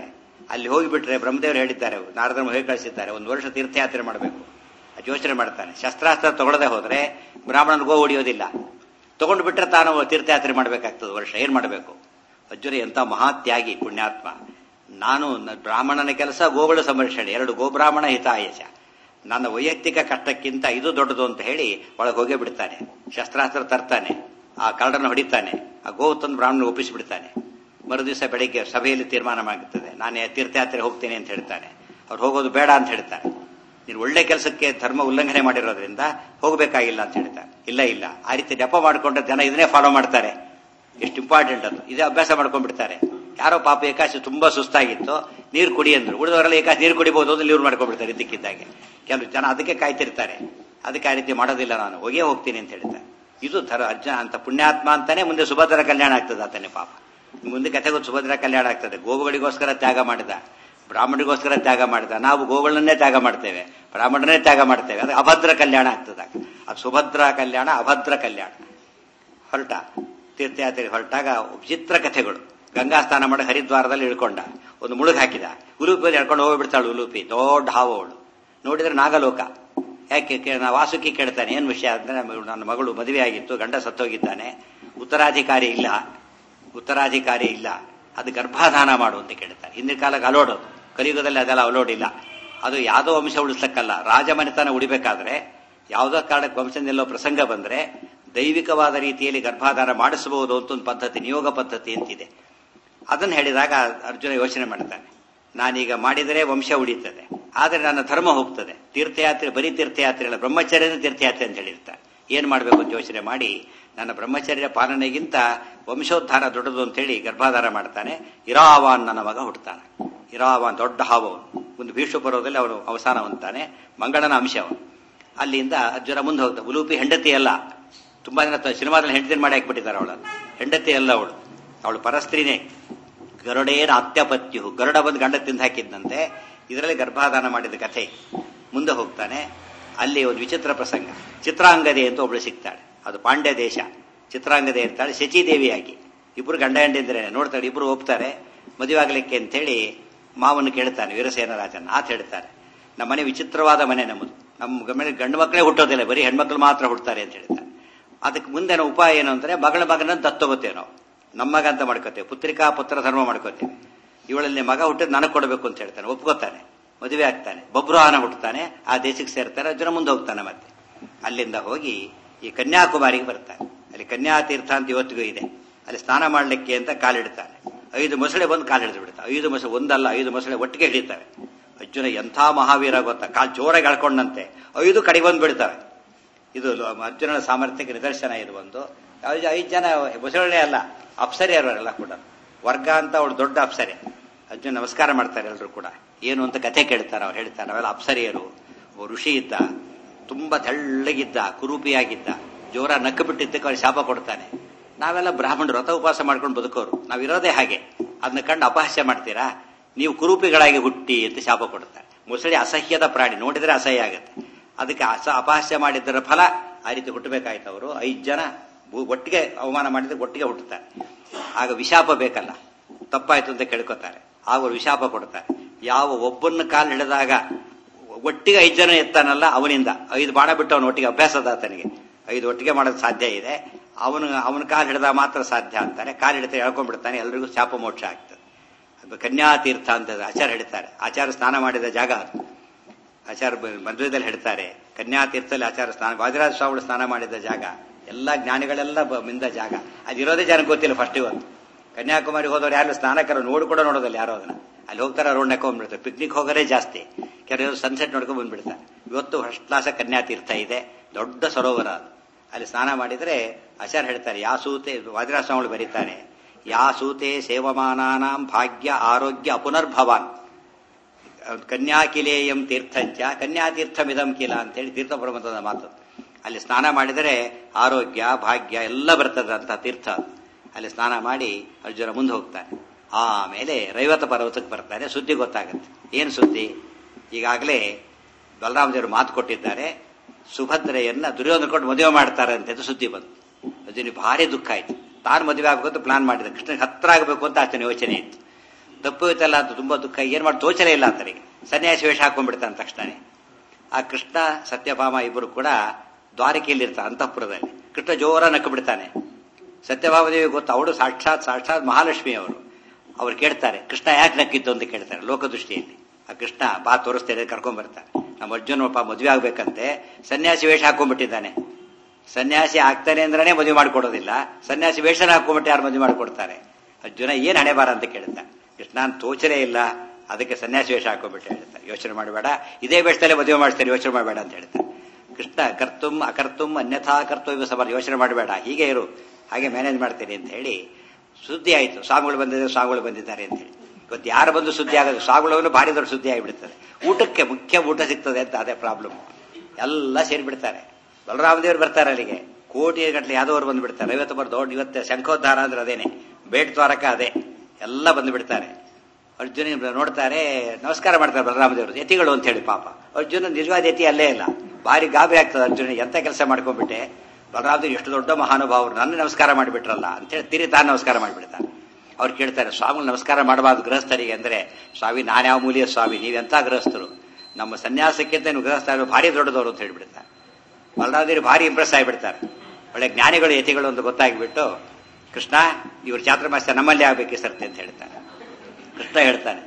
ಅಲ್ಲಿ ಹೋಗಿಬಿಟ್ರೆ ಬ್ರಹ್ಮದೇವರು ಹೇಳಿದ್ದಾರೆ ನಾರದರ ಹೇಳಿ ಕಳಿಸಿದ್ದಾರೆ ಒಂದು ವರ್ಷ ತೀರ್ಥಯಾತ್ರೆ ಮಾಡಬೇಕು ಯೋಚನೆ ಮಾಡ್ತಾನೆ ಶಸ್ತ್ರಾಸ್ತ್ರ ತಗೊಳ್ಳದೆ ಹೋದ್ರೆ ಬ್ರಾಹ್ಮಣನ ಗೋ ಹೊಡಿಯೋದಿಲ್ಲ ತಗೊಂಡು ಬಿಟ್ರೆ ತಾನು ತೀರ್ಥಯಾತ್ರೆ ಮಾಡಬೇಕಾಗ್ತದೆ ವರ್ಷ ಏನ್ ಮಾಡಬೇಕು ಅರ್ಜುನ ಎಂತ ಮಹಾತ್ಯಾಗಿ ಪುಣ್ಯಾತ್ಮ ನಾನು ನ- ಬ್ರಾಹ್ಮಣನ ಕೆಲಸ ಗೋಗಳ ಸಂರಕ್ಷಣೆ ಎರಡು ಗೋಬ್ರಾಹ್ಮಣ ಹಿತಾಯಶ ನನ್ನ ವೈಯಕ್ತಿಕ ಕಷ್ಟಕ್ಕಿಂತ ಇದು ದೊಡ್ಡದು ಅಂತ ಹೇಳಿ ಒಳಗೆ ಹೋಗೇ ಬಿಡ್ತಾನೆ ಶಸ್ತ್ರಾಸ್ತ್ರ ತರ್ತಾನೆ ಆ ಕರಡನ್ನು ಹೊಡಿತಾನೆ ಆ ಗೋ ತಂದು ಬ್ರಾಹ್ಮಣ ಒಪ್ಪಿಸಿಬಿಡ್ತಾನೆ ಮರುದಿವಸ ಬೆಳಿಗ್ಗೆ ಸಭೆಯಲ್ಲಿ ತೀರ್ಮಾನ ಮಾಡುತ್ತದೆ ನಾನು ತೀರ್ಥಯಾತ್ರೆ ಹೋಗ್ತೇನೆ ಅಂತ ಹೇಳ್ತಾನೆ ಅವ್ರು ಹೋಗೋದು ಬೇಡ ಅಂತ ಹೇಳ್ತಾರೆ ನೀನು ಒಳ್ಳೆ ಕೆಲಸಕ್ಕೆ ಧರ್ಮ ಉಲ್ಲಂಘನೆ ಮಾಡಿರೋದ್ರಿಂದ ಹೋಗಬೇಕಾಗಿಲ್ಲ ಅಂತ ಹೇಳ್ತಾರೆ ಇಲ್ಲ ಇಲ್ಲ ಆ ರೀತಿ ನೆಪ ಮಾಡಿಕೊಂಡ್ರೆ ಜನ ಇದನ್ನೇ ಫಾಲೋ ಮಾಡ್ತಾರೆ ಎಷ್ಟು ಇಂಪಾರ್ಟೆಂಟ್ ಅದು ಇದೇ ಅಭ್ಯಾಸ ಮಾಡ್ಕೊಂಡ್ಬಿಡ್ತಾರೆ ಯಾರೋ ಪಾಪ ಏಕಾಶಿ ತುಂಬಾ ಸುಸ್ತಾಗಿತ್ತು ನೀರು ಕುಡಿ ಅಂದ್ರು ಉಳಿದವರೆಲ್ಲ ಏಕಾಶಿ ನೀರು ಕುಡಿಬಹುದು ಅಂತ ನೀರು ಮಾಡ್ಕೊಂಡ್ಬಿಡ್ತಾರೆ ಇದ್ದಕ್ಕಿದ್ದಾಗೆ ಕೆಲವು ಜನ ಅದಕ್ಕೆ ಕಾಯ್ತಿರ್ತಾರೆ ಅದಕ್ಕೆ ಆ ರೀತಿ ಮಾಡೋದಿಲ್ಲ ನಾನು ಹೋಗೇ ಹೋಗ್ತೀನಿ ಅಂತ ಹೇಳ್ತಾರೆ ಇದು ಧರ ಅರ್ಜುನ ಅಂತ ಪುಣ್ಯಾತ್ಮ ಅಂತಾನೆ ಮುಂದೆ ಸುಭದ್ರ ಕಲ್ಯಾಣ ಆಗ್ತದೆ ಆತನೇ ಪಾಪ ಮುಂದೆ ಕಥೆಗೂ ಸುಭದ್ರ ಕಲ್ಯಾಣ ಆಗ್ತದೆ ಗೋವುಗಳಿಗೋಸ್ಕರ ತ್ಯಾಗ ಮಾಡಿದ ಬ್ರಾಹ್ಮಣರಿಗೋಸ್ಕರ ತ್ಯಾಗ ಮಾಡಿದ ನಾವು ಗೋಗಳನ್ನೇ ತ್ಯಾಗ ಮಾಡ್ತೇವೆ ಬ್ರಾಹ್ಮಣರನ್ನೇ ತ್ಯಾಗ ಮಾಡ್ತೇವೆ ಅದು ಅಭದ್ರ ಕಲ್ಯಾಣ ಆಗ್ತದೆ ಅದು ಸುಭದ್ರ ಕಲ್ಯಾಣ ಅಭದ್ರ ಕಲ್ಯಾಣ ಹೊರಟ ತೀರ್ಥಯಾತ್ರೆಗೆ ಹೊರಟಾಗ ವಿಚಿತ್ರ ಕಥೆಗಳು ಗಂಗಾ ಸ್ನಾನ ಮಾಡಿ ಹರಿದ್ವಾರದಲ್ಲಿ ಇಳ್ಕೊಂಡ ಒಂದು ಮುಳುಗ್ ಹಾಕಿದ ಉಲೂಪಿಯಲ್ಲಿ ಎಳ್ಕೊಂಡು ಹೋಗ್ಬಿಡ್ತಾಳು ಉಲೂಪಿ ದೊಡ್ಡ ಹಾವು ಅವಳು ನೋಡಿದ್ರೆ ನಾಗಲೋಕ ಯಾಕೆ ಕೇ- ನಾ ವಾಸುಕಿ ಕೇಳ್ತಾನೆ ಏನ್ ವಿಷಯ ಅಂದ್ರೆ ನನ್ನ ಮಗಳು ಮದುವೆ ಆಗಿತ್ತು ಗಂಡ ಸತ್ತೋಗಿದ್ದಾನೆ ಉತ್ತರಾಧಿಕಾರಿ ಇಲ್ಲ ಉತ್ತರಾಧಿಕಾರಿ ಇಲ್ಲ ಅದು ಗರ್ಭಾಧಾನ ಮಾಡು ಅಂತ ಕೇಳ್ತಾರೆ ಹಿಂದಿನ ಕಾಲಕ್ಕೆ ಅಲೋಡೋದು ಕಲಿಯುಗದಲ್ಲಿ ಅದೆಲ್ಲ ಅಲೋಡ್ ಇಲ್ಲ ಅದು ಯಾವುದೋ ವಂಶ ಉಳಿಸಕ್ಕಲ್ಲ ರಾಜಮನೆತನ ಉಳಿಬೇಕಾದ್ರೆ ಯಾವುದೋ ಕಾರಣಕ್ಕೆ ವಂಶ ನಿಲ್ಲೋ ಪ್ರಸಂಗ ಬಂದ್ರೆ ದೈವಿಕವಾದ ರೀತಿಯಲ್ಲಿ ಗರ್ಭಾಧಾನ ಮಾಡಿಸಬಹುದು ಅಂತ ಒಂದು ಪದ್ಧತಿ ನಿಯೋಗ ಪದ್ಧತಿ ಅಂತಿದೆ ಅದನ್ನು ಹೇಳಿದಾಗ ಅರ್ಜುನ ಯೋಚನೆ ಮಾಡ್ತಾನೆ ನಾನೀಗ ಮಾಡಿದರೆ ವಂಶ ಉಳಿತದೆ ಆದರೆ ನನ್ನ ಧರ್ಮ ಹೋಗ್ತದೆ ತೀರ್ಥಯಾತ್ರೆ ಬರೀ ತೀರ್ಥಯಾತ್ರೆ ಅಲ್ಲ ಬ್ರಹ್ಮಚರ್ಯದ ತೀರ್ಥಯಾತ್ರೆ ಅಂತ ಹೇಳಿರ್ತಾರೆ ಏನ್ ಮಾಡಬೇಕು ಅಂತ ಯೋಚನೆ ಮಾಡಿ ನನ್ನ ಬ್ರಹ್ಮಚರ್ಯ ಪಾಲನೆಗಿಂತ ವಂಶೋದ್ಧಾರ ದೊಡ್ಡದು ಅಂತ ಹೇಳಿ ಗರ್ಭಾಧಾರ ಮಾಡ್ತಾನೆ ಇರಾವಾನ್ ನನ್ನ ಮಗ ಹುಟ್ಟುತ್ತಾನೆ ಇರಾವಾನ್ ದೊಡ್ಡ ಹಾವು ಅವನು ಒಂದು ಭೀಷ್ಮ ಪರ್ವದಲ್ಲಿ ಅವನು ಅವಸಾನ ಹೊಂತಾನೆ ಮಂಗಳನ ಅಂಶ ಅವನು ಅಲ್ಲಿಂದ ಅರ್ಜುನ ಮುಂದೆ ಹೋಗ್ತಾ ಉಲೂಪಿ ಹೆಂಡತಿ ಅಲ್ಲ ತುಂಬಾ ಜನ ತ- ಸಿನಿಮಾದಲ್ಲಿ ಹೆಂಡತಿ ಮಾಡಿ ಹಾಕ್ಬಿಟ್ಟಿದ್ದಾರೆ ಅವಳನ್ನು ಹೆಂಡತಿ ಅಲ್ಲ ಅವಳು ಅವಳು ಪರಸ್ತ್ರೀನೇ ಗರುಡೇನ ಅತ್ಯಪತ್ಯು ಗರುಡ ಬಂದು ಗಂಡ ತಿಂದು ಹಾಕಿದ್ದಂತೆ ಇದರಲ್ಲಿ ಗರ್ಭಾಧಾನ ಮಾಡಿದ ಕಥೆ ಮುಂದೆ ಹೋಗ್ತಾನೆ ಅಲ್ಲಿ ಒಂದು ವಿಚಿತ್ರ ಪ್ರಸಂಗ ಚಿತ್ರಾಂಗದೆ ಅಂತ ಒಬ್ಳು ಸಿಗ್ತಾಳೆ ಅದು ಪಾಂಡ್ಯ ದೇಶ ಚಿತ್ರಾಂಗದೆ ಇರ್ತಾಳೆ ಶಚಿದೇವಿಯಾಗಿ ಇಬ್ರು ಗಂಡ ಹೆಂಡಿದ್ರೆ ನೋಡ್ತಾಳೆ ಇಬ್ರು ಒಪ್ತಾರೆ ಮದುವೆ ಆಗ್ಲಿಕ್ಕೆ ಅಂತೇಳಿ ಮಾವನ್ನು ಕೇಳ್ತಾನೆ ವೀರಸೇನ ರಾಜನ್ ಆತ ಹೇಳ್ತಾರೆ ನಮ್ಮ ಮನೆ ವಿಚಿತ್ರವಾದ ಮನೆ ನಮ್ಮದು ನಮ್ಮ ಮನೆ ಗಂಡು ಮಕ್ಕಳೇ ಹುಟ್ಟೋದಿಲ್ಲ ಬರೀ ಹೆಣ್ಮಕ್ಳು ಮಾತ್ರ ಹುಡ್ತಾರೆ ಅಂತ ಹೇಳ್ತಾರೆ ಅದಕ್ಕೆ ಮುಂದಿನ ಉಪಾಯ ಏನು ಅಂದ್ರೆ ಮಗಳ ಮಗನನ್ನು ದತ್ತೋಗುತ್ತೇವೆ ನಾವು ನಮ್ಮ ಮಗ ಅಂತ ಮಾಡ್ಕೋತೇವೆ ಪುತ್ರಿಕಾ ಪುತ್ರ ಧರ್ಮ ಮಾಡ್ಕೋತೇವೆ ಇವಳಲ್ಲಿ ಮಗ ಹುಟ್ಟಿದ್ ನನಗೆ ಕೊಡಬೇಕು ಅಂತ ಹೇಳ್ತಾನೆ ಒಪ್ಕೋತಾನೆ ಮದುವೆ ಆಗ್ತಾನೆ ಬಬ್ರುಹಾನ ಹುಟ್ಟುತ್ತಾನೆ ಆ ದೇಶಕ್ಕೆ ಸೇರ್ತಾರೆ ಅರ್ಜುನ ಮುಂದೆ ಹೋಗ್ತಾನೆ ಮತ್ತೆ ಅಲ್ಲಿಂದ ಹೋಗಿ ಈ ಕನ್ಯಾಕುಮಾರಿಗೆ ಬರ್ತಾನೆ ಅಲ್ಲಿ ಕನ್ಯಾತೀರ್ಥ ಅಂತ ಇವತ್ತಿಗೂ ಇದೆ ಅಲ್ಲಿ ಸ್ನಾನ ಮಾಡಲಿಕ್ಕೆ ಅಂತ ಕಾಲಿಡ್ತಾನೆ ಐದು ಮೊಸಳೆ ಬಂದು ಕಾಲು ಹಿಡಿದು ಬಿಡ್ತಾವೆ ಐದು ಮೊಸಳೆ ಒಂದಲ್ಲ ಐದು ಮೊಸಳೆ ಒಟ್ಟಿಗೆ ಹಿಡಿತವೆ ಅರ್ಜುನ ಎಂಥ ಮಹಾವೀರ ಗೊತ್ತಾ ಕಾಲು ಜೋರಾಗಿ ಎಳ್ಕೊಂಡಂತೆ ಐದು ಕಡೆಗೆ ಬಂದು ಬಿಡ್ತವೆ ಇದು ಲ- ಅರ್ಜುನನ ಸಾಮರ್ಥ್ಯಕ್ಕೆ ನಿದರ್ಶನ ಇದು ಒಂದು ಐದು ಐದು ಜನ ಮೊಸಳೆ ಅಲ್ಲ ಅಪ್ಸರೆ ಅವರೆಲ್ಲ ಕೂಡ ವರ್ಗ ಅಂತ ಅವಳು ದೊಡ್ಡ ಅಪ್ಸರೆ ಅರ್ಜುನ ನಮಸ್ಕಾರ ಮಾಡ್ತಾರೆ ಎಲ್ಲರೂ ಕೂಡ ಏನು ಅಂತ ಕಥೆ ಕೇಳ್ತಾರೆ ಅವ್ರು ಹೇಳ್ತಾರೆ ನಾವೆಲ್ಲ ಅಪ್ಸರಿಯರು ಒಬ್ಬ ಋಷಿ ಇದ್ದ ತುಂಬಾ ತೆಳ್ಳಗಿದ್ದ ಕುರೂಪಿಯಾಗಿದ್ದ ಜೋರ ನಕ್ಕು ಬಿಟ್ಟಿದ್ದಕ್ಕೆ ಅವ್ರಿಗೆ ಶಾಪ ಕೊಡ್ತಾನೆ ನಾವೆಲ್ಲ ಬ್ರಾಹ್ಮಣರು ವ್ರತ ಉಪವಾಸ ಮಾಡ್ಕೊಂಡು ಬದುಕೋರು ನಾವಿರೋದೇ ಹಾಗೆ ಅದನ್ನ ಕಂಡು ಅಪಹಾಸ್ಯ ಮಾಡ್ತೀರಾ ನೀವು ಕುರೂಪಿಗಳಾಗಿ ಹುಟ್ಟಿ ಅಂತ ಶಾಪ ಕೊಡ್ತಾರೆ ಮೊಸಳೆ ಅಸಹ್ಯದ ಪ್ರಾಣಿ ನೋಡಿದ್ರೆ ಅಸಹ್ಯ ಆಗುತ್ತೆ ಅದಕ್ಕೆ ಅಸ ಅಪಹಾಸ್ಯ ಮಾಡಿದ್ದರ ಫಲ ಆ ರೀತಿ ಹುಟ್ಟಬೇಕಾಯ್ತು ಅವರು ಐದು ಜನ ಭೂ- ಒಟ್ಟಿಗೆ ಅವಮಾನ ಮಾಡಿದ್ರೆ ಒಟ್ಟಿಗೆ ಹುಟ್ಟುತ್ತಾರೆ ಆಗ ವಿಶಾಪ ಬೇಕಲ್ಲ ತಪ್ಪಾಯ್ತು ಅಂತ ಕೇಳ್ಕೊತಾರೆ ಆಗ ಅವ್ರು ವಿಶಾಪ ಕೊಡ್ತಾರೆ ಯಾವ ಒಬ್ಬನ ಕಾಲು ಹಿಡಿದಾಗ ಒಟ್ಟಿಗೆ ಐದು ಜನ ಎತ್ತಾನಲ್ಲ ಅವನಿಂದ ಐದು ಬಾಣ ಬಿಟ್ಟು ಅವನ ಒಟ್ಟಿಗೆ ಅಭ್ಯಾಸ ಅದ ಆತನಿಗೆ ಐದು ಒಟ್ಟಿಗೆ ಮಾಡೋದು ಸಾಧ್ಯ ಇದೆ ಅವನು ಅವನ ಕಾಲು ಹಿಡಿದ ಮಾತ್ರ ಸಾಧ್ಯ ಅಂತಾರೆ ಕಾಲು ಹಿಡಿತ ಹೇಳ್ಕೊಂಡ್ಬಿಡ್ತಾನೆ ಎಲ್ರಿಗೂ ಶಾಪ ಮೋಕ್ಷ ಆಗ್ತದೆ ಅದು ಕನ್ಯಾತೀರ್ಥ ಅಂತ ಆಚಾರ ಹೇಳ್ತಾರೆ ಆಚಾರ ಸ್ನಾನ ಮಾಡಿದ ಜಾಗ ಅದು ಆಚಾರ ಬ- ಮಧ್ವದಲ್ಲಿ ಹೇಳ್ತಾರೆ ಕನ್ಯಾತೀರ್ಥದಲ್ಲಿ ಆಚಾರ ಸ್ನಾನ ವಾದಿರಾಜ ಸ್ವಾಮಿಗಳು ಸ್ನಾನ ಮಾಡಿದ ಜಾಗ ಎಲ್ಲ ಜ್ಞಾನಿಗಳೆಲ್ಲ ಬ- ಮಿಂದ ಜಾಗ ಅದಿರೋದೇ ಜನಕ್ಕೆ ಗೊತ್ತಿಲ್ಲ ಫಸ್ಟ್ ಇವತ್ತು ಕನ್ಯಾಕುಮಾರಿ ಹೋದವ್ರು ಯಾರು ಸ್ನಾನಕರ ನೋಡಿ ಕೂಡ ನೋಡೋದಿಲ್ಲ ಯಾರೋ ಅದನ್ನ ಅಲ್ಲಿ ಹೋಗ್ತಾರೆ ರೋಡ್ ನೆಕ್ಕೊಂಡ್ಬಿಡ್ತಾರೆ ಪಿಕ್ನಿಕ್ ಹೋಗೋರೇ ಜಾಸ್ತಿ ಕೆಲವರು ಸನ್ಸೆಟ್ ನೋಡ್ಕೊಂಡ್ ಬಂದ್ಬಿಡ್ತಾರೆ ಇವತ್ತು ಫಸ್ಟ್ ಕ್ಲಾಸ್ ಕನ್ಯಾತೀರ್ಥ ಇದೆ ದೊಡ್ಡ ಸರೋವರ ಅದು ಅಲ್ಲಿ ಸ್ನಾನ ಮಾಡಿದ್ರೆ ಆಚಾರ ಹೇಳ್ತಾರೆ ಯಾ ಸೂತೆ ವಾದಿರಾಜ ಸ್ವಾಮಿಗಳು ಬರೀತಾರೆ ಯಾ ಸೂತೆ ಸೇವಮಾನಾನಾಂ ಭಾಗ್ಯ ಆರೋಗ್ಯ ಅಪುನರ್ಭವಾನ್ ಕನ್ಯಾಕಿಲೇಯಂ ತೀರ್ಥಂಚ ಕನ್ಯಾತೀರ್ಥಮಿದಂ ಕಿಲ ಅಂತೇಳಿ ತೀರ್ಥ ಪರಮತದ ಮಾತು ಅಲ್ಲಿ ಸ್ನಾನ ಮಾಡಿದರೆ ಆರೋಗ್ಯ ಭಾಗ್ಯ ಎಲ್ಲ ಬರ್ತದೆ ಅಂತ ತೀರ್ಥ ಅದು. ಅಲ್ಲಿ ಸ್ನಾನ ಮಾಡಿ ಅರ್ಜುನ ಮುಂದೆ ಹೋಗ್ತಾನೆ ಆಮೇಲೆ ರೈವತ ಪರ್ವತಕ್ಕೆ ಬರ್ತಾರೆ ಸುದ್ದಿ ಗೊತ್ತಾಗುತ್ತೆ ಏನು ಸುದ್ದಿ ಈಗಾಗಲೇ ಬಲರಾಮದೇವರು ಮಾತು ಕೊಟ್ಟಿದ್ದಾರೆ ಸುಭದ್ರೆಯನ್ನ ದುರ್ಯೋಧನ ಕೊಟ್ಟು ಮದುವೆ ಮಾಡ್ತಾರೆ ಅಂತ ಸುದ್ದಿ ಬಂತು ಅರ್ಜುನಿಗೆ ಭಾರಿ ದುಃಖ ಆಯ್ತು ತಾನು ಮದುವೆ ಆಗಬೇಕು ಅಂತ ಪ್ಲಾನ್ ಮಾಡಿದ ಕೃಷ್ಣಗೆ ಹತ್ರ ಆಗಬೇಕು ಅಂತ ಆತನ ಯೋಚನೆ ಇತ್ತು ತಪ್ಪೋಯ್ತಲ್ಲ ಅಂತ ತುಂಬಾ ದುಃಖ ಏನ್ ಮಾಡಿ ತೋಚಲೇ ಇಲ್ಲ ಅಂತನಿಗೆ ಸನ್ಯಾಸಿ ವೇಷ ಹಾಕೊಂಡ್ಬಿಡ್ತಾನೆ ತಕ್ಷಣನೇ ಆ ಕೃಷ್ಣ ಸತ್ಯಭಾಮ ಇಬ್ಬರು ಕೂಡ ದ್ವಾರಕೆಯಲ್ಲಿರ್ತಾರೆ ಅಂತಃಪುರದಲ್ಲಿ ಕೃಷ್ಣ ಜೋರ ನಕ್ಕು ಬಿಡ್ತಾನೆ ಸತ್ಯಭಾಮದೇವಿ ಗೊತ್ತು ಅವಳು ಸಾಕ್ಷಾತ್ ಸಾಕ್ಷಾತ್ ಮಹಾಲಕ್ಷ್ಮಿ ಅವರು ಅವ್ರು ಕೇಳ್ತಾರೆ ಕೃಷ್ಣ ಯಾಕೆ ನಕ್ಕಿತ್ತು ಅಂತ ಕೇಳ್ತಾರೆ ಲೋಕದೃಷ್ಟಿಯಲ್ಲಿ ಆ ಕೃಷ್ಣ ಬಾ ತೋರಿಸ್ತೇನೆ ಕರ್ಕೊಂಡ್ ಬರ್ತಾರೆ ನಮ್ಮ ಅರ್ಜುನ ಒಬ್ಬ ಮದುವೆ ಆಗ್ಬೇಕಂತೆ ಸನ್ಯಾಸಿ ವೇಷ ಹಾಕೊಂಡ್ಬಿಟ್ಟಿದ್ದಾನೆ ಸನ್ಯಾಸಿ ಆಗ್ತಾನೆ ಅಂದ್ರೇ ಮದುವೆ ಮಾಡ್ಕೊಡೋದಿಲ್ಲ ಸನ್ಯಾಸಿ ವೇಷನ ಹಾಕೊಂಡ್ಬಿಟ್ಟು ಯಾರು ಮದುವೆ ಮಾಡ್ಕೊಡ್ತಾರೆ ಅರ್ಜುನ ಏನ್ ಹಣೆ ಬಾರ ಅಂತ ಕೇಳ್ತಾನೆ ಕೃಷ್ಣ ತೋಚರೇ ಇಲ್ಲ ಅದಕ್ಕೆ ಸನ್ಯಾಸಿ ವೇಷ ಹಾಕೊಂಡ್ಬಿಟ್ಟು ಹೇಳ್ತಾರೆ ಯೋಚನೆ ಮಾಡಬೇಡ ಇದೇ ವೇಷದಲ್ಲೇ ಮದುವೆ ಮಾಡ್ತಾರೆ ಯೋಚನೆ ಮಾಡಬೇಡ ಅಂತ ಹೇಳ್ತಾರೆ ಕೃಷ್ಣ ಕರ್ತುಂ ಅಕರ್ತುಂ ಅನ್ಯಥಾ ಕರ್ತವ್ಯ ಸವಾಲು ಯೋಚನೆ ಮಾಡಬೇಡ ಹೀಗೆ ಇರು ಹಾಗೆ ಮ್ಯಾನೇಜ್ ಮಾಡ್ತೀನಿ ಅಂತ ಹೇಳಿ ಸುದ್ದಿ ಆಯಿತು ಸ್ವಾಮಿಗಳು ಬಂದಿದ್ದಾರೆ ಸ್ವಾಮಿಗಳು ಬಂದಿದ್ದಾರೆ ಅಂತ ಹೇಳಿ ಇವತ್ತು ಯಾರು ಬಂದು ಸುದ್ದಿ ಆಗೋದು ಸ್ವಾಮಿಗಳು ಭಾರಿ ದೊಡ್ಡ ಸುದ್ದಿ ಆಗಿಬಿಡ್ತದೆ ಊಟಕ್ಕೆ ಮುಖ್ಯ ಊಟ ಸಿಗ್ತದೆ ಅಂತ ಅದೇ ಪ್ರಾಬ್ಲಮ್ ಎಲ್ಲ ಸೇರಿಬಿಡ್ತಾರೆ ಬಲರಾಮದೇವರು ಬರ್ತಾರೆ ಅಲ್ಲಿಗೆ ಕೋಟಿ ಗಟ್ಟಲೆ ಯಾವ್ದವ್ರು ಬಂದ್ಬಿಡ್ತಾರೆ ಐವತ್ತು ಬರ್ ದೊಡ್ಡ ಇವತ್ತೆ ಶಂಖೋದ್ಧಾರ ಅಂದ್ರೆ ಅದೇನೆ ಬೇಟ್ ದ್ವಾರಕ ಅದೇ ಎಲ್ಲ ಬಂದು ಬಿಡ್ತಾರೆ ಅರ್ಜುನ ನೋಡ್ತಾರೆ ನಮಸ್ಕಾರ ಮಾಡ್ತಾರೆ ಬಲರಾಮದೇವರು ಯತಿಗಳು ಅಂತ ಹೇಳಿ ಪಾಪ ಅರ್ಜುನ ನಿಜವಾದ ಯತಿ ಅಲ್ಲೇ ಇಲ್ಲ ಭಾರಿ ಗಾಬರಿ ಆಗ್ತದೆ ಅರ್ಜುನ ಎಂತ ಕೆಲಸ ಮಾಡ್ಕೊಂಡ್ಬಿಟ್ಟೆ ಬಲರಾಮದೇವರು ಎಷ್ಟು ದೊಡ್ಡ ಮಹಾನುಭಾವರು ನನ್ನ ನಮಸ್ಕಾರ ಮಾಡಿಬಿಟ್ರಲ್ಲ ಅಂತೇಳಿ ತಿರಿ ತಾನು ನಮಸ್ಕಾರ ಮಾಡಿಬಿಡ್ತಾರೆ ಅವ್ರು ಕೇಳ್ತಾರೆ ಸ್ವಾಮಿ ನಮಸ್ಕಾರ ಮಾಡಬಾರ್ದು ಗೃಹಸ್ಥರಿಗೆ ಅಂದ್ರೆ ಸ್ವಾಮಿ ನಾನ್ಯಾವ ಮೂಲಿಯ ಸ್ವಾಮಿ ನೀವೆಂತ ಗೃಹಸ್ಥರು ನಮ್ಮ ಸನ್ಯಾಸಕ್ಕಿಂತ ನೀವು ಗೃಹಸ್ಥ ಭಾರಿ ದೊಡ್ಡದವರು ಅಂತ ಹೇಳ್ಬಿಡ್ತಾರೆ ಬಲರಾಮದೇವರು ಭಾರಿ ಇಂಪ್ರೆಸ್ ಆಗಿಬಿಡ್ತಾರೆ ಒಳ್ಳೆ ಜ್ಞಾನಿಗಳು ಯತಿಗಳು ಅಂತ ಗೊತ್ತಾಗಿಬಿಟ್ಟು ಕೃಷ್ಣ ಇವ್ರ ಚಾತುರ್ಮಾಸ್ಯ ನಮ್ಮಲ್ಲಿ ಆಗ್ಬೇಕು ಸರ್ತೆ ಅಂತ ಹೇಳ್ತಾನೆ ಕೃಷ್ಣ ಹೇಳ್ತಾನೆ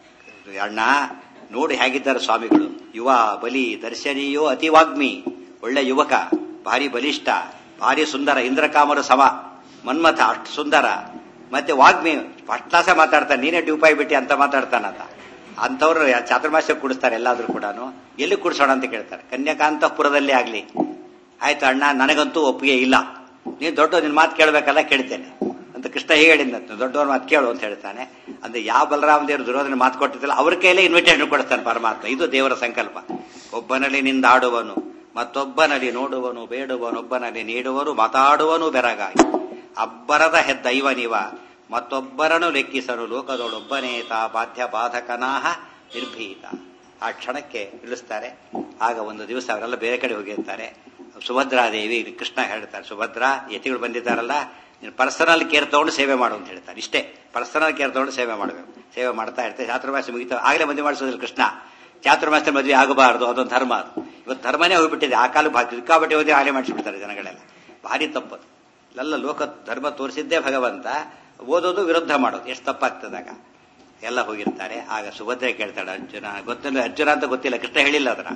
ಅಣ್ಣ ನೋಡಿ ಹೇಗಿದ್ದಾರೆ ಸ್ವಾಮಿಗಳು ಯುವ ಬಲಿ ದರ್ಶನೀಯೋ ಅತಿವಾಗ್ಮಿ ಒಳ್ಳೆ ಯುವಕ ಭಾರಿ ಬಲಿಷ್ಠ ಭಾರಿ ಸುಂದರ ಇಂದ್ರಕಾಮರು ಸಮ ಮನ್ಮಥ ಅಷ್ಟು ಸುಂದರ ಮತ್ತೆ ವಾಗ್ಮಿ ಫಸ್ಟ್ ಕ್ಲಾಸ ಮಾತಾಡ್ತಾನೆ ನೀನೇ ಡ್ಯೂಪಾಯಿ ಬಿಟ್ಟಿ ಅಂತ ಮಾತಾಡ್ತಾನಂತ ಅಂಥವ್ರು ಚಾತುರ್ಮಾಸ್ಯ ಕುಡಿಸ್ತಾರೆ ಎಲ್ಲಾದ್ರೂ ಕೂಡ ಎಲ್ಲಿ ಕುಡಿಸೋಣ ಅಂತ ಕೇಳ್ತಾರೆ ಕನ್ಯಾಕಾಂತಪುರದಲ್ಲೇ ಆಗ್ಲಿ ಆಯ್ತು ಅಣ್ಣ ನನಗಂತೂ ಒಪ್ಪಿಗೆ ಇಲ್ಲ ನೀನು ದೊಡ್ಡ ನಿನ್ ಮಾತು ಕೇಳಬೇಕಲ್ಲ ಕೇಳ್ತೇನೆ ಅಂತ ಕೃಷ್ಣ ಹೇಗೆ ಹೇಳಿದಂತ ದೊಡ್ಡವ್ರ ಮಾತು ಕೇಳು ಅಂತ ಹೇಳ್ತಾನೆ ಅಂದ್ರೆ ಯಾವ ಬಲರಾಮ ದೇವರು ದುರೋಧನ ಮಾತು ಕೊಟ್ಟಿದ್ದಲ್ಲ ಅವ್ರ ಕೈಲೇ ಇನ್ವಿಟೇಷನ್ ಕೊಡ್ತಾನೆ ಪರಮಾತ್ಮ ಇದು ದೇವರ ಸಂಕಲ್ಪ ಒಬ್ಬನಲ್ಲಿ ನಿಂದಾಡುವನು ಮತ್ತೊಬ್ಬನಲ್ಲಿ ನೋಡುವನು ಬೇಡುವನೊಬ್ಬನಲ್ಲಿ ನೀಡುವನು ಮಾತಾಡುವನು ಬೆರಗಾಗಿ ಅಬ್ಬರದ ಹೆದ್ದೈವನಿವ ಮತ್ತೊಬ್ಬರನ್ನು ಲೆಕ್ಕಿಸಲು ಲೋಕದೊಳೊಬ್ಬನೇತ ಬಾಧ್ಯ ಬಾಧಕನಾಹ ನಿರ್ಭೀತ ಆ ಕ್ಷಣಕ್ಕೆ ಇಳಿಸ್ತಾರೆ ಆಗ ಒಂದು ದಿವಸ ಅವರೆಲ್ಲ ಬೇರೆ ಕಡೆ ಹೋಗಿರ್ತಾರೆ ಸುಭದ್ರಾದೇವಿ ಕೃಷ್ಣ ಹೇಳ್ತಾರೆ ಸುಭದ್ರ ಯತಿಗಳು ಬಂದಿದ್ದಾರಲ್ಲ ನೀನು ಪರ್ಸನಲ್ ಕೇರ್ ತಗೊಂಡು ಸೇವೆ ಮಾಡು ಅಂತ ಹೇಳ್ತಾರೆ ಇಷ್ಟೇ ಪರ್ಸನಲ್ ಕೇರ್ ತಗೊಂಡು ಸೇವೆ ಮಾಡಬೇಕು ಸೇವೆ ಮಾಡ್ತಾ ಇರ್ತಾರೆ ಚಾತುರ್ಮಾಸ ಮುಗಿತಾ ಆಗಲೇ ಮದುವೆ ಮಾಡಿಸೋದಿಲ್ಲ ಕೃಷ್ಣ ಚಾತುರ್ಮಾಸ ಮದುವೆ ಆಗಬಾರದು ಅದೊಂದು ಧರ್ಮ ಅದು ಇವತ್ತು ಧರ್ಮನೇ ಹೋಗ್ಬಿಟ್ಟಿದೆ ಆ ಕಾಲ ಸಿಕ್ಕಾಪಟ್ಟೆ ಓದಿ ಆಗಲೇ ಮಾಡಿಸ್ಬಿಡ್ತಾರೆ ಜನಗಳೆಲ್ಲ ಭಾರಿ ತಪ್ಪದು ಎಲ್ಲ ಲೋಕ ಧರ್ಮ ತೋರಿಸಿದ್ದೇ ಭಗವಂತ ಓದೋದು ವಿರುದ್ಧ ಮಾಡೋದು ಎಷ್ಟು ತಪ್ಪಾಗ್ತದಾಗ ಎಲ್ಲ ಹೋಗಿರ್ತಾರೆ ಆಗ ಸುಭದ್ರೆ ಕೇಳ್ತಾಳೆ ಅರ್ಜುನ ಗೊತ್ತಿಲ್ಲ ಅರ್ಜುನ ಅಂತ ಗೊತ್ತಿಲ್ಲ ಕೃಷ್ಣ ಹೇಳಿಲ್ಲ ಅದನ್ನ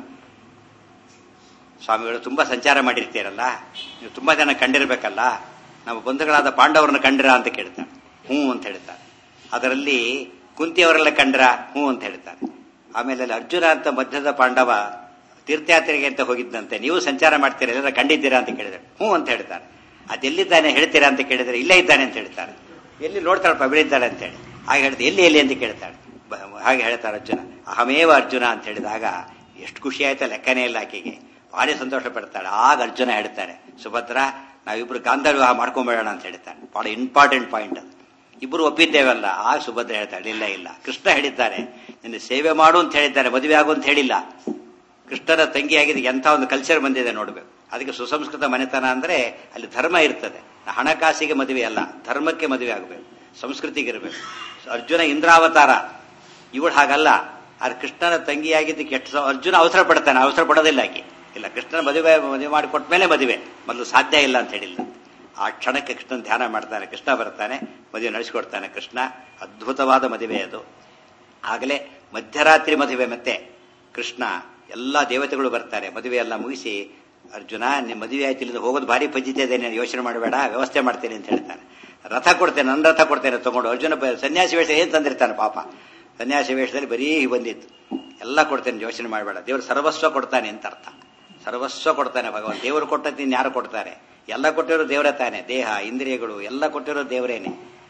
ಸ್ವಾಮಿಗಳು ತುಂಬಾ ಸಂಚಾರ ಮಾಡಿರ್ತೀರಲ್ಲ ನೀವು ತುಂಬಾ ಜನ ಕಂಡಿರ್ಬೇಕಲ್ಲ ನಮ್ಮ ಬಂಧುಗಳಾದ ಪಾಂಡವರನ್ನ ಕಂಡ್ರ ಅಂತ ಕೇಳ್ತಾನೆ ಹ್ಞೂ ಅಂತ ಹೇಳ್ತಾರೆ ಅದರಲ್ಲಿ ಕುಂತಿಯವರೆಲ್ಲ ಕಂಡ್ರ ಹ್ಞೂ ಅಂತ ಹೇಳ್ತಾರೆ ಆಮೇಲೆ ಅಲ್ಲಿ ಅರ್ಜುನ ಅಂತ ಮಧ್ಯದ ಪಾಂಡವ ತೀರ್ಥಯಾತ್ರೆಗೆ ಅಂತ ಹೋಗಿದ್ದಂತೆ ನೀವು ಸಂಚಾರ ಮಾಡ್ತೀರಾ ಎಲ್ಲ ಕಂಡಿದ್ದೀರಾ ಅಂತ ಕೇಳಿದ್ರೆ ಹ್ಞೂ ಅಂತ ಹೇಳ್ತಾರೆ ಅದೆಲ್ಲಿದ್ದಾನೆ ಹೇಳ್ತೀರಾ ಅಂತ ಕೇಳಿದ್ರೆ ಇಲ್ಲೇ ಇದ್ದಾನೆ ಅಂತ ಹೇಳ್ತಾರೆ ಎಲ್ಲಿ ನೋಡ್ತಾಳಪ್ಪ ಬೆಳಿದ್ದಾಳೆ ಅಂತ ಹೇಳಿ ಹಾಗೆ ಹೇಳ್ತಾರೆ ಎಲ್ಲಿ ಎಲ್ಲಿ ಅಂತ ಕೇಳ್ತಾಳೆ ಹಾಗೆ ಹೇಳ್ತಾರೆ ಅರ್ಜುನ ಅಹಮೇವ ಅರ್ಜುನ ಅಂತ ಹೇಳಿದಾಗ ಎಷ್ಟು ಖುಷಿ ಆಯ್ತಾ ಲೆಕ್ಕನೇ ಇಲ್ಲ ಆಕೆಗೆ ಭಾರಿ ಸಂತೋಷ ಪಡ್ತಾಳೆ ಆಗ ಅರ್ಜುನ ಹೇಳ್ತಾರೆ ಸುಭದ್ರ ನಾವಿಬ್ರು ಗಾಂಧರ್ವ ವಿವಾಹ ಮಾಡ್ಕೊಂಬೇಡೋಣ ಅಂತ ಹೇಳ್ತಾನೆ ಬಹಳ ಇಂಪಾರ್ಟೆಂಟ್ ಪಾಯಿಂಟ್ ಅದು ಇಬ್ಬರು ಒಪ್ಪಿದ್ದೇವಲ್ಲ ಆಗ ಸುಭದ್ರ ಹೇಳ್ತಾಳೆ ಇಲ್ಲ ಇಲ್ಲ ಕೃಷ್ಣ ಹೇಳಿದ್ದಾರೆ ನಿನ್ನ ಸೇವೆ ಮಾಡು ಅಂತ ಹೇಳಿದ್ದಾರೆ ಮದುವೆ ಆಗು ಅಂತ ಹೇಳಿಲ್ಲ ಕೃಷ್ಣನ ತಂಗಿಯಾಗಿದೆ ಎಂಥ ಒಂದು ಕಲ್ಚರ್ ಬಂದಿದೆ ನೋಡ್ಬೇಕು ಅದಕ್ಕೆ ಸುಸಂಸ್ಕೃತ ಮನೆತನ ಅಂದ್ರೆ ಅಲ್ಲಿ ಧರ್ಮ ಇರ್ತದೆ ಹಣಕಾಸಿಗೆ ಮದುವೆ ಅಲ್ಲ ಧರ್ಮಕ್ಕೆ ಮದುವೆ ಆಗಬೇಕು ಸಂಸ್ಕೃತಿಗೆ ಇರಬೇಕು ಅರ್ಜುನ ಇಂದ್ರಾವತಾರ ಇವಳು ಹಾಗಲ್ಲ ಆದ್ರೆ ಕೃಷ್ಣನ ತಂಗಿಯಾಗಿದ್ದು ಕೆಟ್ಟ ಅರ್ಜುನ ಅವಸರ ಪಡ್ತಾನೆ ಅವಸರ ಪಡೋದಿಲ್ಲ ಆಕೆ ಇಲ್ಲ ಕೃಷ್ಣನ ಮದುವೆ ಮದುವೆ ಮಾಡಿಕೊಟ್ಟ ಮೇಲೆ ಮದುವೆ ಮೊದಲು ಸಾಧ್ಯ ಇಲ್ಲ ಅಂತ ಹೇಳಿಲ್ಲ ಆ ಕ್ಷಣಕ್ಕೆ ಕೃಷ್ಣನ್ ಧ್ಯಾನ ಮಾಡ್ತಾನೆ ಕೃಷ್ಣ ಬರ್ತಾನೆ ಮದುವೆ ನಡೆಸಿಕೊಡ್ತಾನೆ ಕೃಷ್ಣ ಅದ್ಭುತವಾದ ಮದುವೆ ಅದು ಆಗಲೇ ಮಧ್ಯರಾತ್ರಿ ಮದುವೆ ಮತ್ತೆ ಕೃಷ್ಣ ಎಲ್ಲಾ ದೇವತೆಗಳು ಬರ್ತಾರೆ ಮದುವೆ ಎಲ್ಲ ಮುಗಿಸಿ ಅರ್ಜುನ ನಿಮ್ಮ ಮದುವೆ ಆಯ್ತು ಇಲ್ಲಿಂದ ಹೋಗೋದು ಭಾರಿ ಪದ್ಧತಿ ಇದೆ ನೀನು ಯೋಚನೆ ಮಾಡಬೇಡ ವ್ಯವಸ್ಥೆ ಮಾಡ್ತೀನಿ ಅಂತ ಹೇಳ್ತಾನೆ ರಥ ಕೊಡ್ತೇನೆ ನನ್ನ ರಥ ಕೊಡ್ತೇನೆ ತಗೊಂಡು ಅರ್ಜುನ ಸನ್ಯಾಸಿ ವೇಷ ಏನ್ ತಂದಿರ್ತಾನೆ ಪಾಪ ಸನ್ಯಾಸಿ ವೇಷದಲ್ಲಿ ಬರೀ ಬಂದಿತ್ತು ಎಲ್ಲ ಕೊಡ್ತೇನೆ ಯೋಚನೆ ಮಾಡಬೇಡ ದೇವರು ಸರ್ವಸ್ವ ಕೊಡ್ತಾನೆ ಅಂತ ಅರ್ಥ ಸರ್ವಸ್ವ ಕೊಡ್ತಾನೆ ಭಗವಾನ್ ದೇವರು ಕೊಟ್ಟದ್ದು ಯಾರು ಕೊಡ್ತಾರೆ ಎಲ್ಲ ಕೊಟ್ಟಿರೋ ದೇವರೇ ತಾನೆ ದೇಹ ಇಂದ್ರಿಯಗಳು ಎಲ್ಲ ಕೊಟ್ಟಿರೋ ದೇವರೇನೆ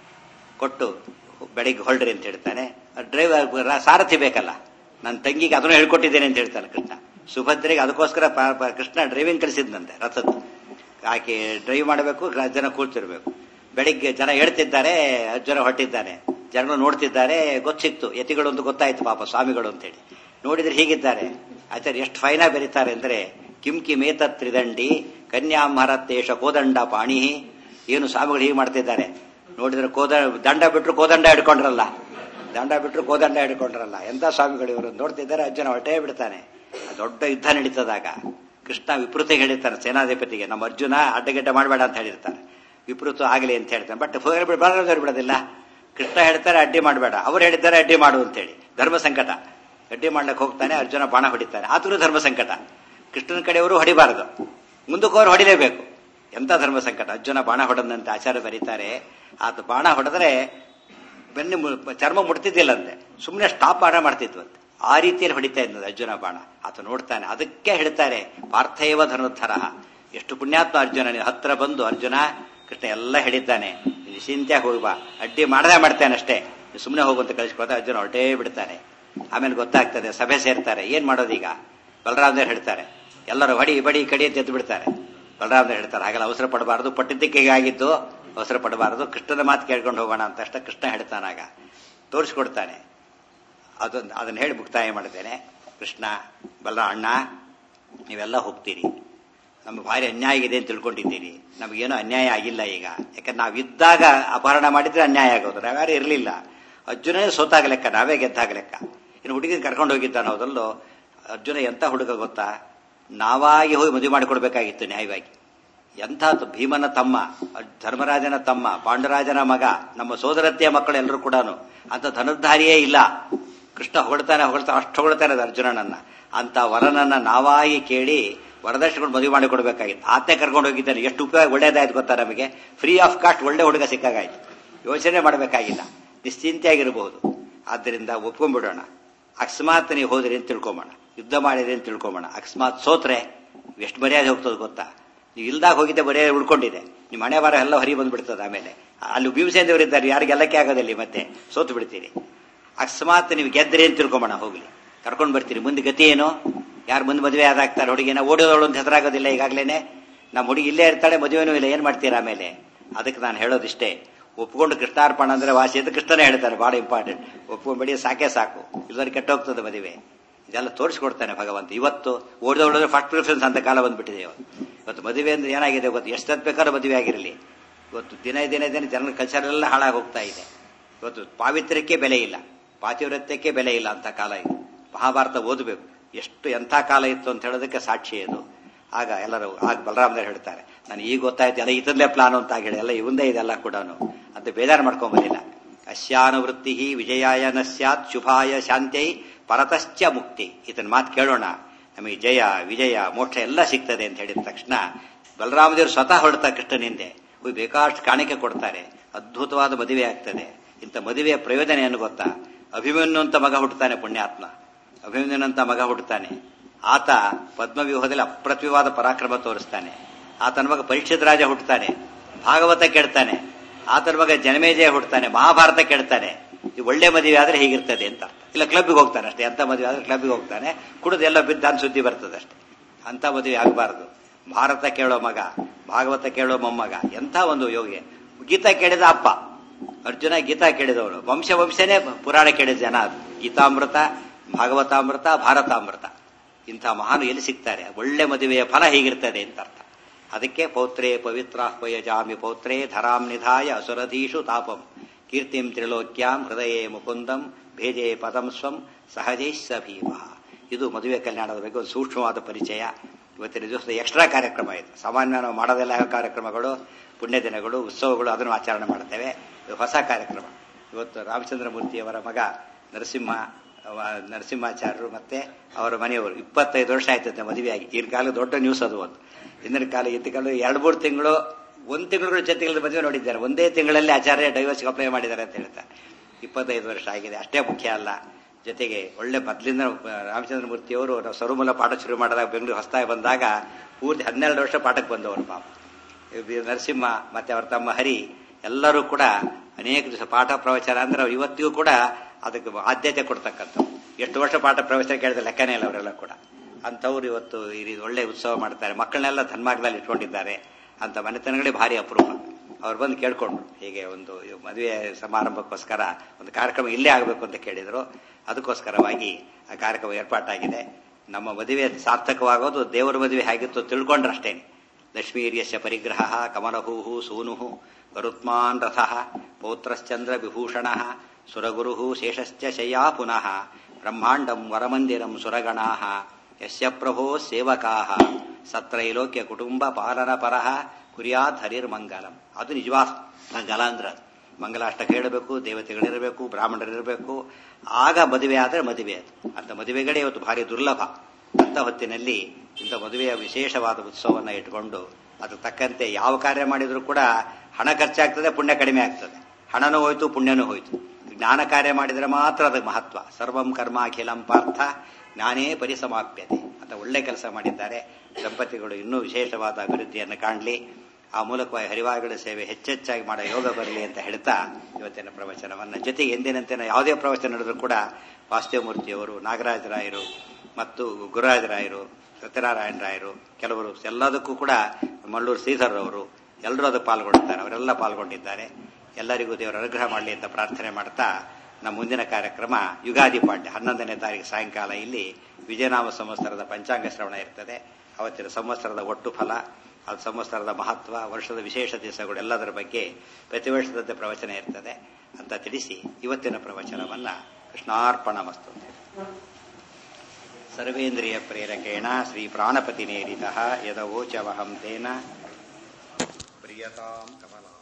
ಕೊಟ್ಟು ಬೆಳಿಗ್ಗೆ ಹೊರಡ್ರಿ ಅಂತ ಹೇಳ್ತಾನೆ ಡ್ರೈವರ್ ಸಾರಥಿ ಬೇಕಲ್ಲ ನನ್ನ ತಂಗಿಗೆ ಅದನ್ನು ಹೇಳ್ಕೊಟ್ಟಿದ್ದೇನೆ ಅಂತ ಹೇಳ್ತಾನೆ ಕೃಷ್ಣ ಸುಭದ್ರೆಗೆ ಅದಕ್ಕೋಸ್ಕರ ಕೃಷ್ಣ ಡ್ರೈವಿಂಗ್ ಕಳಿಸಿದ್ನಂತೆ ರಥದ್ದು ಆಕೆ ಡ್ರೈವ್ ಮಾಡಬೇಕು ಜನ ಕೂರ್ತಿರ್ಬೇಕು ಬೆಳಿಗ್ಗೆ ಜನ ಹೇಳ್ತಿದ್ದಾರೆ ಜನ ಹೊಟ್ಟಿದ್ದಾನೆ ಜನಗಳು ನೋಡ್ತಿದ್ದಾರೆ ಗೊತ್ತಿತ್ತು ಯತಿಗಳು ಅಂತ ಗೊತ್ತಾಯ್ತು ಪಾಪ ಸ್ವಾಮಿಗಳು ಅಂತೇಳಿ ನೋಡಿದ್ರೆ ಹೀಗಿದ್ದಾರೆ ಆಚಾರ್ಯ ಎಷ್ಟು ಫೈನಾ ಬೆರೀತಾರೆ ಅಂದ್ರೆ ಕಿಂ ಕಿಮೇತ ತ್ರಿದಂಡಿ ಕನ್ಯಾಮಹರತ್ತೇಶ ಕೋದಂಡ ಪಾಣಿ ಏನು ಸ್ವಾಮಿಗಳು ಹೀಗೆ ಮಾಡ್ತಿದ್ದಾರೆ ನೋಡಿದ್ರೆ ಕೋದ ದಂಡ ಬಿಟ್ರು ಕೋದಂಡ ಹಿಡ್ಕೊಂಡ್ರಲ್ಲ ದಂಡ ಬಿಟ್ಟರು ಕೋದಂಡ ಹಿಡ್ಕೊಂಡ್ರಲ್ಲ ಎಂತ ಸ್ವಾಮಿಗಳು ಇವರು ನೋಡ್ತಿದ್ದಾರೆ ಅರ್ಜುನ ಹೊರಟೇ ಬಿಡ್ತಾನೆ ದೊಡ್ಡ ಯುದ್ಧ ನಡೀತದಾಗ ಕೃಷ್ಣ ವಿಪೃತಿಗೆ ಹೇಳಿರ್ತಾನೆ ಸೇನಾಧಿಪತಿಗೆ ನಮ್ಮ ಅರ್ಜುನ ಅಡ್ಡಗೆಡ್ಡ ಮಾಡಬೇಡ ಅಂತ ಹೇಳಿರ್ತಾರೆ ವಿಪೃತ ಆಗಲಿ ಅಂತ ಹೇಳ್ತಾನೆ ಬಟ್ ಬರೋದವ್ರು ಬಿಡೋದಿಲ್ಲ ಕೃಷ್ಣ ಹೇಳ್ತಾರೆ ಅಡ್ಡಿ ಮಾಡಬೇಡ ಅವ್ರು ಹೇಳಿದ್ದಾರೆ ಅಡ್ಡಿ ಮಾಡು ಅಂತೇಳಿ ಧರ್ಮ ಸಂಕಟ ಅಡ್ಡಿ ಮಾಡ್ಲಿಕ್ಕೆ ಹೋಗ್ತಾನೆ ಅರ್ಜುನ ಬಾಣ ಹೊಡಿತಾನೆ ಆತನು ಧರ್ಮ ಸಂಕಟ ಕೃಷ್ಣನ ಕಡೆಯವರು ಹೊಡಿಬಾರದು ಮುಂದಕ್ಕೆ ಅವರು ಹೊಡಿಲೇಬೇಕು ಎಂತ ಧರ್ಮ ಸಂಕಟ ಅರ್ಜುನ ಬಾಣ ಹೊಡೆದಂತೆ ಆಚಾರ್ಯ ಬರೀತಾರೆ ಆತ ಬಾಣ ಹೊಡೆದ್ರೆ ಬೆನ್ನಿ ಮು- ಚರ್ಮ ಮುಟ್ತಿದ್ದಿಲ್ಲಂತೆ ಸುಮ್ಮನೆ ಸ್ಟಾಪ್ ಬಾಣ ಮಾಡ್ತಿದ್ವಂತೆ ಆ ರೀತಿಯಲ್ಲಿ ಹೊಡಿತಾ ಇದ್ದ ಅರ್ಜುನ ಬಾಣ ಆತ ನೋಡ್ತಾನೆ ಅದಕ್ಕೆ ಹೇಳ್ತಾರೆ ಪಾರ್ಥೈವ ಧನುರ್ಧರ ಎಷ್ಟು ಪುಣ್ಯಾತ್ಮ ಅರ್ಜುನ ನೀನು ಹತ್ರ ಬಂದು ಅರ್ಜುನ ಕೃಷ್ಣ ಎಲ್ಲ ಹೇಳಿದ್ದಾನೆ ನಿಶ್ಚಿಂತ್ಯಾಗಿ ಹೋಗಿ ಬಾ ಅಡ್ಡಿ ಮಾಡದೇ ಮಾಡ್ತಾನೆ ಅಷ್ಟೇ ಸುಮ್ಮನೆ ಹೋಗುವಂತ ಕಳಿಸ್ಕೊಳ್ತಾ ಅರ್ಜುನ ಹೊರಟೇ ಬಿಡ್ತಾನೆ ಆಮೇಲೆ ಗೊತ್ತಾಗ್ತದೆ ಸಭೆ ಸೇರ್ತಾರೆ ಏನ್ ಮಾಡೋದೀಗ ಬಲರಾಮದೇವ್ರು ಹೇಳ್ತಾರೆ ಎಲ್ಲರೂ ಹೊಡಿ ಬಡಿ ಕಡಿ ಅಂತ ಎದ್ದು ಬಿಡ್ತಾರೆ ಬಲರಾಮದೇವ್ರು ಹೇಳ್ತಾರೆ ಹಾಗೆಲ್ಲ ಅವಸರ ಪಡಬಾರದು ಪಟ್ಟಿದ್ದಕ್ಕೆ ಆಗಿದ್ದು ಅವಸರ ಪಡಬಾರದು ಕೃಷ್ಣನ ಮಾತು ಕೇಳ್ಕೊಂಡು ಹೋಗೋಣ ಅಂತ ಅಷ್ಟ ಕೃಷ್ಣ ಹೇಳ್ತಾನಾಗ ತೋರಿಸ್ಕೊಡ್ತಾನೆ ಅದನ್ನ ಅದನ್ನ ಹೇಳಿ ಮುಕ್ತಾಯ ಮಾಡಿದ್ದೇನೆ ಕೃಷ್ಣ ಬಲ್ಲ ಅಣ್ಣ ನೀವೆಲ್ಲ ಹೋಗ್ತೀರಿ ನಮ್ಗೆ ಭಾರಿ ಅನ್ಯಾಯ ಆಗಿದೆ ಅಂತ ತಿಳ್ಕೊಂಡಿದ್ದೀರಿ ನಮಗೇನು ಅನ್ಯಾಯ ಆಗಿಲ್ಲ ಈಗ ಯಾಕಂದ್ರೆ ನಾವು ಇದ್ದಾಗ ಅಪಹರಣ ಮಾಡಿದ್ರೆ ಅನ್ಯಾಯ ಆಗೋದು ನಾವ್ಯಾರು ಇರಲಿಲ್ಲ ಅರ್ಜುನನೇ ಸೋತಾಗ ಲೆಕ್ಕ ನಾವೇ ಗೆದ್ದಾಗ ಲೆಕ್ಕ ಇನ್ನು ಹುಡುಗಿನ ಕರ್ಕೊಂಡು ಹೋಗಿದ್ದಾನೆ ಹೌದಲ್ಲೋ ಅರ್ಜುನ ಎಂತ ಹುಡುಗ ಗೊತ್ತಾ ನಾವಾಗಿ ಹೋಗಿ ಮದುವೆ ಮಾಡಿಕೊಡ್ಬೇಕಾಗಿತ್ತು ನ್ಯಾಯವಾಗಿ ಎಂಥದ್ದು ಭೀಮನ ತಮ್ಮ ಧರ್ಮರಾಜನ ತಮ್ಮ ಪಾಂಡುರಾಜನ ಮಗ ನಮ್ಮ ಸೋದರತ್ತೆಯ ಮಕ್ಕಳು ಎಲ್ಲರೂ ಕೂಡ ಅಂತ ಧನುರ್ಧಾರಿಯೇ ಇಲ್ಲ ಕೃಷ್ಣ ಹೊಗಳ್ತಾನೆ ಹೊಗಳ್ತಾನೆ ಅಷ್ಟು ಹೊಗಳ್ತಾನೆ ಅದು ಅರ್ಜುನನನ್ನ ಅಂತ ವರನನ್ನ ನಾವಾಗಿ ಕೇಳಿ ವರದಕ್ಷಿಣೆ ಮದುವೆ ಮಾಡಿ ಕೊಡಬೇಕಾಗಿತ್ತು ಆತನೇ ಕರ್ಕೊಂಡು ಹೋಗಿದ್ದಾನೆ ಎಷ್ಟು ಉಪಯೋಗ ಒಳ್ಳೇದಾಯ್ತು ಗೊತ್ತಾ ನಮಗೆ ಫ್ರೀ ಆಫ್ ಕಾಸ್ಟ್ ಒಳ್ಳೆ ಹುಡುಗ ಸಿಕ್ಕಾಗಾಯ್ತು ಯೋಚನೆ ಮಾಡಬೇಕಾಗಿಲ್ಲ ನಿಶ್ಚಿಂತೆಯಾಗಿರಬಹುದು ಆದ್ದರಿಂದ ಒಪ್ಕೊಂಡ್ಬಿಡೋಣ ಅಕಸ್ಮಾತ್ ನೀವು ಹೋದ್ರಿ ಅಂತ ತಿಳ್ಕೊಂಬೋಣ ಯುದ್ಧ ಮಾಡಿದ್ರಿ ಅಂತ ತಿಳ್ಕೊಂಬೋಣ ಅಕಸ್ಮಾತ್ ಸೋತ್ರೆ ಎಷ್ಟು ಮರ್ಯಾದೆ ಹೋಗ್ತದೆ ಗೊತ್ತಾ ನೀವು ಇಲ್ದಾಗ ಹೋಗಿದ್ದೆ ಮರ್ಯಾದೆ ಉಳ್ಕೊಂಡಿದೆ ನಿಮ್ಮ ಮನೆ ವಾರ ಎಲ್ಲ ಹೊರಿ ಬಂದ್ಬಿಡ್ತದೆ ಆಮೇಲೆ ಅಲ್ಲಿ ಭೀಮಸೇನವರು ಇದ್ದಾರೆ ಯಾರು ಗೆಲ್ಲಕ್ಕೆ ಆಗೋದಿಲ್ಲ ಮತ್ತೆ ಸೋತು ಬಿಡ್ತೀರಿ ಅಕಸ್ಮಾತ್ ನೀವು ಗೆದ್ರಿ ಅಂತ ತಿಳ್ಕೊಂಬೋಣ ಹೋಗ್ಲಿ ಕರ್ಕೊಂಡು ಬರ್ತೀರಿ ಮುಂದೆ ಗತಿ ಏನು ಯಾರು ಮುಂದೆ ಮದುವೆ ಆದಾಗ್ತಾರೆ ಹುಡುಗಿನ ಓಡೋದವಳು ಅಂತ ಹೆಸರಾಗೋದಿಲ್ಲ ಈಗಾಗಲೇ ನಮ್ಮ ಹುಡುಗಿ ಇಲ್ಲೇ ಇರ್ತಾಳೆ ಮದುವೆನೂ ಇಲ್ಲ ಏನ್ ಮಾಡ್ತೀರಾ ಆಮೇಲೆ ಅದಕ್ಕೆ ನಾನು ಹೇಳೋದಿಷ್ಟೇ ಒಪ್ಕೊಂಡು ಕೃಷ್ಣಾರ್ಪಣ ಅಂದ್ರೆ ವಾಸಿ ಅಂತ ಕೃಷ್ಣನೇ ಹೇಳ್ತಾರೆ ಬಹಳ ಇಂಪಾರ್ಟೆಂಟ್ ಒಪ್ಕೊಂಡ್ಬಿಡಿ ಸಾಕೆ ಸಾಕು ಇಲ್ಲದ್ರೆ ಕೆಟ್ಟೋಗ್ತದೆ ಮದುವೆ ಇದೆಲ್ಲ ತೋರಿಸ್ಕೊಡ್ತಾನೆ ಭಗವಂತ ಇವತ್ತು ಓಡಿದವಳಿದ್ರೆ ಫಸ್ಟ್ ಪ್ರಿಫರೆನ್ಸ್ ಅಂತ ಕಾಲ ಬಂದ್ಬಿಟ್ಟಿದೆ ಇವತ್ತು ಇವತ್ತು ಮದುವೆ ಅಂದ್ರೆ ಏನಾಗಿದೆ ಗೊತ್ತು ಎಷ್ಟು ಬೇಕಾದ್ರೂ ಮದುವೆ ಆಗಿರಲಿ ಇವತ್ತು ದಿನ ದಿನ ದಿನ ಜನರ ಕಲ್ಚರ್ ಎಲ್ಲ ಹಾಳಾಗಿ ಹೋಗ್ತಾ ಇದೆ ಇವತ್ತು ಪಾವಿತ್ರ್ಯಕ್ಕೆ ಬೆಲೆ ಇಲ್ಲ ಪಾತಿವ್ರತ್ಯಕ್ಕೆ ಬೆಲೆ ಇಲ್ಲ ಅಂತ ಕಾಲ ಇದು ಮಹಾಭಾರತ ಓದಬೇಕು ಎಷ್ಟು ಎಂಥ ಕಾಲ ಇತ್ತು ಅಂತ ಹೇಳೋದಕ್ಕೆ ಸಾಕ್ಷಿ ಇದು ಆಗ ಎಲ್ಲರೂ ಆಗ ಬಲರಾಮದೇವ್ರು ಹೇಳ್ತಾರೆ ನಾನು ಈಗ ಗೊತ್ತಾಯ್ತು ಎಲ್ಲ ಇದರಲ್ಲೇ ಪ್ಲಾನ್ ಅಂತ ಹೇಳಿ ಎಲ್ಲ ಇವಂದೇ ಇದೆಲ್ಲ ಕೂಡ ಅಂತ ಬೇಜಾರು ಮಾಡ್ಕೊಂಬಲಿಲ್ಲ ಅಶ್ಯಾನುವೃತ್ತಿ ವಿಜಯಾಯ ನ ಸ್ಯಾತ್ ಶುಭಾಯ ಶಾಂತ್ಯೈ ಪರತಶ್ಚ ಮುಕ್ತಿ ಇದನ್ನ ಮಾತು ಕೇಳೋಣ ನಮಗೆ ಜಯ ವಿಜಯ ಮೋಕ್ಷ ಎಲ್ಲ ಸಿಗ್ತದೆ ಅಂತ ಹೇಳಿದ ತಕ್ಷಣ ಬಲರಾಮದೇವರು ಸ್ವತಃ ಹೊರಡ್ತಾ ಕೃಷ್ಣನಿಂದೆ ಹೋಗಿ ಬೇಕಾಷ್ಟು ಕಾಣಿಕೆ ಕೊಡ್ತಾರೆ ಅದ್ಭುತವಾದ ಮದುವೆ ಆಗ್ತದೆ ಇಂಥ ಮದುವೆಯ ಪ್ರಯೋಜನ ಏನು ಗೊತ್ತಾ ಅಭಿಮನ್ಯು ಅಂತ ಮಗ ಹುಟ್ಟುತ್ತಾನೆ ಪುಣ್ಯಾತ್ಮ ಅಭಿಮನ್ಯುನಂತ ಮಗ ಹುಟ್ಟುತ್ತಾನೆ ಆತ ಪದ್ಮವ್ಯೂಹದಲ್ಲಿ ಅಪ್ರತಿವಾದ ಪರಾಕ್ರಮ ತೋರಿಸ್ತಾನೆ ಆತನ ಮಗ ಪರೀಕ್ಷಿತ ರಾಜ ಹುಟ್ಟುತ್ತಾನೆ ಭಾಗವತ ಕೆಡ್ತಾನೆ ಆತನ ಮಗ ಜನಮೇಜಯ ಹುಟ್ಟುತ್ತಾನೆ ಮಹಾಭಾರತ ಕೆಡ್ತಾನೆ ಇದು ಒಳ್ಳೆ ಮದುವೆ ಆದ್ರೆ ಹೀಗಿರ್ತದೆ ಅಂತ ಅರ್ಥ ಇಲ್ಲ ಕ್ಲಬ್ಗೆ ಹೋಗ್ತಾನೆ ಅಷ್ಟೇ ಎಂತ ಮದುವೆ ಆದ್ರೆ ಕ್ಲಬ್ಗೆ ಹೋಗ್ತಾನೆ ಕುಡಿದು ಎಲ್ಲ ಬಿದ್ದಾನ್ ಸುದ್ದಿ ಬರ್ತದೆ ಅಷ್ಟೇ ಅಂತ ಮದುವೆ ಆಗಬಾರದು ಭಾರತ ಕೇಳೋ ಮಗ ಭಾಗವತ ಕೇಳೋ ಮೊಮ್ಮಗ ಎಂಥ ಒಂದು ಯೋಗಿ ಗೀತಾ ಕೇಳಿದ ಅಪ್ಪ ಅರ್ಜುನ ಗೀತಾ ಕೇಳಿದವನು ವಂಶ ವಂಶನೇ ಪುರಾಣ ಕೇಳಿದ ಜನ ಅದು ಗೀತಾಮೃತ ಭಾಗವತಾಮೃತ ಭಾರತಾಮೃತ ಇಂಥ ಮಹಾನು ಎಲ್ಲಿ ಸಿಗ್ತಾರೆ ಒಳ್ಳೆ ಮದುವೆಯ ಫಲ ಹೀಗಿರ್ತದೆ ಅಂತ ಅರ್ಥ ಅದಕ್ಕೆ ಪೌತ್ರೇ ಪವಿತ್ರಾಹ್ವಯ ಜಾಮಿ ಪೌತ್ರೇ ಧರಾಂ ನಿಧಾಯ ಅಸುರಧೀಷು ತಾಪಂ ಕೀರ್ತಿಂ ತ್ರಿಲೋಕ್ಯಾಂ ಹೃದಯೇ ಮುಕುಂದಂ ಭೇಜೆ ಪದಂ ಸ್ವಂ ಸಹಜೈ ಸ ಭೀಮ ಇದು ಮದುವೆ ಕಲ್ಯಾಣದ ಬಗ್ಗೆ ಒಂದು ಸೂಕ್ಷ್ಮವಾದ ಪರಿಚಯ ಇವತ್ತಿನ ದಿವಸದ ಎಕ್ಸ್ಟ್ರಾ ಕಾರ್ಯಕ್ರಮ ಇದು ಸಾಮಾನ್ಯ ನಾವು ಮಾಡೋದೆಲ್ಲ ಕಾರ್ಯಕ್ರಮಗಳು ಪುಣ್ಯ ದಿನಗಳು ಉತ್ಸವಗಳು ಅದನ್ನು ಆಚರಣೆ ಮಾಡ್ತೇವೆ ಇದು ಹೊಸ ಕಾರ್ಯಕ್ರಮ ಇವತ್ತು ರಾಮಚಂದ್ರ ಮೂರ್ತಿಯವರ ಮಗ ನರಸಿಂಹ ಅವ- ನರಸಿಂಹಾಚಾರ್ಯರು ಮತ್ತೆ ಅವರ ಮನೆಯವರು ಇಪ್ಪತ್ತೈದು ವರ್ಷ ಆಯ್ತಂತೆ ಮದುವೆಯಾಗಿ ಈಗಿನ ಕಾಲ ದೊಡ್ಡ ನ್ಯೂಸ್ ಅದು ಒಂದು ಹಿಂದಿನ ಕಾಲ ಇದ್ದ ಕಾಲ ಎರಡು ಮೂರು ತಿಂಗಳು ಒಂದು ತಿಂಗಳು ಜೊತೆಗಳ ಮದುವೆ ನೋಡಿದ್ದಾರೆ ಒಂದೇ ತಿಂಗಳಲ್ಲಿ ಆಚಾರ್ಯ ಡೈವರ್ಸ್ಗೆ ಅಪ್ಲೈ ಮಾಡಿದ್ದಾರೆ ಅಂತ ಹೇಳ್ತಾರೆ ಇಪ್ಪತ್ತೈದು ವರ್ಷ ಆಗಿದೆ ಅಷ್ಟೇ ಮುಖ್ಯ ಅಲ್ಲ ಜೊತೆಗೆ ಒಳ್ಳೆ ಮೊದಲಿಂದ ರಾಮಚಂದ್ರ ಮೂರ್ತಿಯವರು ನಾವು ಸರುಮೂಲ ಪಾಠ ಶುರು ಮಾಡಿದಾಗ ಬೆಂಗಳೂರು ಹೊಸದಾಗಿ ಬಂದಾಗ ಪೂರ್ತಿ ಹನ್ನೆರಡು ವರ್ಷ ಪಾಠಕ್ಕೆ ಬಂದವರು ಪಾಪ ಬಿ- ನರಸಿಂಹ ಮತ್ತೆ ಅವರ ತಮ್ಮ ಹರಿ ಎಲ್ಲರೂ ಕೂಡ ಅನೇಕ ದಿವಸ ಪಾಠ ಪ್ರವಚನ ಅಂದ್ರೆ ಅವ್ರು ಇವತ್ತಿಗೂ ಕೂಡ ಅದಕ್ಕೆ ಆದ್ಯತೆ ಕೊಡ್ತಕ್ಕಂಥ ಎಷ್ಟು ವರ್ಷ ಪಾಠ ಪ್ರವಚನ ಕೇಳಿದ ಲೆಕ್ಕನೇ ಇಲ್ಲ ಅವರೆಲ್ಲ ಕೂಡ ಅಂಥವ್ರು ಇವತ್ತು ಈ ರೀತಿ ಒಳ್ಳೆ ಉತ್ಸವ ಮಾಡ್ತಾರೆ ಮಕ್ಕಳನ್ನೆಲ್ಲ ಧನ್ಮಾರ್ಗದಲ್ಲಿ ಇಟ್ಕೊಂಡಿದ್ದಾರೆ ಅಂತ ಮನೆತನಗಳೇ ಭಾರಿ ಅಪರೂಪ ಅವ್ರು ಬಂದು ಕೇಳ್ಕೊಂಡ್ರು ಹೀಗೆ ಒಂದು ಇದು ಮದುವೆ ಸಮಾರಂಭಕ್ಕೋಸ್ಕರ ಒಂದು ಕಾರ್ಯಕ್ರಮ ಇಲ್ಲೇ ಆಗಬೇಕು ಅಂತ ಕೇಳಿದ್ರು ಅದಕ್ಕೋಸ್ಕರವಾಗಿ ಆ ಕಾರ್ಯಕ್ರಮ ಏರ್ಪಾಟಾಗಿದೆ ನಮ್ಮ ಮದುವೆ ಸಾರ್ಥಕವಾಗೋದು ದೇವರ ಮದುವೆ ಹೇಗಿತ್ತು ತಿಳ್ಕೊಂಡ್ರಷ್ಟೇನೆ ಲಕ್ಷ್ಮೀರ್ಯಸ್ಯ ಪರಿಗ್ರಹ ಕಮಲಹೂ ಸೂನು ಗರುತ್ಮಾನ್ ರಥ ಪೌತ್ರಶ್ಚಂದ್ರ ವಿಭೂಷಣ ಸುರಗುರು ಶೇಷಶ್ಚ ಶಯ್ಯಾ ಪುನಃ ಬ್ರಹ್ಮಾಂಡಂ ವರಮಂದಿರಂ ಸುರಗಣಾ ಯಸ್ಯ ಪ್ರಭೋ ಸೇವಕಾ ಸತ್ರೈಲೋಕ್ಯ ಕುಟುಂಬ ಪಾಲನ ಪರಃ ಕುರಿಯಾತ್ ಹರಿರ್ಮಂಗಲಂ ಅದು ನಿಜವಾದ ಮಂಗಲ ಅಂದ್ರೆ ಅದು ಮಂಗಲಾಷ್ಟಕ ಹೇಳಬೇಕು ದೇವತೆಗಳಿರಬೇಕು ಬ್ರಾಹ್ಮಣರಿರಬೇಕು ಆಗ ಮದುವೆ ಆದರೆ ಮದುವೆ ಅದು ಅಂತ ಮದುವೆಗಳೇ ಇವತ್ತು ಭಾರಿ ದುರ್ಲಭ ಅಂತ ಹೊತ್ತಿನಲ್ಲಿ ಇಂಥ ಮದುವೆಯ ವಿಶೇಷವಾದ ಉತ್ಸವವನ್ನು ಇಟ್ಕೊಂಡು ಅದು ತಕ್ಕಂತೆ ಯಾವ ಕಾರ್ಯ ಮಾಡಿದರೂ ಕೂಡ ಹಣ ಖರ್ಚಾಗ್ತದೆ ಪುಣ್ಯ ಕಡಿಮೆ ಆಗ್ತದೆ ಹಣನೂ ಹೋಯ್ತು ಪುಣ್ಯನೂ ಹೋಯ್ತು ಜ್ಞಾನ ಕಾರ್ಯ ಮಾಡಿದರೆ ಮಾತ್ರ ಅದಕ್ಕೆ ಮಹತ್ವ ಸರ್ವಂ ಕರ್ಮ ಅಖಿಲಂ ಪಾರ್ಥ ಜ್ಞಾನೇ ಪರಿಸಮಾಪ್ಯತೆ ಅಂತ ಒಳ್ಳೆ ಕೆಲಸ ಮಾಡಿದ್ದಾರೆ ದಂಪತಿಗಳು ಇನ್ನೂ ವಿಶೇಷವಾದ ಅಭಿವೃದ್ಧಿಯನ್ನು ಕಾಣಲಿ ಆ ಮೂಲಕವಾಗಿ ಹರಿವಾಯುಗಳ ಸೇವೆ ಹೆಚ್ಚೆಚ್ಚಾಗಿ ಮಾಡೋ ಯೋಗ ಬರಲಿ ಅಂತ ಹೇಳ್ತಾ ಇವತ್ತಿನ ಪ್ರವಚನವನ್ನು ಜೊತೆಗೆ ಎಂದಿನಂತೆ ಯಾವುದೇ ಪ್ರವಚನ ನಡೆದರೂ ಕೂಡ ವಾಸ್ತವಮೂರ್ತಿಯವರು ನಾಗರಾಜರಾಯರು ಮತ್ತು ಗುರುರಾಜರಾಯರು ಸತ್ಯನಾರಾಯಣ ರಾಯರು ಕೆಲವರು ಎಲ್ಲದಕ್ಕೂ ಕೂಡ ಮಳ್ಳೂರು ಶ್ರೀಧರ್ ಅವರು ಎಲ್ಲರೂ ಅದಕ್ಕೆ ಪಾಲ್ಗೊಂಡಿದ್ದಾರೆ ಅವರೆಲ್ಲ ಪಾಲ್ಗೊಂಡಿದ್ದಾರೆ ಎಲ್ಲರಿಗೂ ದೇವರ ಅನುಗ್ರಹ ಮಾಡಲಿ ಅಂತ ಪ್ರಾರ್ಥನೆ ಮಾಡ್ತಾ ನಮ್ಮ ಮುಂದಿನ ಕಾರ್ಯಕ್ರಮ ಯುಗಾದಿ ಪಾಠ್ಯ ಹನ್ನೊಂದನೇ ತಾರೀಕು ಸಾಯಂಕಾಲ ಇಲ್ಲಿ ವಿಜಯನಾಮ ಸಂವತ್ಸರದ ಪಂಚಾಂಗ ಶ್ರವಣ ಇರ್ತದೆ ಅವತ್ತಿನ ಸಂವತ್ಸರದ ಒಟ್ಟು ಫಲ ಅದು ಸಂವತ್ಸರದ ಮಹತ್ವ ವರ್ಷದ ವಿಶೇಷ ದಿವಸಗಳು ಎಲ್ಲದರ ಬಗ್ಗೆ ಪ್ರತಿ ವರ್ಷದಂತೆ ಪ್ರವಚನ ಇರ್ತದೆ ಅಂತ ತಿಳಿಸಿ ಇವತ್ತಿನ ಪ್ರವಚನವನ್ನ ಕೃಷ್ಣಾರ್ಪಣ ಮಸ್ತು ಸರ್ವೇಂದ್ರಿಯ ಪ್ರೇರಕೇಣ ಶ್ರೀ ಪ್ರಾಣಪತಿ ನೇರಿತ ಯದವೋಚವಹಂ ತೇನ ಪ್ರಿಯತಾಂ ಕಮಲ